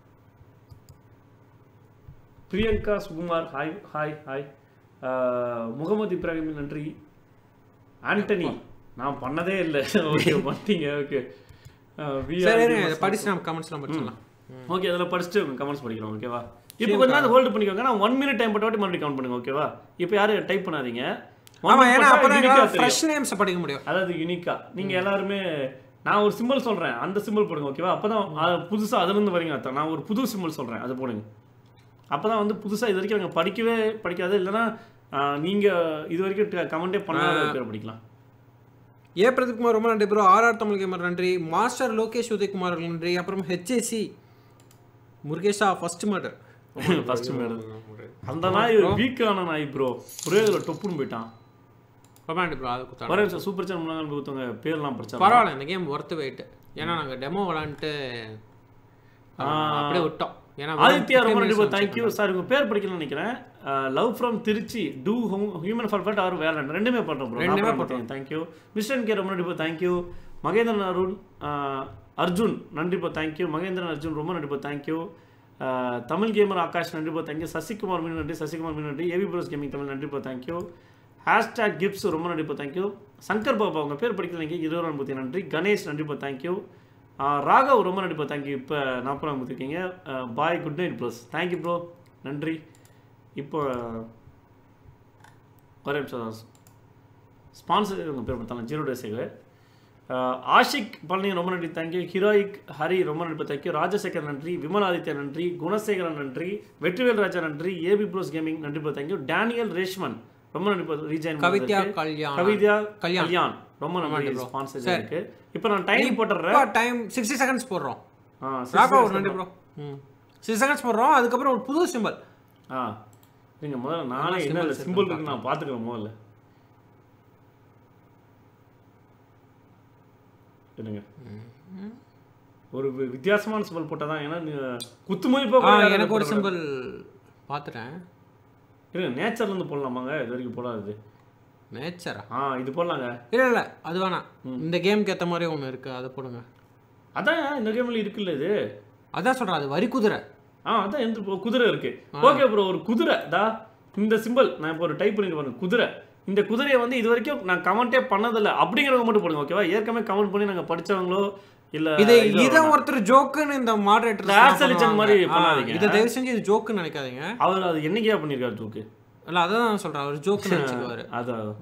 Priyanka Sukumar hi hi hi Mohammed Ibrahim நன்றி ஆண்டனி நான் பண்ணதே இல்லை ஓகே பண்ணிட்டீங்க ஓகே சரி இருங்க, இதை படிச்சு நம்ம கமெண்ட்ஸ்லாம் படிச்சிடலாம் ஓகே அதில் படிச்சுட்டு கமெண்ட்ஸ் படிக்கிறோம் ஓகேவா இப்போ கொஞ்ச நேரம் ஹோல்டு பண்ணிக்கோங்க நான் ஒன் மினிட் டைம் பட்டு மறுபடியும் கவுண்ட் பண்ணுங்க ஓகேவா இப்போ யாரும் டைப் பண்ணாதீங்க One ஆமா minute ஏன்னா போட்டா unique-ஆ அப்பதான் தெரியும். ஃப்ரெஷ் நேம்ஸ் படிக்க முடியும் அதாவது யூனிக்கா நீங்க எல்லாருமே நான் ஒரு சிம்பிள் சொல்றேன் அந்த சிம்பிள் போடுங்க ஓகேவா அப்பதான் அது புதுசா அதுல இருந்து வரீங்க அர்த்தம் நான் ஒரு புது சிம்பிள் சொல்றேன் அது போடுங்க அப்பதான் வந்து புதுசா இது வரைக்கும் நாங்க படிக்கவே படிக்காது இல்லைன்னா ஆஹ், நீங்க இது வரைக்கும் கமெண்டே பண்ணாத பேர் படிக்கலாம் ஏ பிரதீப்குமார் ரொம்ப நன்றி ப்ரோ ஆர்ஆர் தமிழ் கேமர் நன்றி மாஸ்டர் லோகேஷ் உதயகுமார் அவர்கள் நன்றி அப்புறம் HAC Murugesha first murder first madam அந்த நாய் வீக்கான நாய் ப்ரோ ஒரே இதில் டொப்புன்னு போயிட்டான் ரொம்ப நன்றி ப்ரோ அது குத்தாங்க ஒரே நிமிஷம் சூப்பர் சேனல் முன்னாங்க ஒருத்தவங்க பேர்லாம் படிச்சா பரவாயில்ல இந்த கேம் ஒர்த்து வெயிட் ஏன்னா நாங்க டெமோ விளாண்டுட்டு ஆ. அப்படியே விட்டோம் ஏன்னா ஆதித்யா ரொம்ப 15 நன்றி minutes தேங்க்யூ சார் உங்க பேர் படிக்கணும்னு நினைக்கிறேன் love from Trichy to home human perfect or valiant ரெண்டுமே பண்றோம் ப்ரோ ரெண்டுமே ரெண்டுமே தேங்க்யூ மிஸ்டன் கே ரொம்ப நன்றி தேங்க்யூ மகேந்திரன் அருண் ஆஹ், அர்ஜுன் நன்றி போ தேங்க்யூ மகேந்திரன் அர்ஜுன் ரொம்ப நன்றி போ தேங்க்யூ தமிழ் கேமர் ஆகாஷ் நன்றி போ தேங்க்யூ சசிகுமார் மீன் நன்றி சசிகுமார் மீன் நன்றி ஏவி ப்ரோஸ் கேமிங் தமிழ் நன்றி போ தேங்க்யூ ஹேஷ்டாக் கிப்ஸ் ரொம்ப நன்றி போ தேங்க்யூ சங்கர் பாபா உங்க பேர் படிக்கல நீங்கள் இருபது பற்றி நன்றி கணேஷ் நன்றி போ தேங்க்யூ ராகவ் ரொம்ப நன்றி ப்ரோ தேங்க்யூ இப்போ நாற்பது கொடுத்துருக்கீங்க bye good night bros thank you bro நன்றி இப்போ ஒரே நிமிஷம் ஸ்பான்சர் உங்கள் பேர் பார்த்தாங்க ஜீரோ டேஸுக்கு ஆஷிக் பழனி ரொம்ப நன்றி தேங்க்யூ ஹீரோயிக் ஹரி ரொம்ப நன்றி தேங்க்யூ ராஜசேகர் நன்றி விமலாதித்யா நன்றி குணசேகரன் நன்றி வெற்றிவேல் ராஜா நன்றி ஏபி ப்ரோஸ் கேமிங் நன்றி தேங்க்யூ டேனியல் ரேஷ்மன் ரொம்ப நன்றி ரீஜாயின் கவித்யா கல்யாண் கவிதா கல்யாண். கல்யாண் ரொம்ப நன்றி ஸ்பான்சர் இருக்கு இப்போ நான் டைம் போட்டுறேன் டைம் சிக்ஸ்டி செகண்ட்ஸ் போடுறோம் ஆ, six ராகா ஒரு seconds நன்றி ப்ரோ ம் சிக்ஸ் செகண்ட்ஸ் போடுறோம் அதுக்கப்புறம் ஒரு புது சிம்பிள் ஆ நீங்க முதல்ல நானே என்ன சிம்பிள் இருக்கு நான் பார்த்துக்கிறேன் முதல்ல என்னங்க ஒரு வி- வித்தியாசமான சிம்பிள் போட்டால் தான் ஏன்னா நீ குத்து மதிப்பாக ஆ எனக்கு ஒரு சிம்பிள் பார்த்துட்டேன் இருங்க நேச்சர்ல இருந்து போடலாமாங்க இது வரைக்கும் போடாது நேச்சரா ஆ இது போடலாங்க இல்லை இல்லை அது வேணாம் இந்த கேமுக்கு ஏற்ற மாதிரி ஒன்று இருக்குது அதை போடுங்க அதான் இந்த கேம்ல இருக்குல்ல இது அதான் சொல்கிறேன் அது வரி குதிரை ஆ அதான் எந்த இப்போ குதிரை இருக்கு ஓகே ப்ரோ ஒரு குதிரை தா இந்த சிம்பிள் நான் இப்போ ஒரு டைப் பண்ணிட்டு பாருங்க குதிரை இந்த குதிரையை வந்து இது வரைக்கும் நான் கமெண்ட்டே பண்ணதில்ல அப்படிங்கிறவங்க மட்டும் போடுங்க ஓகேவா ஏற்கனவே கமெண்ட் பண்ணி நாங்க படிச்சவங்களோ இல்ல இது இது இதை ஒருத்தர் ஜோக்குன்னு இந்த இந்த மாடரேட்டர் Astrologian மாதிரி பண்ணாதீங்க. இதை தயவு செஞ்சு இது ஜோக்குன்னு நினைக்காதீங்க அவர் அது என்னைக்கே பண்ணியிருக்காரு ஜோக்கு இல்லை அதான் நான் சொல்கிறேன் அவர் ஜோக்குன்னு நினச்சிக்குவாரு அதான்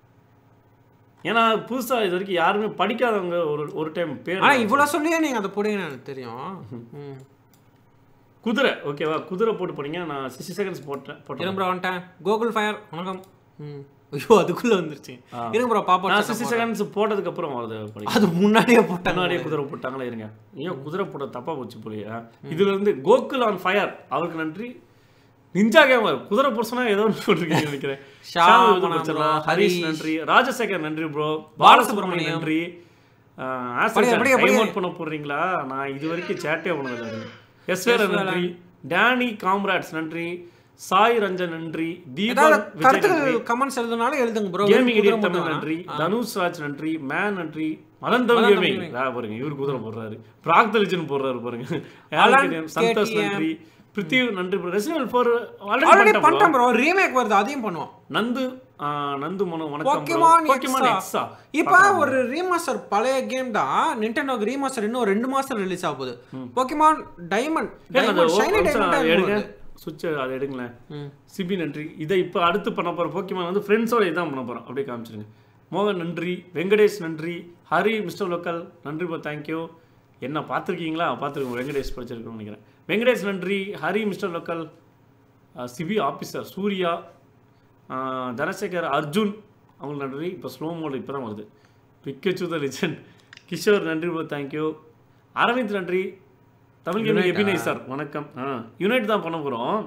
ஏன்னா புதுசா இது வரைக்கும் யாருமே படிக்காதவங்க ஒரு ஒரு டைம் பேர் ஆனால் இவ்வளோ சொல்லியே நீங்கள் அதை போடுங்கன்னு எனக்கு தெரியும் ம் குதிரை ஓகேவா குதிரை போட்டு போனீங்க நான் சிக்ஸ்டி செகண்ட்ஸ் போட்டேன் போட்டேன் இருங்க ப்ரோ வந்துட்டேன் கோகுல் ஃபயர் வணக்கம் ம் ஐயோ அதுக்குள்ளே வந்துருச்சு இருங்க ப்ரோ பாப்பா நான் சிக்ஸ்டி செகண்ட்ஸ் போட்டதுக்கு அப்புறம் அதை படிக்கிறேன் அது முன்னாடியே போட்டாங்க முன்னாடியே குதிரை போட்டாங்களா இருங்க ஏன் குதிரை போட தப்பா போச்சு போலியா இதுல இருந்து கோகுல் ஆன் ஃபயர் அவருக்கு நன்றி நிஞ்சா கேமர் குதிரை போர்சனா ஏதோ ஒன்று போட்டிருக்கீங்க நினைக்கிறேன் ஷா ஷாம் இது பணம் படிச்சிடலாம். bro, ஹரிஷ் ஹரிஷ். நன்றி ராஜசேகர் நன்றி ப்ரோ பாலசுப்ரமணியம். பாலசுப்ரமணியம் நன்றி படிங்க, படிங்க, படிங்க. டைம் பண்ண போடுறீங்களா நான் இது வரைக்கும் சேட்டே பண்ணதில்லை எஸ்வேர நன்றி டேனி காம்ராட்ஸ் நன்றி சாய் ரஞ்சன் நன்றி தீபன் ஏதாவது விஜய் நன்றி கருத்துக்கள் கமெண்ட்ஸ் எழுதுனாலும் எழுதுங்க ப்ரோ கேமிங் எடிட் தமிழ் நன்றி தனுஷ் ராஜ் நன்றி மேன் நன்றி மதந்தம் மதந்தம் கேமிங் gaming. பாருங்க இவரு குதிரை போடுறாரு பிராக்தலிஜன் போடுறாரு பாருங்க அலன் ஆல்கிடியம், சந்தோஷ் KTM. நன்றி பிருத்திவ் நன்றி ரெசிடென்ட் ஃபோர் ஆல்ரெடி ஆல்ரெடி பண்ணிட்டேன் ப்ரோ ரீமேக் வருது அதையும் பண்ணுவோம் நந்து ஆ, நந்து மனோ வணக்கம் போக்கிமான் போக்கிமான் எக்ஸா இப்போ ஒரு ரீமாஸ்டர் பழைய கேம் தான் நிண்டெண்டோக்கு ரீமாஸ்டர் இன்னும் ரெண்டு மாசம் ரிலீஸ் ஆக போகுது Pokemon diamond diamond shiny diamond எடுங்க சுவிட்ச் அதை எடுங்களேன் ம். சிபி நன்றி இதை இப்போ அடுத்து பண்ண போகிற போக்கிமான் வந்து ஃப்ரெண்ட்ஸோட இதான் பண்ண போகிறோம் அப்படியே காமிச்சிருங்க மோகன் நன்றி வெங்கடேஷ் நன்றி ஹரி மிஸ்டர் லோக்கல் நன்றி ப்ரோ தேங்க்யூ என்ன பார்த்துருக்கீங்களா பார்த்துருக்கோம் வெங்கடேஷ் படிச்சிருக்கோம்னு நினைக்கிறேன் வெங்கடேஷ் நன்றி Hari mister local Sibi officer Surya அஹ், தனசேகர் அர்ஜுன் அவங்களுக்கு நன்றி இப்போ ஸ்லோ மோட் இப்போ தான் வருது பிக்கச்சு த லிஜன் கிஷோர் நன்றி ப்ரோ தேங்க்யூ அரவிந்த் நன்றி தமிழ் கேமிங் எபினை சார் வணக்கம் ஆ யுனைட் தான் பண்ண போகிறோம்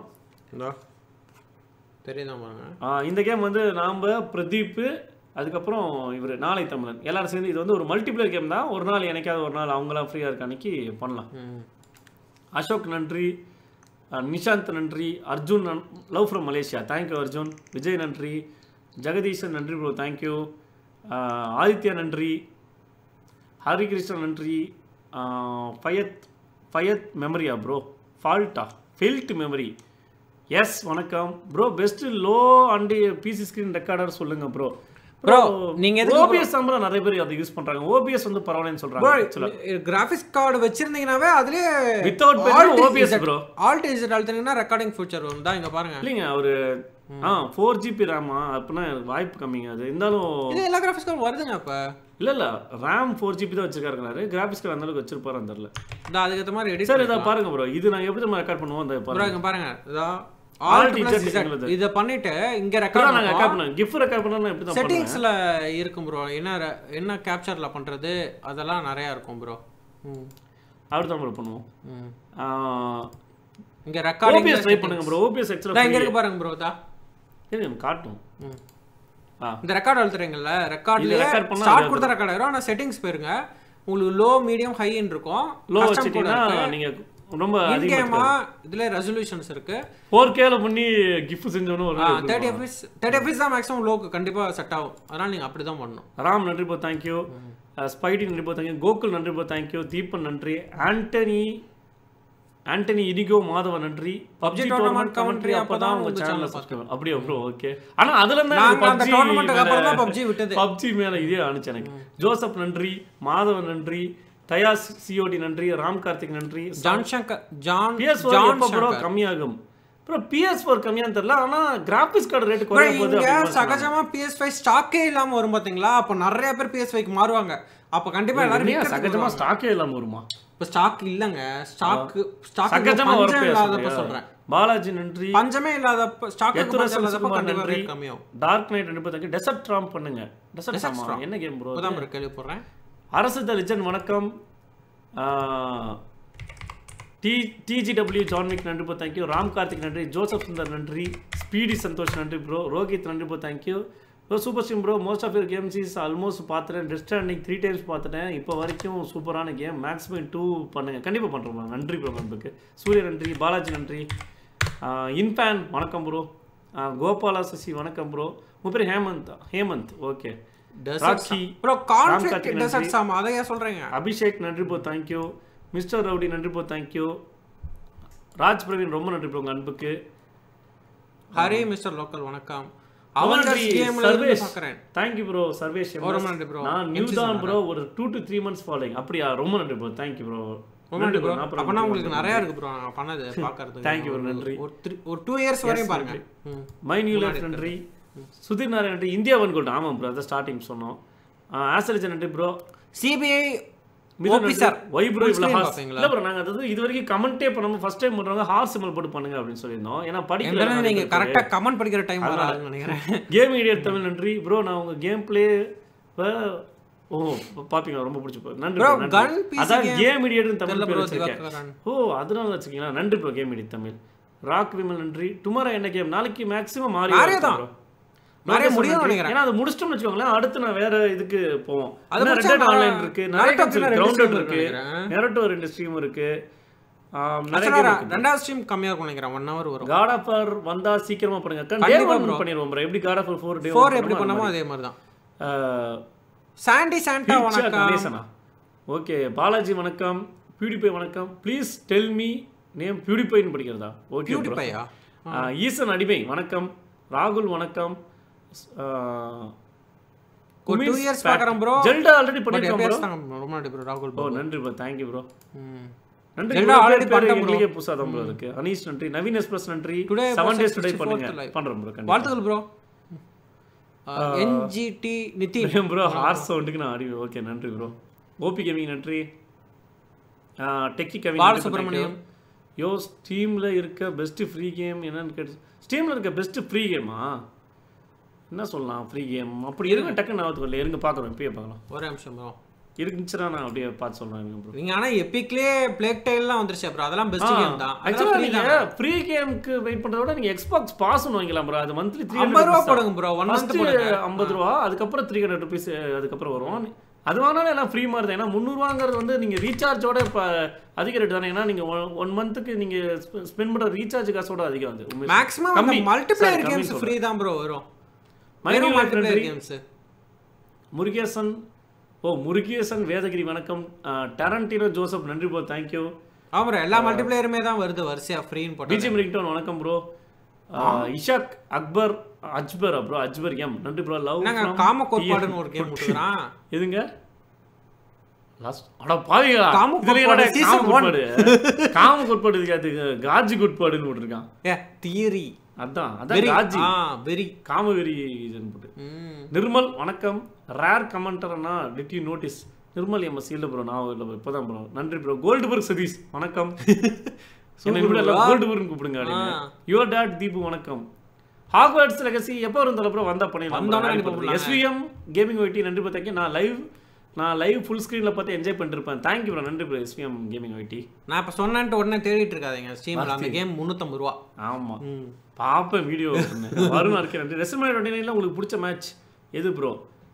தெரியுதா பாருங்க ஆ, இந்த கேம் வந்து நாம் பிரதீப் அதுக்கப்புறம் இவர் நாளை தமிழன் எல்லாரும் சேர்ந்து இது வந்து ஒரு மல்டிப்ளேயர் கேம் தான் ஒரு நாள் எனக்காவது ஒரு நாள் அவங்களாம் ஃப்ரீயாக இருக்க அன்னைக்கு பண்ணலாம் ம். அசோக் நன்றி அஹ், நிஷாந்த் நன்றி Arjun love from Malaysia thank you Arjun Vijay நன்றி ஜெகதீஷன் நன்றி ப்ரோ தேங்க்யூ ஆதித்யா நன்றி ஹரிகிருஷ்ணன் நன்றி அஹ், ஃபயத் ஃபயத் மெமரியா ப்ரோ ஃபால்ட்டா ஃபெல்ட் மெமரி எஸ் வணக்கம் bro best low end PC screen recorder சொல்லுங்க ப்ரோ Bro, நீங்க எதுக்கு ஓபிஎஸ் தான் நிறைய பேர் அதை யூஸ் பண்றாங்க ஓபிஎஸ் வந்து பரவாயில்லன்னு சொல்றாங்க ஆக்சுவலா கிராஃபிக்ஸ் கார்டு வச்சிருந்தீங்கனாவே அதுலயே Without pen, OBS bro. Alt is அழுத்தினீங்கன்னா ரெக்கார்டிங் ஃபீச்சர் வரும் தான் இங்க பாருங்க இல்லைங்க அவரு ஆ ஃபோர் ஜிபி ரேமா அப்படின்னா எனக்கு வாய்ப்பு கம்மிங்க அது இருந்தாலும் இது எல்லா கிராஃபிக்ஸ் கார்டு வருதுங்க அப்ப இல்ல இல்ல ரேம் ஃபோர் ஜிபி தான் வச்சிருக்காருங்கிறாரு கிராஃபிக்ஸ் கார்டு அந்த அளவுக்கு வச்சிருப்பாரு தெரியல இந்த அதுக்கேற்ற மாதிரி எடிட் சார் இதை பாருங்க ப்ரோ இது நாங்க எப்படி நம்ம ரெக்கார்ட் பண்ணுவோம் அந்த ப்ரோ பாருங்க இங்க பாருங்க இதா Alt ஆல்ட் Z பிளஸ் எங்களுது. இத பண்ணிட்டு இங்க இப்பதான் ரெக்கார்ட் நாங்க ரெக்கார்ட் பண்ணோம் கிஃப்ட் ரெக்கார்ட் பண்ணா எப்படி தான் பண்ணுவேன் செட்டிங்ஸ்ல இருக்கும் ப்ரோ என்ன re- என்ன கேப்சர்ல பண்றது அதெல்லாம் நிறைய இருக்கும் ப்ரோ அப்படி தான் ப்ரோ பண்ணுவோம் இங்க ரெக்கார்டிங் ஓபிஎஸ் ட்ரை பண்ணுங்க ப்ரோ ஓபிஎஸ் இங்க ஆக்சுவலாக இருக்கு பாருங்க ப்ரோ தா எனக்கு காட்டும் ம். ஆ இந்த ரெக்கார்ட் அழுத்துறீங்கல்ல இது ரெக்கார்ட்ல record பண்ணா ஸ்டார்ட் அது கொடுத்த ரெக்கார்ட் ஆயிரும் ஆனா செட்டிங்ஸ் போயிருங்க உங்களுக்கு லோ மீடியம் ஹைன்னு இருக்கும் லோ Custom வச்சிட்டீங்கன்னா code இருக்கு. நீங்க ரொம்ப இன் கேமா அதிகமாக இதுல ரெசல்யூஷன்ஸ் இருக்கு ஃபோர் கேல பண்ணி கிஃப்ட் செஞ்சோன்னு ஒரு தேர்ட்டி எஃப்எஸ் தேர்ட்டி எஃப்எஸ் தான் மேக்ஸிமம் லோக்கு கண்டிப்பா செட் ஆகும் அதனால நீங்க அப்படிதான் பண்ணணும் ராம் நன்றி போ தேங்க்யூ ஸ்பைடி நன்றி போ தேங்க்யூ கோகுல் நன்றி போ தேங்க்யூ தீபன் நன்றி ஆண்டனி ஆண்டனி இனிகோ மாதவ நன்றி PUBG tournament tournament commentary commentary அப்பதான் உங்க உங்க சேனல்ல channel சப்ஸ்கிரைப் அப்படியே ப்ரோ ஓகே ஆனா அதுல இருந்தா நாங்க அந்த PUBG டோர்னமெண்ட்டுக்கு அப்புறம் தான் மேல- பப்ஜி விட்டது பப்ஜி மேல இதே அனுச்சு எனக்கு ஜோசப் நன்றி மாதவன் நன்றி தயா சிஓடி நன்றி ராம் கார்த்திக் நன்றி John Shankar John PS John எப்போ ப்ரோ சங்கர் கம்மியாகும் ப்ரோ பிஎஸ் ஃபோர் கம்மியான்னு தெரியல ஆனா கிராபிக்ஸ் கார்டு ரேட் bro, குறைய போகுது இங்க அப்படின்னு சொன்னாங்க. சகஜமா PS5 ஸ்டாக்கே இல்லாம வரும் பாத்தீங்களா அப்ப நிறைய பேர் PS5 க்கு மாறுவாங்க அப்ப கண்டிப்பா எல்லாரும் உண்மையா விக்கிறதுக்கு சகஜமா வருவாங்க. ஸ்டாக்கே இல்லாம வருமா இப்ப ஸ்டாக் இல்லங்க ஸ்டாக் ஸ்டாக் சகஜமா பஞ்சம் வரப்போ இல்லாதப்ப சொல்றேன் பாலாஜி நன்றி பஞ்சமே இல்லாதப்ப ஸ்டாக் எத்துரா பஞ்சம் இல்லாதப்ப சரத்குமார் கண்டிப்பா நன்றி ரேட் கம்மியாகும் டார்க் நைட் ரெண்டு பேருக்கு டெசர்ட் ட்ராம் பண்ணுங்க டெசர்ட் Desert ட்ராமா Storm. என்ன கேம் ப்ரோ இப்பதான் bro கேள்விப்படுறேன் அரசு தலிச்சன் வணக்கம் டி டிஜிடபிள்யூ ஜான்விக் நன்றி ப்ரோ தேங்க்யூ ராம் கார்த்திக் நன்றி ஜோசப் சுந்தர் நன்றி ஸ்பீடி சந்தோஷ் நன்றி ப்ரோ ரோஹித் நன்றி bro thank you bro super stream bro most of your games is almost பார்த்துட்டேன் டெஸ்ட் அன்னைக்கு த்ரீ டைம்ஸ் பார்த்துட்டேன் இப்போ வரைக்கும் சூப்பரான கேம் மேக்ஸிமம் டூ பண்ணுங்க கண்டிப்பாக பண்ணுறோம் நன்றி ப்ரோ நண்பருக்கு சூர்யா நன்றி பாலாஜி நன்றி இன்ஃபேன் வணக்கம் ப்ரோ கோபாலா சசி வணக்கம் ப்ரோ உங்கள் பேர் Hemanth Hemanth okay Rocky bro Ram conflict Karthik desert சாமா அதை ஏன் சொல்றீங்க அபிஷேக் நன்றி ப்ரோ தேங்க்யூ மிஸ்டர் ரவுடி நன்றி ப்ரோ தேங்க்யூ ராஜ் பிரவீன் ரொம்ப நன்றி ப்ரோ உங்கள் அன்புக்கு ஹரி மிஸ்டர் லோக்கல் வணக்கம் அவங்கர்ஸ் கேம்ல இருந்து சர்வேஷ் பார்க்கறேன் தேங்க்யூ ப்ரோ சர்வேஷ் ரொம்ப நன்றி bro. நான் நியூ தான் ப்ரோ ஒரு two to three months following அப்படியா ரொம்ப நன்றி ப்ரோ தேங்க்யூ ப்ரோ ரொம்ப நன்றி ப்ரோ அப்பனா உங்களுக்கு நிறைய இருக்கு ப்ரோ நான் பண்ணது பார்க்கறதுக்கு Thank you bro, நன்றி. ஒரு three- ஒரு டூ இயர்ஸ் வரையும் பாருங்க ம். மை நியூ லைஃப் நன்றி சுதீர் நாராயண் நன்றி இந்தியா ஒன் கோல்டு ஆமாம் ப்ரோ அதான் ஸ்டார்டிங் சொன்னோம் ஆசலிஜன் நன்றி ப்ரோ சிபிஐ மிதுன் ஓபி நன்றி. சார் ஒய் ப்ரோ Full இவ்வளோ screen ஹார்ஸ் பார்ப்பீங்களா? இல்லை ப்ரோ நாங்கள் அதாவது இது வரைக்கும் கமெண்ட்டே பண்ணாம ஃபர்ஸ்ட் டைம் பண்ணுறவங்க ஹார்ஸ் சிம்பிள் போட்டு பண்ணுங்க அப்படின்னு சொல்லியிருந்தோம் ஏன்னா படிக்கல எல்லாம் நீங்க கரெக்டா கமெண்ட் படிக்கிற டைம் வராதுன்னு நினைக்கிறேன் கேம் இடியட் தமிழ் நன்றி ப்ரோ நான் உங்க கேம் பிளே ஓ பாப்பீங்களா ரொம்ப பிடிச்சி போ நன்றி Bro, bro, நன்றி. gun PC அதான் game. கேம் இடியட்னு தமிழ் தெரியல பேர் ப்ரோ வச்சிருக்கேன் திவாகரன் ஓ அதனால வச்சுக்கீங்களா நன்றி ப்ரோ கேம் இடி தமிழ் ராக் விமல் நன்றி டுமாரோ என்ன கேம் நாளைக்கு மேக்ஸிமம் மாறி Mario தான். Mario முடியும்னு நினைக்கிறேன். ஏன்னா அது முடிச்சிட்டோம்னு வச்சுக்கோங்களேன் அடுத்து நான் வேற இதுக்கு போவோம் அது அது முடிச்சா ரெட் நான் ஆன்லைன் இருக்கு Naruto நிறைய க்கு ரெண்டு கிரவுண்டட் stream இருக்கு இருக்கு நினைக்கிறேன். நெரட்டோ ரெண்டு ஸ்ட்ரீம் இருக்கு ஆம், நிறைய Actually, game இருக்கு ரெண்டாவது ஸ்ட்ரீம் கம்மியா இருக்கும் நினைக்கிறேன் ஒன் ஹவர் வரும் காட் ஆஃப் ஆர் வந்தா சீக்கிரமா பண்ணுங்க டே கண்டிப்பா ஒன் bro. பண்ணிடுவோம் bro எப்படி God of war four day four எப்படி பண்ணமோ அதே மாதிரி தான் சாண்டி சாண்டா வணக்கம் கணேசனா ஓகே பாலாஜி வணக்கம் பியூடிபை வணக்கம் ப்ளீஸ் டெல் மீ நேம் பியூடிபைன்னு படிக்கிறதா ஓகே பியூட்டிஃபையா ஈசன் அடிமை வணக்கம் ராகுல் வணக்கம் ஒரு two years பார்க்கறேன் bro. ஜெல்டா ஆல்ரெடி பட் பண்ணிருக்கோம் எப்பயாச்சும் ப்ரோ தாங்க ரொம்ப நன்றி ப்ரோ ராகுல் ஓ ப்ரோ நன்றி ப்ரோ தேங்க்யூ ப்ரோ ம். நன்றி ஜெல்டா இவ்வளவு already பேர் பண்ணிட்டோம் bro. எங்களுக்கே புதுசா தான் ப்ரோ இருக்கு அனீஷ் நன்றி நவீன் எக்ஸ்பிரஸ் நன்றி Today seven was days today 64th பண்ணுங்க live. பண்றோம் ப்ரோ கண்டிப்பா வாழ்த்துக்கள் ப்ரோ என்ஜிடி நிதின் ப்ரோ ஹார்ஸ் சவுண்டுக்கு நான் அறிவு ஓகே நன்றி ப்ரோ ஓபி கேமிங் நன்றி டெக்கி கவிங் பாலசுப்ரமணியம். யோ ஸ்டீமில் இருக்க பெஸ்ட் ஃப்ரீ கேம் என்னன்னு கேட்டு ஸ்டீமில் இருக்க பெஸ்ட் ஃப்ரீ கேமா என்ன சொல்லலாம் ஃப்ரீ கேம் அப்படி இருங்க டக்குன்னு நான் வரல இருங்க பார்க்குறோம் இப்பயே பார்க்கலாம் ஒரே நிமிஷம் ப்ரோ இருந்துச்சுன்னா நான் அப்படியே பார்த்து சொல்கிறேன் இருங்க ப்ரோ நீங்க ஆனா எபிக்லயே பிளேக் டைல்லாம் வந்துருச்சு ப்ரோ அதெல்லாம் பெஸ்ட் கேம் தான் ஆக்சுவலாக அதெல்லாம் free தான். நீங்கள் ஃப்ரீ கேமுக்கு வெயிட் பண்ணுறத விட நீங்கள் எக்ஸ்பாக்ஸ் பாஸ் வாங்கிக்கலாம் ப்ரோ அது மந்த்லி த்ரீ 50 ரூபா போடுங்க ப்ரோ ஒன் மந்த் போடுங்க ஐம்பது ரூபா அதுக்கப்புறம் த்ரீ ஹண்ட்ரட் ருபீஸ் அதுக்கப்புறம் வரும் அது வாங்கினாலும் எல்லாம் ஃப்ரீ மாதிரி தான் ஏன்னா முந்நூறுவாங்கிறது வந்து நீங்கள் ரீசார்ஜோட இப்போ அதிக ரேட் தானே ஏன்னா நீங்கள் ஒன் மந்த்துக்கு நீங்கள் ஸ்பெண்ட் பண்ணுற ரீசார்ஜ் காசோட அதிகம் வந்து உண்மையிலே. மேக்ஸிமம் அந்த கம்மி. மல்டிப்ளேயர் Sorry, கம்மி கேம்ஸ் சொல்றேன். ஃப்ரீ தான் ப்ரோ வரும் My வெறும் new life மல்டிப்ளேயர் நன்றி. கேம்ஸ் முருகேசன் ஓ முருகேசன் வேதகிரி வணக்கம் டேரண்டினோ ஜோசப் நன்றி ப்ரோ தேங்க்யூ ஆமா bro, எல்லா மல்டிப்ளேயருமே தான் வருது வரிசையா ஃப்ரீன்னு போட்டு பிஜிஎம் ரிங்டோன் வணக்கம் bro Ishaq Akbar Ajbar bro Ajbar M நன்றி ப்ரோ லவ் நாங்க காம கோட்பாடுன்னு ஒரு கேம் விட்டுக்கிறான் எதுங்க லாஸ்ட் அட பாவிங்களா காம இதுல கோட்பாடு என்னடா season காம கோட்பாடு காம கோட்பாடு இதுக்கு அது காஜி கோட்பாடுன்னு போட்டிருக்கான் ஏ தியரி அதான் அதான் வெரி காஜி ஆ வெரி காமவெறி இதுன்னு போட்டு ம் நிர்மல் வணக்கம் ரேர் கமெண்டர்னா did you notice Nirmal MS இல்லை ப்ரோ நான் இல்லை இப்போதான் ப்ரோ நன்றி ப்ரோ கோல்டுபர்க் சதீஷ் வணக்கம் என்ன இப்படி எல்லாம் கோல்டுபர்க் கூப்பிடுங்க அப்படின்னு யுவர் டேட் தீபு வணக்கம் ஹாக்வர்ட்ஸ் லெகசி எப்போ வரும் தலை ப்ரோ வந்தா வந்தோடனே கண்டிப்பா பண்ணிடலாம் எஸ்விஎம் கேமிங் ஒய்டி நன்றி ப்ரோ தேங்க்யூ நான் லைவ் நான் லைவ் ஃபுல் ஸ்க்ரீனில் பார்த்து என்ஜாய் பண்ணிருப்பேன் தேங்க்யூ ப்ரோ நன்றி ப்ரோ எஸ்விஎம் கேமிங் ஒய்டி நான் இப்ப சொன்னேன்ட்டு உடனே தேடிட்டு இருக்காதீங்க ஸ்டீம்ல அந்த கேம் முந்நூற்றம்பது ரூபா ஆமாம் ம் பார்ப்பேன் வீடியோ வரும் இருக்கேன் நன்றி ரெஸ்ட்மெண்ட் டுவெண்ட்டி நைனில் உங்களுக்கு பிடிச்ச மேட்ச் எது ப்ரோ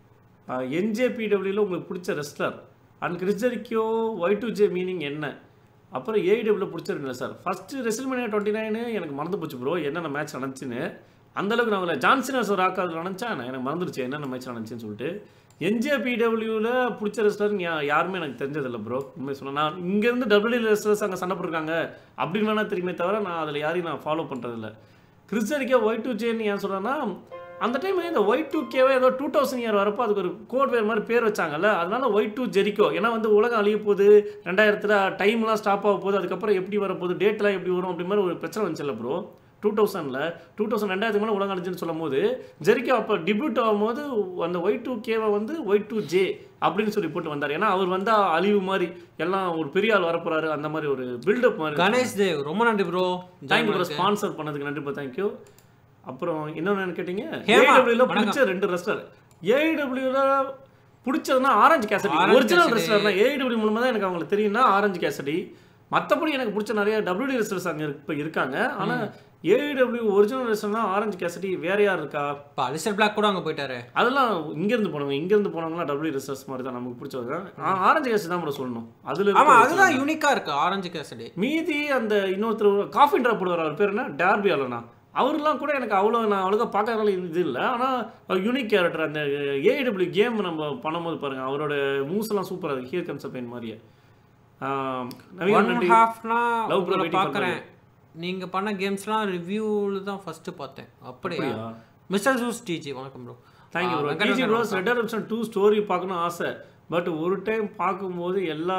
என்ஜேபிடபிள்யூவில் உங்களுக்கு பிடிச்ச ரெஸ்லர் அண்ட் கிறிஸ்டரிக்கோ ஒய் டு ஜே மீனிங் என்ன அப்புறம் ஏஇடபிள்யூ பிடிச்சிருக்கேன் sir first WrestleMania twenty nine எனக்கு மறந்து போச்சு ப்ரோ என்னென்ன மேட்ச் நடந்துச்சுன்னு அந்தளவுக்கு நான் அதில் ஜான்சன் சார் ஆக்காது நினச்சா எனக்கு மறந்துருச்சு என்னென்ன மேட்ச் நடந்துச்சுன்னு சொல்லிட்டு என்ஜேபிடபிள்யூவில் பிடிச்ச ரெஸ்லர் யாருமே எனக்கு தெரிஞ்சதில்லை ப்ரோ உண்மை சொன்னா நான் இங்கேருந்து டபிள்யூ ரெஸ்லர்ஸ் அங்கே சண்டை போட்டிருக்காங்க அப்படின்னு வேணா தெரியுமே தவிர நான் அதில் யாரையும் நான் ஃபாலோ பண்ணுறதில்ல கிறிஸ்டரிக்கா ஒய் டூ ஜேன்னு ஏன் சொல்கிறேன்னா அந்த டைம் இந்த ஒய் டூ கேவே ஏதோ டூ தௌசண்ட் இயர் வரப்போ அதுக்கு ஒரு கோட் வேறு மாதிரி பேர் வச்சாங்கல்ல அதனால ஒய் டூ ஜெரிக்கோ ஏன்னா வந்து உலகம் அழிய போகுது ரெண்டாயிரத்தில் டைம்லாம் ஸ்டாப் ஆக போகுது அதுக்கப்புறம் எப்படி வர போகுது டேட்லாம் எப்படி வரும் அப்படி மாதிரி ஒரு பிரச்சனை வந்துச்சுல்ல ப்ரோ டூ தௌசண்டில் டூ தௌசண்ட் ரெண்டாயிரத்துக்கு மேலே உலகம் அழிஞ்சுன்னு சொல்லும் போது ஜெரிக்கோ அப்போ டிபியூட் ஆகும்போது அந்த ஒய் டூ கேவை வந்து ஒய் டூ ஜே அப்படின்னு சொல்லி போட்டு வந்தார் ஏன்னா அவர் வந்தால் அழிவு மாதிரி எல்லாம் ஒரு பெரிய ஆள் வரப்போறாரு அந்த மாதிரி ஒரு பில்டப் மாதிரி கணேஷ் தேவ் ரொம்ப நன்றி ப்ரோ தேங்க்யூ ப்ரோ ஸ்பான்சர் பண்ணதுக்கு நன்றி ப்ரோ தேங்க்யூ அப்புறம் இன்னொன்று என்ன கேட்டீங்க ஹேமா, ஏடபிள்யூல வணக்கம். பிடிச்ச ரெண்டு ரெஸ்லர் ஏடபிள்யூல பிடிச்சதுன்னா orange Cassidy Orange original Cassidy. Wrestler தான் ஏடபிள்யூ மூலமா தான் எனக்கு அவங்களுக்கு தெரியும்னா ஆரஞ்சு கேசடி மற்றபடி எனக்கு பிடிச்ச நிறைய டபிள்யூடி ரெஸ்லர்ஸ் அங்கே இப்போ இருக்காங்க ஆனால் ஏடபிள்யூ ஒரிஜினல் ரெஸ்லர்னா ஆரஞ்சு கேசடி வேற யார் இருக்கா இப்போ அலிஸ்டர் பிளாக் கூட அங்க போயிட்டாரு அதெல்லாம் இங்கேருந்து போனவங்க இங்கேருந்து போனவங்களாம் டபிள்யூ ரெஸ்லர்ஸ் மாதிரி தான் நமக்கு பிடிச்சது தான் ஆ- ஆரஞ்சு கேசடி தான் ப்ரோ சொல்லணும் அதில் ஆமா அதுதான் யூனிக்கா இருக்கு ஆரஞ்சு கேசடி மீதி அந்த இன்னொருத்தர் காஃபி ட்ராப் போடுவார் அவர் பேர் என்ன டார்பி அல்லனா அவர்லாம் கூட எனக்கு அவ்வளோ நான் அவ்வளோக்கா பார்க்கறதுனால இது இல்லை ஆனால் யூனிக் கேரக்டர் அந்த ஏடபிள்யூ கேம் நம்ம பண்ணும்போது பாருங்க அவரோட மூவ்ஸ் எல்லாம் சூப்பராக இருக்கு ஹியர் கம்ஸ் பெயின் மாதிரியே ஆஹ் நவீன் ஒன் நன்றி. ஹாஃப்னா Love Pro உங்களை waiting for பார்க்குறேன் நீங்கள் பண்ண கேம்ஸ்லாம் ரிவ்யூவில் தான் ஃபஸ்ட்டு பார்த்தேன் அப்படியா அப்படியா? மிஸ்டர் ஜூஸ் டிஜி வணக்கம் bro thank you bro DG bros red redemption two story பார்க்கணும் ஆசை பட் ஒரு டைம் பார்க்கும்போது எல்லா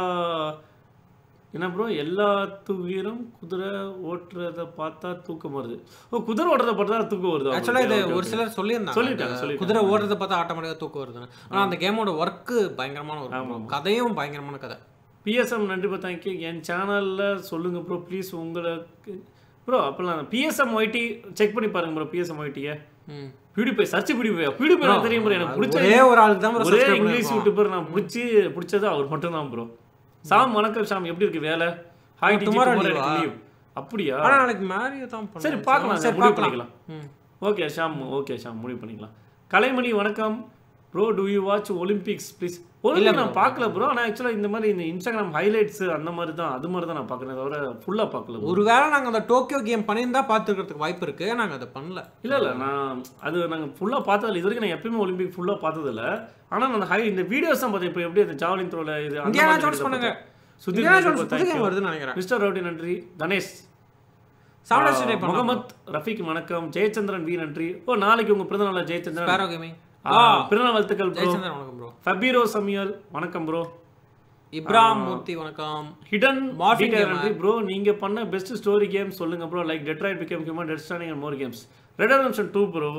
என்ன ப்ரோ எல்லா துகிரும் குதிரை ஓட்டுறத பார்த்தா தூக்கம் வருது ஓ குதிரை ஓட்டுறத பார்த்தா தூக்கம் வருது ஆக்சுவலாக இது அவங்களுக்கு. ஒரு சிலர் சொல்லியிருந்தாங்க சொல்லிட்டாங்க, இந்த சொல்லிட்டாங்க. குதிரை ஓடுறத பார்த்தா ஆட்டோமேட்டிக்காக தூக்கம் வருதுன்னு ஆனால் அந்த கேமோட ஒர்க்கு பயங்கரமான ஒரு கதையும் பயங்கரமான கதை பிஎஸ்எம் நன்றி ப்ரோ தேங்க்யூ என் சேனலில் சொல்லுங்கள் ப்ரோ ப்ளீஸ் உங்களுக்கு ப்ரோ அப்போலாம் பிஎஸ்எம் ஒய்டி செக் பண்ணி பாருங்க ப்ரோ பிஎஸ்எம் ஒய்டியை ம் பியூடிபை சர்ச் பியூடிபை பியூடிபை எனக்கு தெரியும் ப்ரோ எனக்கு பிடிச்ச ஒரே ஒரு ஆளுக்கு தான் bro ஒரே subscribe இங்கிலீஷ் பண்ணியிருக்கோம். யூடியூபர் நான் பிடிச்சி பிடிச்சது அவர் மட்டும் தான் ப்ரோ சாம் வணக்கம் சாம் எப்படி இருக்கு வேலை ஹாய் டிஜி tomorrow tomorrow leave-ஆ? எனக்கு leave. அப்படியா ஆனா நாளைக்கு மேரியோ தான் பண்ணுவோம். சரி பார்க்கலாம் சரி முடிவு பார்க்கலாம் பண்ணிக்கலாம் ம். ஓகே ஷாம் ஓகே ஷாம் முடிவு பண்ணிக்கலாம் கலைமணி வணக்கம் bro do you watch Olympics please Olympic நான் பார்க்கல ப்ரோ ஆனால் ஆக்சுவலாக இந்த மாதிரி இந்த இன்ஸ்டாகிராம் ஹைலைட்ஸ் அந்த மாதிரி தான் அது மாதிரி தான் நான் பார்க்குறேன் தவிர ஃபுல்லாக பார்க்கல bro. ஒருவேளை நாங்க அந்த டோக்கியோ கேம் பண்ணியிருந்தா பார்த்துருக்கிறதுக்கு வாய்ப்பு இருக்கு நாங்க அதை பண்ணல இல்ல இல்ல நான் அது நாங்கள் ஃபுல்லாக பார்த்ததில்ல இது வரைக்கும் நான் எப்பயுமே ஒலிம்பிக் ஃபுல்லாக பார்த்ததில்ல ஆனால் நான் ஹை இந்த வீடியோஸ் தான் பார்த்தேன் இப்போ எப்படி அந்த ஜாவலின் த்ரோல இது அந்த இந்தியானா மாதிரி ஜோன்ஸ் videos பண்ணுங்க பார்த்தேன். சுதீர் இந்தியானா நன்றி ஜோன்ஸ் bro, புது thank கேம் you. வருதுன்னு நினைக்கிறேன் மிஸ்டர் ரவுடி நன்றி கணேஷ் சாவடா ஸ்டே பண்ணலாம் முகமத் ரஃபீக் வணக்கம் ஜெயச்சந்திரன் வி நன்றி ஓ நாளைக்கு உங்க பிறந்தநாள் ஜெயச்சந்திரன் ஸ்பேரோ கேமிங் ஆ, பிறந்தநாள் வாழ்த்துக்கள் ப்ரோ ஜெயச்சந்திரன் வணக்கம் ப்ரோ ஃபபீரோ சமியல் வணக்கம் ப்ரோ இப்ராம் மூர்த்தி வணக்கம் ஹிடன் Morphing மார்ஃபிங் நன்றி ப்ரோ நீங்க பண்ண பெஸ்ட் ஸ்டோரி கேம் சொல்லுங்க bro like Detroit become human dead standing and more games red redemption two bro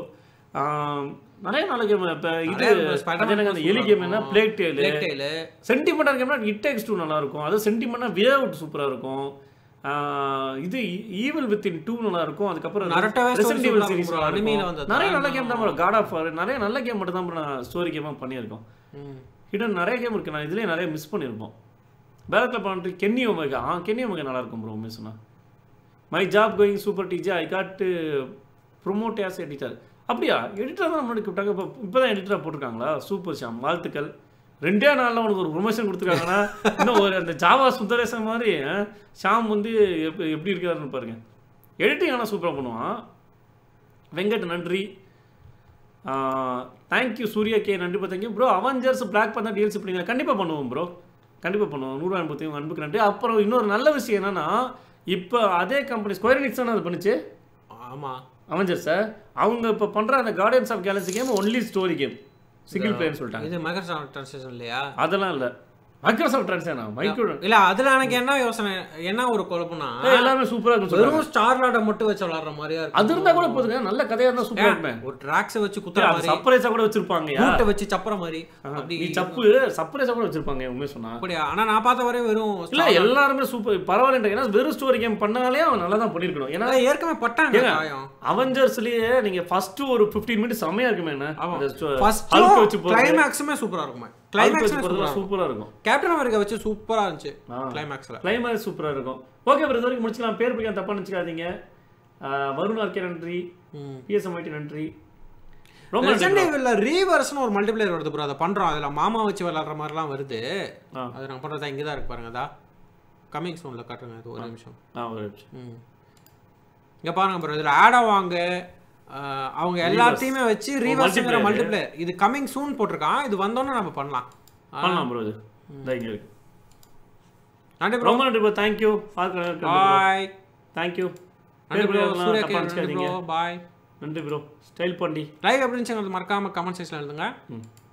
நிறைய நல்ல கேம் இப்போ இது நிறைய இருக்கு. Spider-Man அது எனக்கு அந்த super எலி கேம் என்ன இருக்கும். பிளேக் டேல் பிளேக் டெய்லு சென்டிமெண்டாக கேம்னா இட் டேக்ஸ் டூ நல்லா இருக்கும் அது சென்டிமெண்ட்னா வே அவுட் சூப்பராக இருக்கும் ஆஹ் இது ஈவில் வித் இன் டூ நல்லா இருக்கும் அதுக்கப்புறம் Naruto-வே story Resident Evil சூப்பரா series இருக்கும் bro. நல்லா இருக்கும். Anime-ல வந்தது. நிறைய நல்ல கேம் தான் bro. God of War நிறைய நல்ல கேம் மட்டும் தான் bro நான் ஸ்டோரி கேமாக பண்ணியிருக்கோம் ம். ஹிடன் நிறைய கேம் இருக்கு நான் இதுலயே நிறைய மிஸ் பண்ணியிருப்போம் பேரத்தில் பண்ணிட்டு கென்னி ஒமேகா ஆ கென்னி ஒமேகா நல்லா இருக்கும் ப்ரோ மிஸ் சொன்னா my job going super teacher I got promote as editor அப்படியா எடிட்டர் தான் முன்னாடி கூப்பிட்டாங்க இப்போ இப்போ தான் எடிட்டராக போட்டிருக்காங்களா சூப்பர் ஷாம் வாழ்த்துக்கள் ரெண்டே நாளில் உனக்கு ஒரு ப்ரொமோஷன் கொடுத்துருக்காங்கன்னா இன்னும் ஒரு அந்த ஜாவா சுந்தரேசன் மாதிரி ஆ, ஷாம் வந்து எப்படி எப்படி இருக்காருன்னு பாருங்க எடிட்டிங் ஆனால் சூப்பராக பண்ணுவான் வெங்கட் நன்றி தேங்க்யூ சூர்யா கே நன்றி தேங்க்யூ ப்ரோ அவஞ்சர்ஸ் பிளாக் பண்ண டிஎல்சி பண்ணிங்க கண்டிப்பாக பண்ணுவோம் ப்ரோ கண்டிப்பாக பண்ணுவோம் நூறு அனுபவத்தையும் அன்புக்கு நன்றி அப்புறம் இன்னொரு நல்ல விஷயம் என்னன்னா இப்போ அதே கம்பெனி ஸ்கொயர் நிக்ஸ் தானே அது பண்ணுச்சு ஆமா அவஞ்சர்ஸை அவங்க இப்போ பண்ணுற அந்த Guardians of Galaxy game only story game single பிளேயர்னு சொல்லிட்டாங்க இது மைக்ரோசாஃப்ட் ட்ரான்ஸ்லேஷன் இல்லையா அதெல்லாம் இல்லை மைக்ரோசாஃப்ட் ட்ரான்ஸ்னா மைக்ரோ இல்ல அதுல எனக்கு என்ன யோசனை என்ன ஒரு குழப்பம்னா எல்லாமே சூப்பராக இருக்கும் சொல்லுவாங்க வெறும் ஸ்டார் லாட மட்டும் வச்சு விளாடுற மாதிரியா இருக்கு அது இருந்தால் கூட போதுங்க நல்ல கதையாக இருந்தால் சூப்பராக இருக்குமே ஒரு ட்ராக்ஸ் வச்சு குத்துற அது மாதிரி சர்ப்ரைஸாக கூட வச்சிருப்பாங்க பூட்டை வச்சு சப்புற மாதிரி அப்படி நீ சப்பு சர்ப்ரைஸாக கூட வச்சிருப்பாங்க உண்மையை சொன்னா அப்படியா ஆனா நான் பார்த்த வரை வெறும் இல்ல எல்லாருமே சூப்பர் பரவாயில்ல ஏன்னா வெறும் ஸ்டோரி கேம் பண்ணாலே அவன் நல்லா தான் பண்ணிருக்கணும் ஏன்னா அதான் ஏற்கனவே பட்டாங்க ஏங்க, காயம் அவெஞ்சர்ஸ்லயே நீங்க ஃபர்ஸ்ட் ஒரு 15 மினிட்ஸ் செமையா இருக்குமே என்ன ஆமா. அந்த ஸ்டோ- ஃபர்ஸ்ட் Hulk வச்சு போறது கிளைமேக்ஸுமே சூப்பரா இருக்குமே Hulk வச்சு கிளைமேக்ஸ் போறது சூப்பரா இருக்கும் கேப்டன் அமெரிக்கா வச்சு சூப்பரா இருந்துச்சு ஆ. கிளைமேக்ஸ்ல கிளைமேக்ஸ் சூப்பரா இருக்கும் ஓகே பிரதர் வரைக்கும் முடிச்சுக்கலாம் பேர் பிடிக்காம தப்பா நினைச்சுக்காதீங்க ஆஹ் வருண் ஆர்கே நன்றி பிஎஸ்எம்ஐடி நன்றி ரொம்ப நன்றி ரெசென்ட் bro. ஈவில்ல ரீவர்ஸ்னு ஒரு மல்டிப்ளேயர் வருது ப்ரோ அதை பண்றோம் அதுல மாமா வச்சு விளையாடுற மாதிரிலாம் வருது ஆ. அது நான் பண்றதா இங்க தான் இருக்கு பாருங்க அதா கமிங் சூன்ல காட்டுங்க இது ஒரு நிமிஷம் ஆ, ஒரு நிமிஷம். ம். இங்க பாருங்க ப்ரோ இதுல ஆட் ஆவாங்க அஹ், அவங்க எல்லாத்தையுமே வச்சு ரீவர்ஸ்ங்கிற multiplayer. மல்டிப்ளேயர் இது கமிங் சூன் போட்டிருக்கான் இது வந்தோன்னே நம்ம பண்ணலாம் பண்ணலாம் ப்ரோ இது இதோ இங்க இருக்கு நன்றி ப்ரோ ரொம்ப நன்றி ப்ரோ தேங்க்யூ பார்க்கலாம் பாய் தேங்க்யூ நன்றி பேர் ப்ரோ பிடிக்காதவங்களாம் சூர்யா தப்பா கே நன்றி நினைச்சுக்காதீங்க ப்ரோ பாய் நன்றி ப்ரோ ஸ்டைல் பண்ணி லைவ் எப்படி இருந்துச்சு எங்களுக்கு மறக்காம கமெண்ட் செக்ஷன்ல எழுதுங்க ம்